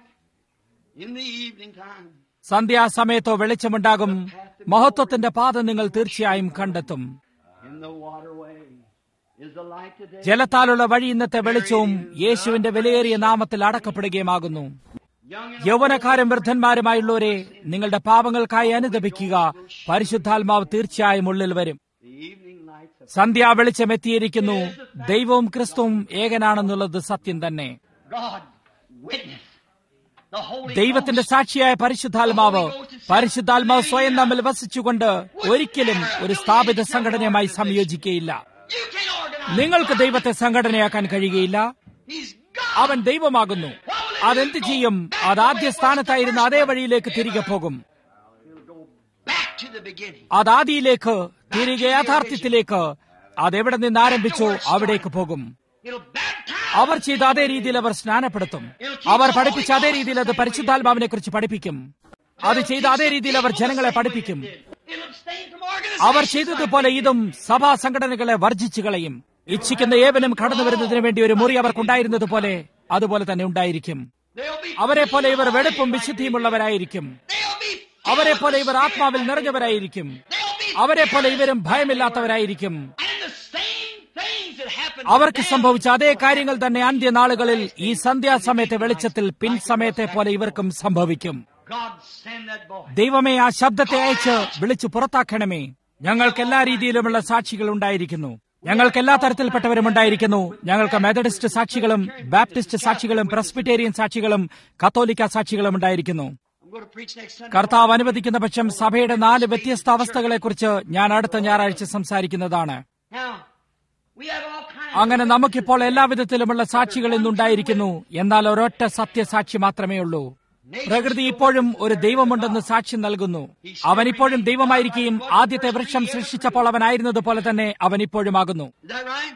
in the evening time. സന്ധ്യാസമയത്തോ വെളിച്ചമുണ്ടാകും മഹത്വത്തിന്റെ പാത നിങ്ങൾ തീർച്ചയായും കണ്ടെത്തും In the waterway is the light today. ജലത്താലുള്ള വഴി ഇന്നത്തെ വെളിച്ചവും യേശുവിന്റെ വിലയേറിയ നാമത്തിൽ അടക്കപ്പെടുകയുമാകുന്നു Young and യൗവനക്കാരും വൃദ്ധന്മാരുമായുള്ളവരെ നിങ്ങളുടെ പാപങ്ങൾക്കായി അനുദപിക്കുക പരിശുദ്ധാത്മാവ് തീർച്ചയായും ഉള്ളിൽ വരും the evening lights of സന്ധ്യാ വെളിച്ചം എത്തിയിരിക്കുന്നു ദൈവവും ക്രിസ്തുവും ഏകനാണെന്നുള്ളത് സത്യം തന്നെ God witness. The Holy ദൈവത്തിന്റെ സാക്ഷിയായ പരിശുദ്ധാത്മാവ് പരിശുദ്ധാത്മാവ് സ്വയം നമ്മിൽ വസിച്ചുകൊണ്ട് ഒരിക്കലും ഒരു സ്ഥാപിത സംഘടനയുമായി സംയോജിക്കുകയില്ല Ghost. You can organize. നിങ്ങൾക്ക് ദൈവത്തെ സംഘടനയാക്കാൻ കഴിയുകയില്ല He's God. അവൻ ദൈവമാകുന്നു അതെന്ത് ചെയ്യും അത് ആദ്യ സ്ഥാനത്തായിരുന്ന അതേ വഴിയിലേക്ക് തിരികെ പോകും He'll go back to the beginning. അത് ആദിയിലേക്ക് തിരികെ യാഥാർത്ഥ്യത്തിലേക്ക് അതെവിടെ നിന്ന് ആരംഭിച്ചോ അവിടേക്ക് പോകും It'll baptize. അവർ ചെയ്ത അതേ രീതിയിൽ അവർ സ്നാനപ്പെടുത്തും അവർ പഠിപ്പിച്ച അതേ രീതിയിൽ അത് പരിശുദ്ധാത്മാവിനെ കുറിച്ച് പഠിപ്പിക്കും അത് ചെയ്ത അതേ രീതിയിൽ അവർ ജനങ്ങളെ പഠിപ്പിക്കും It'll abstain from our organization. ചെയ്തതുപോലെ ഇതും സഭാ സംഘടനകളെ വർജിച്ചു കളയും ഇച്ഛിക്കുന്ന ഏവനും കടന്നു വരുന്നതിന് വേണ്ടി ഒരു മുറി അവർക്കുണ്ടായിരുന്നത് പോലെ അതുപോലെ തന്നെ ഉണ്ടായിരിക്കും They'll be. അവരെ പോലെ ഇവർ വെടുപ്പും വിശുദ്ധിയുമുള്ളവരായിരിക്കും They'll be. അവരെ പോലെ ഇവർ ആത്മാവിൽ നിറഞ്ഞവരായിരിക്കും They'll be. അവരെ പോലെ ഇവരും ഭയമില്ലാത്തവരായിരിക്കും And the same things that happened. അവർക്ക് to them സംഭവിച്ച അതേ കാര്യങ്ങൾ തന്നെ അന്ത്യനാളുകളിൽ ഈ സന്ധ്യാസമയത്തെ വെളിച്ചത്തിൽ പിൻസമയത്തെ പോലെ ഇവർക്കും സംഭവിക്കും God send that boy. ദൈവമേ ആ ശബ്ദത്തെ അയച്ച് വിളിച്ചു പുറത്താക്കണമേ ഞങ്ങൾക്ക് എല്ലാ രീതിയിലുമുള്ള സാക്ഷികൾ ഉണ്ടായിരിക്കുന്നു ഞങ്ങൾക്ക് എല്ലാ തരത്തിൽപ്പെട്ടവരും ഉണ്ടായിരിക്കുന്നു ഞങ്ങൾക്ക് മെത്തഡിസ്റ്റ് സാക്ഷികളും ബാപ്റ്റിസ്റ്റ് സാക്ഷികളും പ്രസ്ബിറ്റേറിയൻ സാക്ഷികളും കത്തോലിക്ക സാക്ഷികളും ഉണ്ടായിരിക്കുന്നു I'm going to preach next Sunday. കർത്താവ് അനുവദിക്കുന്ന പക്ഷം സഭയുടെ നാല് വ്യത്യസ്ത അവസ്ഥകളെക്കുറിച്ച് ഞാൻ അടുത്ത ഞായറാഴ്ച സംസാരിക്കുന്നതാണ് Now, we have all kinds. അങ്ങനെ നമുക്കിപ്പോൾ എല്ലാവിധത്തിലുമുള്ള സാക്ഷികൾ ഇന്നുണ്ടായിരിക്കുന്നു എന്നാൽ ഒരൊറ്റ സത്യസാക്ഷി മാത്രമേ ഉള്ളൂ പ്രകൃതി ഇപ്പോഴും ഒരു ദൈവമുണ്ടെന്ന് സാക്ഷ്യം നൽകുന്നു അവൻ ഇപ്പോഴും ദൈവമായിരിക്കുകയും ആദ്യത്തെ വൃക്ഷം സൃഷ്ടിച്ചപ്പോൾ അവനായിരുന്നത് പോലെ തന്നെ അവൻ ഇപ്പോഴുമാകുന്നു Is that right?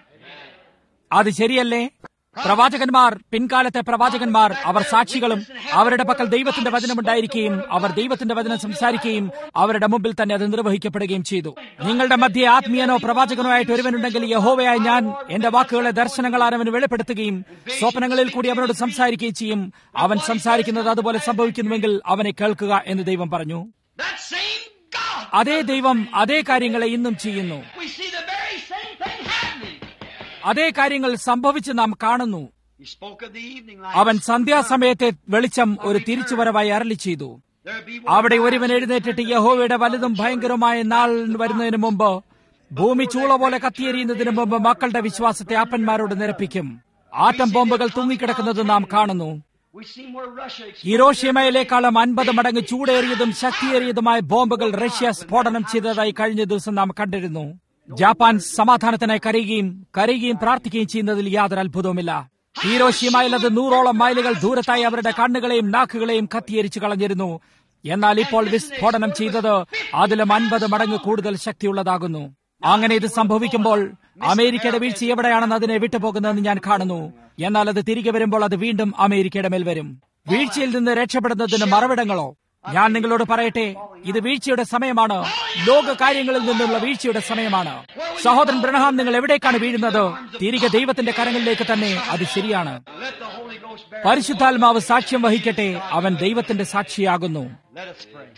അത് ശരിയല്ലേ പ്രവാചകന്മാർ പിൻകാലത്തെ പ്രവാചകന്മാർ അവർ സാക്ഷികളും അവരുടെ പക്കൽ ദൈവത്തിന്റെ വചനമുണ്ടായിരിക്കുകയും അവർ ദൈവത്തിന്റെ വചനം സംസാരിക്കുകയും അവരുടെ മുമ്പിൽ തന്നെ അത് നിർവഹിക്കപ്പെടുകയും ചെയ്തു നിങ്ങളുടെ മധ്യ ആത്മീയനോ പ്രവാചകനോ ആയിട്ട് ഒരുവനുണ്ടെങ്കിൽ യഹോവയായ ഞാൻ എന്റെ വാക്കുകളെ ദർശനങ്ങളാൽ അവന് വെളിപ്പെടുത്തുകയും സ്വപ്നങ്ങളിൽ കൂടി അവനോട് സംസാരിക്കുകയും ചെയ്യും അവൻ സംസാരിക്കുന്നത് അതുപോലെ സംഭവിക്കുന്നുവെങ്കിൽ അവനെ കേൾക്കുക എന്ന് ദൈവം പറഞ്ഞു That same God. അതേ ദൈവം അതേ കാര്യങ്ങളെ ഇന്നും ചെയ്യുന്നു We see the very same thing happening. അതേ കാര്യങ്ങൾ സംഭവിച്ച് നാം കാണുന്നു He spoke of the evening light. അവൻ സന്ധ്യാസമയത്തെ വെളിച്ചം ഒരു തിരിച്ചുവരവായി അരളി ചെയ്തു There be അവിടെ ഒരുവൻ എഴുന്നേറ്റിട്ട് യഹോവയുടെ വലുതും ഭയങ്കരമായ നാൾ വരുന്നതിന് മുമ്പ് ഭൂമി ചൂള പോലെ കത്തിയെറിയുന്നതിന് മുമ്പ് മക്കളുടെ വിശ്വാസത്തെ അപ്പന്മാരോട് നിരപ്പിക്കും ആറ്റം ബോംബുകൾ തൂങ്ങിക്കിടക്കുന്നത് നാം കാണുന്നു We see more Russia explode. ഹിരോഷിമയിലേക്കാളും അൻപത് മടങ്ങ് ചൂടേറിയതും ശക്തിയേറിയതുമായ ബോംബുകൾ റഷ്യ സ്ഫോടനം ചെയ്തതായി കഴിഞ്ഞ ദിവസം നാം കണ്ടിരുന്നു ജാപ്പാൻ സമാധാനത്തിനായി കരയുകയും കരയുകയും പ്രാർത്ഥിക്കുകയും ചെയ്യുന്നതിൽ യാതൊരു അത്ഭുതവുമില്ല ഹീരോഷിമയിൽ അത് നൂറോളം മൈലുകൾ ദൂരത്തായി അവരുടെ കണ്ണുകളെയും നാക്കുകളെയും കത്തിയരിച്ചു കളഞ്ഞിരുന്നു എന്നാൽ ഇപ്പോൾ വിസ്ഫോടനം ചെയ്തത് അതിലും അൻപത് മടങ്ങ് കൂടുതൽ ശക്തിയുള്ളതാകുന്നു അങ്ങനെ ഇത് സംഭവിക്കുമ്പോൾ അമേരിക്കയുടെ വീഴ്ച എവിടെയാണെന്ന് അതിനെ വിട്ടുപോകുന്നതെന്ന് ഞാൻ കാണുന്നു എന്നാൽ അത് തിരികെ വരുമ്പോൾ അത് വീണ്ടും അമേരിക്കയുടെ മേൽ വരും വീഴ്ചയിൽ നിന്ന് രക്ഷപ്പെടുന്നതിന് മറവിടങ്ങളോ ഞാൻ നിങ്ങളോട് പറയട്ടെ ഇത് വീഴ്ചയുടെ സമയമാണ് ലോക കാര്യങ്ങളിൽ നിന്നുള്ള വീഴ്ചയുടെ സമയമാണ് സഹോദരൻ ബ്രണഹാം നിങ്ങൾ എവിടേക്കാണ് വീഴുന്നത് തിരികെ ദൈവത്തിന്റെ കരങ്ങളിലേക്ക് തന്നെ അത് ശരിയാണ് Let the Holy Ghost bear. പരിശുദ്ധാത്മാവ് സാക്ഷ്യം വഹിക്കട്ടെ അവൻ ദൈവത്തിന്റെ സാക്ഷിയാകുന്നു Let us pray.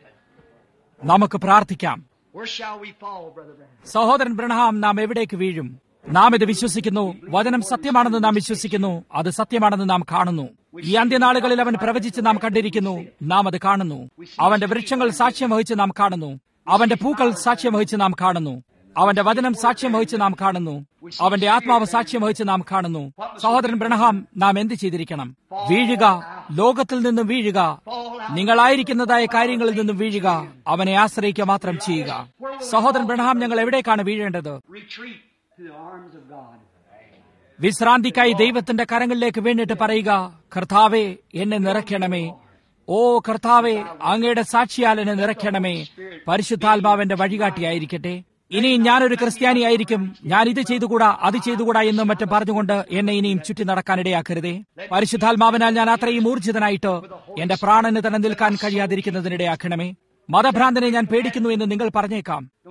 നമുക്ക് പ്രാർത്ഥിക്കാം Where shall we fall, Brother Branham? സഹോദരൻ ബ്രണഹാം നാം എവിടേക്ക് വീഴും നാം ഇത് വിശ്വസിക്കുന്നു വചനം സത്യമാണെന്ന് നാം വിശ്വസിക്കുന്നു അത് സത്യമാണെന്ന് നാം കാണുന്നു ഈ അന്ത്യനാളുകളിൽ അവൻ പ്രവചിച്ച് നാം കണ്ടിരിക്കുന്നു നാം അത് കാണുന്നു അവന്റെ വൃക്ഷങ്ങൾ സാക്ഷ്യം വഹിച്ച് നാം കാണുന്നു അവന്റെ പൂക്കൾ സാക്ഷ്യം വഹിച്ച് നാം കാണുന്നു അവന്റെ വചനം സാക്ഷ്യം വഹിച്ച് നാം കാണുന്നു അവന്റെ ആത്മാവ് സാക്ഷ്യം വഹിച്ച് നാം കാണുന്നു സഹോദരൻ ബ്രണഹാം നാം എന്ത് ചെയ്തിരിക്കണം വീഴുക ലോകത്തിൽ നിന്നും വീഴുക നിങ്ങളായിരിക്കുന്നതായ കാര്യങ്ങളിൽ നിന്നും വീഴുക അവനെ ആശ്രയിക്കുക മാത്രം ചെയ്യുക സഹോദരൻ ബ്രണഹാം ഞങ്ങൾ എവിടേക്കാണ് വീഴേണ്ടത് Retreat to the arms of God. വിശ്രാന്തിക്കായി ദൈവത്തിന്റെ കരങ്ങളിലേക്ക് വീണിട്ട് പറയുക കർത്താവെ എന്നെ നിറയ്ക്കണമേ ഓ കർത്താവെ അങ്ങയുടെ സാക്ഷിയാൽ എന്നെ നിറയ്ക്കണമേ പരിശുദ്ധാത്മാവിന്റെ വഴികാട്ടിയായിരിക്കട്ടെ ഇനിയും ഞാനൊരു ക്രിസ്ത്യാനിയായിരിക്കും ഞാൻ ഇത് ചെയ്തുകൂടാ അത് ചെയ്തുകൂടാ എന്നും മറ്റും പറഞ്ഞുകൊണ്ട് എന്നെ ഇനിയും ചുറ്റി നടക്കാനിടയാക്കരുതേ പരിശുദ്ധാത്മാവിനാൽ ഞാൻ അത്രയും ഊർജിതനായിട്ട് എന്റെ പ്രാണന് തന്നെ നിൽക്കാൻ കഴിയാതിരിക്കുന്നതിനിടയാക്കണമേ മതഭ്രാന്തനെ ഞാൻ പേടിക്കുന്നു എന്ന് നിങ്ങൾ പറഞ്ഞേക്കാം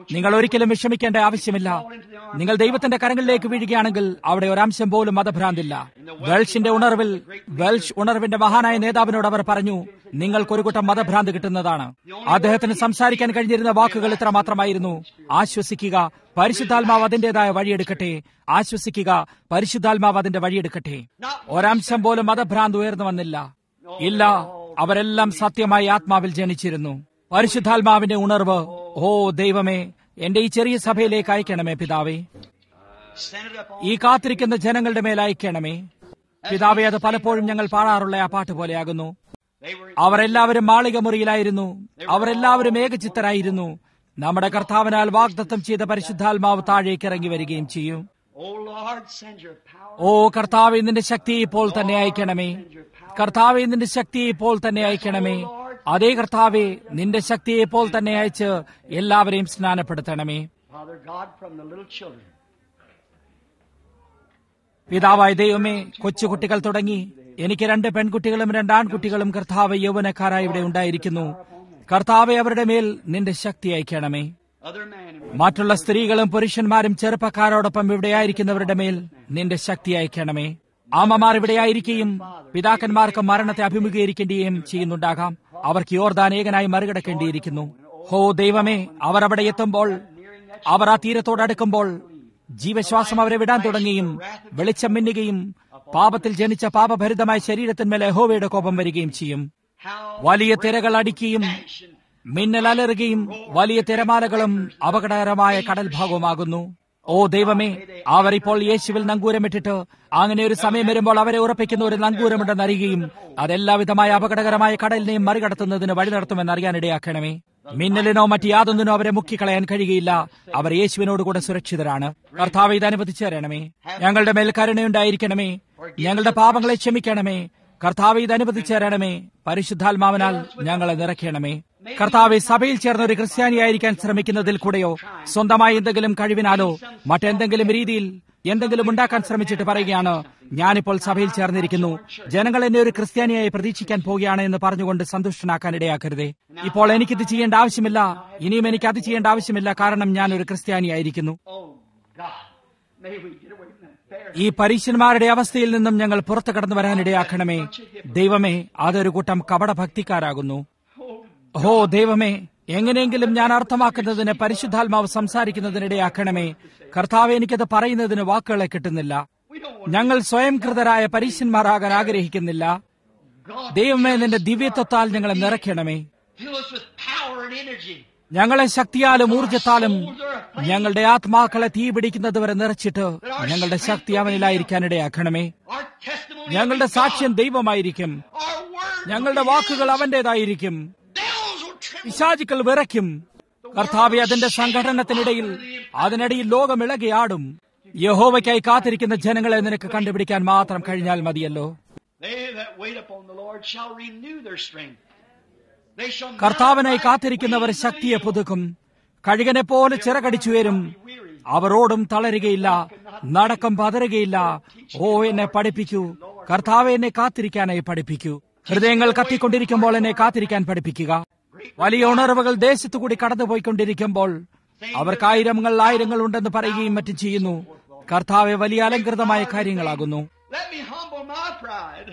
നിങ്ങൾ ഒരിക്കലും വിഷമിക്കേണ്ട ആവശ്യമില്ല നിങ്ങൾ ദൈവത്തിന്റെ കരങ്ങളിലേക്ക് വീഴുകയാണെങ്കിൽ അവിടെ ഒരംശം പോലും മതഭ്രാന്തില്ല വെൽഷിന്റെ ഉണർവിൽ വെൽഷ് ഉണർവിന്റെ മഹാനായ നേതാവിനോട് അവർ പറഞ്ഞു നിങ്ങൾക്കൊരു കൂട്ടം മതഭ്രാന്ത് കിട്ടുന്നതാണ് അദ്ദേഹത്തിന് സംസാരിക്കാൻ കഴിഞ്ഞിരുന്ന വാക്കുകൾ ഇത്ര മാത്രമായിരുന്നു ആശ്വസിക്കുക പരിശുദ്ധാത്മാവ് അതിന്റേതായ വഴിയെടുക്കട്ടെ ആശ്വസിക്കുക പരിശുദ്ധാത്മാവ് അതിന്റെ വഴിയെടുക്കട്ടെ ഒരംശം പോലും മതഭ്രാന്ത് ഉയർന്നു വന്നില്ല ഇല്ല അവരെല്ലാം സത്യമായി ആത്മാവിൽ ജനിച്ചിരുന്നു പരിശുദ്ധാത്മാവിന്റെ ഉണർവ് ഓ ദൈവമേ എന്റെ ഈ ചെറിയ സഭയിലേക്ക് അയക്കണമേ പിതാവേ Send it up on ഈ കാത്തിരിക്കുന്ന ജനങ്ങളുടെ മേൽ അയക്കണമേ പിതാവേ അത് പലപ്പോഴും ഞങ്ങൾ പാടാറുള്ള ആ പാട്ട് പോലെയാകുന്നു They were അവരെല്ലാവരും മാളിക മുറിയിലായിരുന്നു അവരെല്ലാവരും ഏകചിത്തരായിരുന്നു നമ്മുടെ കർത്താവിനാൽ വാഗ്ദത്തം ചെയ്ത പരിശുദ്ധാത്മാവ് താഴേക്ക് ഇറങ്ങി വരികയും ചെയ്യും Oh Lord, send your power. ഓ കർത്താവ് നിന്റെ ശക്തി ഇപ്പോൾ തന്നെ അയക്കണമേ കർത്താവ് നിന്റെ ശക്തി ഇപ്പോൾ തന്നെ അയക്കണമേ അതേ കർത്താവെ നിന്റെ ശക്തി ഇപ്പോൾ തന്നെ അയച്ച് എല്ലാവരെയും സ്നാനപ്പെടുത്തണമേ Father God, from the little children. പിതാവായ ദൈവമേ കൊച്ചുകുട്ടികൾ തുടങ്ങി എനിക്ക് രണ്ട് പെൺകുട്ടികളും രണ്ട് ആൺകുട്ടികളും കർത്താവ് യൗവനക്കാരായി ഇവിടെ ഉണ്ടായിരിക്കുന്നു കർത്താവെ അവരുടെ മേൽ നിന്റെ ശക്തി അയക്കണമേ Other man and മറ്റുള്ള സ്ത്രീകളും പുരുഷന്മാരും ചെറുപ്പക്കാരോടൊപ്പം ഇവിടെയായിരിക്കുന്നവരുടെ മേൽ നിന്റെ ശക്തി അയക്കണമേ അമ്മമാർ ഇവിടെയായിരിക്കുകയും പിതാക്കന്മാർക്ക് മരണത്തെ അഭിമുഖീകരിക്കേണ്ടിയും ചെയ്യുന്നുണ്ടാകാം അവർക്ക് യോർദാൻ ഏകനായി മറികടക്കേണ്ടിയിരിക്കുന്നു ഹോ ദൈവമേ അവർ അവിടെ എത്തുമ്പോൾ അവർ ആ തീരത്തോടടുക്കുമ്പോൾ ജീവശ്വാസം അവരെ വിടാൻ തുടങ്ങിയും വെളിച്ചം മിന്നുകയും പാപത്തിൽ ജനിച്ച പാപഭരിതമായ ശരീരത്തിന്മേൽ യഹോവയുടെ കോപം വരികയും ചെയ്യും how വലിയ തിരകൾ അടിക്കുകയും മിന്നൽ അലറുകയും വലിയ തിരമാലകളും അപകടകരമായ കടൽ ഭാഗവുമാകുന്നു ഓ ദൈവമേ അവർ ഇപ്പോൾ യേശുവിൽ നങ്കൂരമിട്ടിട്ട് അങ്ങനെ ഒരു സമയം വരുമ്പോൾ അവരെ ഉറപ്പിക്കുന്ന ഒരു നങ്കൂരമുണ്ടെന്ന് അറിയുകയും അതെല്ലാവിധമായ അപകടകരമായ കടലിനെയും മറികടത്തുന്നതിന് വഴി നടത്തുമെന്ന് അറിയാനിടയാക്കണമേ മിന്നലിനോ മറ്റ് യാതൊന്നിനോ അവരെ മുക്കിക്കളയാൻ കഴിയുകയില്ല അവർ യേശുവിനോട് കൂടെ സുരക്ഷിതരാണ് കർത്താവ് ഇത് അനുവദിച്ചു തരണമേ ഞങ്ങളുടെ മേൽ കരുണയുണ്ടായിരിക്കണമേ ഞങ്ങളുടെ പാപങ്ങളെ ക്ഷമിക്കണമേ കർത്താവ് ഇത് അനുവദിച്ചു തരണമേ പരിശുദ്ധാത്മാവിനാൽ ഞങ്ങളെ നിറയ്ക്കണമേ കർത്താവ് സഭയിൽ ചേർന്ന ഒരു ക്രിസ്ത്യാനിയായിരിക്കാൻ ശ്രമിക്കുന്നതിൽ കൂടെയോ സ്വന്തമായി എന്തെങ്കിലും കഴിവിനാലോ മറ്റെന്തെങ്കിലും രീതിയിൽ എന്തെങ്കിലും ഉണ്ടാക്കാൻ ശ്രമിച്ചിട്ട് പറയുകയാണ് ഞാനിപ്പോൾ സഭയിൽ ചേർന്നിരിക്കുന്നു ജനങ്ങൾ എന്നെ ഒരു ക്രിസ്ത്യാനിയായി പ്രതീക്ഷിക്കാൻ പോവുകയാണ് എന്ന് പറഞ്ഞുകൊണ്ട് സന്തുഷ്ടനാക്കാൻ ഇടയാക്കരുതേ ഇപ്പോൾ എനിക്കിത് ചെയ്യേണ്ട ആവശ്യമില്ല ഇനിയും എനിക്ക് അത് ചെയ്യേണ്ട ആവശ്യമില്ല കാരണം ഞാൻ ഒരു ക്രിസ്ത്യാനിയായിരിക്കുന്നു oh God, may we get away from that fair. ഈ പരീശന്മാരുടെ അവസ്ഥയിൽ നിന്നും ഞങ്ങൾ പുറത്തു കടന്നു വരാനിടയാക്കണമേ ദൈവമേ അതൊരു കൂട്ടം കപടഭക്തിക്കാരാകുന്നു ഓ ദൈവമേ എങ്ങനെയെങ്കിലും ഞാൻ അർത്ഥമാക്കുന്നതിന് പരിശുദ്ധാത്മാവ് സംസാരിക്കുന്നതിനിടയാക്കണമേ കർത്താവ് എനിക്കത് പറയുന്നതിന് വാക്കുകളെ കിട്ടുന്നില്ല We don't want ഞങ്ങൾ സ്വയംകൃതരായ പരീശന്മാരാകാൻ ആഗ്രഹിക്കുന്നില്ല God ദൈവമേ നിന്റെ ദിവ്യത്വത്താൽ ഞങ്ങളെ നിറയ്ക്കണമേ fill us with power and energy. ഞങ്ങളെ ശക്തിയാലും ഊർജത്താലും ഞങ്ങളുടെ ആത്മാക്കളെ തീ പിടിക്കുന്നതുവരെ നിറച്ചിട്ട് ഞങ്ങളുടെ ശക്തി അവനിലായിരിക്കാനിടയാക്കണമേ Our testimony ഞങ്ങളുടെ will be സാക്ഷ്യം God. ദൈവമായിരിക്കും Our word ഞങ്ങളുടെ will be വാക്കുകൾ his. അവന്റേതായിരിക്കും Devils will tremble. പിശാചുക്കൾ വിറയ്ക്കും കർത്താവെ അതിന്റെ സംഘടനത്തിനിടയിൽ അതിനിടയിൽ ലോകം ഇളകിയാടും യഹോവയ്ക്കായി കാത്തിരിക്കുന്ന ജനങ്ങളെ നിനക്ക് കണ്ടുപിടിക്കാൻ മാത്രം കഴിഞ്ഞാൽ മതിയല്ലോ They that wait upon the Lord shall renew their strength. They shall mount കർത്താവിനായി like കാത്തിരിക്കുന്നവർ wings of ശക്തിയെ eagles. പുതുക്കും കഴുകനെ പോലെ ചിറകടിച്ചുയരും അവരോടും തളരുകയില്ല നടക്കം പതറുകയില്ല ഓ എന്നെ പഠിപ്പിക്കൂ കർത്താവ് എന്നെ കാത്തിരിക്കാനായി പഠിപ്പിക്കൂ ഹൃദയങ്ങൾ കത്തിക്കൊണ്ടിരിക്കുമ്പോൾ എന്നെ കാത്തിരിക്കാൻ പഠിപ്പിക്കുക വലിയ ഉണർവുകൾ ദേശത്തുകൂടി കടന്നുപോയിക്കൊണ്ടിരിക്കുമ്പോൾ അവർക്ക് ആയിരങ്ങൾ ആയിരങ്ങൾ ഉണ്ടെന്ന് പറയുകയും മറ്റും ചെയ്യുന്നു കർത്താവെ വലിയ അലങ്കൃതമായ കാര്യങ്ങളാകുന്നു Let me humble my pride.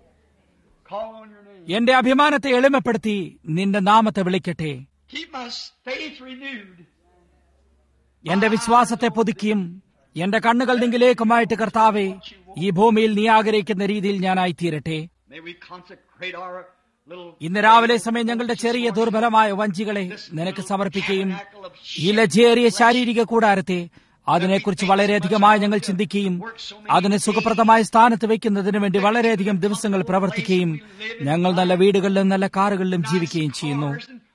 Call on your name. എന്റെ അഭിമാനത്തെ എളിമപ്പെടുത്തി നിന്റെ നാമത്തെ വിളിക്കട്ടെ Keep my faith renewed. എന്റെ വിശ്വാസത്തെ പുതുക്കിയും എന്റെ കണ്ണുകൾ നിങ്കിലേക്കുമായിട്ട് കർത്താവെ ഈ ഭൂമിയിൽ നീ ആഗ്രഹിക്കുന്ന രീതിയിൽ ഞാനായിത്തീരട്ടെ May we consecrate our little ഇന്ന് രാവിലെ സമയം ഞങ്ങളുടെ ചെറിയ ദുർബലമായ വഞ്ചികളെ നിനക്ക് സമർപ്പിക്കുകയും ഈ ലജ്ജയേറിയ ശാരീരിക കൂടാരത്തെ അതിനെക്കുറിച്ച് വളരെയധികമായി ഞങ്ങൾ ചിന്തിക്കുകയും അതിനെ സുഖപ്രദമായ സ്ഥാനത്ത് വയ്ക്കുന്നതിന് വേണ്ടി വളരെയധികം ദിവസങ്ങൾ പ്രവർത്തിക്കുകയും ഞങ്ങൾ നല്ല വീടുകളിലും നല്ല കാറുകളിലും ജീവിക്കുകയും ചെയ്യുന്നു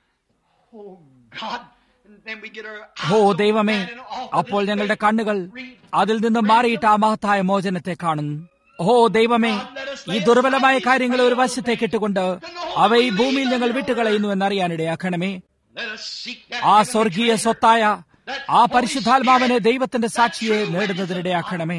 Oh God. And then we get our oh eyes on ദൈവമേ that and off of അപ്പോൾ this ഞങ്ങളുടെ faith. കണ്ണുകൾ Read. അതിൽ നിന്ന് മാറിയിട്ട് ആ മഹത്തായ മോചനത്തെ കാണുന്നു ഓ ദൈവമേ ഈ ദുർബലമായ കാര്യങ്ങളെ ഒരു വശത്തേക്ക് ഇട്ടുകൊണ്ട് അവ ഈ ഭൂമിയിൽ ഞങ്ങൾ വിട്ടുകളയുന്നു എന്നറിയാനിടയാക്കണമേ Let us seek that ആ heavenly സ്വർഗീയ treasure. സ്വത്തായ ആ പരിശുദ്ധാത്മാവിനെ ദൈവത്തിന്റെ സാക്ഷിയെ നേടുന്നതിനിടയാക്കണമേ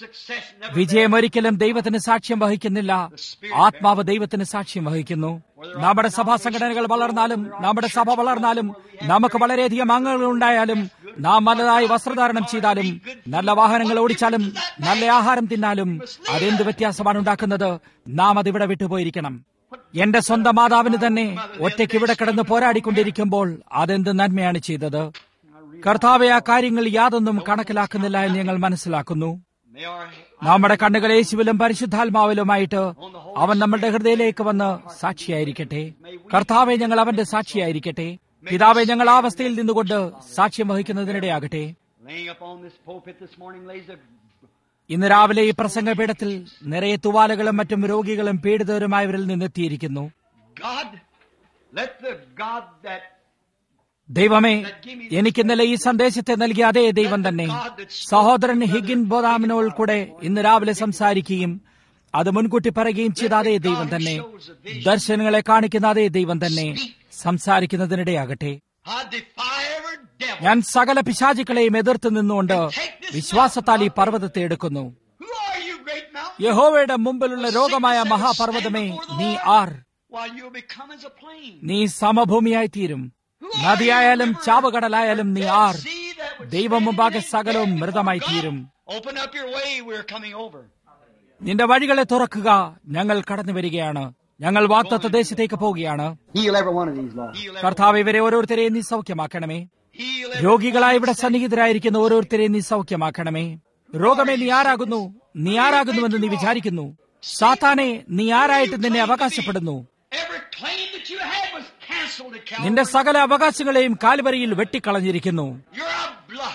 success never വിജയം ഒരിക്കലും ദൈവത്തിന് സാക്ഷ്യം വഹിക്കുന്നില്ല ആത്മാവ് ദൈവത്തിന് സാക്ഷ്യം വഹിക്കുന്നു നമ്മുടെ സഭാ സംഘടനകൾ വളർന്നാലും നമ്മുടെ സഭ വളർന്നാലും നമുക്ക് വളരെയധികം അംഗങ്ങൾ ഉണ്ടായാലും നാം നല്ലതായി വസ്ത്രധാരണം ചെയ്താലും നല്ല വാഹനങ്ങൾ ഓടിച്ചാലും നല്ല ആഹാരം തിന്നാലും അതെന്ത് വ്യത്യാസമാണ് ഉണ്ടാക്കുന്നത് നാം അതിവിടെ വിട്ടുപോയിരിക്കണം എന്റെ സ്വന്തം മാതാവിന് തന്നെ ഒറ്റയ്ക്ക് ഇവിടെ കിടന്ന് പോരാടിക്കൊണ്ടിരിക്കുമ്പോൾ അതെന്ത് നന്മയാണ് ചെയ്തത് കർത്താവെ ആ കാര്യങ്ങൾ യാതൊന്നും കണക്കിലാക്കുന്നില്ല എന്ന് ഞങ്ങൾ മനസ്സിലാക്കുന്നു May our നമ്മുടെ കണ്ണുകൾ യേശുവിലും പരിശുദ്ധാത്മാവിലുമായിട്ട് അവൻ നമ്മളുടെ ഹൃദയത്തിലേക്ക് വന്ന് സാക്ഷിയായിരിക്കട്ടെ കർത്താവെ ഞങ്ങൾ അവന്റെ സാക്ഷിയായിരിക്കട്ടെ പിതാവെ ഞങ്ങൾ ആ അവസ്ഥയിൽ നിന്നുകൊണ്ട് സാക്ഷ്യം വഹിക്കുന്നതിനിടയാകട്ടെ laying upon this pulpit this morning lays a ഇന്ന് രാവിലെ ഈ പ്രസംഗപീഠത്തിൽ നിറയെ തുവാലകളും മറ്റും രോഗികളും പീഡിതരുമായവരിൽ നിന്നെത്തിയിരിക്കുന്നു God. Let the God that ദൈവമേ എനിക്ക് ഇന്നലെ ഈ സന്ദേശത്തെ നൽകിയ അതേ ദൈവം തന്നെ സഹോദരൻ ഹിഗിൻ ബോദാമിനോൾ കൂടെ ഇന്ന് രാവിലെ സംസാരിക്കുകയും അത് മുൻകൂട്ടി പറയുകയും ചെയ്ത അതേ ദൈവം തന്നെ ദർശനങ്ങളെ കാണിക്കുന്ന അതേ ദൈവം തന്നെ സംസാരിക്കുന്നതിനിടയാകട്ടെ I defy every devil. ഞാൻ സകല പിശാചുക്കളെയും എതിർത്ത് നിന്നുകൊണ്ട് വിശ്വാസത്താൽ ഈ പർവ്വതത്തെ എടുക്കുന്നു Who are you, great mountain? യഹോവയുടെ മുമ്പിലുള്ള രോഗമായ മഹാപർവ്വതമേ നീ ആർ While you'll become as a plain. നീ സമഭൂമിയായി തീരും നദിയായാലും ചാവുകടലായാലും നീ ആർ See that would ദൈവം stand മുമ്പാകെ in സകലവും before മൃതമായി God. തീരും Open up your way, we're coming over. നിന്റെ വഴികളെ തുറക്കുക ഞങ്ങൾ കടന്നു വരികയാണ് ഞങ്ങൾ വാഗ്ദത്ത ദേശത്തേക്ക് പോവുകയാണ് Heal every one of these, Lord. Heal every കർത്താവ് ഇവരെ ഓരോരുത്തരെയും നീ സൗഖ്യമാക്കണമേ Heal every രോഗികളായി ഇവിടെ സന്നിഹിതരായിരിക്കുന്ന ഓരോരുത്തരെയും നീ സൗഖ്യമാക്കണമേ രോഗമേ നീ ആരാകുന്നു നീ ആരാകുന്നുവെന്ന് നീ വിചാരിക്കുന്നു സാത്താനെ നീ ആരായിട്ട് നിന്നെ അവകാശപ്പെടുന്നു Every claim that you had was canceled at Calvary. നിന്റെ സകല അവകാശങ്ങളെയും കാൽവരിയിൽ വെട്ടിക്കളഞ്ഞിരിക്കുന്നു You're a bluff.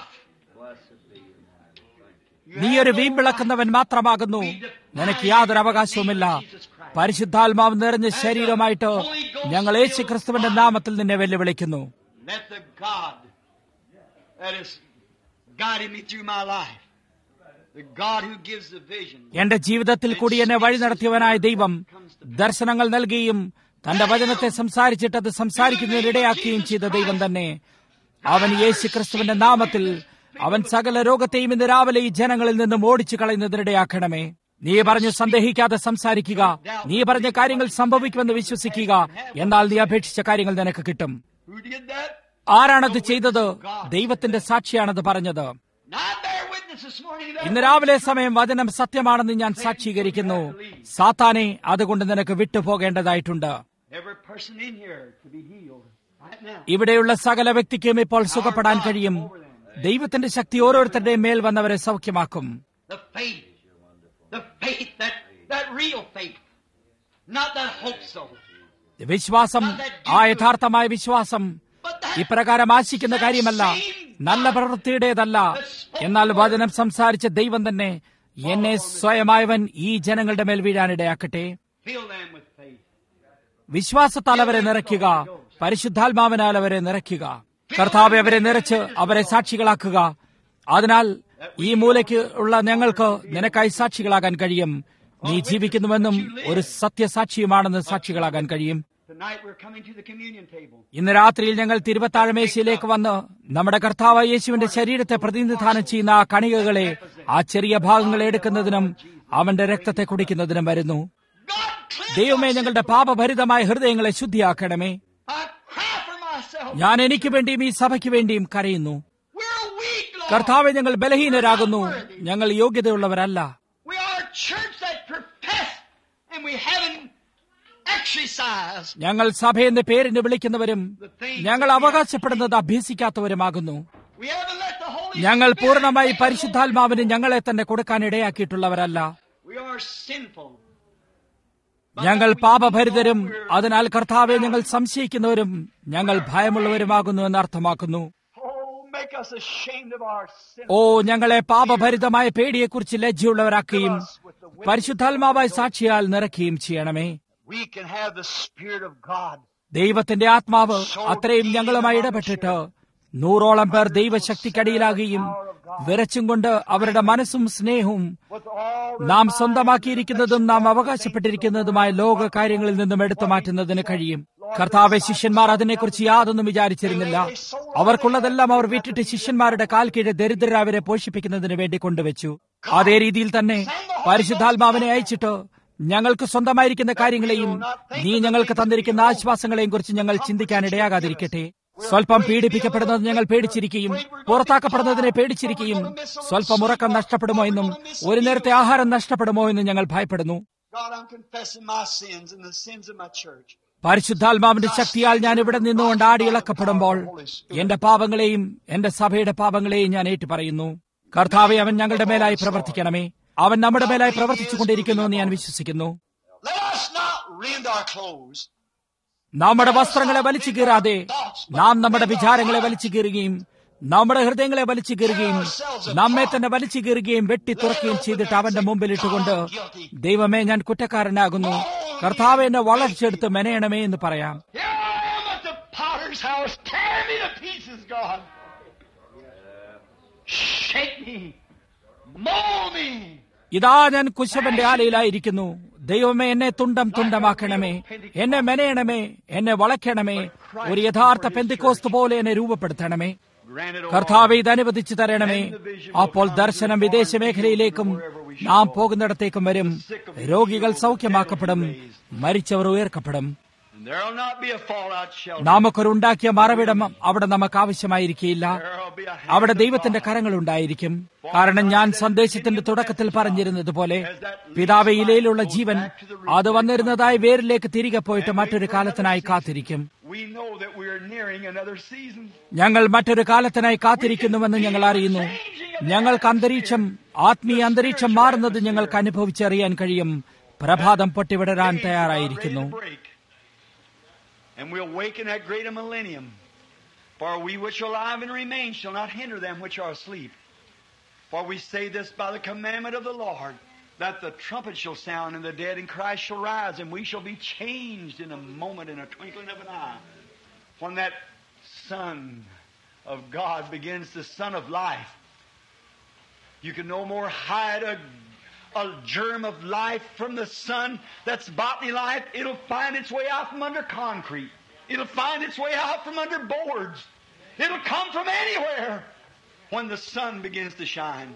നീ ഒരു വീമ്പിളക്കുന്നവൻ മാത്രമാകുന്നു നിനക്ക് യാതൊരു അവകാശവുമില്ല പരിശുദ്ധാത്മാവ് നിറഞ്ഞ ശരീരമായിട്ട് ഞങ്ങൾ യേശു ക്രിസ്തുവിന്റെ നാമത്തിൽ നിന്നെ വെല്ലുവിളിക്കുന്നു Let the God that has guided me through my life, the God who gives the vision, എന്റെ ജീവിതത്തിൽ കൂടി എന്നെ വഴി നടത്തിയവനായ ദൈവം ദർശനങ്ങൾ നൽകുകയും തന്റെ വചനത്തെ സംസാരിച്ചിട്ട് അത് സംസാരിക്കുന്നതിനിടയാക്കുകയും ചെയ്ത ദൈവം തന്നെ അവൻ യേശു ക്രിസ്തുവിന്റെ നാമത്തിൽ അവൻ സകല രോഗത്തെയും ഇന്ന് രാവിലെ ഈ ജനങ്ങളിൽ നിന്നും ഓടിച്ചു കളയുന്നതിനിടയാക്കണമേ നീ പറഞ്ഞു സന്ദേഹിക്കാതെ സംസാരിക്കുക നീ പറഞ്ഞ കാര്യങ്ങൾ സംഭവിക്കുമെന്ന് വിശ്വസിക്കുക എന്നാൽ നീ അപേക്ഷിച്ച കാര്യങ്ങൾ നിനക്ക് കിട്ടും who did that? ആരാണത് ചെയ്തത് ദൈവത്തിന്റെ സാക്ഷിയാണത് പറഞ്ഞത് Now I bear witness this morning that ഇന്ന് രാവിലെ സമയം വചനം സത്യമാണെന്ന് ഞാൻ സാക്ഷീകരിക്കുന്നു സാത്താനെ അതുകൊണ്ട് നിനക്ക് വിട്ടുപോകേണ്ടതായിട്ടുണ്ട് every person in here to be healed right now. ഇവിടെയുള്ള സകല വ്യക്തിക്കും ഇപ്പോൾ സുഖപ്പെടാൻ കഴിയും ദൈവത്തിന്റെ ശക്തി ഓരോരുത്തരുടെയും മേൽ വന്നവരെ സൗഖ്യമാക്കും The faith, the faith that that real faith, not that hope so, വിശ്വാസം ആ യഥാർത്ഥമായ വിശ്വാസം but that ഇപ്രകാരം ആശിക്കുന്ന കാര്യമല്ല നല്ല പ്രവൃത്തിയുടേതല്ല എന്നാൽ വചനം സംസാരിച്ച ദൈവം തന്നെ എന്നെ സ്വയമായവൻ ഈ ജനങ്ങളുടെ മേൽ വീഴാനിടയാക്കട്ടെ fill them with faith. വിശ്വാസത്താൽ അവരെ നിറയ്ക്കുക പരിശുദ്ധാത്മാവിനാൽ അവരെ നിറയ്ക്കുക കർത്താവ് അവരെ നിറച്ച് അവരെ സാക്ഷികളാക്കുക അതിനാൽ ഈ മൂലയ്ക്ക് ഉള്ള ഞങ്ങൾക്ക് നിനക്കായി സാക്ഷികളാകാൻ കഴിയും നീ ജീവിക്കുന്നുവെന്നും ഒരു സത്യസാക്ഷിയുമാണെന്ന് സാക്ഷികളാകാൻ കഴിയും Tonight we're coming to the communion table. ഇന്ന് രാത്രിയിൽ ഞങ്ങൾ തിരുവത്താഴമേശയിലേക്ക് വന്ന് നമ്മുടെ കർത്താവ് യേശുവിന്റെ ശരീരത്തെ പ്രതിനിധാനം ചെയ്യുന്ന ആ കണികകളെ ആ ചെറിയ ഭാഗങ്ങൾ എടുക്കുന്നതിനും അവന്റെ രക്തത്തെ കുടിക്കുന്നതിനും വരുന്നു God, cleanse ദൈവമേ ഞങ്ങളുടെ പാപഭരിതമായ ഹൃദയങ്ങളെ ശുദ്ധിയാക്കണമേ I cry for myself. ഞാൻ എനിക്ക് വേണ്ടിയും ഈ സഭയ്ക്ക് വേണ്ടിയും കരയുന്നു We're weak, Lord. കർത്താവെ ഞങ്ങൾ ബലഹീനരാകുന്നു ഞങ്ങൾ യോഗ്യതയുള്ളവരല്ല We are a church that profess and we haven't exercised ഞങ്ങൾ സഭയെന്ന് പേരിന് വിളിക്കുന്നവരും ഞങ്ങൾ അവകാശപ്പെടുന്നത് അഭ്യസിക്കാത്തവരുമാകുന്നു We haven't let the Holy ഞങ്ങൾ Spirit പൂർണ്ണമായി take പരിശുദ്ധാത്മാവിന് ഞങ്ങളെ തന്നെ കൊടുക്കാൻ ഇടയാക്കിയിട്ടുള്ളവരല്ല over. We are sinful. ഞങ്ങൾ പാപഭരിതരും അതിനാൽ കർത്താവെ ഞങ്ങൾ സംശയിക്കുന്നവരും ഞങ്ങൾ ഭയമുള്ളവരുമാകുന്നു എന്ന് അർത്ഥമാക്കുന്നു Oh, make us ashamed of our sin. ഓ ഞങ്ങളെ പാപഭരിതമായ പേടിയെക്കുറിച്ച് ലജ്ജയുള്ളവരാക്കുകയും പരിശുദ്ധാത്മാവായ സാക്ഷിയാൽ നിറയ്ക്കുകയും ചെയ്യണമേ We can have the Spirit of God. ദൈവത്തിന്റെ ആത്മാവ് അത്രയും ഞങ്ങളുമായി ഇടപെട്ടിട്ട് നൂറോളം പേർ ദൈവശക്തിക്കടിയിലാകുകയും വിറച്ചും കൊണ്ട് അവരുടെ മനസ്സും സ്നേഹവും With all the നാം സ്വന്തമാക്കിയിരിക്കുന്നതും നാം അവകാശപ്പെട്ടിരിക്കുന്നതുമായ ലോക കാര്യങ്ങളിൽ നിന്നും എടുത്തു മാറ്റുന്നതിന് കഴിയും കർത്താവെ ശിഷ്യന്മാർ അതിനെക്കുറിച്ച് യാതൊന്നും വിചാരിച്ചിരുന്നില്ല അവർക്കുള്ളതെല്ലാം അവർ വിറ്റിട്ട് ശിഷ്യന്മാരുടെ കാൽ കീഴെ ദരിദ്രരാവരെ പോഷിപ്പിക്കുന്നതിന് വേണ്ടി കൊണ്ടുവച്ചു അതേ രീതിയിൽ തന്നെ പരിശുദ്ധാത്മാവിനെ അയച്ചിട്ട് ഞങ്ങൾക്ക് സ്വന്തമായിരിക്കുന്ന കാര്യങ്ങളെയും നീ ഞങ്ങൾക്ക് തന്നിരിക്കുന്ന ആശ്വാസങ്ങളെയും കുറിച്ച് ഞങ്ങൾ ചിന്തിക്കാൻ ഇടയാകാതിരിക്കട്ടെ സ്വല്പം പീഡിപ്പിക്കപ്പെടുന്നത് ഞങ്ങൾ പേടിച്ചിരിക്കുകയും പുറത്താക്കപ്പെടുന്നതിനെ പേടിച്ചിരിക്കുകയും സ്വല്പം ഉറക്കം നഷ്ടപ്പെടുമോ എന്നും ഒരു നേരത്തെ ആഹാരം നഷ്ടപ്പെടുമോ എന്നും ഞങ്ങൾ ഭയപ്പെടുന്നു God, I'm confessing my sins and the sins of my church. പരിശുദ്ധാത്മാവിന്റെ ശക്തിയാൽ ഞാൻ ഇവിടെ നിന്നുകൊണ്ട് ആടിയിളക്കപ്പെടുമ്പോൾ എന്റെ പാപങ്ങളെയും എന്റെ സഭയുടെ പാപങ്ങളെയും ഞാൻ ഏറ്റുപറയുന്നു കർത്താവെ അവൻ ഞങ്ങളുടെ മേലായി പ്രവർത്തിക്കണമേ അവൻ നമ്മുടെ മേലായി പ്രവർത്തിച്ചുകൊണ്ടിരിക്കുന്നു എന്ന് ഞാൻ വിശ്വസിക്കുന്നു Let us not rend our clothes. നമ്മുടെ വസ്ത്രങ്ങളെ വലിച്ചു കീറാതെ നാം നമ്മുടെ വിചാരങ്ങളെ വലിച്ചു കീറുകയും നമ്മുടെ ഹൃദയങ്ങളെ വലിച്ചു കീറുകയും നമ്മെ തന്നെ വലിച്ചു കീറുകയും വെട്ടി തുറക്കുകയും ചെയ്തിട്ട് അവന്റെ മുമ്പിൽ ഇട്ടുകൊണ്ട് ദൈവമേ ഞാൻ കുറ്റക്കാരനാകുന്നു കർത്താവ് എന്നെ വളർച്ചെടുത്ത് മെനയണമേ എന്ന് പറയാം Here I am at the potter's house. Tear me to pieces, God. Shake me. Mold me. ഇതാ ഞാൻ കുശവന്റെ ആലയിലായിരിക്കുന്നു ദൈവമേ എന്നെ തുണ്ടം തുണ്ടമാക്കണമേ എന്നെ മെനയണമേ എന്നെ വളയ്ക്കണമേ ഒരു യഥാർത്ഥ പെന്തിക്കോസ്ത് പോലെ എന്നെ രൂപപ്പെടുത്തണമേ Grant it, O കർത്താവ് ഇത് അനുവദിച്ചു തരണമേ അപ്പോൾ ദർശനം വിദേശ മേഖലയിലേക്കും നാം പോകുന്നിടത്തേക്കും വരും രോഗികൾ സൗഖ്യമാക്കപ്പെടും മരിച്ചവർ ഉയർക്കപ്പെടും And there'll not be a fallout shelter. നമുക്കൊരുണ്ടാക്കിയ മറവിടം അവിടെ നമുക്ക് ആവശ്യമായിരിക്കില്ല There'll be a അവിടെ ദൈവത്തിന്റെ കരങ്ങൾ ഉണ്ടായിരിക്കും കാരണം ഞാൻ സന്ദേശത്തിന്റെ തുടക്കത്തിൽ പറഞ്ഞിരുന്നത് പോലെ പിതാവ് ഇലയിലുള്ള ജീവൻ അത് വന്നിരുന്നതായി വേരിലേക്ക് തിരികെ പോയിട്ട് മറ്റൊരു കാലത്തിനായി കാത്തിരിക്കും We know that we are nearing another season. ഞങ്ങൾ മറ്റൊരു കാലത്തിനായി കാത്തിരിക്കുന്നുവെന്ന് ഞങ്ങൾ അറിയുന്നു ഞങ്ങൾക്ക് അന്തരീക്ഷം ആത്മീയ അന്തരീക്ഷം മാറുന്നത് ഞങ്ങൾക്ക് അനുഭവിച്ചറിയാൻ കഴിയും പ്രഭാതം പൊട്ടിവിടരാൻ തയ്യാറായിരിക്കുന്നു Ready to break. And we'll waken that greater millennium. For we which are alive and remain shall not hinder them which are asleep. For we say this by the commandment of the Lord, that the trumpet shall sound, and the dead in Christ shall rise, and we shall be changed in a moment, in a twinkling of an eye. When that Son of God begins, the Son of life, you can no more hide a, a germ of life from the sun that's botany life. It'll find its way out from under concrete. It'll find its way out from under boards. It'll come from anywhere when the sun begins to shine.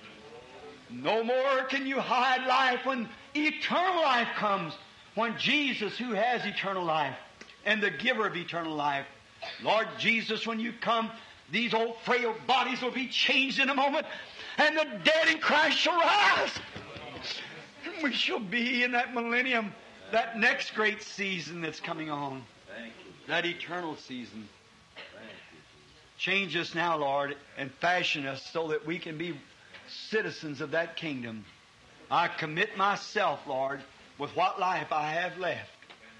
No more can you hide life when eternal life comes. When Jesus, who has eternal life, and the giver of eternal life, Lord Jesus, when you come, these old frail bodies will be changed in a moment, and the dead in Christ shall rise. And we shall be in that millennium, that next great season that's coming on, that eternal season. Change us now, Lord, and fashion us so that we can be citizens of that kingdom. I commit myself, Lord, with what life I have left.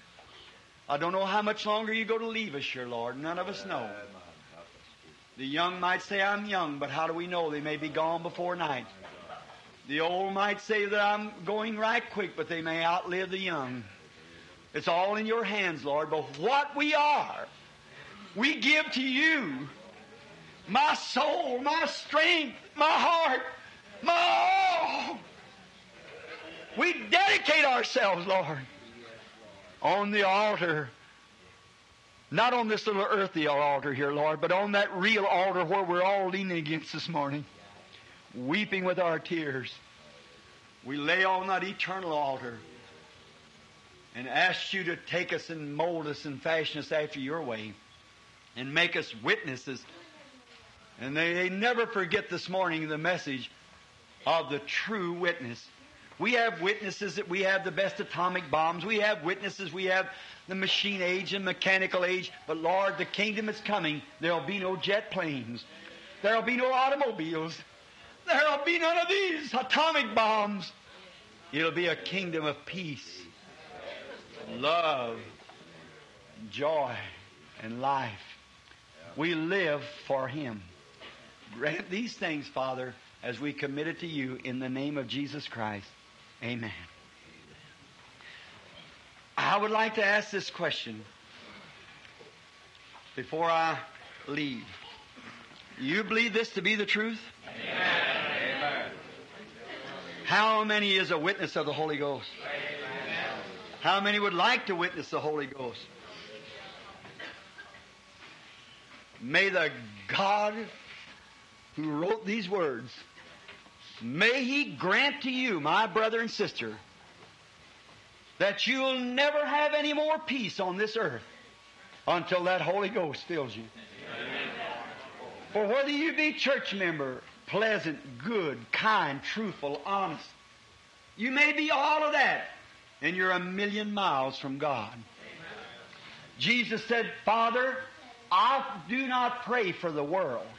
I don't know how much longer you're going to leave us here, Lord. None of us know. The young might say, I'm young, but how do we know? They may be gone before night. The old might say that I'm going right quick, but they may outlive the young. It's all in your hands, Lord. But what we are, we give to you. My soul, my strength, my heart, my all. We dedicate ourselves, Lord, on the altar. Not on this little earthly altar here, Lord, but on that real altar where we're all leaning against this morning, weeping with our tears. We lay on that eternal altar and ask you to take us and mold us and fashion us after your way and make us witnesses. And they, they never forget this morning the message of the true witness. We have witnesses that we have the best atomic bombs. We have witnesses we have the machine age and mechanical age. But Lord, the kingdom is coming. There'll be no jet planes. There'll be no automobiles. There'll be none of these atomic bombs. It'll be a kingdom of peace, love, joy, and life. We live for Him. Grant these things, Father, as we commit it to you in the name of Jesus Christ. Amen. I would like to ask this question before I leave. You believe this to be the truth? Amen. How many is a witness of the Holy Ghost? How many would like to witness the Holy Ghost? May the God who wrote these words, may He grant to you, my brother and sister, that you'll never have any more peace on this earth until that Holy Ghost fills you. For whether you be church member, pleasant, good, kind, truthful, honest, you may be all of that, and you're a million miles from God. Jesus said, Father, I do not pray for the world,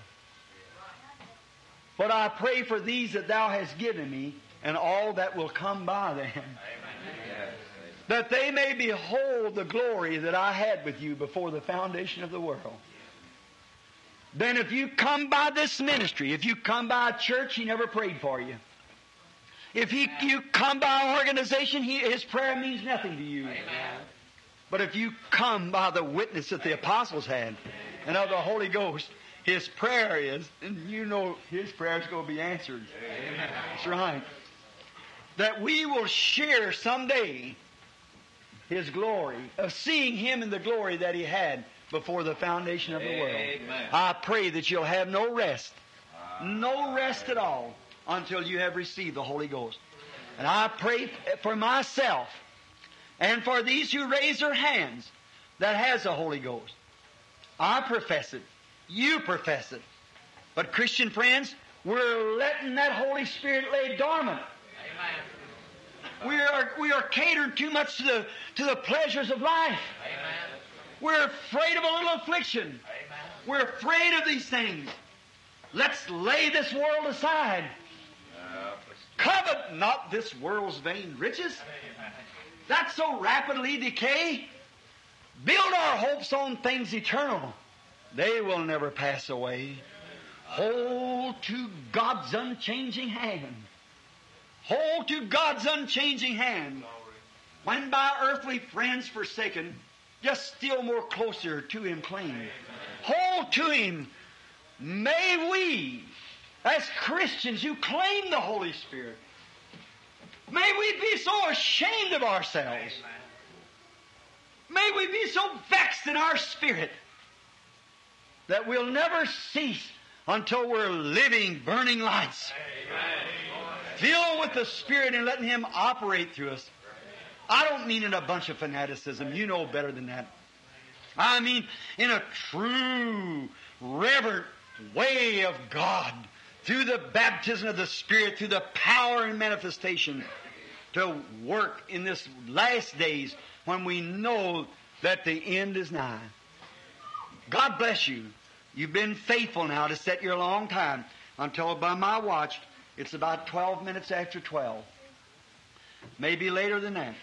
but I pray for these that thou hast given me and all that will come by them. That they may behold the glory that I had with you before the foundation of the world. Then if you come by this ministry, if you come by a church, he never prayed for you. If he, you come by an organization, he, his prayer means nothing to you. But if you come by the witness that the apostles had and of the Holy Ghost, his prayer is, and you know his prayer is going to be answered. That's right. That we will share someday his glory, of seeing him in the glory that he had before the foundation of the world. I pray that you'll have no rest, no rest at all until you have received the Holy Ghost. And I pray for myself and for these who raise their hands that has the Holy Ghost. I profess it. You profess it. But Christian friends, we're letting that Holy Spirit lay dormant. We are, we are catering too much to the, to the pleasures of life. We're afraid of a little affliction. We're afraid of these things. Let's lay this world aside. Covet not this world's vain riches. That so rapidly decay. Build our hopes on things eternal. They will never pass away. Hold to God's unchanging hand. Hold to God's unchanging hand. When by earthly friends forsaken, just still more closer to Him cling. Hold to Him. May we, as Christians who claim the Holy Spirit, may we be so ashamed of ourselves. May we be so vexed in our spirit that we'll never cease until we're living, burning lights. Filled with the Spirit and letting Him operate through us. I don't mean in a bunch of fanaticism. You know better than that. I mean in a true, reverent way of God through the baptism of the Spirit, through the power and manifestation to work in this last days when we know that the end is nigh. God bless you. You've been faithful now to set your long time until by my watch it's about 12 minutes after 12. Maybe later than that.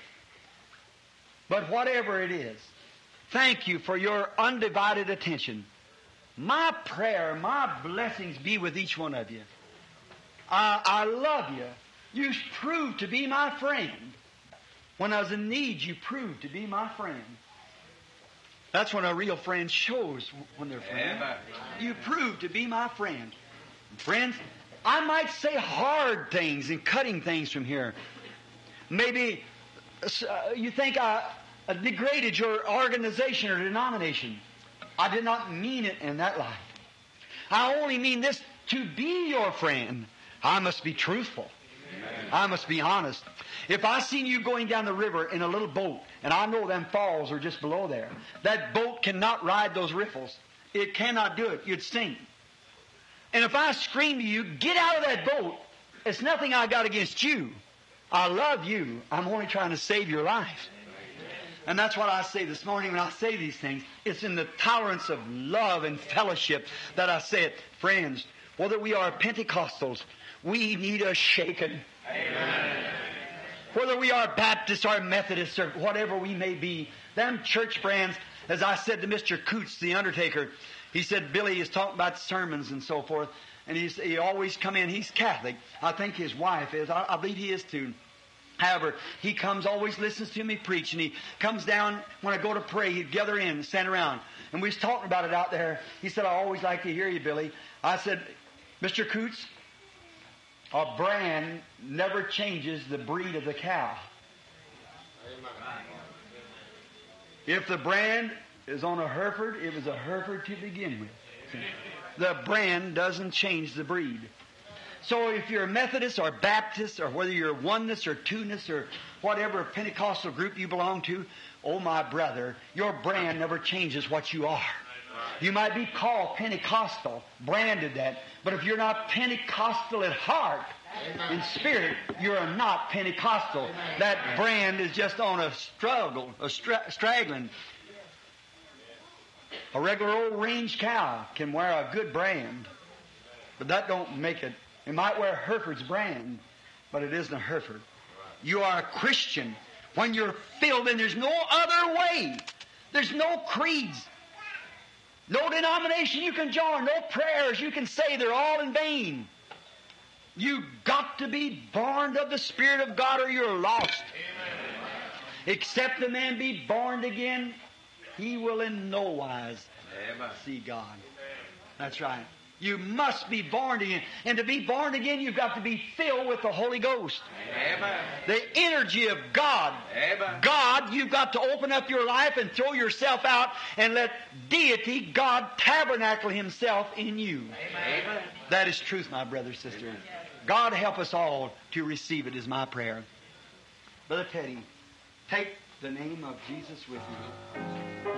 But whatever it is, thank you for your undivided attention. My prayer, my blessings be with each one of you. I, I love you. You proved to be my friend. When I was in need, you proved to be my friend. That's when a real friend shows when they're friends. You proved to be my friend. Friends, I might say hard things and cutting things from here. Maybe uh, you think I uh, degraded your organization or denomination. I did not mean it in that light. I only mean this to be your friend. I must be truthful. I must be honest. If I seen you going down the river in a little boat, and I know them falls are just below there, that boat cannot ride those riffles. It cannot do it. You'd sink. And if I scream to you, get out of that boat, it's nothing I got against you. I love you. I'm only trying to save your life. And that's what I say this morning when I say these things. It's in the tolerance of love and fellowship that I say it. Friends, whether we are Pentecostals, we need a shaking. Amen. Whether we are Baptists or Methodists or whatever we may be, them church friends, as I said to Mr. Coots, the undertaker, he said Billy is talking about sermons and so forth, and he's, he always come in. He's Catholic. I think his wife is. I, I believe he is too. However, he comes, always listens to me preach, and he comes down when I go to pray. He'd gather in and stand around. And we was talking about it out there. He said, I always like to hear you, Billy. I said, Mr. Coots, a brand never changes the breed of the cow. If the brand is on a Hereford, it was a Hereford to begin with. The brand doesn't change the breed. So if you're a Methodist or Baptist or whether you're oneness or two-ness or whatever Pentecostal group you belong to, oh my brother, your brand never changes what you are. You might be called Pentecostal, branded that, but if you're not Pentecostal at heart, in spirit, you're not Pentecostal. That brand is just on a struggle, a stra- straggling. A regular old range cow can wear a good brand, but that don't make it. It might wear Hereford's brand, but it isn't a Hereford. You are a Christian when you're filled, and there's no other way. There's no creeds, no denomination you can join, no prayers you can say. They're all in vain. You got to be born of the Spirit of God or you're lost. Except the man be born again, he will in no wise see God. That's right. You must be born again. And to be born again, you've got to be filled with the Holy Ghost. The energy of God. God, you've got to open up your life and throw yourself out and let deity, God, tabernacle Himself in you. That is truth, my brother, sister. God help us all to receive it is my prayer. Brother Teddy, take the name of Jesus with you.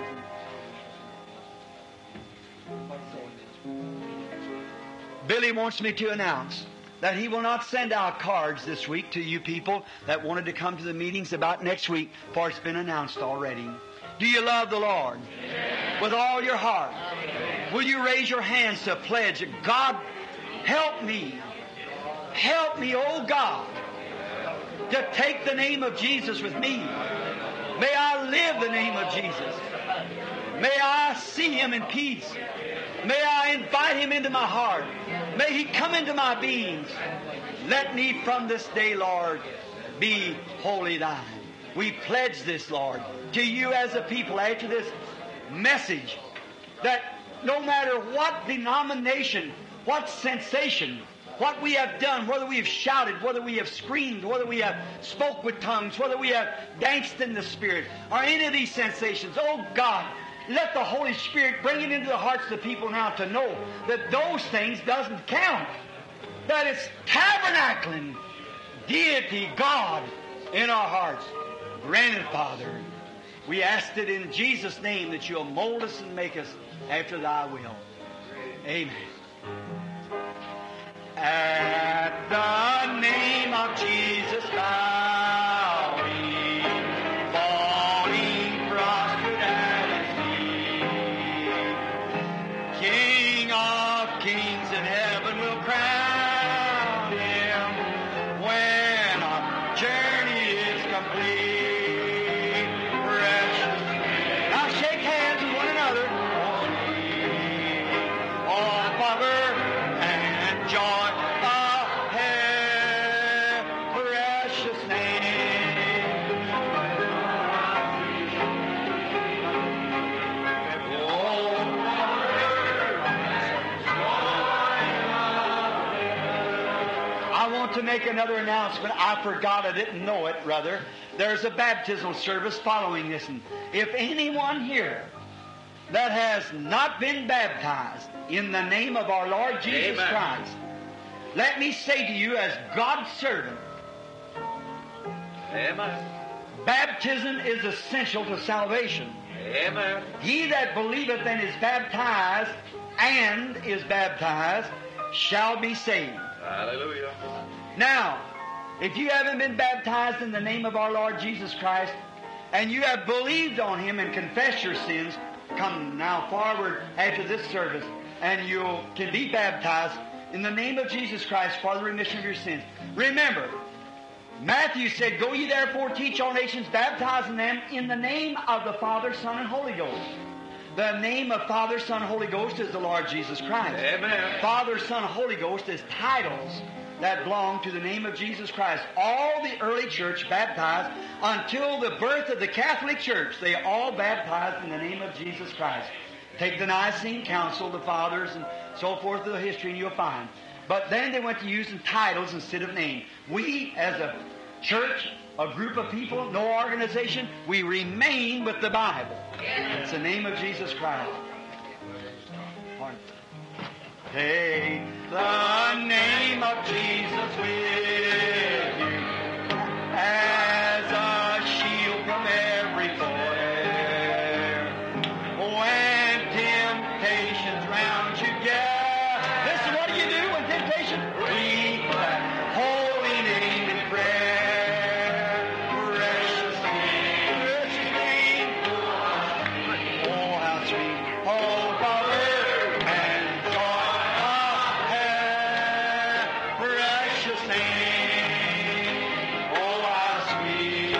Billy wants me to announce that he will not send out cards this week to you people that wanted to come to the meetings about next week, for it's been announced already. Do you love the Lord? With all your heart. Will you raise your hands to pledge, God, help me. Help me, oh God, to take the name of Jesus with me. May I live the name of Jesus. May I see Him in peace. May I invite Him into my heart. May He come into my beings. Let me from this day, Lord, be wholly thine. We pledge this, Lord, to you as a people after this message that no matter what denomination, what sensation, what we have done, whether we have shouted, whether we have screamed, whether we have spoke with tongues, whether we have danced in the Spirit, or any of these sensations, oh God, let the Holy Spirit bring it into the hearts of the people now to know that those things doesn't count. That it's tabernacling deity, God, in our hearts. Granted, Father, we asked it in Jesus' name that you'll mold us and make us after thy will. Amen. At the name of Jesus, bowing, falling prostrate at his feet. King of kings in heaven will crown him when our journey is complete. Precious. Now shake hands with one another. All power and joy ahead. Precious name. I want to make another announcement. I forgot, I didn't know it, rather. There's a baptismal service following this. And if anyone here that has not been baptized in the name of our Lord Jesus Amen. Christ, let me say to you as God's servant, Amen. baptism is essential to salvation. Amen. He that believeth and is baptized and is baptized shall be saved. Hallelujah. Now, if you haven't been baptized in the name of our Lord Jesus Christ, and you have believed on Him and confessed your sins, come now forward after this service, and you can be baptized in the name of Jesus Christ for the remission of your sins. Remember, Matthew said, Go ye therefore teach all nations, baptizing them in the name of the Father, Son, and Holy Ghost. The name of Father, Son, Holy Ghost is the Lord Jesus Christ. Amen. Father, Son, Holy Ghost is titles that belong to the name of Jesus Christ. All the early church baptized until the birth of the Catholic Church, they all baptized in the name of Jesus Christ. Take the Nicene Council, the fathers, and so forth of the history, and you'll find. But then they went to using titles instead of name. We, as a church, a group of people, no organization, we remain with the Bible. It's the name of Jesus Christ. Pardon. Take the name of Jesus with you as a shield from every foe. When temptations round you gather, listen, what do you do when temptation? Breathe that holy name in prayer. Precious name, precious name. Oh, how sweet. Oh, power and joy of heaven. Precious name. Oh, how sweet.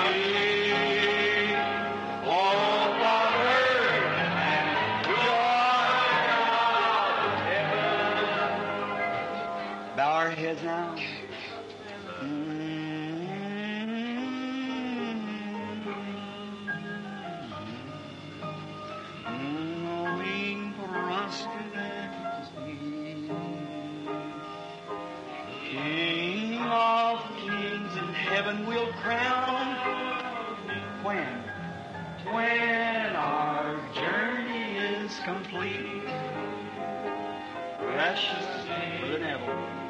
Oh, power and joy of heaven. Bow our heads now. Knowing prosperous King of kings in heaven will crown. When? When our journey is complete. Precious Brother Neville.